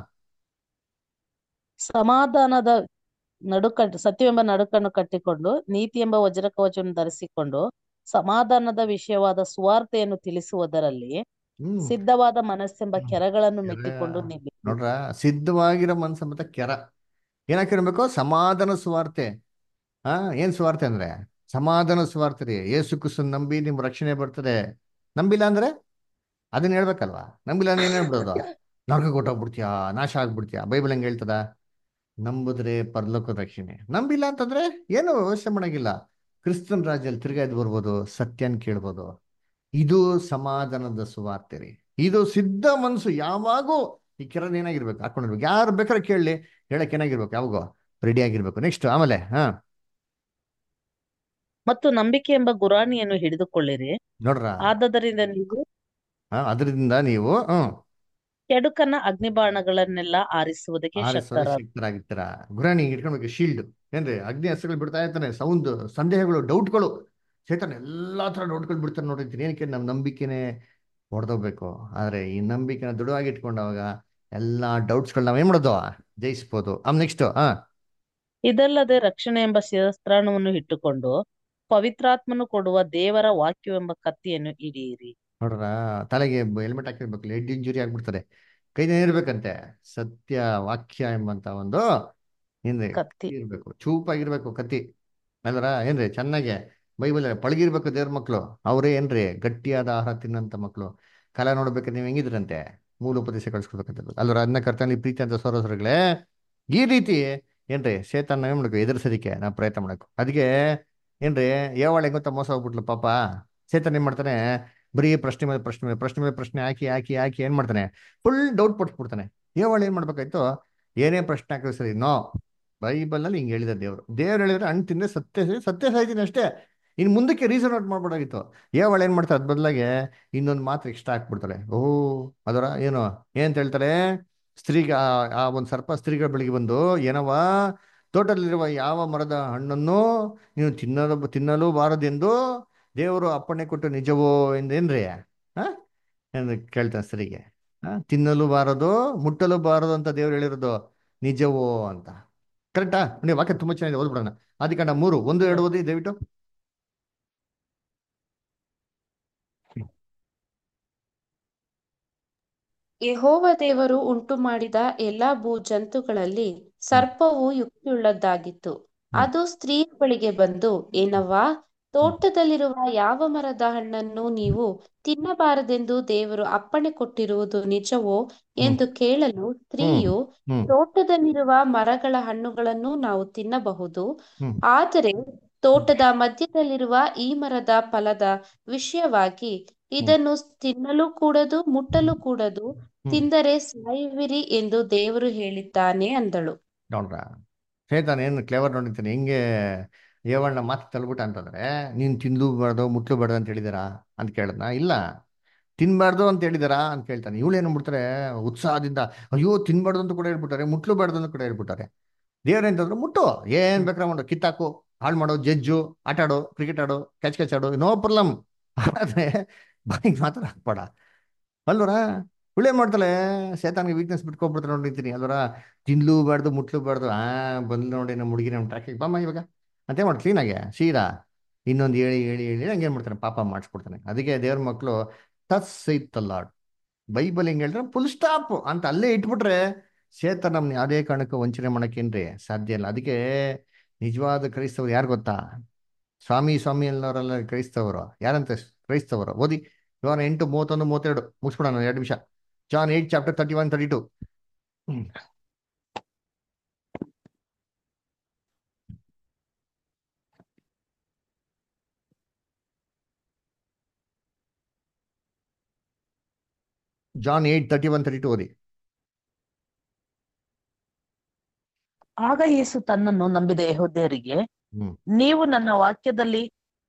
S2: ಸಮಾಧಾನದ ನಡುಕಟ್ಟು ಸತ್ಯವೆಂಬ ನಡುಕನ್ನು ಕಟ್ಟಿಕೊಂಡು ನೀತಿ ಎಂಬ ವಜ್ರ ಕವಚವನ್ನು ಧರಿಸಿಕೊಂಡು ಸಮಾಧಾನದ ವಿಷಯವಾದ ಸುವಾರ್ತೆಯನ್ನು ತಿಳಿಸುವುದರಲ್ಲಿ
S1: ಹ್ಮ್
S2: ಸಿದ್ಧವಾದ ಮನಸ್ಸೆಂಬ ಕೆರಗಳನ್ನು
S1: ಕೆರ.
S2: ಮೆಟ್ಟಿಕೊಂಡು ನಿಲ್ಲಿ
S1: ನೋಡ್ರ ಸಿದ್ಧವಾಗಿರೋ ಮನ್ಸ ಮತ್ತೆ ಕೆರ ಏನಾಕಿರ್ಬೇಕು ಸಮಾಧಾನ ಸುವಾರ್ತೆ ಆ ಏನ್ ಸುವಾರ್ತೆ ಅಂದ್ರೆ ಸಮಾಧಾನ ಸುವಾರ್ತೆ ರೀ ಏಸು ಕ್ರಿಸ್ತನ್ ನಂಬಿ ನಿಮ್ ರಕ್ಷಣೆ ಬರ್ತದೆ ನಂಬಿಲ್ಲ ಅಂದ್ರೆ ಅದನ್ನ ಹೇಳ್ಬೇಕಲ್ವಾ ನಂಬಿಲ್ಲ ಅಂದ್ರೆ ಏನ್ ಹೇಳ್ಬಿಡೋದು ನರಕ ಕೊಟ್ಟೋಗ್ಬಿಡ್ತೀಯಾ ನಾಶ ಆಗ್ಬಿಡ್ತೀಯಾ ಬೈಬಲ್ ಹೆಂಗ್ ಹೇಳ್ತದ ನಂಬಿದ್ರೆ ಪರಲೋಕದ ರಕ್ಷಣೆ ನಂಬಿಲ್ಲ ಅಂತಂದ್ರೆ ಏನು ವ್ಯವಸ್ಥೆ ಮಾಡಂಗಿಲ್ಲ ಕ್ರಿಸ್ತನ್ ರಾಜ್ಯದಲ್ಲಿ ತಿರ್ಗಾ ಎದ್ದು ಬರ್ಬೋದು ಸತ್ಯನ್ ಕೇಳ್ಬೋದು ಇದು ಸಮಾಧಾನದ ಸುವಾರ್ತೆ ರೀ ಇದು ಸಿದ್ಧ ಮನಸ್ಸು ಯಾವಾಗೂ ಈ ಕೆರನ್ ಏನಾಗಿರ್ಬೇಕು ಹಾಕೊಂಡಿರ್ಬೇಕು ಯಾರು ಬೇಕಾದ್ರೆ ಕೇಳಲಿ ಹೇಳಕ್ ಏನಾಗಿರ್ಬೇಕು ಯಾವಾಗೋ ರೆಡಿ ಆಗಿರ್ಬೇಕು ನೆಕ್ಸ್ಟ್ ಆಮೇಲೆ ಹಾ
S2: ಮತ್ತು ನಂಬಿಕೆ ಎಂಬ ಗುರಾಣಿಯನ್ನು ಹಿಡಿದುಕೊಳ್ಳಿರಿ
S1: ನೋಡ್ರ
S2: ಆದದರಿಂದ ನೀವು
S1: ಹಾ ಅದರಿಂದ ನೀವು ಹ್ಮ್
S2: ಕೆಡುಕನ ಅಗ್ನಿಬಾಣಗಳನ್ನೆಲ್ಲ ಆರಿಸುವುದಕ್ಕೆ
S1: ಆರಿಸುವ
S2: ಶಕ್ತರ
S1: ಶಕ್ತರಾಗಿರ್ತೀರ ಗುರಾಣಿ ಇಟ್ಕೊಳ್ಬೇಕು ಶೀಲ್ಡ್ ಏನ್ರಿ ಅಗ್ನಿ ಹಸ್ತಗಳು ಬಿಡ್ತಾ ಇರ್ತಾನೆ ಸೌಂಡ್ ಸಂದೇಹಗಳು ಡೌಟ್ಗಳು ಚೇತನ ಎಲ್ಲಾ ತರ ಡೌಟ್ಗಳು ಬಿಡ್ತಾರೆ ನೋಡಿರ್ತೀನಿ ಏನಕ್ಕೆ ನಮ್ಮ ನಂಬಿಕೆನೆ ಹೊಡೆದೋಗ್ಬೇಕು ಆದ್ರೆ ಈ ನಂಬಿಕೆನ ದೃಢವಾಗಿ ಇಟ್ಕೊಂಡಾಗ ಎಲ್ಲಾ ಡೌಟ್ಸ್ಗಳು ನಾವ್ ಏನ್ ಮಾಡೋದು ಜಯಿಸ್ಬೋದು ಆಮೇಲೆ ನೆಕ್ಸ್ಟ್ ಹಾ
S2: ಇದಲ್ಲದೆ ರಕ್ಷಣೆ ಎಂಬ ಶಿರಸ್ತ್ರಾಣವನ್ನು ಇಟ್ಟುಕೊಂಡು ಪವಿತ್ರಾತ್ಮನು ಕೊಡುವ ದೇವರ ವಾಕ್ಯವೆಂಬ ಕತ್ತಿಯನ್ನು ಹಿಡಿಯಿರಿ
S1: ನೋಡ್ರ ತಲೆಗೆ ಹೆಲ್ಮೆಟ್ ಹಾಕಿರ್ಬೇಕು ಲೆಡ್ ಇಂಜುರಿ ಆಗ್ಬಿಡ್ತಾರೆ ಕೈನೇ ಇರ್ಬೇಕಂತೆ ಸತ್ಯ ವಾಕ್ಯ ಎಂಬಂತ ಒಂದು ಏನ್ರಿ
S2: ಕತ್ತಿ
S1: ಇರ್ಬೇಕು ಚೂಪಾಗಿರ್ಬೇಕು ಕತ್ತಿ ಅಲ್ವರ ಏನ್ರಿ ಚೆನ್ನಾಗೆ ಬೈಬಲ್ ಪಳಗಿರ್ಬೇಕು ದೇವ್ರ ಮಕ್ಳು ಅವರೇ ಏನ್ರಿ ಗಟ್ಟಿಯಾದ ಆಹಾರ ತಿನ್ನಂತ ಮಕ್ಳು ಕಾಲ ನೋಡ್ಬೇಕು ನೀವು ಹೆಂಗಿದ್ರಂತೆ ಮೂಲ ಉಪದೇಶ ಕಳ್ಸ್ಕೊಡ್ಬೇಕಂತ ಅಲ್ವರ ಅದನ್ನ ಕರ್ತನಲ್ಲಿ ಪ್ರೀತಿ ಅಂತ ಸರೋಸರಗಳೇ ಈ ರೀತಿ ಏನ್ರಿ ಶೇತಾನ ಏನ್ ಮಾಡ್ಬೇಕು ಎದುರಿಸೋದಿಕ್ಕೆ ನಾವು ಪ್ರಯತ್ನ ಮಾಡಬೇಕು ಅದಕ್ಕೆ ಏನ್ರಿ ಏವಾಳೆ ಗೊತ್ತಾ ಮೋಸ ಹೋಗ್ಬಿಟ್ಲು ಪಾಪ ಚೇತನ್ ಏನ್ ಮಾಡ್ತಾನೆ ಬರೀ ಪ್ರಶ್ನೆ ಮೇಲೆ ಪ್ರಶ್ನೆ ಮೇಲೆ ಪ್ರಶ್ನೆ ಮೇಲೆ ಪ್ರಶ್ನೆ ಹಾಕಿ ಹಾಕಿ ಹಾಕಿ ಏನ್ ಮಾಡ್ತಾನೆ ಫುಲ್ ಡೌಟ್ ಪಡಿಸ್ಬಿಡ್ತಾನೆ ಏವಾಳು ಏನ್ ಮಾಡ್ಬೇಕಾಯ್ತು ಏನೇ ಪ್ರಶ್ನೆ ಹಾಕಿದ್ರು ಸರಿ ನೋ ಬೈಬಲ್ ನಲ್ಲಿ ಹಿಂಗ್ ಹೇಳಿದ ದೇವ್ರು ದೇವ್ರು ಹೇಳಿದ್ರೆ ಹಣ್ಣು ತಿಂದ್ರೆ ಸತ್ಯ ಸರಿ ಸತ್ಯ ಸಾಯ್ತೀನಿ ಅಷ್ಟೇ ಇನ್ನು ಮುಂದಕ್ಕೆ ರೀಸನ್ ಔಟ್ ಮಾಡ್ಬೋದಾಗಿತ್ತು ಏವಾಳು ಏನ್ ಮಾಡ್ತಾರೆ ಅದ್ ಬದಲಾಗಿ ಇನ್ನೊಂದು ಮಾತ್ರ ಎಕ್ಸ್ಟ್ರಾ ಹಾಕ್ಬಿಡ್ತಾರೆ ಓ ಅದರ ಏನು ಏನಂತ ಹೇಳ್ತಾರೆ ಸ್ತ್ರೀಗೆ ಆ ಆ ಒಂದು ಸರ್ಪ ಸ್ತ್ರೀಗಳ ಬಳಿಗೆ ಬಂದು ಏನವ ತೋಟದಲ್ಲಿರುವ ಯಾವ ಮರದ ಹಣ್ಣನ್ನು ನೀನು ತಿನ್ನಲು ತಿನ್ನಲು ಬಾರದೆಂದು ದೇವರು ಅಪ್ಪಣೆ ಕೊಟ್ಟು ನಿಜವೋ ಎಂದೇನ್ರಿ ಹಾ ಎಂದು ಕೇಳ್ತಾನೆ ಸ್ತ್ರೀಗೆ ಆ, ತಿನ್ನಲು ಬಾರದು ಮುಟ್ಟಲು ಬಾರದು ಅಂತ ದೇವ್ರು ಹೇಳಿರೋದು ನಿಜವೋ ಅಂತ ಕರೆಕ್ಟಾ ನೋಡಿ ವಾಕ್ಯ ತುಂಬಾ ಚೆನ್ನಾಗಿದೆ ಓದ್ಬಿಡೋಣ ಆದಿಕಾಂಡ ಮೂರು ಒಂದು ಎರಡು ಓದಿ ದಯವಿಟ್ಟು
S4: ಯೆಹೋವ ದೇವರು ಉಂಟುಮಾಡಿದ ಎಲ್ಲಾ ಭೂಜಂತುಗಳಲ್ಲಿ ಸರ್ಪವು ಯುಕ್ತಿಯುಳ್ಳದ್ದಾಗಿತ್ತು ಅದು ಸ್ತ್ರೀಯ ಬಳಿಗೆ ಬಂದು ಏನವ್ವಾ ತೋಟದಲ್ಲಿರುವ ಯಾವ ಮರದ ಹಣ್ಣನ್ನು ನೀವು ತಿನ್ನಬಾರದೆಂದು ದೇವರು ಅಪ್ಪಣೆ ಕೊಟ್ಟಿರುವುದು ನಿಜವೋ ಎಂದು ಕೇಳಲು ಸ್ತ್ರೀಯು
S1: ಹ್ಮ್
S4: ತೋಟದಲ್ಲಿರುವ ಮರಗಳ ಹಣ್ಣುಗಳನ್ನು ನಾವು ತಿನ್ನಬಹುದು
S1: ಹ್ಮ್
S4: ಆದರೆ ತೋಟದ ಮಧ್ಯದಲ್ಲಿರುವ ಈ ಮರದ ಫಲದ ವಿಷಯವಾಗಿ ಇದನ್ನು ತಿನ್ನಲು ಕೂಡದು ಮುಟ್ಟಲು ಕೂಡದು
S1: ಹ್ಮ್
S4: ತಿಂದರೆ ಸಾಯುವಿರಿ ಎಂದು ದೇವರು ಹೇಳಿದ್ದಾನೆ ಅಂದಳು
S1: ನೋಡ್ರ ಸೇತಾನ ಏನು ಕ್ಲೇವರ್ ನೋಡಿರ್ತೀನಿ ಹೆಂಗೆ ಏವಣ್ಣ ಮಾತು ತಳ್ಬಿಟ್ಟ ಅಂತಂದ್ರೆ ನೀನು ತಿನ್ಲೂಬಾರ್ದು ಮುಟ್ಲೂಬಾರ್ದು ಅಂತ ಹೇಳಿದಾರಾ ಅಂತ ಕೇಳಿದ್ನ ಇಲ್ಲ ತಿನ್ಬಾರ್ದು ಅಂತ ಹೇಳಿದಾರಾ ಅಂತ ಕೇಳ್ತಾನೆ ಇವಳು ಏನು ಬಿಡ್ತಾರೆ ಉತ್ಸಾಹದಿಂದ ಅಯ್ಯೋ ತಿನ್ಬಾರ್ದು ಅಂತ ಕೂಡ ಹೇಳ್ಬಿಟ್ಟಾರೆ ಮುಟ್ಲೂಬಾರ್ದು ಅಂತ ಕೂಡ ಹೇಳ್ಬಿಟ್ಟಾರೆ ದೇವ್ರ ಅಂತಂದ್ರೆ ಮುಟ್ಟು ಏನ್ ಬೇಕಾದ್ರೆ ಮಾಡು ಕಿತ್ತಾಕು ಹಾಳು ಮಾಡೋ ಜಜ್ಜು ಆಟ ಆಡು ಕ್ರಿಕೆಟ್ ಆಡು ಕ್ಯಾಚ್ ಕ್ಯಾಚ್ ಆಡು ನೋ ಪ್ರಾಬ್ಲಮ್ ಆದ್ರೆ ಬಾಯಿಗೆ ಮಾತ್ರ ಹಾಕ್ಬೇಡ ಅಲ್ವರ ಇವಳೇನ್ ಮಾಡ್ತಾಳೆ ಸೇತಾನ್ಗೆ ವೀಕ್ನೆಸ್ ಬಿಟ್ಕೊಬಿಡ್ತಾಳೆ ನೋಡಿರ್ತೀನಿ ಅಲ್ವರ ತಿನ್ಲೂಬಾರ್ದು ಮುಟ್ಲೂಬಾರ್ದು ಆ ಬಂದ್ಲು ನೋಡಿ ನಮ್ಮ ಹುಡುಗಿ ನಮ್ಮ ಟ್ರ್ಯಾಕಿಗೆ ಬಾಮ್ಮ ಇವಾಗ ಅಂತೇ ಮಾಡಿ ಕ್ಲೀನಾಗೆ ಸೀರಾ ಇನ್ನೊಂದು ಹೇಳಿ ಹೇಳಿ ಹೇಳಿ ಹಂಗೇನ್ ಮಾಡ್ತಾನೆ ಪಾಪ ಮಾಡಿಸ್ಬಿಡ್ತಾನೆ ಅದಕ್ಕೆ ದೇವ್ರ ಮಕ್ಕಳು ತಸ್ ಸೈತಲ್ಲಾಡ್ ಬೈಬಲ್ ಹಿಂಗೆ ಹೇಳಿದ್ರೆ ಫುಲ್ ಸ್ಟಾಪ್ ಅಂತ ಅಲ್ಲೇ ಇಟ್ಬಿಟ್ರೆ ಸೇತ ನಮ್ನ ಯಾವುದೇ ಕಾರಣಕ್ಕೂ ವಂಚನೆ ಮಾಡಕ್ಕೇನ್ರಿ ಸಾಧ್ಯ ಇಲ್ಲ ಅದಕ್ಕೆ ನಿಜವಾದ ಕ್ರೈಸ್ತವ್ರು ಯಾರು ಗೊತ್ತಾ ಸ್ವಾಮಿ ಸ್ವಾಮಿ ಅನ್ನೋರೆಲ್ಲ ಕ್ರೈಸ್ತವರು ಯಾರಂತ ಕ್ರೈಸ್ತವರು ಓದಿ ಇವಾಗ ಎಂಟು ಮೂವತ್ತೊಂದು ಮೂವತ್ತೆರಡು ಮುಗಿಸ್ಬಿಡೋಣ ಎರಡು ನಿಮಿಷ John eight chapter thirty one thirty two John eight thirty one thirty two ಓದಿ
S2: ಆಗ ಯೇಸು ತನ್ನನ್ನು ನಂಬಿದ ಯಹೂದ್ಯರಿಗೆ
S1: ಹ್ಮ್
S2: ನೀವು ನನ್ನ ವಾಕ್ಯದಲ್ಲಿ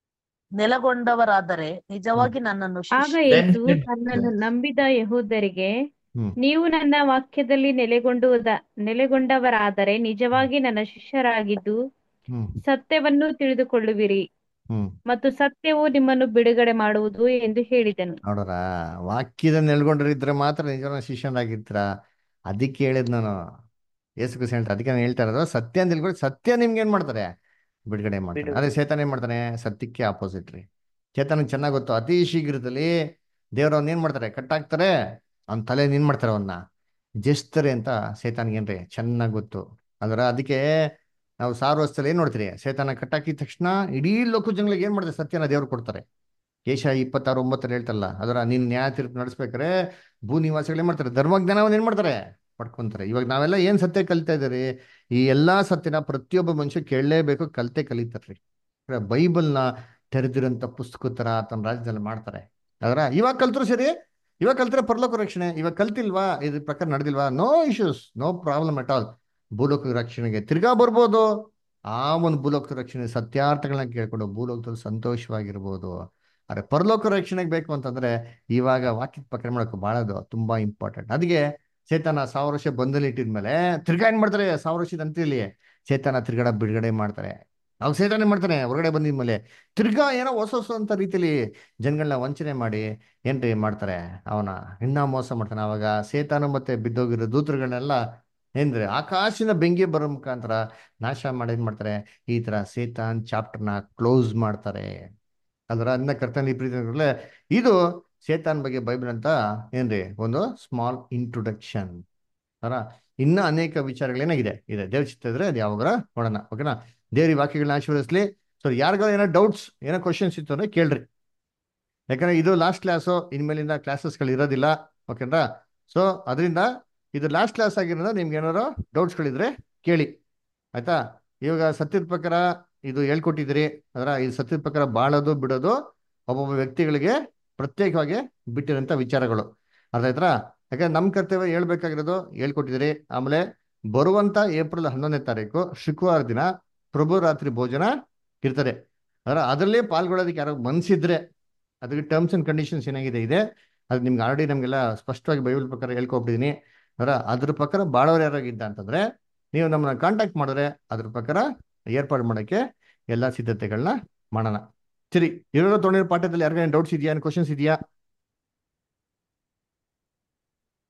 S2: ನೆಲೆಗೊಂಡವರಾದರೆ ನಿಜವಾಗಿ ನನ್ನನ್ನು
S5: ಆಗ
S2: ಶಿಷ್ಯ
S5: ಯೇಸು ತನ್ನನ್ನು ನಂಬಿದ ಯಹೂದರಿಗೆ
S1: ಹ್ಮ್
S5: ನೀವು ನನ್ನ ವಾಕ್ಯದಲ್ಲಿ ನೆಲೆಗೊಂಡುವುದ ನೆಲೆಗೊಂಡವರಾದರೆ ನಿಜವಾಗಿ ನನ್ನ ಶಿಷ್ಯರಾಗಿದ್ದು
S1: ಹ್ಮ್
S5: ಸತ್ಯವನ್ನು ತಿಳಿದುಕೊಳ್ಳುವಿರಿ
S1: ಹ್ಮ್
S5: ಮತ್ತು ಸತ್ಯವು ನಿಮ್ಮನ್ನು ಬಿಡುಗಡೆ ಮಾಡುವುದು ಎಂದು ಹೇಳಿದನು
S1: ನೋಡೋರ ವಾಕ್ಯದ ನೆಲ್ಗೊಂಡ್ರಿದ್ರೆ ಮಾತ್ರ ನಿಜವಾದ ಶಿಷ್ಯನಾಗಿರ್ತೀರ ಅದಕ್ಕೆ ಹೇಳಿದ್ ನಾನು ಯೇಸು ಕ್ರಿಸ್ತ ಹೇಳ್ತಾರೆ ಅದಕ್ಕೆ ನಾನು ಹೇಳ್ತಾ ಇರೋದು ಸತ್ಯ ಅಂತ ತಿಳ್ಕೊಂಡು ಸತ್ಯ ನಿಮ್ಗೆ ಏನ್ ಮಾಡ್ತಾರೆ ಬಿಡುಗಡೆ ಮಾಡ್ತಾರೆ
S2: ಬಿಡುಗಡೆ.
S1: ಅದೇ ಚೇತನ ಏನ್ ಮಾಡ್ತಾನೆ ಸತ್ಯಕ್ಕೆ ಆಪೋಸಿಟ್ ರೀ ಚೇತನಕ್ಕೆ ಚೆನ್ನಾಗಿ ಗೊತ್ತು ಅತಿ ಶೀಘ್ರದಲ್ಲಿ ದೇವ್ರ ಅವ್ನ ಏನ್ ಮಾಡ್ತಾರೆ ಕಟ್ಟಾಕ್ತಾರೆ ಅವ್ನ ತಲೆ ಏನ್ ಮಾಡ್ತಾರೆ ಅವನ್ನ ಜಸ್ತಾರೆ ಅಂತ ಸೇತಾನ್ಗೇನ್ರಿ ಚೆನ್ನಾಗಿ ಗೊತ್ತು ಅದರ ಅದಕ್ಕೆ ನಾವು ಸಾರು ವರ್ಷದಲ್ಲಿ ಏನ್ ನೋಡ್ತೀರಿ ಸೇತಾನ ಕಟ್ಟಾಕಿದ ತಕ್ಷಣ ಇಡೀ ಲೋಕ ಜನಗಳಿಗೆ ಏನ್ ಮಾಡ್ತಾರೆ ಸತ್ಯನ ದೇವ್ರು ಕೊಡ್ತಾರೆ ಕೇಶ ಇಪ್ಪತ್ತಾರು ಒಂಬತ್ತರಲ್ಲಿ ಹೇಳ್ತಲ್ಲ ಅದರ ನೀನ್ ನ್ಯಾಯ ತೀರ್ಪು ನಡೆಸ್ಬೇಕಾರೆ ಭೂ ನಿವಾಸಿಗಳು ಏನ್ ಮಾಡ್ತಾರೆ ಧರ್ಮಜ್ಞಾನವನ್ನು ಏನ್ ಮಾಡ್ತಾರೆ ಪಡ್ಕೊಂತಾರೆ ಇವಾಗ ನಾವೆಲ್ಲ ಏನ್ ಸತ್ಯ ಕಲಿತಾ ಇದ್ದೀರಿ ಈ ಎಲ್ಲಾ ಸತ್ಯನ ಪ್ರತಿಯೊಬ್ಬ ಮನುಷ್ಯ ಕೇಳಲೇಬೇಕು ಕಲ್ತೆ ಕಲಿತಾರ್ರಿ ಬೈಬಲ್ನ ತೆರೆದಿರೋಂಥ ಪುಸ್ತಕ ತರ ತನ್ನ ರಾಜ್ಯದಲ್ಲಿ ಮಾಡ್ತಾರೆ ಅದರ ಇವಾಗ ಕಲ್ತರು ಸರಿ ಇವಾಗ ಕಲ್ತ್ರೆ ಪರಲೋಕ ರಕ್ಷಣೆ ಇವಾಗ ಕಲ್ತಿಲ್ವಾ ಇದ್ರ ಪ್ರಕಾರ ನಡೆದಿಲ್ವಾ no issues no problem at all ಭೂಲೋಕ ರಕ್ಷಣೆಗೆ ತಿರ್ಗಾ ಬರ್ಬೋದು ಆ ಒಂದು ಭೂಲೋಕ ರಕ್ಷಣೆ ಸತ್ಯಾರ್ಥಗಳನ್ನ ಕೇಳ್ಕೊಂಡು ಭೂಲೋಕದಲ್ಲಿ ಸಂತೋಷವಾಗಿರ್ಬೋದು ಆದ್ರೆ ಪರಲೋಕ ರಕ್ಷಣೆಗೆ ಬೇಕು ಅಂತಂದ್ರೆ ಇವಾಗ ವಾಕ್ಯದ ಪ್ರಕಾರ ಮಾಡೋಕೆ ಬಹಳದು ತುಂಬಾ ಇಂಪಾರ್ಟೆಂಟ್ ಅದಕ್ಕೆ ಚೇತನ ಸಾವಿರ ವರ್ಷ ಬಂದಲ್ಲಿ ಇಟ್ಟಿದ್ಮೇಲೆ ತಿರ್ಗಾ ಏನ್ ಮಾಡ್ತಾರೆ ಸಾವಿರ ವರ್ಷದ ಅಂತಿರ್ಲಿ ಚೇತನ ತಿರ್ಗಡ ಬಿಡುಗಡೆ ಮಾಡ್ತಾರೆ ಅವಾಗ ಸೇತನ ಏನ್ ಮಾಡ್ತಾನೆ ಹೊರಗಡೆ ಬಂದಿದ್ಮೇಲೆ ತಿರ್ಗಾ ಏನೋ ಹೊಸ ಹೊಸ ಅಂತ ರೀತಿಲಿ ಜನಗಳನ್ನ ವಂಚನೆ ಮಾಡಿ ಏನ್ರಿ ಮಾಡ್ತಾರೆ ಅವನ ಇನ್ನ ಮೋಸ ಮಾಡ್ತಾನೆ ಅವಾಗ ಸೇತಾನ ಮತ್ತೆ ಬಿದ್ದೋಗಿರೋ ದೂತರುಗಳನ್ನೆಲ್ಲ ಏನ್ರಿ ಆಕಾಶಿನ ಬೆಂಕಿ ಬರೋ ಮುಖಾಂತರ ನಾಶ ಮಾಡಿ ಏನ್ ಮಾಡ್ತಾರೆ ಈ ತರ ಸೇತಾನ್ ಚಾಪ್ಟರ್ನ ಕ್ಲೋಸ್ ಮಾಡ್ತಾರೆ ಅದರ ಅದನ್ನ ಕರ್ತನ ಪ್ರೀತಿ ಇದು ಸೇತಾನ್ ಬಗ್ಗೆ ಬೈಬಲ್ ಅಂತ ಏನ್ರಿ ಒಂದು ಸ್ಮಾಲ್ ಇಂಟ್ರೊಡಕ್ಷನ್ ಅರ ಇನ್ನ ಅನೇಕ ವಿಚಾರಗಳೇನಾಗಿದೆ ಇದೆ ದೇವ್ರ ಚಿತ್ತ ಇದ್ರೆ ಅದು ಯಾವಾಗ ನೋಡೋಣ ಓಕೆನಾ ದೇವ್ರ ಈ ವಾಕ್ಯಗಳನ್ನ ಆಶೀರ್ವದಿಸ್ಲಿ ಸೊ ಯಾರಿಗಾರ ಏನೋ ಡೌಟ್ಸ್ ಏನೋ ಕ್ವಶನ್ಸ್ ಇತ್ತು ಅಂದ್ರೆ ಕೇಳ್ರಿ ಯಾಕಂದ್ರೆ ಇದು ಲಾಸ್ಟ್ ಕ್ಲಾಸು ಇನ್ಮೇಲಿಂದ ಕ್ಲಾಸಸ್ಗಳು ಇರೋದಿಲ್ಲ ಓಕೆನಾ ಸೊ ಅದರಿಂದ ಇದು ಲಾಸ್ಟ್ ಕ್ಲಾಸ್ ಆಗಿರೋದ್ರಿಂದ ನಿಮ್ಗೆ ಏನಾರು ಡೌಟ್ಸ್ಗಳಿದ್ರೆ ಕೇಳಿ ಆಯ್ತಾ ಇವಾಗ ಸತ್ಯದ ಪ್ರಕಾರ ಇದು ಹೇಳ್ಕೊಟ್ಟಿದ್ದೀರಿ ಅದರ ಇದು ಸತ್ಯದ ಪ್ರಕಾರ ಬಾಳೋದು ಬಿಡೋದು ಒಬ್ಬೊಬ್ಬ ವ್ಯಕ್ತಿಗಳಿಗೆ ಪ್ರತ್ಯೇಕವಾಗಿ ಬಿಟ್ಟಿರೋಂಥ ವಿಚಾರಗಳು ಅರ್ಥ ಆಯ್ತಾ ಯಾಕಂದ್ರೆ ನಮ್ಮ ಕರ್ತವ್ಯ ಹೇಳ್ಬೇಕಾಗಿರೋದು ಹೇಳ್ಕೊಟ್ಟಿದ್ದೀರಿ ಆಮೇಲೆ ಬರುವಂತ ಏಪ್ರಿಲ್ ಹನ್ನೊಂದನೇ ತಾರೀಕು ಶುಕ್ರವಾರ ದಿನ ಪ್ರಭು ರಾತ್ರಿ ಭೋಜನ ಇರ್ತದೆ ಅದರ ಅದರಲ್ಲೇ ಪಾಲ್ಗೊಳ್ಳೋದಕ್ಕೆ ಯಾರೋ ಮನ್ಸಿದ್ರೆ ಅದಕ್ಕೆ ಟರ್ಮ್ಸ್ ಅಂಡ್ ಕಂಡೀಷನ್ಸ್ ಏನಾಗಿದೆ ಇದೆ ಅದು ನಿಮ್ಗೆ ಆಲ್ರೆಡಿ ನಮಗೆಲ್ಲ ಸ್ಪಷ್ಟವಾಗಿ ಬೈಬಲ್ ಪ್ರಕಾರ ಹೇಳ್ಕೊಬಿಟ್ಟಿದ್ದೀನಿ ಅದರ ಅದ್ರ ಪ್ರಕಾರ ಬಾಳೋರು ಯಾರಾಗಿದ್ದ ಅಂತಂದ್ರೆ ನೀವು ನಮ್ಮನ್ನ ಕಾಂಟ್ಯಾಕ್ಟ್ ಮಾಡಿದ್ರೆ ಅದ್ರ ಪ್ರಕಾರ ಏರ್ಪಾಡು ಮಾಡೋಕ್ಕೆ ಎಲ್ಲ ಸಿದ್ಧತೆಗಳನ್ನ ಮಾಡೋಣ ಸರಿ ಇರೋ ತೊಗೊಂಡಿರೋ ಪಾಠದಲ್ಲಿ ಯಾರಿಗಾನ ಡೌಟ್ಸ್ ಇದೆಯಾ ಕ್ವಶನ್ಸ್ ಇದೆಯಾ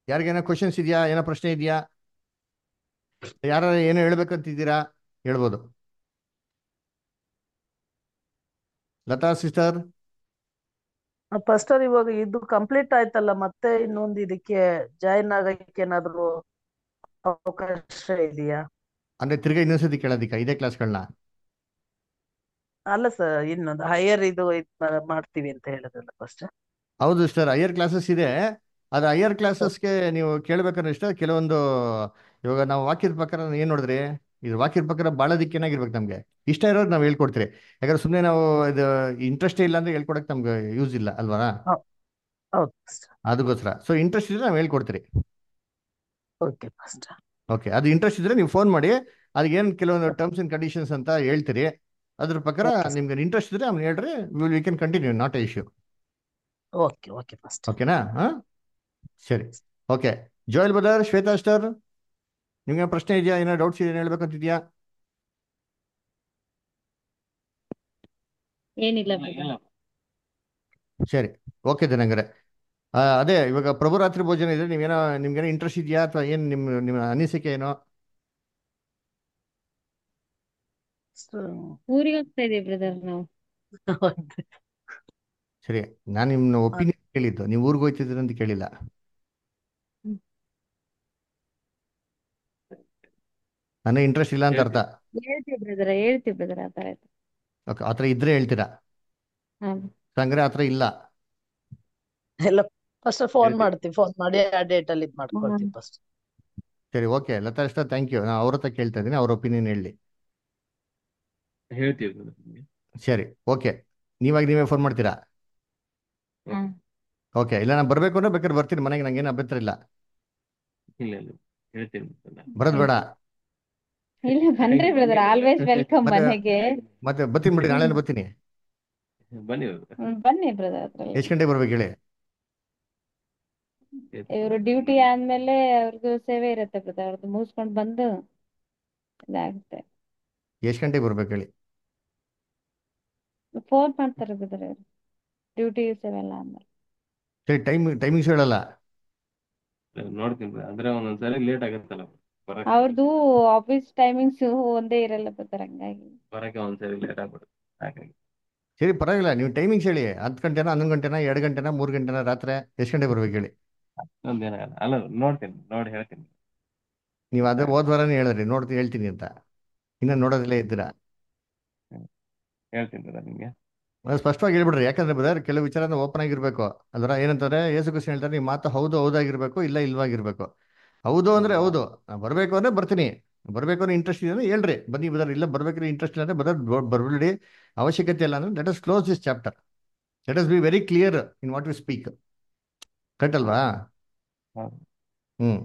S1: ಯಾರಿಗೇನೋ ಕ್ವಶನ್ಸ್ ಇದೆಯಾ ಏನೋ ಪ್ರಶ್ನೆ ಇದೆಯಾ ಯಾರು ಏನೋ ಹೇಳ್ಬೇಕಂತಿದ್ದೀರಾ ಹೇಳ್ಬೋದು ಲತಾ ಸಿಸ್ಟರ್
S2: ಫಸ್ಟರ್ ಇವಾಗ ಇದು ಕಂಪ್ಲೀಟ್ ಆಯ್ತಲ್ಲ ಮತ್ತೆ ಇನ್ನೊಂದು ಇದಕ್ಕೆ ಜಾಯಿನ್ ಆಗಕ್ಕೆ ಏನಾದ್ರು ಅವಕಾಶ ಇದೆಯಾ
S1: ಅಂದ್ರೆ ತಿರ್ಗಾ ಇನ್ನೊಂದ್ಸತಿ ಕೇಳೋದಿಕ್ಕ ಇದೇ ಕ್ಲಾಸ್ಗಳನ್ನ
S2: ಅಲ್ಲ ಸರ್ ಇನ್ನೊಂದು ಹೈಯರ್ ಇದು ಇದ್ ಮಾ- ಮಾಡ್ತೀವಿ ಅಂತ ಹೇಳಿದ್ರಲ್ಲ ಫಸ್ಟ್
S1: ಹೌದು ಸರ್ ಹೈಯರ್ ಕ್ಲಾಸಸ್ ಇದೆ ಅದು ಹೈಯರ್ ಕ್ಲಾಸಸ್ಗೆ ನೀವು ಕೇಳ್ಬೇಕಾದ್ರೆ ಇಷ್ಟ ಕೆಲವೊಂದು ಇವಾಗ ನಾವು ವಾಕ್ಯದ ಪ್ರಕಾರ ಏನ್ ನೋಡಿದ್ರಿ ಇದು ವಾಕ್ಯದ ಪ್ರಕಾರ ಭಾಳ ದಿಕ್ಕೇನಾಗಿರ್ಬೇಕು ನಮಗೆ ಇಷ್ಟ ಇರೋದು ನಾವು ಹೇಳ್ಕೊಡ್ತೀರಿ ಯಾಕಂದ್ರೆ ಸುಮ್ಮನೆ ನಾವು ಇದು ಇಂಟ್ರೆಸ್ಟ್ ಇಲ್ಲ ಅಂದ್ರೆ ಹೇಳ್ಕೊಡಕ್ ನಮ್ಗೆ ಯೂಸ್ ಇಲ್ಲ ಅಲ್ವಾ
S2: ಹೌದು ಫಸ್ಟ್
S1: ಅದಕ್ಕೋಸ್ಕರ ಸೊ ಇಂಟ್ರೆಸ್ಟ್ ಇದ್ರೆ ನಾವು ಹೇಳ್ಕೊಡ್ತೀರಿ
S2: ಓಕೆ ಫಸ್ಟ್
S1: ಓಕೆ ಅದು ಇಂಟ್ರೆಸ್ಟ್ ಇದ್ರೆ ನೀವು ಫೋನ್ ಮಾಡಿ ಅದಕ್ಕೇನು ಕೆಲವೊಂದು ಟರ್ಮ್ಸ್ ಅಂಡ್ ಕಂಡೀಷನ್ಸ್ ಅಂತ ಹೇಳ್ತೀರಿ ಅದ್ರ ಪ್ರಕಾರ
S2: Okay, sir.
S1: ನಿಮ್ಗೆ ಇಂಟ್ರೆಸ್ಟ್ ಇದ್ರೆ ಅವ್ನು ಹೇಳ್ರಿ we can continue not a issue
S2: okay okay first
S1: ಓಕೆನಾ ಹಾಂ ಸರಿ okay Joel brother Shweta sister ನಿಮ್ಗೆ ಪ್ರಶ್ನೆ ಇದೆಯಾ ಏನೋ ಡೌಟ್ಸ್ ಇದೆ ಹೇಳ್ಬೇಕಂತಿದ್ಯಾ
S5: ಏನಿಲ್ಲ brother.
S1: ಸರಿ ಓಕೆ ದಿನಂಗರೆ ಅದೇ ಇವಾಗ ಪ್ರಭು ರಾತ್ರಿ ಭೋಜನ ಇದೆ ನೀವೇನೋ ನಿಮ್ಗೇನೋ ಇಂಟ್ರೆಸ್ಟ್ ಇದೆಯಾ ಅಥವಾ ಏನು ನಿಮ್ಮ ನಿಮ್ಮ ಅನಿಸಿಕೆ ಏನೋ
S5: ಊರಿಗೆ ಹೋಗ್ತಾ ಇದೀವಿ ಬ್ರದರ್ ನಾವು
S1: ಸರಿ ನಾನು ನಿಮ್ಮ ಒಪಿನಿಯನ್ ಕೇಳಿದ್ದು ನೀವು ಊರಿಗೆ ಹೋಗ್ತಿದ್ದೀರ ಅಂತ ಕೇಳಿಲ್ಲ ನನಗೆ ಇಂಟ್ರೆಸ್ಟ್ ಇಲ್ಲ ಅಂತ ಅರ್ಥ
S5: ಹೇಳ್ತೀವಿ ಬ್ರದರ್ ಹೇಳ್ತೀವಿ ಬ್ರದರ್ ಆ ತರ ಆಯ್ತು
S1: ಓಕೆ ಆ ಥರ ಇದ್ರೆ ಹೇಳ್ತೀರಾ
S5: ಹಾ
S1: ಹಂಗಾರೆ ಆ ಥರ ಇಲ್ಲ
S2: ಎಲ್ಲ ಫಸ್ಟ್ ಫೋನ್
S6: ಹೇಳ್ತೀವಿ.
S2: ಮಾಡ್ತೀವಿ ಫೋನ್ ಮಾಡಿ ಆ ಡೇಟ್ ಅಲ್ಲಿ ಇದ್ ಮಾಡ್ಕೊಳ್ತೀವಿ ಫಸ್ಟ್
S1: ಸರಿ ಓಕೆ ಲತಾ ಇಷ್ಟ ಥ್ಯಾಂಕ್ ಯು ನಾನು ಅವ್ರ ಹತ್ರ ಕೇಳ್ತಾ ಇದ್ದೀನಿ ಅವ್ರ ಒಪಿನಿಯನ್ ಹೇಳಿ
S6: ಹೇಳ್ತೀವಿ brother ನಿಮ್ಗೆ.
S1: ಸರಿ ಓಕೆ ನೀವಾಗ ನೀವೇ ಫೋನ್ ಮಾಡ್ತೀರಾ
S5: ಹಾ
S1: ಓಕೆ ಇಲ್ಲ ನಾನು ಬರಬೇಕು ಅಂದ್ರೆ ಬೇಕಾದ್ರೆ ಬರ್ತೀನಿ ಮನೆಗೆ ನಂಗೇನು ಅಭ್ಯಂತರ ಇಲ್ಲ
S6: ಇಲ್ಲ ಇಲ್ಲ ಹೇಳ್ತೀನಿ brother.
S1: ಬರೋದು ಬೇಡ
S5: ಇಲ್ಲ ಬನ್ರಿ ಬ್ರದರ್ ಆಲ್ವೇಸ್ ವೆಲ್ಕಮ್
S1: ಮತ್ತೆ-
S5: ಮನೆಗೆ
S1: ಮತ್ತೆ ಬರ್ತೀನಿ ಬಿಡಿ ನಾಳೆ ಬರ್ತೀನಿ
S6: ಬನ್ನಿ brother.
S5: ಹ್ಮ್, ಬನ್ನಿ ಬ್ರದರ್ ಅದ್ರಲ್ಲಿ
S1: ಎಷ್ಟು ಗಂಟೆಗೆ ಬರ್ಬೇಕು ಹೇಳಿ
S5: ಇವರು ಡ್ಯೂಟಿ ಆದ್ಮೇಲೆ ಅವ್ರದ್ದು ಸೇವೆ ಇರುತ್ತೆ ಬ್ರದರ್ ಅವ್ರದ್ದು ಮುಗಿಸ್ಕೊಂಡ್ ಬಂದು ಇದಾಗುತ್ತೆ
S1: ಎಷ್ಟು ಗಂಟೆಗೆ ಬರ್ಬೇಕು ಹೇಳಿ
S5: ಫೋನ್ ಮಾಡ್ತಾರೆ ಬ್ರದರ್ ಅವರು ಡ್ಯೂಟಿ ಸೇವೆ ಎಲ್ಲ ಆದ್ಮೇಲೆ
S1: ಸರಿ ಟೈಮ್ ಟೈಮಿಂಗ್ಸ್ ಹೇಳಲ್ಲ
S6: ನೋಡ್ತೀನಿ brother. ಅಂದ್ರೆ ಒಂದೊಂದ್ಸರಿ ಲೇಟ್ ಆಗತ್ತಲ್ಲ ಬರಕ್ಕೆ
S5: ಅವ್ರದ್ದು ಆಫೀಸ್ ಟೈಮಿಂಗ್ಸ್ ಒಂದೇ ಇರಲ್ಲ ಬ್ರದರ್ ಹಂಗಾಗಿ
S6: ಬರಕ್ಕೆ ಒಂದ್ಸರಿ ಲೇಟ್ ಆಗ್ಬಿಡುತ್ತೆ ಹಾಗಾಗಿ
S1: ಸರಿ ಪರವಾಗಿಲ್ಲ ನೀವು ಟೈಮಿಂಗ್ಸ್ ಹೇಳಿ ಹತ್ತು ಗಂಟೆನಾ ಹನ್ನೊಂದು ಗಂಟೆನಾ ಎರಡು ಗಂಟೆನಾ ಮೂರು ಗಂಟೆನಾ ರಾತ್ರಿ ಎಷ್ಟು ಗಂಟೆಗೆ ಬರ್ಬೇಕು ಹೇಳಿ
S6: ಒಂದೇನಾಗಲ್ಲ ಅಲ್ಲ ನೋಡ್ತೀನಿ ನೋಡಿ ಹೇಳ್ತೀನಿ
S1: ನೀವು ಅದೇ ಹೋದ ವಾರನೇ ಹೇಳಿದ್ರಿ ನೋಡ್ತೀನಿ ಹೇಳ್ತೀನಿ ಅಂತ ಇನ್ನು ನೋಡೋದಲ್ಲೇ ಇದ್ದೀರಾ
S6: ಹೇಳ್ತೀನಿ brother ನಿಮ್ಗೆ
S1: ಅದು ಸ್ಪಷ್ಟವಾಗಿ ಹೇಳ್ಬಿಡ್ರಿ ಯಾಕಂದ್ರೆ ಬ್ರದರ್ ಕೆಲವು ವಿಚಾರ ಓಪನ್ ಆಗಿರ್ಬೇಕು ಅಲ್ವರ ಏನಂತಾರೆ ಯೇಸು ಕ್ರಿಸ್ತ ಹೇಳ್ತಾರೆ ನೀವು ಮಾತು ಹೌದು ಹೌದಾಗಿರ್ಬೇಕು ಇಲ್ಲ ಇಲ್ವಾಗಿರ್ಬೇಕು ಹೌದು ಅಂದ್ರೆ ಹೌದು ನಾನು ಬರಬೇಕು ಅಂದ್ರೆ ಬರ್ತೀನಿ ಬರಬೇಕು ಅಂದ್ರೆ ಇಂಟ್ರೆಸ್ಟ್ ಇದೆ ಅಂದ್ರೆ ಹೇಳ್ರಿ ಬನ್ನಿ ಬದರ್ ಇಲ್ಲ ಬರ್ಬೇಕ್ರೆ ಇಂಟ್ರೆಸ್ಟ್ ಇಲ್ಲ ಅಂದ್ರೆ ಬದರ್ ಬರ್ಬಿಡಿ ಅವಶ್ಯಕತೆ ಇಲ್ಲ ಅಂದ್ರೆ let us close this chapter let us be very clear in what we speak correct ಅಲ್ವಾ
S6: ಹೌದು.
S1: ಹ್ಮ್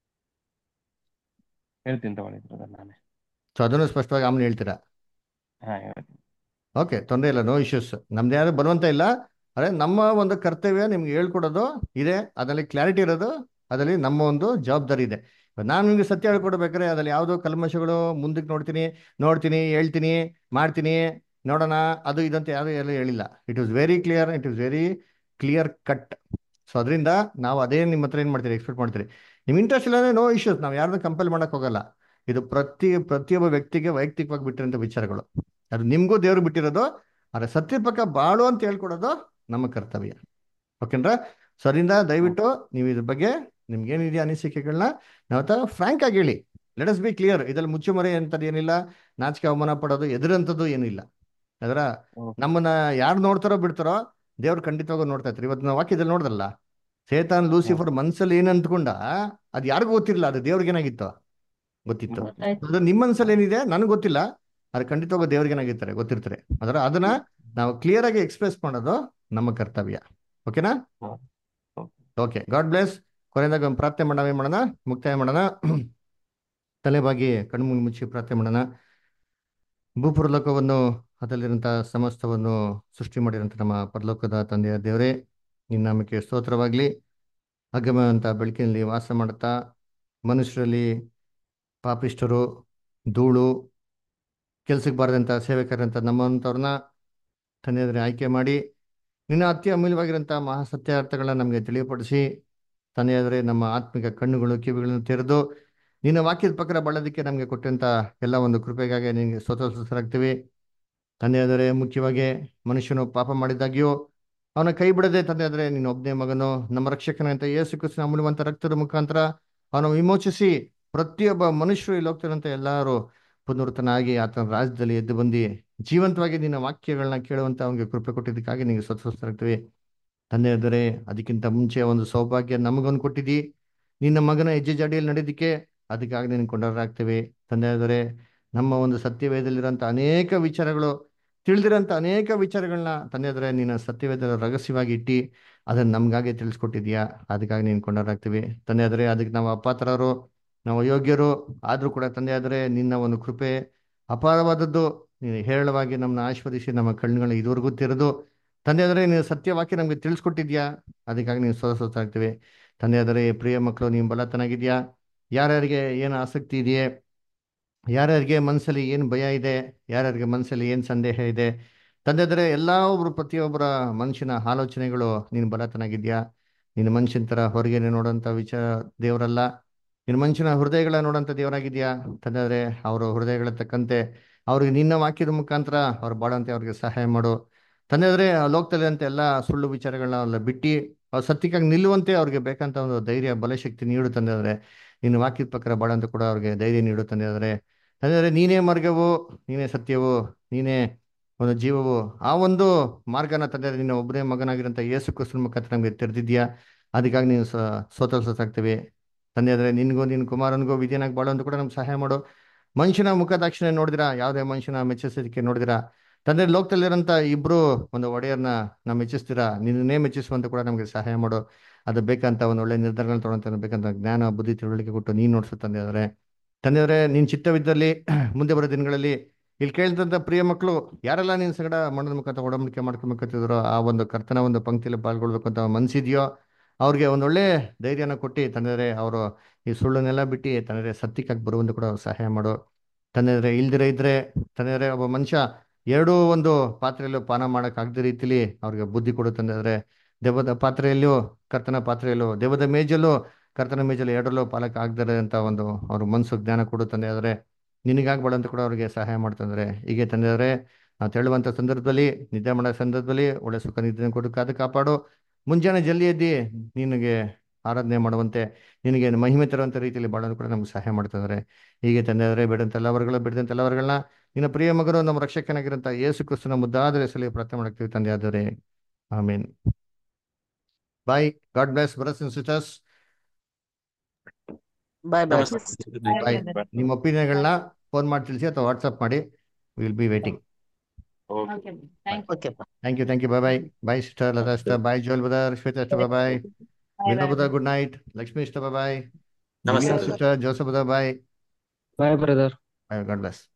S6: ಹೇಳ್ತೀನಿ ತಗೊಳ್ಳಿ brother ನಾನೇ
S1: ಸೊ ಅದನ್ನು ಸ್ಪಷ್ಟವಾಗಿ ಆಮೇಲೆ ಹೇಳ್ತೀರಾ
S6: ಹಾ ಹೇಳ್ತೀನಿ
S1: ಓಕೆ ತೊಂದರೆ ಇಲ್ಲ ನೋ ಇಶ್ಯೂಸ್ ನಮ್ದು ಯಾರು ಬರುವಂತ ಇಲ್ಲ ಅದೇ ನಮ್ಮ ಒಂದು ಕರ್ತವ್ಯ ನಿಮ್ಗೆ ಹೇಳ್ಕೊಡೋದು ಇದೆ ಅದರಲ್ಲಿ ಕ್ಲಾರಿಟಿ ಇರೋದು ಅದರಲ್ಲಿ ನಮ್ಮ ಒಂದು ಜವಾಬ್ದಾರಿ ಇದೆ ಇವಾಗ ನಾನು ನಿಮ್ಗೆ ಸತ್ಯ ಹೇಳ್ಕೊಡ್ಬೇಕಾದ್ರೆ ಅದ್ರಲ್ಲಿ ಯಾವುದೋ ಕಲ್ಮಶಗಳು ಮುಂದಕ್ಕೆ ನೋಡ್ತೀನಿ ನೋಡ್ತೀನಿ ಹೇಳ್ತೀನಿ ಮಾಡ್ತೀನಿ ನೋಡೋಣ ಅದು ಇದಂತ ಯಾರು ಎಲ್ಲ ಹೇಳಿಲ್ಲ it was very clear it is very clear cut so ಅದರಿಂದ ನಾವು ಅದೇ ನಿಮ್ಮ ಹತ್ರ ಏನು ಮಾಡ್ತೀರಿ ಎಕ್ಸ್ಪೆಕ್ಟ್ ಮಾಡ್ತೀರಿ ನಿಮ್ ಇಂಟ್ರೆಸ್ಟ್ ಇಲ್ಲ ಅಂದ್ರೆ ನೋ ಇಶ್ಯೂಸ್ ನಾವು ಯಾರನ್ನೂ ಕಂಪೇಲ್ ಮಾಡಕ್ ಹೋಗಲ್ಲ ಇದು ಪ್ರತಿ ಪ್ರತಿಯೊಬ್ಬ ವ್ಯಕ್ತಿಗೆ ವೈಯಕ್ತಿಕವಾಗಿ ಬಿಟ್ಟಿರೋಂಥ ವಿಚಾರಗಳು ಅದು ನಿಮಗೂ ದೇವ್ರು ಬಿಟ್ಟಿರೋದು ಆದರೆ ಸತ್ಯ ಪಕ್ಕ ಬಾಳು ಅಂತ ಹೇಳ್ಕೊಡೋದು ನಮ್ಮ ಕರ್ತವ್ಯ ಓಕೆನ್ರಾ ಸೊ ಅದರಿಂದ ದಯವಿಟ್ಟು ನೀವು ಇದ್ರ ಬಗ್ಗೆ ನಿಮ್ಗೆ ಏನಿದೆಯಾ ಅನಿಸಿಕೆಗಳನ್ನ ನಾವು ಫ್ರಾಂಕ್ ಆಗಿ ಹೇಳಿ ಲೆಟ್ ಅಸ್ ಬಿ ಕ್ಲಿಯರ್ ಇದ್ರಲ್ಲಿ ಮುಚ್ಚುಮರೆ ಅಂತದ್ದು ಏನಿಲ್ಲ ನಾಚಿಕೆ ಅವಮಾನ ಪಡೋದು ಎದುರಂಥದ್ದು ಏನಿಲ್ಲ ಅದರ
S6: ಹ್ಮ್.
S1: ನಮ್ಮನ್ನ ಯಾರು ನೋಡ್ತಾರೋ ಬಿಡ್ತಾರೋ ದೇವ್ರು ಖಂಡಿತವಾಗೂ ನೋಡ್ತಾ ಇರ್ತಾರೆ ಇವತ್ತು ನಾವು ವಾಕ್ಯದಲ್ಲಿ ನೋಡ್ದಲ್ಲ ಸೇತಾನ್ ಲೂಸಿಫರ್ ಮನ್ಸಲ್ಲಿ ಏನ್ ಅಂದ್ಕೊಂಡ ಅದು ಯಾರಿಗೂ ಗೊತ್ತಿರಲಿಲ್ಲ ಅದು ದೇವ್ರಿಗೆ ಏನಾಗಿತ್ತು ಗೊತ್ತಿತ್ತು
S5: ಗೊತ್ತಾಯ್ತು
S1: ಅದು ನಿಮ್ಮ ಮನ್ಸಲ್ಲಿ ಏನಿದೆ ನನಗೆ ಗೊತ್ತಿಲ್ಲ ಅದು ಖಂಡಿತವಾಗ ದೇವ್ರಿಗೆ ಏನಾಗಿರ್ತಾರೆ ಗೊತ್ತಿರ್ತಾರೆ ಅದರ ಅದನ್ನ ನಾವು ಕ್ಲಿಯರ್ ಆಗಿ ಎಕ್ಸ್ಪ್ರೆಸ್ ಮಾಡೋದು ನಮ್ಮ ಕರ್ತವ್ಯ ಓಕೆನಾ
S6: ಹ್ಮ್.
S1: ಓಕೆ ಗಾಡ್ ಬ್ಲೆಸ್ ಕೊನೆಯದಾಗ ಒಂದು ಪ್ರಾರ್ಥನೆ ಮಾಡೋಣ ಏನ್ ಮಾಡೋಣ ಮುಕ್ತಾಯ ಮಾಡೋಣ ತಲೆಬಾಗಿ ಕಣ್ಣು ಮುಚ್ಚಿ ಪ್ರಾರ್ಥನೆ ಮಾಡೋಣ ಭೂಪರಲೋಕವನ್ನು ಅದರಲ್ಲಿರುವಂಥ ಸಮಸ್ತವನ್ನು ಸೃಷ್ಟಿ ಮಾಡಿರೋಂಥ ನಮ್ಮ ಪರಲೋಕದ ತಂದೆಯ ದೇವರೇ ನಿನ್ನ ನಾಮಕ್ಕೆ ಸ್ತೋತ್ರವಾಗಲಿ ಅಗಮವಂತ ಬೆಳಕಿನಲ್ಲಿ ವಾಸ ಮಾಡುತ್ತಾ ಮನುಷ್ಯರಲ್ಲಿ ಪಾಪಿಷ್ಟರು ಧೂಳು ಕೆಲ್ಸಕ್ಕೆ ಬಾರದಂಥ ಸೇವಕರಂತ ನಮ್ಮಂಥವ್ರನ್ನ ತಂದೆಯದ್ರೆ ಆಯ್ಕೆ ಮಾಡಿ ನಿನ್ನ ಅತಿ ಅಮೂಲ್ಯವಾಗಿರೋಂಥ ಮಹಾಸತ್ಯಾರ್ಥಗಳನ್ನ ನಮಗೆ ತಿಳಿಯಪಡಿಸಿ ತಂದೆಯಾದರೆ ನಮ್ಮ ಆತ್ಮಿಕ ಕಣ್ಣುಗಳು ಕಿವಿಗಳನ್ನು ತೆರೆದು ನಿನ್ನ ವಾಕ್ಯದ ಪ್ರಕಾರ ಬಳೋದಕ್ಕೆ ನಮಗೆ ಕೊಟ್ಟಂತ ಎಲ್ಲ ಒಂದು ಕೃಪೆಗಾಗಿ ನಿನಗೆ ಸ್ವತಃ ತಂದೆಯಾದರೆ ಮುಖ್ಯವಾಗಿ ಮನುಷ್ಯನು ಪಾಪ ಮಾಡಿದಾಗ್ಯೂ ಅವನ ಕೈ ಬಿಡದೆ ತಂದೆಯಾದರೆ ನಿನ್ನ ಒಬ್ಬನೇ ಮಗನು ನಮ್ಮ ರಕ್ಷಕನಂತ ಯೇಸು ಕ್ರಿಸ್ತನ ಅಮೂಲ್ಯವಂತ ರಕ್ತದ ಮುಖಾಂತರ ಅವನು ವಿಮೋಚಿಸಿ ಪ್ರತಿಯೊಬ್ಬ ಮನುಷ್ಯರು ಇಲ್ಲಿ ಹೋಗ್ತಿರಂತ ಎಲ್ಲರೂ ಪುನರ್ತನಾಗಿ ಆತನ ರಾಜ್ಯದಲ್ಲಿ ಎದ್ದು ಬಂದು ಜೀವಂತವಾಗಿ ನಿನ್ನ ವಾಕ್ಯಗಳನ್ನ ಕೇಳುವಂತ ಅವನಿಗೆ ಕೃಪೆ ಕೊಟ್ಟಿದ್ದಕ್ಕಾಗಿ ನಿನಗೆ ಸ್ವತಃ ತಂದೆಯಾದರೆ ಅದಕ್ಕಿಂತ ಮುಂಚೆ ಒಂದು ಸೌಭಾಗ್ಯ ನಮಗೊಂದು ಕೊಟ್ಟಿದ್ದಿ ನಿನ್ನ ಮಗನ ಹೆಜ್ಜೆ ಜಾಡಿಯಲ್ಲಿ ನಡೆದಿಕ್ಕೆ ಅದಕ್ಕಾಗಿ ನಿನಗೆ ಕೊಂಡರಾಗ್ತೇವೆ ತಂದೆಯಾದರೆ ನಮ್ಮ ಒಂದು ಸತ್ಯವೇದಲ್ಲಿರೋಂಥ ಅನೇಕ ವಿಚಾರಗಳು ತಿಳಿದಿರೋಂಥ ಅನೇಕ ವಿಚಾರಗಳನ್ನ ತಂದೆಯಾದರೆ ನಿನ್ನ ಸತ್ಯವೇದ ರಹಸ್ಯವಾಗಿ ಇಟ್ಟು ಅದನ್ನು ನಮಗಾಗಿ ತಿಳಿಸ್ಕೊಟ್ಟಿದ್ಯಾ ಅದಕ್ಕಾಗಿ ನೀನು ಕೊಂಡರಾಗ್ತೀವಿ ತಂದೆಯಾದರೆ ಅದಕ್ಕೆ ನಾವು ಅಪಾತ್ರರು ನಾವು ಅಯೋಗ್ಯರು ಆದರೂ ಕೂಡ ತಂದೆಯಾದರೆ ನಿನ್ನ ಒಂದು ಕೃಪೆ ಅಪಾರವಾದದ್ದು ನೀನು ಹೇರಳವಾಗಿ ನಮ್ಮನ್ನ ಆಶೀರ್ವದಿಸಿ ನಮ್ಮ ಕಣ್ಣುಗಳನ್ನ ಇದುವರೆಗೂ ತೆರೆದು ತಂದೆಯಾದರೆ ನೀನು ಸತ್ಯವಾಕ್ಯ ನಮಗೆ ತಿಳಿಸ್ಕೊಟ್ಟಿದ್ಯಾ ಅದಕ್ಕಾಗಿ ನೀವು ಸ್ವತ ಆಗ್ತೀವಿ ತಂದೆಯಾದರೆ ಪ್ರಿಯ ಮಕ್ಕಳು ನೀವು ಬಲತನಾಗಿದ್ಯಾ ಯಾರ್ಯಾರಿಗೆ ಏನು ಆಸಕ್ತಿ ಇದೆಯೇ ಯಾರ್ಯಾರಿಗೆ ಮನಸ್ಸಲ್ಲಿ ಏನು ಭಯ ಇದೆ ಯಾರ್ಯಾರಿಗೆ ಮನಸ್ಸಲ್ಲಿ ಏನು ಸಂದೇಹ ಇದೆ ತಂದೆಯಾದರೆ ಎಲ್ಲ ಒಬ್ಬರು ಪ್ರತಿಯೊಬ್ಬರ ಮನುಷ್ಯನ ಆಲೋಚನೆಗಳು ನೀನು ಬಲತನಾಗಿದ್ಯಾ ನಿನ್ನ ಮನುಷ್ಯನ ಥರ ಹೊರಗೆ ನೋಡೋಂಥ ವಿಚಾರ ದೇವರಲ್ಲ ನಿನ್ನ ಮನುಷ್ಯನ ಹೃದಯಗಳ ನೋಡೋಂಥ ದೇವರಾಗಿದ್ಯಾ ತಂದೆಯಾದರೆ ಅವರ ಹೃದಯಗಳ ತಕ್ಕಂತೆ ಅವ್ರಿಗೆ ನಿನ್ನ ವಾಕ್ಯದ ಮುಖಾಂತರ ಅವ್ರು ಬಾಳಂತೆ ಅವ್ರಿಗೆ ಸಹಾಯ ಮಾಡು ತಂದೆಯಾದರೆ ಲೋಕದಲ್ಲಿ ಅಂತ ಎಲ್ಲ ಸುಳ್ಳು ವಿಚಾರಗಳನ್ನ ಎಲ್ಲ ಬಿಟ್ಟು ಅವ್ರು ಸತ್ಯಕ್ಕಾಗಿ ನಿಲ್ಲುವಂತೆ ಅವ್ರಿಗೆ ಬೇಕಂತ ಒಂದು ಧೈರ್ಯ ಬಲಶಕ್ತಿ ನೀಡು ತಂದೆಯಾದರೆ ನಿನ್ನ ವಾಕ್ಯದ ಪ್ರಕಾರ ಬಾಳಂತ ಕೂಡ ಅವ್ರಿಗೆ ಧೈರ್ಯ ನೀಡು ತಂದೆಯಾದರೆ ತಂದೆಯಾದರೆ ನೀನೇ ಮಾರ್ಗವು ನೀನೇ ಸತ್ಯವು ನೀನೇ ಒಂದು ಜೀವವು ಆ ಒಂದು ಮಾರ್ಗನ ತಂದೆ ನಿನ್ನ ಒಬ್ಬನೇ ಮಗನಾಗಿರೋಂಥ ಯೇಸು ಕ್ರಿಸ್ತನ ಮುಖಾಂತರ ನಮಗೆ ತೆರೆದಿದ್ಯಾ ಅದಕ್ಕಾಗಿ ನೀನು ಸ ಸ್ವತಃ ತಂದೆಯಾದರೆ ನಿನಗೂ ನಿನ್ನ ಕುಮಾರನಿಗೂ ವಿದ್ಯನಾಗಿ ಬಾಳೋದು ಕೂಡ ನಮ್ಗೆ ಸಹಾಯ ಮಾಡು ಮನುಷ್ಯನ ಮುಖದಾಕ್ಷಿಣೆ ನೋಡಿದಿರಾ ಯಾವುದೇ ಮನುಷ್ಯನ ಮೆಚ್ಚಿಸೋದಕ್ಕೆ ನೋಡಿದಿರಾ ತಂದೆ ಲೋಕದಲ್ಲಿರೋಂಥ ಇಬ್ರು ಒಂದು ಒಡೆಯರ್ನ ನಾವು ಮೆಚ್ಚಿಸ್ತೀರಾ ನಿನ್ನೇ ಮೆಚ್ಚಿಸುವಂತ ಕೂಡ ನಮಗೆ ಸಹಾಯ ಮಾಡು ಅದು ಬೇಕಂತ ಒಂದು ಒಳ್ಳೆ ನಿರ್ಧಾರಗಳನ್ನ ತೊಗೊಳಂತ ಬೇಕಂತ ಜ್ಞಾನ ಬುದ್ಧಿ ತಿಳುವಳಿಕೆ ಕೊಟ್ಟು ನೀನು ನೋಡ್ಸು ತಂದೆಯವರೇ ತಂದೆಯವರೇ ನಿನ್ನ ಚಿತ್ತವಿದ್ದಲ್ಲಿ ಮುಂದೆ ಬರೋ ದಿನಗಳಲ್ಲಿ ಇಲ್ಲಿ ಕೇಳಿದಂಥ ಪ್ರಿಯ ಮಕ್ಕಳು ಯಾರೆಲ್ಲ ನಿನ್ನ ಸಂಗಡ ಮಣ್ಣದ ಮುಖಾಂತರ ಒಡಂಬಡಿಕೆ ಮಾಡ್ಕೊಬೇಕಂತಿದ್ರು ಆ ಒಂದು ಕರ್ತನ ಒಂದು ಪಂಕ್ತಿಯಲ್ಲಿ ಪಾಲ್ಗೊಳ್ಬೇಕು ಅಂತ ಮನಸ್ಸಿದೆಯೋ ಅವ್ರಿಗೆ ಒಂದು ಒಳ್ಳೆ ಧೈರ್ಯನ ಕೊಟ್ಟು ತಂದೆಯವರೇ ಅವರು ಈ ಸುಳ್ಳನ್ನೆಲ್ಲ ಬಿಟ್ಟು ತಂದೆಯವರೇ ಸತ್ಯಕ್ಕಾಗಿ ಬರುವಂತ ಕೂಡ ಅವ್ರು ಸಹಾಯ ಮಾಡು ತಂದೆಯವರೇ ಇಲ್ದಿರ ಇದ್ರೆ ತಂದೆಯವರೇ ಒಬ್ಬ ಮನುಷ್ಯ ಎರಡೂ ಒಂದು ಪಾತ್ರೆಯಲ್ಲೂ ಪಾನ ಆಗದ ರೀತಿಲಿ ಅವ್ರಿಗೆ ಬುದ್ಧಿ ಕೊಡು ತಂದೆಯವರೇ ದೇವದ ಪಾತ್ರೆಯಲ್ಲೂ ಕರ್ತನ ಪಾತ್ರೆಯಲ್ಲೂ ದೇವದ ಮೇಜಲ್ಲೂ ಕರ್ತನ ಮೇಜಲ್ಲೂ ಎರಡರಲ್ಲೂ ಪಾಲಕ ಆಗದರೆ ಅಂತ ಒಂದು ಅವ್ರ ಮನಸ್ಸು ಜ್ಞಾನ ಕೊಡು ತಂದೆಯಾದರೆ ನಿನಗಾಗ್ಬೇಡ ಅಂತ ಕೂಡ ಅವ್ರಿಗೆ ಸಹಾಯ ಮಾಡ್ತಂದ್ರೆ ಹೀಗೆ ತಂದೆಯವರೇ ನಾವು ತೆಳುವಂಥ ಸಂದರ್ಭದಲ್ಲಿ ನಿದ್ದೆ ಮಾಡೋ ಸಂದರ್ಭದಲ್ಲಿ ಒಳ್ಳೆ ಸುಖ ನಿದ್ದೆ ಕೊಡು ಕಾದು ಕಾಪಾಡು ಮುಂಜಾನೆ ಜಲ್ದಿ ಎದ್ದಿ ನಿನಗೆ ಆರಾಧನೆ ಮಾಡುವಂತೆ ನಿನಗೆ ಮಹಿಮೆ ತರುವಂಥ ರೀತಿಯಲ್ಲಿ ಬಾಳೋದು ಕೂಡ ನಮ್ಗೆ ಸಹಾಯ ಮಾಡ್ತಿದ್ದಾರೆ ಹೀಗೆ ತಂದೆಯವರೇ ಬಿಡಂತ ಎಲ್ಲವರ್ಗಳು ಬಿಡದಂತ ಎಲ್ಲವರ್ಗಳನ್ನ ನಿನ್ನ ಪ್ರಿಯ ಮಗರು ನಮ್ಮ ರಕ್ಷಕನಾಗಿರಂತ ಯೇಸು ಕ್ರಿಸ್ತನ ಮುದ್ದಾದ ಹೆಸರಲ್ಲಿ ಪ್ರಾರ್ಥನೆ ಮಾಡ್ತೀವಿ ತಂದೆ ಆದರೆ amen bye God bless brothers and sisters
S3: bye bye
S1: bye ನಿಮ್ಮ ಒಪಿನಿಯನ್ಗಳನ್ನ ಫೋನ್ ಮಾಡಿ ತಿಳಿಸಿ ಅಥವಾ ವಾಟ್ಸಪ್ ಮಾಡಿ will be waiting
S6: okay
S2: okay
S1: thank you thank you bye bye bye sister Lata sister bye Joel brother Shweta sister bye Vino brother good night Lakshmi sister bye
S6: ನಮಸ್ತೆ
S1: sister Joseph brother bye
S7: bye brother
S1: bye God bless